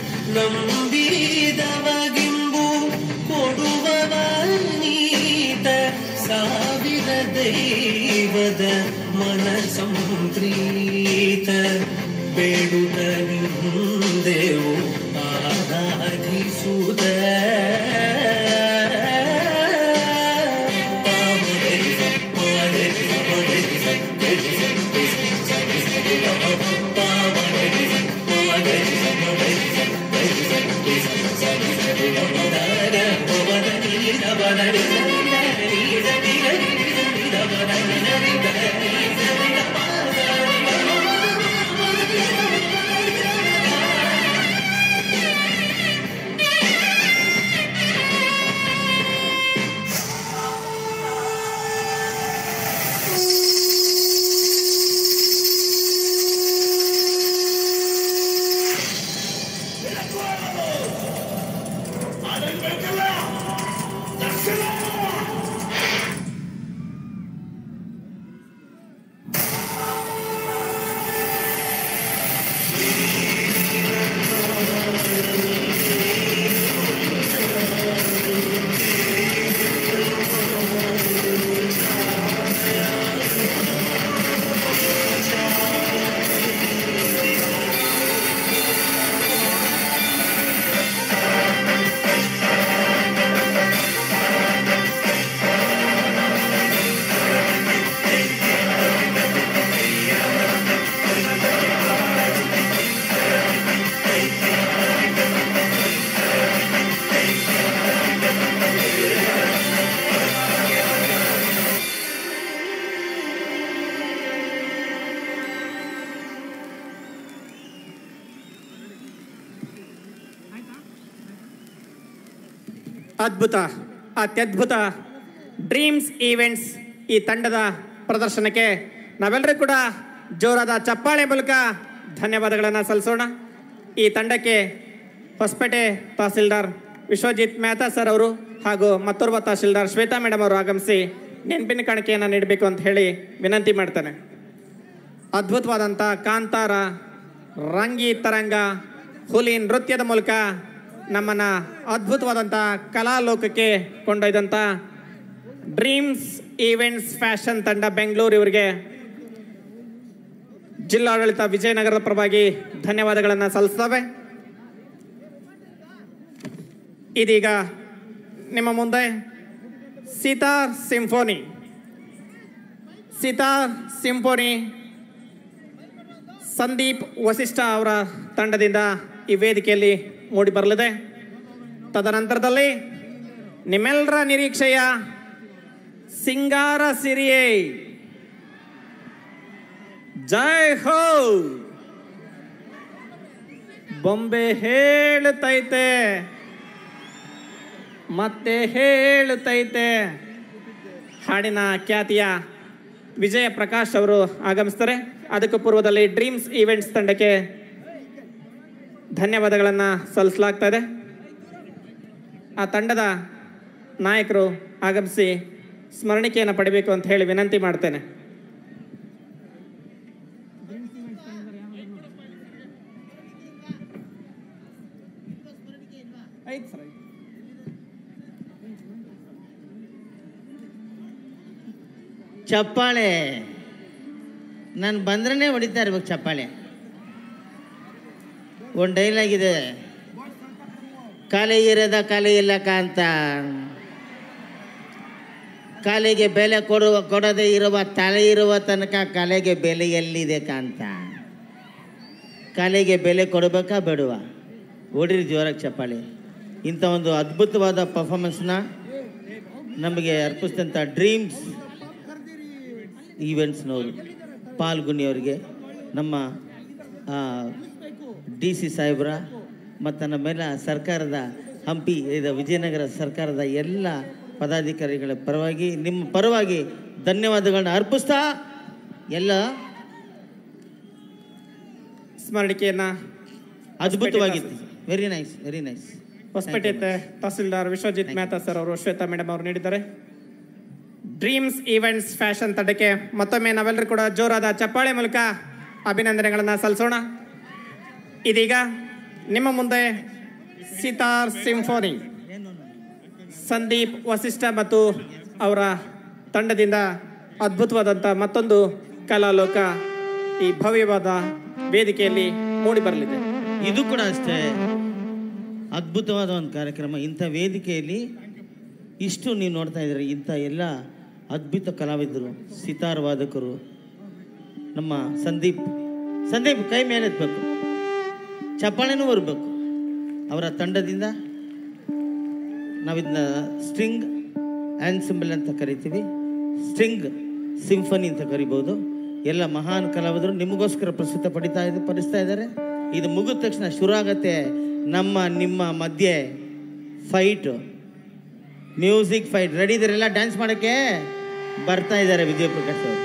ನಂಬಿದವಗಿಂಬು ಕೊಡುವವ ನೀತ ಸಾವಿರ ದೈವದ ಮನ ಸಂಪ್ರೀತ ಬೇಡುತ್ತ ನಿಂದೆವು ಆರಾಧಿಸುತ್ತ ಅದ್ಭುತ ಅತ್ಯದ್ಭುತ ಡ್ರೀಮ್ಸ್ ಈವೆಂಟ್ಸ್ ಈ ತಂಡದ ಪ್ರದರ್ಶನಕ್ಕೆ ನಾವೆಲ್ಲರೂ ಕೂಡ ಜೋರಾದ ಚಪ್ಪಾಳೆ ಮೂಲಕ ಧನ್ಯವಾದಗಳನ್ನು ಸಲ್ಲಿಸೋಣ ಈ ತಂಡಕ್ಕೆ ಹೊಸಪೇಟೆ ತಹಸೀಲ್ದಾರ್ ವಿಶ್ವಜಿತ್ ಮೆಹ್ತಾ ಸರ್ ಅವರು ಹಾಗೂ ಮತ್ತೋರ್ವ ತಹಸೀಲ್ದಾರ್ ಶ್ವೇತಾ ಮೇಡಮ್ ಅವರು ಆಗಮಿಸಿ ನೆನಪಿನ ಕಾಣಿಕೆಯನ್ನು ನೀಡಬೇಕು ಅಂತ ಹೇಳಿ ವಿನಂತಿ ಮಾಡ್ತಾನೆ ಅದ್ಭುತವಾದಂಥ ಕಾಂತಾರ ರಂಗಿ ತರಂಗ ಹುಲಿ ನೃತ್ಯದ ಮೂಲಕ ನಮ್ಮನ್ನ ಅದ್ಭುತವಾದಂಥ ಕಲಾಲೋಕಕ್ಕೆ ಕೊಂಡೊಯ್ದಂಥ ಡ್ರೀಮ್ಸ್ ಈವೆಂಟ್ಸ್ ಫ್ಯಾಷನ್ ತಂಡ ಬೆಂಗಳೂರು ಇವರಿಗೆ ಜಿಲ್ಲಾಡಳಿತ ವಿಜಯನಗರದ ಪರವಾಗಿ ಧನ್ಯವಾದಗಳನ್ನು ಸಲ್ಲಿಸ್ತವೆ ಇದೀಗ ನಿಮ್ಮ ಮುಂದೆ ಸಿತಾರ್ ಸಿಂಫೋನಿ ಸಿತಾರ್ ಸಿಂಫೋನಿ ಸಂದೀಪ್ ವಸಿಷ್ಠ ಅವರ ತಂಡದಿಂದ ಈ ವೇದಿಕೆಯಲ್ಲಿ ಮೂಡಿ ಬರಲಿದೆ ತದನಂತರದಲ್ಲಿ ನಿಮ್ಮೆಲ್ಲರ ನಿರೀಕ್ಷೆಯ ಸಿಂಗಾರ ಸಿರಿಯೇ ಜೈ ಹೋ ಬೊಂಬೆ ಹೇಳುತ್ತೈತೆ ಮತ್ತೆ ಹೇಳುತ್ತೈತೆ ಹಾಡಿನ ಖ್ಯಾತಿಯ ವಿಜಯ ಪ್ರಕಾಶ್ ಅವರು ಆಗಮಿಸ್ತಾರೆ ಅದಕ್ಕೂ ಪೂರ್ವದಲ್ಲಿ ಡ್ರೀಮ್ಸ್ ಈವೆಂಟ್ಸ್ ತಂಡಕ್ಕೆ ಧನ್ಯವಾದಗಳನ್ನು ಸಲ್ಲಿಸಲಾಗ್ತಾ ಇದೆ ಆ ತಂಡದ ನಾಯಕರು ಆಗಮಿಸಿ ಸ್ಮರಣಿಕೆಯನ್ನು ಪಡಿಬೇಕು ಅಂತ ಹೇಳಿ ವಿನಂತಿ ಮಾಡ್ತೇನೆ ಚಪ್ಪಾಳೆ ನಾನು ಬಂದ್ರೇ ಹೊಡಿತಾ ಇರ್ಬೇಕು ಚಪ್ಪಾಳೆ ಒಂದು ಡೈಲಾಗ್ ಇದೆ ಕಾಲೆ ಇರದ ಕಾಲೆ ಇಲ್ಲ ಕಾಂತ ಕಾಲಿಗೆ ಬೆಲೆ ಕೊಡುವ ಕೊಡದೆ ಇರುವ ತಲೆ ಇರುವ ತನಕ ಕಲೆಗೆ ಬೆಲೆ ಎಲ್ಲಿದೆ ಕಾಂತ ಕಲೆಗೆ ಬೆಲೆ ಕೊಡಬೇಕಾ ಬೇಡುವ ಓಡಿರಿ ಜೋರಾಗಿ ಚಪ್ಪಾಳೆ ಇಂಥ ಒಂದು ಅದ್ಭುತವಾದ ಪರ್ಫಾರ್ಮೆನ್ಸ್ನ ನಮಗೆ ಅರ್ಪಿಸಿದಂಥ ಡ್ರೀಮ್ಸ್ ಈವೆಂಟ್ಸ್ನವರು ಪಾಲ್ಗುನಿ ಅವರಿಗೆ ನಮ್ಮ ಡಿ ಸಿ ಸಾಹೇಬ್ರ ಮತ್ತು ನಮ್ಮೆಲ್ಲ ಸರ್ಕಾರದ ಹಂಪಿ ಇದು ವಿಜಯನಗರ ಸರ್ಕಾರದ ಎಲ್ಲ ಪದಾಧಿಕಾರಿಗಳ ಪರವಾಗಿ ನಿಮ್ಮ ಪರವಾಗಿ ಧನ್ಯವಾದಗಳನ್ನ ಅರ್ಪಿಸ್ತಾ ಎಲ್ಲ ಸ್ಮರಣಿಕೆಯನ್ನ ಅದ್ಭುತವಾಗಿತ್ತು very nice very nice Hosapete tahsildar Vishwajit Mehta sir ಅವರು ಶ್ವೇತಾ ಮೇಡಮ್ ಅವರು ನೀಡಿದ್ದಾರೆ ಡ್ರೀಮ್ಸ್ ಈವೆಂಟ್ಸ್ ಫ್ಯಾಷನ್ ತಂಡಕ್ಕೆ ಮತ್ತೊಮ್ಮೆ ನಾವೆಲ್ಲರೂ ಕೂಡ ಜೋರಾದ ಚಪ್ಪಾಳೆ ಮೂಲಕ ಅಭಿನಂದನೆಗಳನ್ನು ಸಲ್ಲಿಸೋಣ ಇದೀಗ ನಿಮ್ಮ ಮುಂದೆ ಸಿತಾರ್ ಸಿಂಫೋನಿ ಸಂದೀಪ್ ವಸಿಷ್ಠ ಮತ್ತು ಅವರ ತಂಡದಿಂದ ಅದ್ಭುತವಾದಂಥ ಮತ್ತೊಂದು ಕಲಾಲೋಕ ಈ ಭವ್ಯವಾದ ವೇದಿಕೆಯಲ್ಲಿ ಮೂಡಿ ಬರಲಿದೆ ಇದು ಕೂಡ ಅಷ್ಟೇ ಅದ್ಭುತವಾದ ಒಂದು ಕಾರ್ಯಕ್ರಮ ಇಂಥ ವೇದಿಕೆಯಲ್ಲಿ ಇಷ್ಟು ನೀವು ನೋಡ್ತಾ ಇದ್ದೀರಿ ಇಂಥ ಎಲ್ಲ ಅದ್ಭುತ ಕಲಾವಿದರು ಸಿತಾರ್ ವಾದಕರು ನಮ್ಮ ಸಂದೀಪ್ ಸಂದೀಪ್ ಕೈ ಮೇಲೆ ಎತ್ತಬೇಕು ಚಪ್ಪಾಳೆನೂ ಬರಬೇಕು ಅವರ ತಂಡದಿಂದ ನಾವಿದನ್ನ ಸ್ಟ್ರಿಂಗ್ ಆನ್ಸಿಂಬಲ್ ಅಂತ ಕರಿತೀವಿ ಸ್ಟ್ರಿಂಗ್ ಸಿಂಫನಿ ಅಂತ ಕರಿಬೋದು ಎಲ್ಲ ಮಹಾನ್ ಕಲಾವಿದರು ನಿಮಗೋಸ್ಕರ ಪ್ರಸ್ತುತ ಪಡಿತಾ ಇದೆ ಪಡಿಸ್ತಾ ಇದ್ದಾರೆ ಇದು ಮುಗಿದ ತಕ್ಷಣ ಶುರು ಆಗತ್ತೆ ನಮ್ಮ ನಿಮ್ಮ ಮಧ್ಯೆ ಫೈಟು ಮ್ಯೂಸಿಕ್ ಫೈಟ್ ರೆಡಿ ಇದಾರೆಲ್ಲ ಡ್ಯಾನ್ಸ್ ಮಾಡೋಕ್ಕೆ ಬರ್ತಾ ಇದ್ದಾರೆ ವಿಜಯ ಪ್ರಕಾಶ್ ಅವರು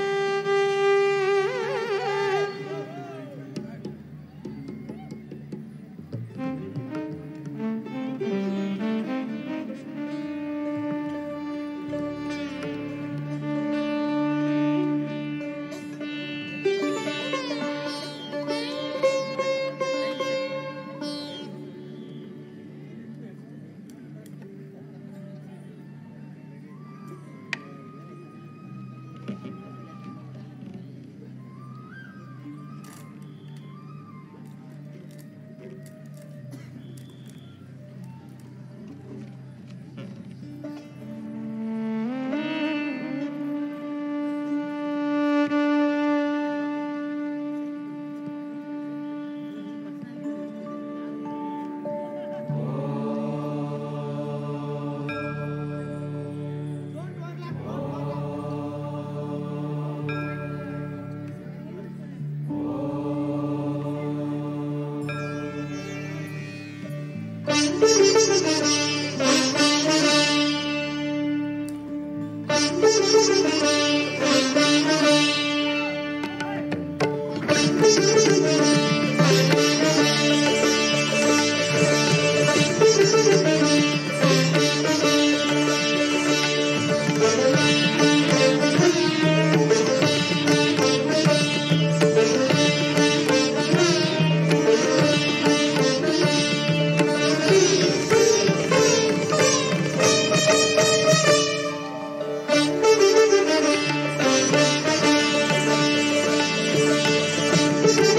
Thank you.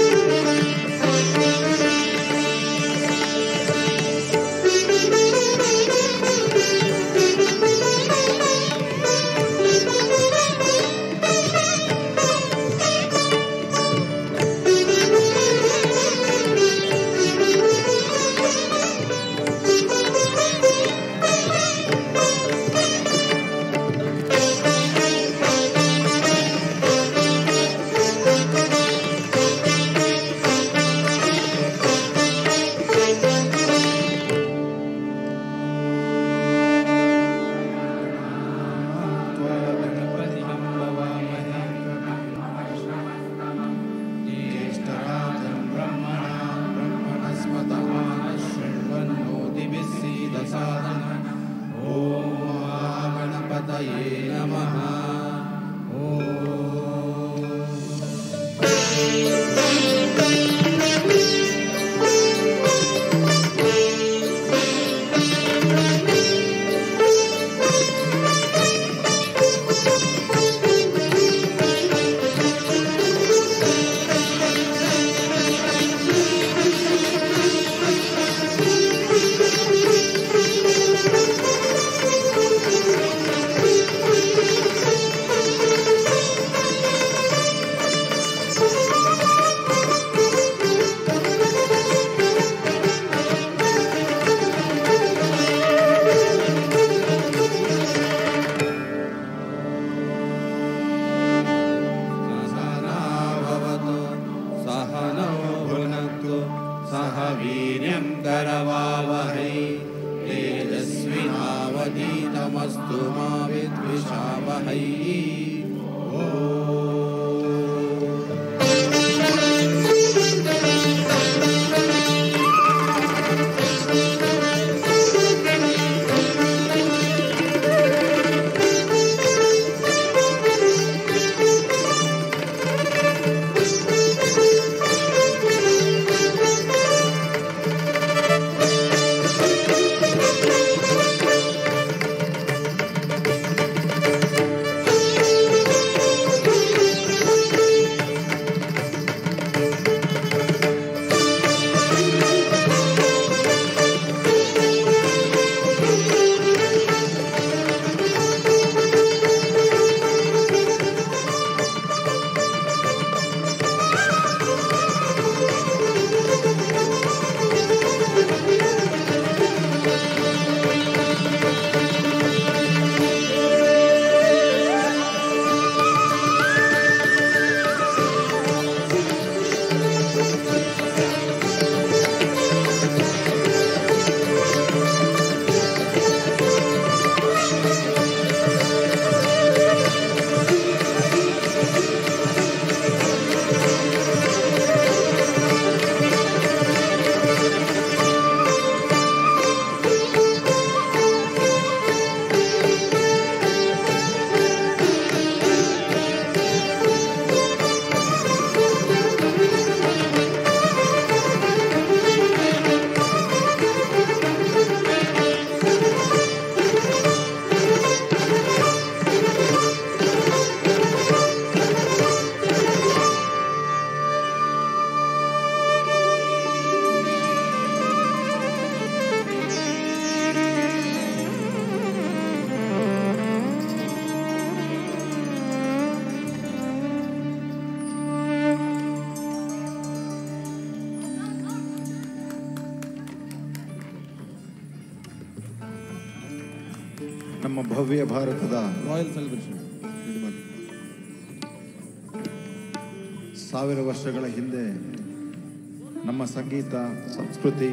करवावहै तेजस्विनावधीतमस्तु मा विद्विषावहै ನಮ್ಮ ಭವ್ಯ ಭಾರತದ ರಾಯಲ್ ಸೆಲೆಬ್ರೇಷನ್ ಸಾವಿರ ವರ್ಷಗಳ ಹಿಂದೆ ನಮ್ಮ ಸಂಗೀತ ಸಂಸ್ಕೃತಿ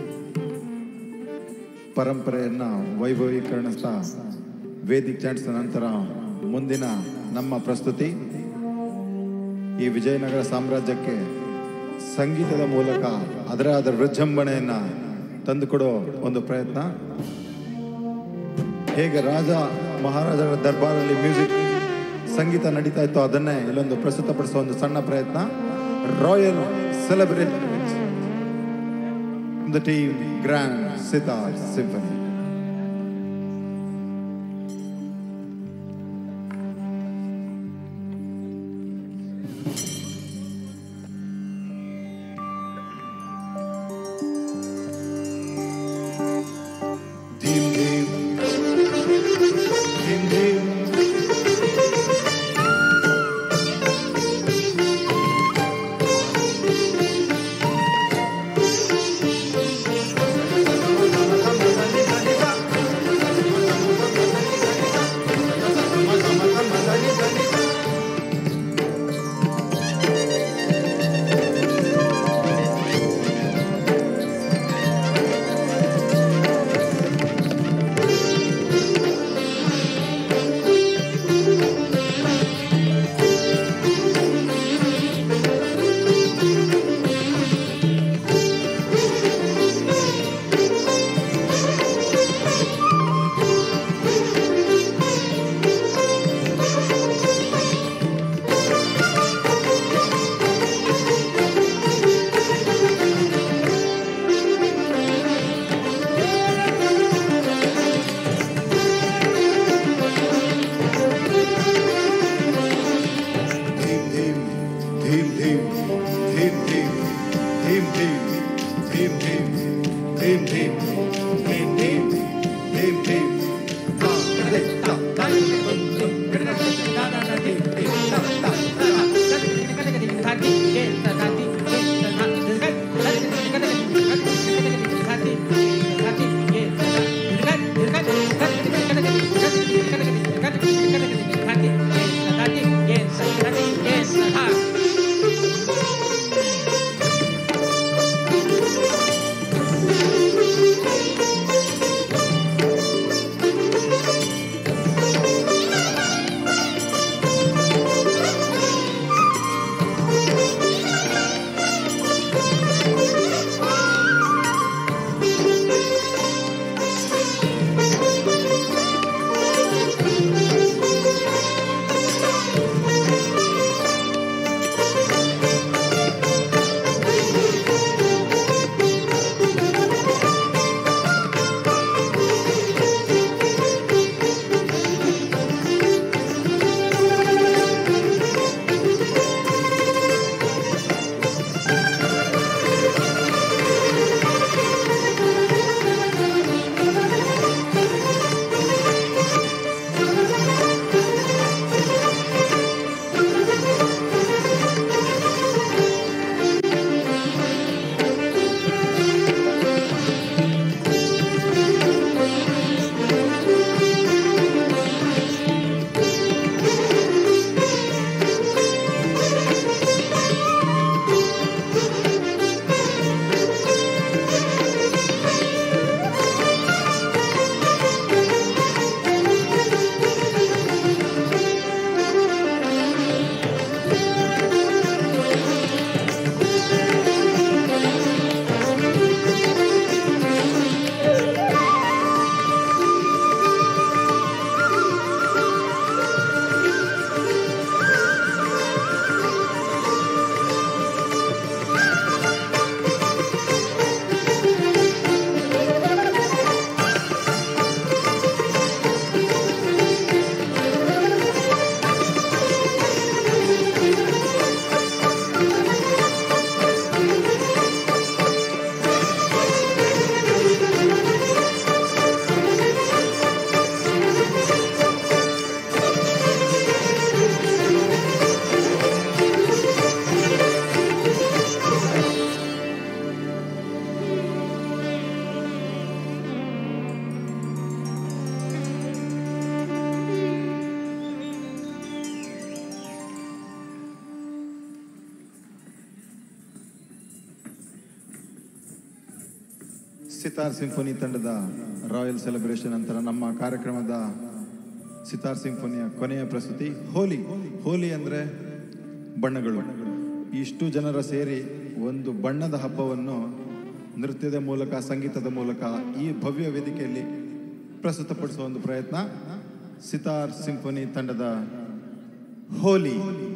ಪರಂಪರೆಯನ್ನು ವೈಭವೀಕರಣಿಸ್ತಾ ವೇದಿಕ್ ಚಾಟ್ಸ್ ನಂತರ ಮುಂದಿನ ನಮ್ಮ ಪ್ರಸ್ತುತಿ ಈ ವಿಜಯನಗರ ಸಾಮ್ರಾಜ್ಯಕ್ಕೆ ಸಂಗೀತದ ಮೂಲಕ ಅದರ ಅದರ ವಿಜೃಂಭಣೆಯನ್ನು ತಂದುಕೊಡೋ ಒಂದು ಪ್ರಯತ್ನ ಹೇಗೆ ರಾಜ ಮಹಾರಾಜರ ದರ್ಬಾರಲ್ಲಿ ಮ್ಯೂಸಿಕ್ ಸಂಗೀತ ನಡೀತಾ ಇತ್ತು ಅದನ್ನೇ ಇಲ್ಲೊಂದು ಪ್ರಸ್ತುತಪಡಿಸುವ ಒಂದು ಸಣ್ಣ ಪ್ರಯತ್ನ royal celebrate the team grand sitar symphony ಧೀಮ್ ಧೀಮ್ ಧೀಮ್ ಧೀಮ್ Thank you. ಸಿತಾರ್ ಸಿಂಫೋನಿ ತಂಡದ ರಾಯಲ್ ಸೆಲೆಬ್ರೇಷನ್ ನಂತರ ನಮ್ಮ ಕಾರ್ಯಕ್ರಮದ ಸಿತಾರ್ ಸಿಂಫೋನಿಯ ಕೊನೆಯ ಪ್ರಸ್ತುತಿ ಹೋಲಿ ಹೋಲಿ ಅಂದರೆ ಬಣ್ಣಗಳು ಇಷ್ಟು ಜನರ ಸೇರಿ ಒಂದು ಬಣ್ಣದ ಹಬ್ಬವನ್ನು ನೃತ್ಯದ ಮೂಲಕ ಸಂಗೀತದ ಮೂಲಕ ಈ ಭವ್ಯ ವೇದಿಕೆಯಲ್ಲಿ ಪ್ರಸ್ತುತಪಡಿಸುವ ಒಂದು ಪ್ರಯತ್ನ ಸಿತಾರ್ ಸಿಂಫೋನಿ ತಂಡದ ಹೋಲಿ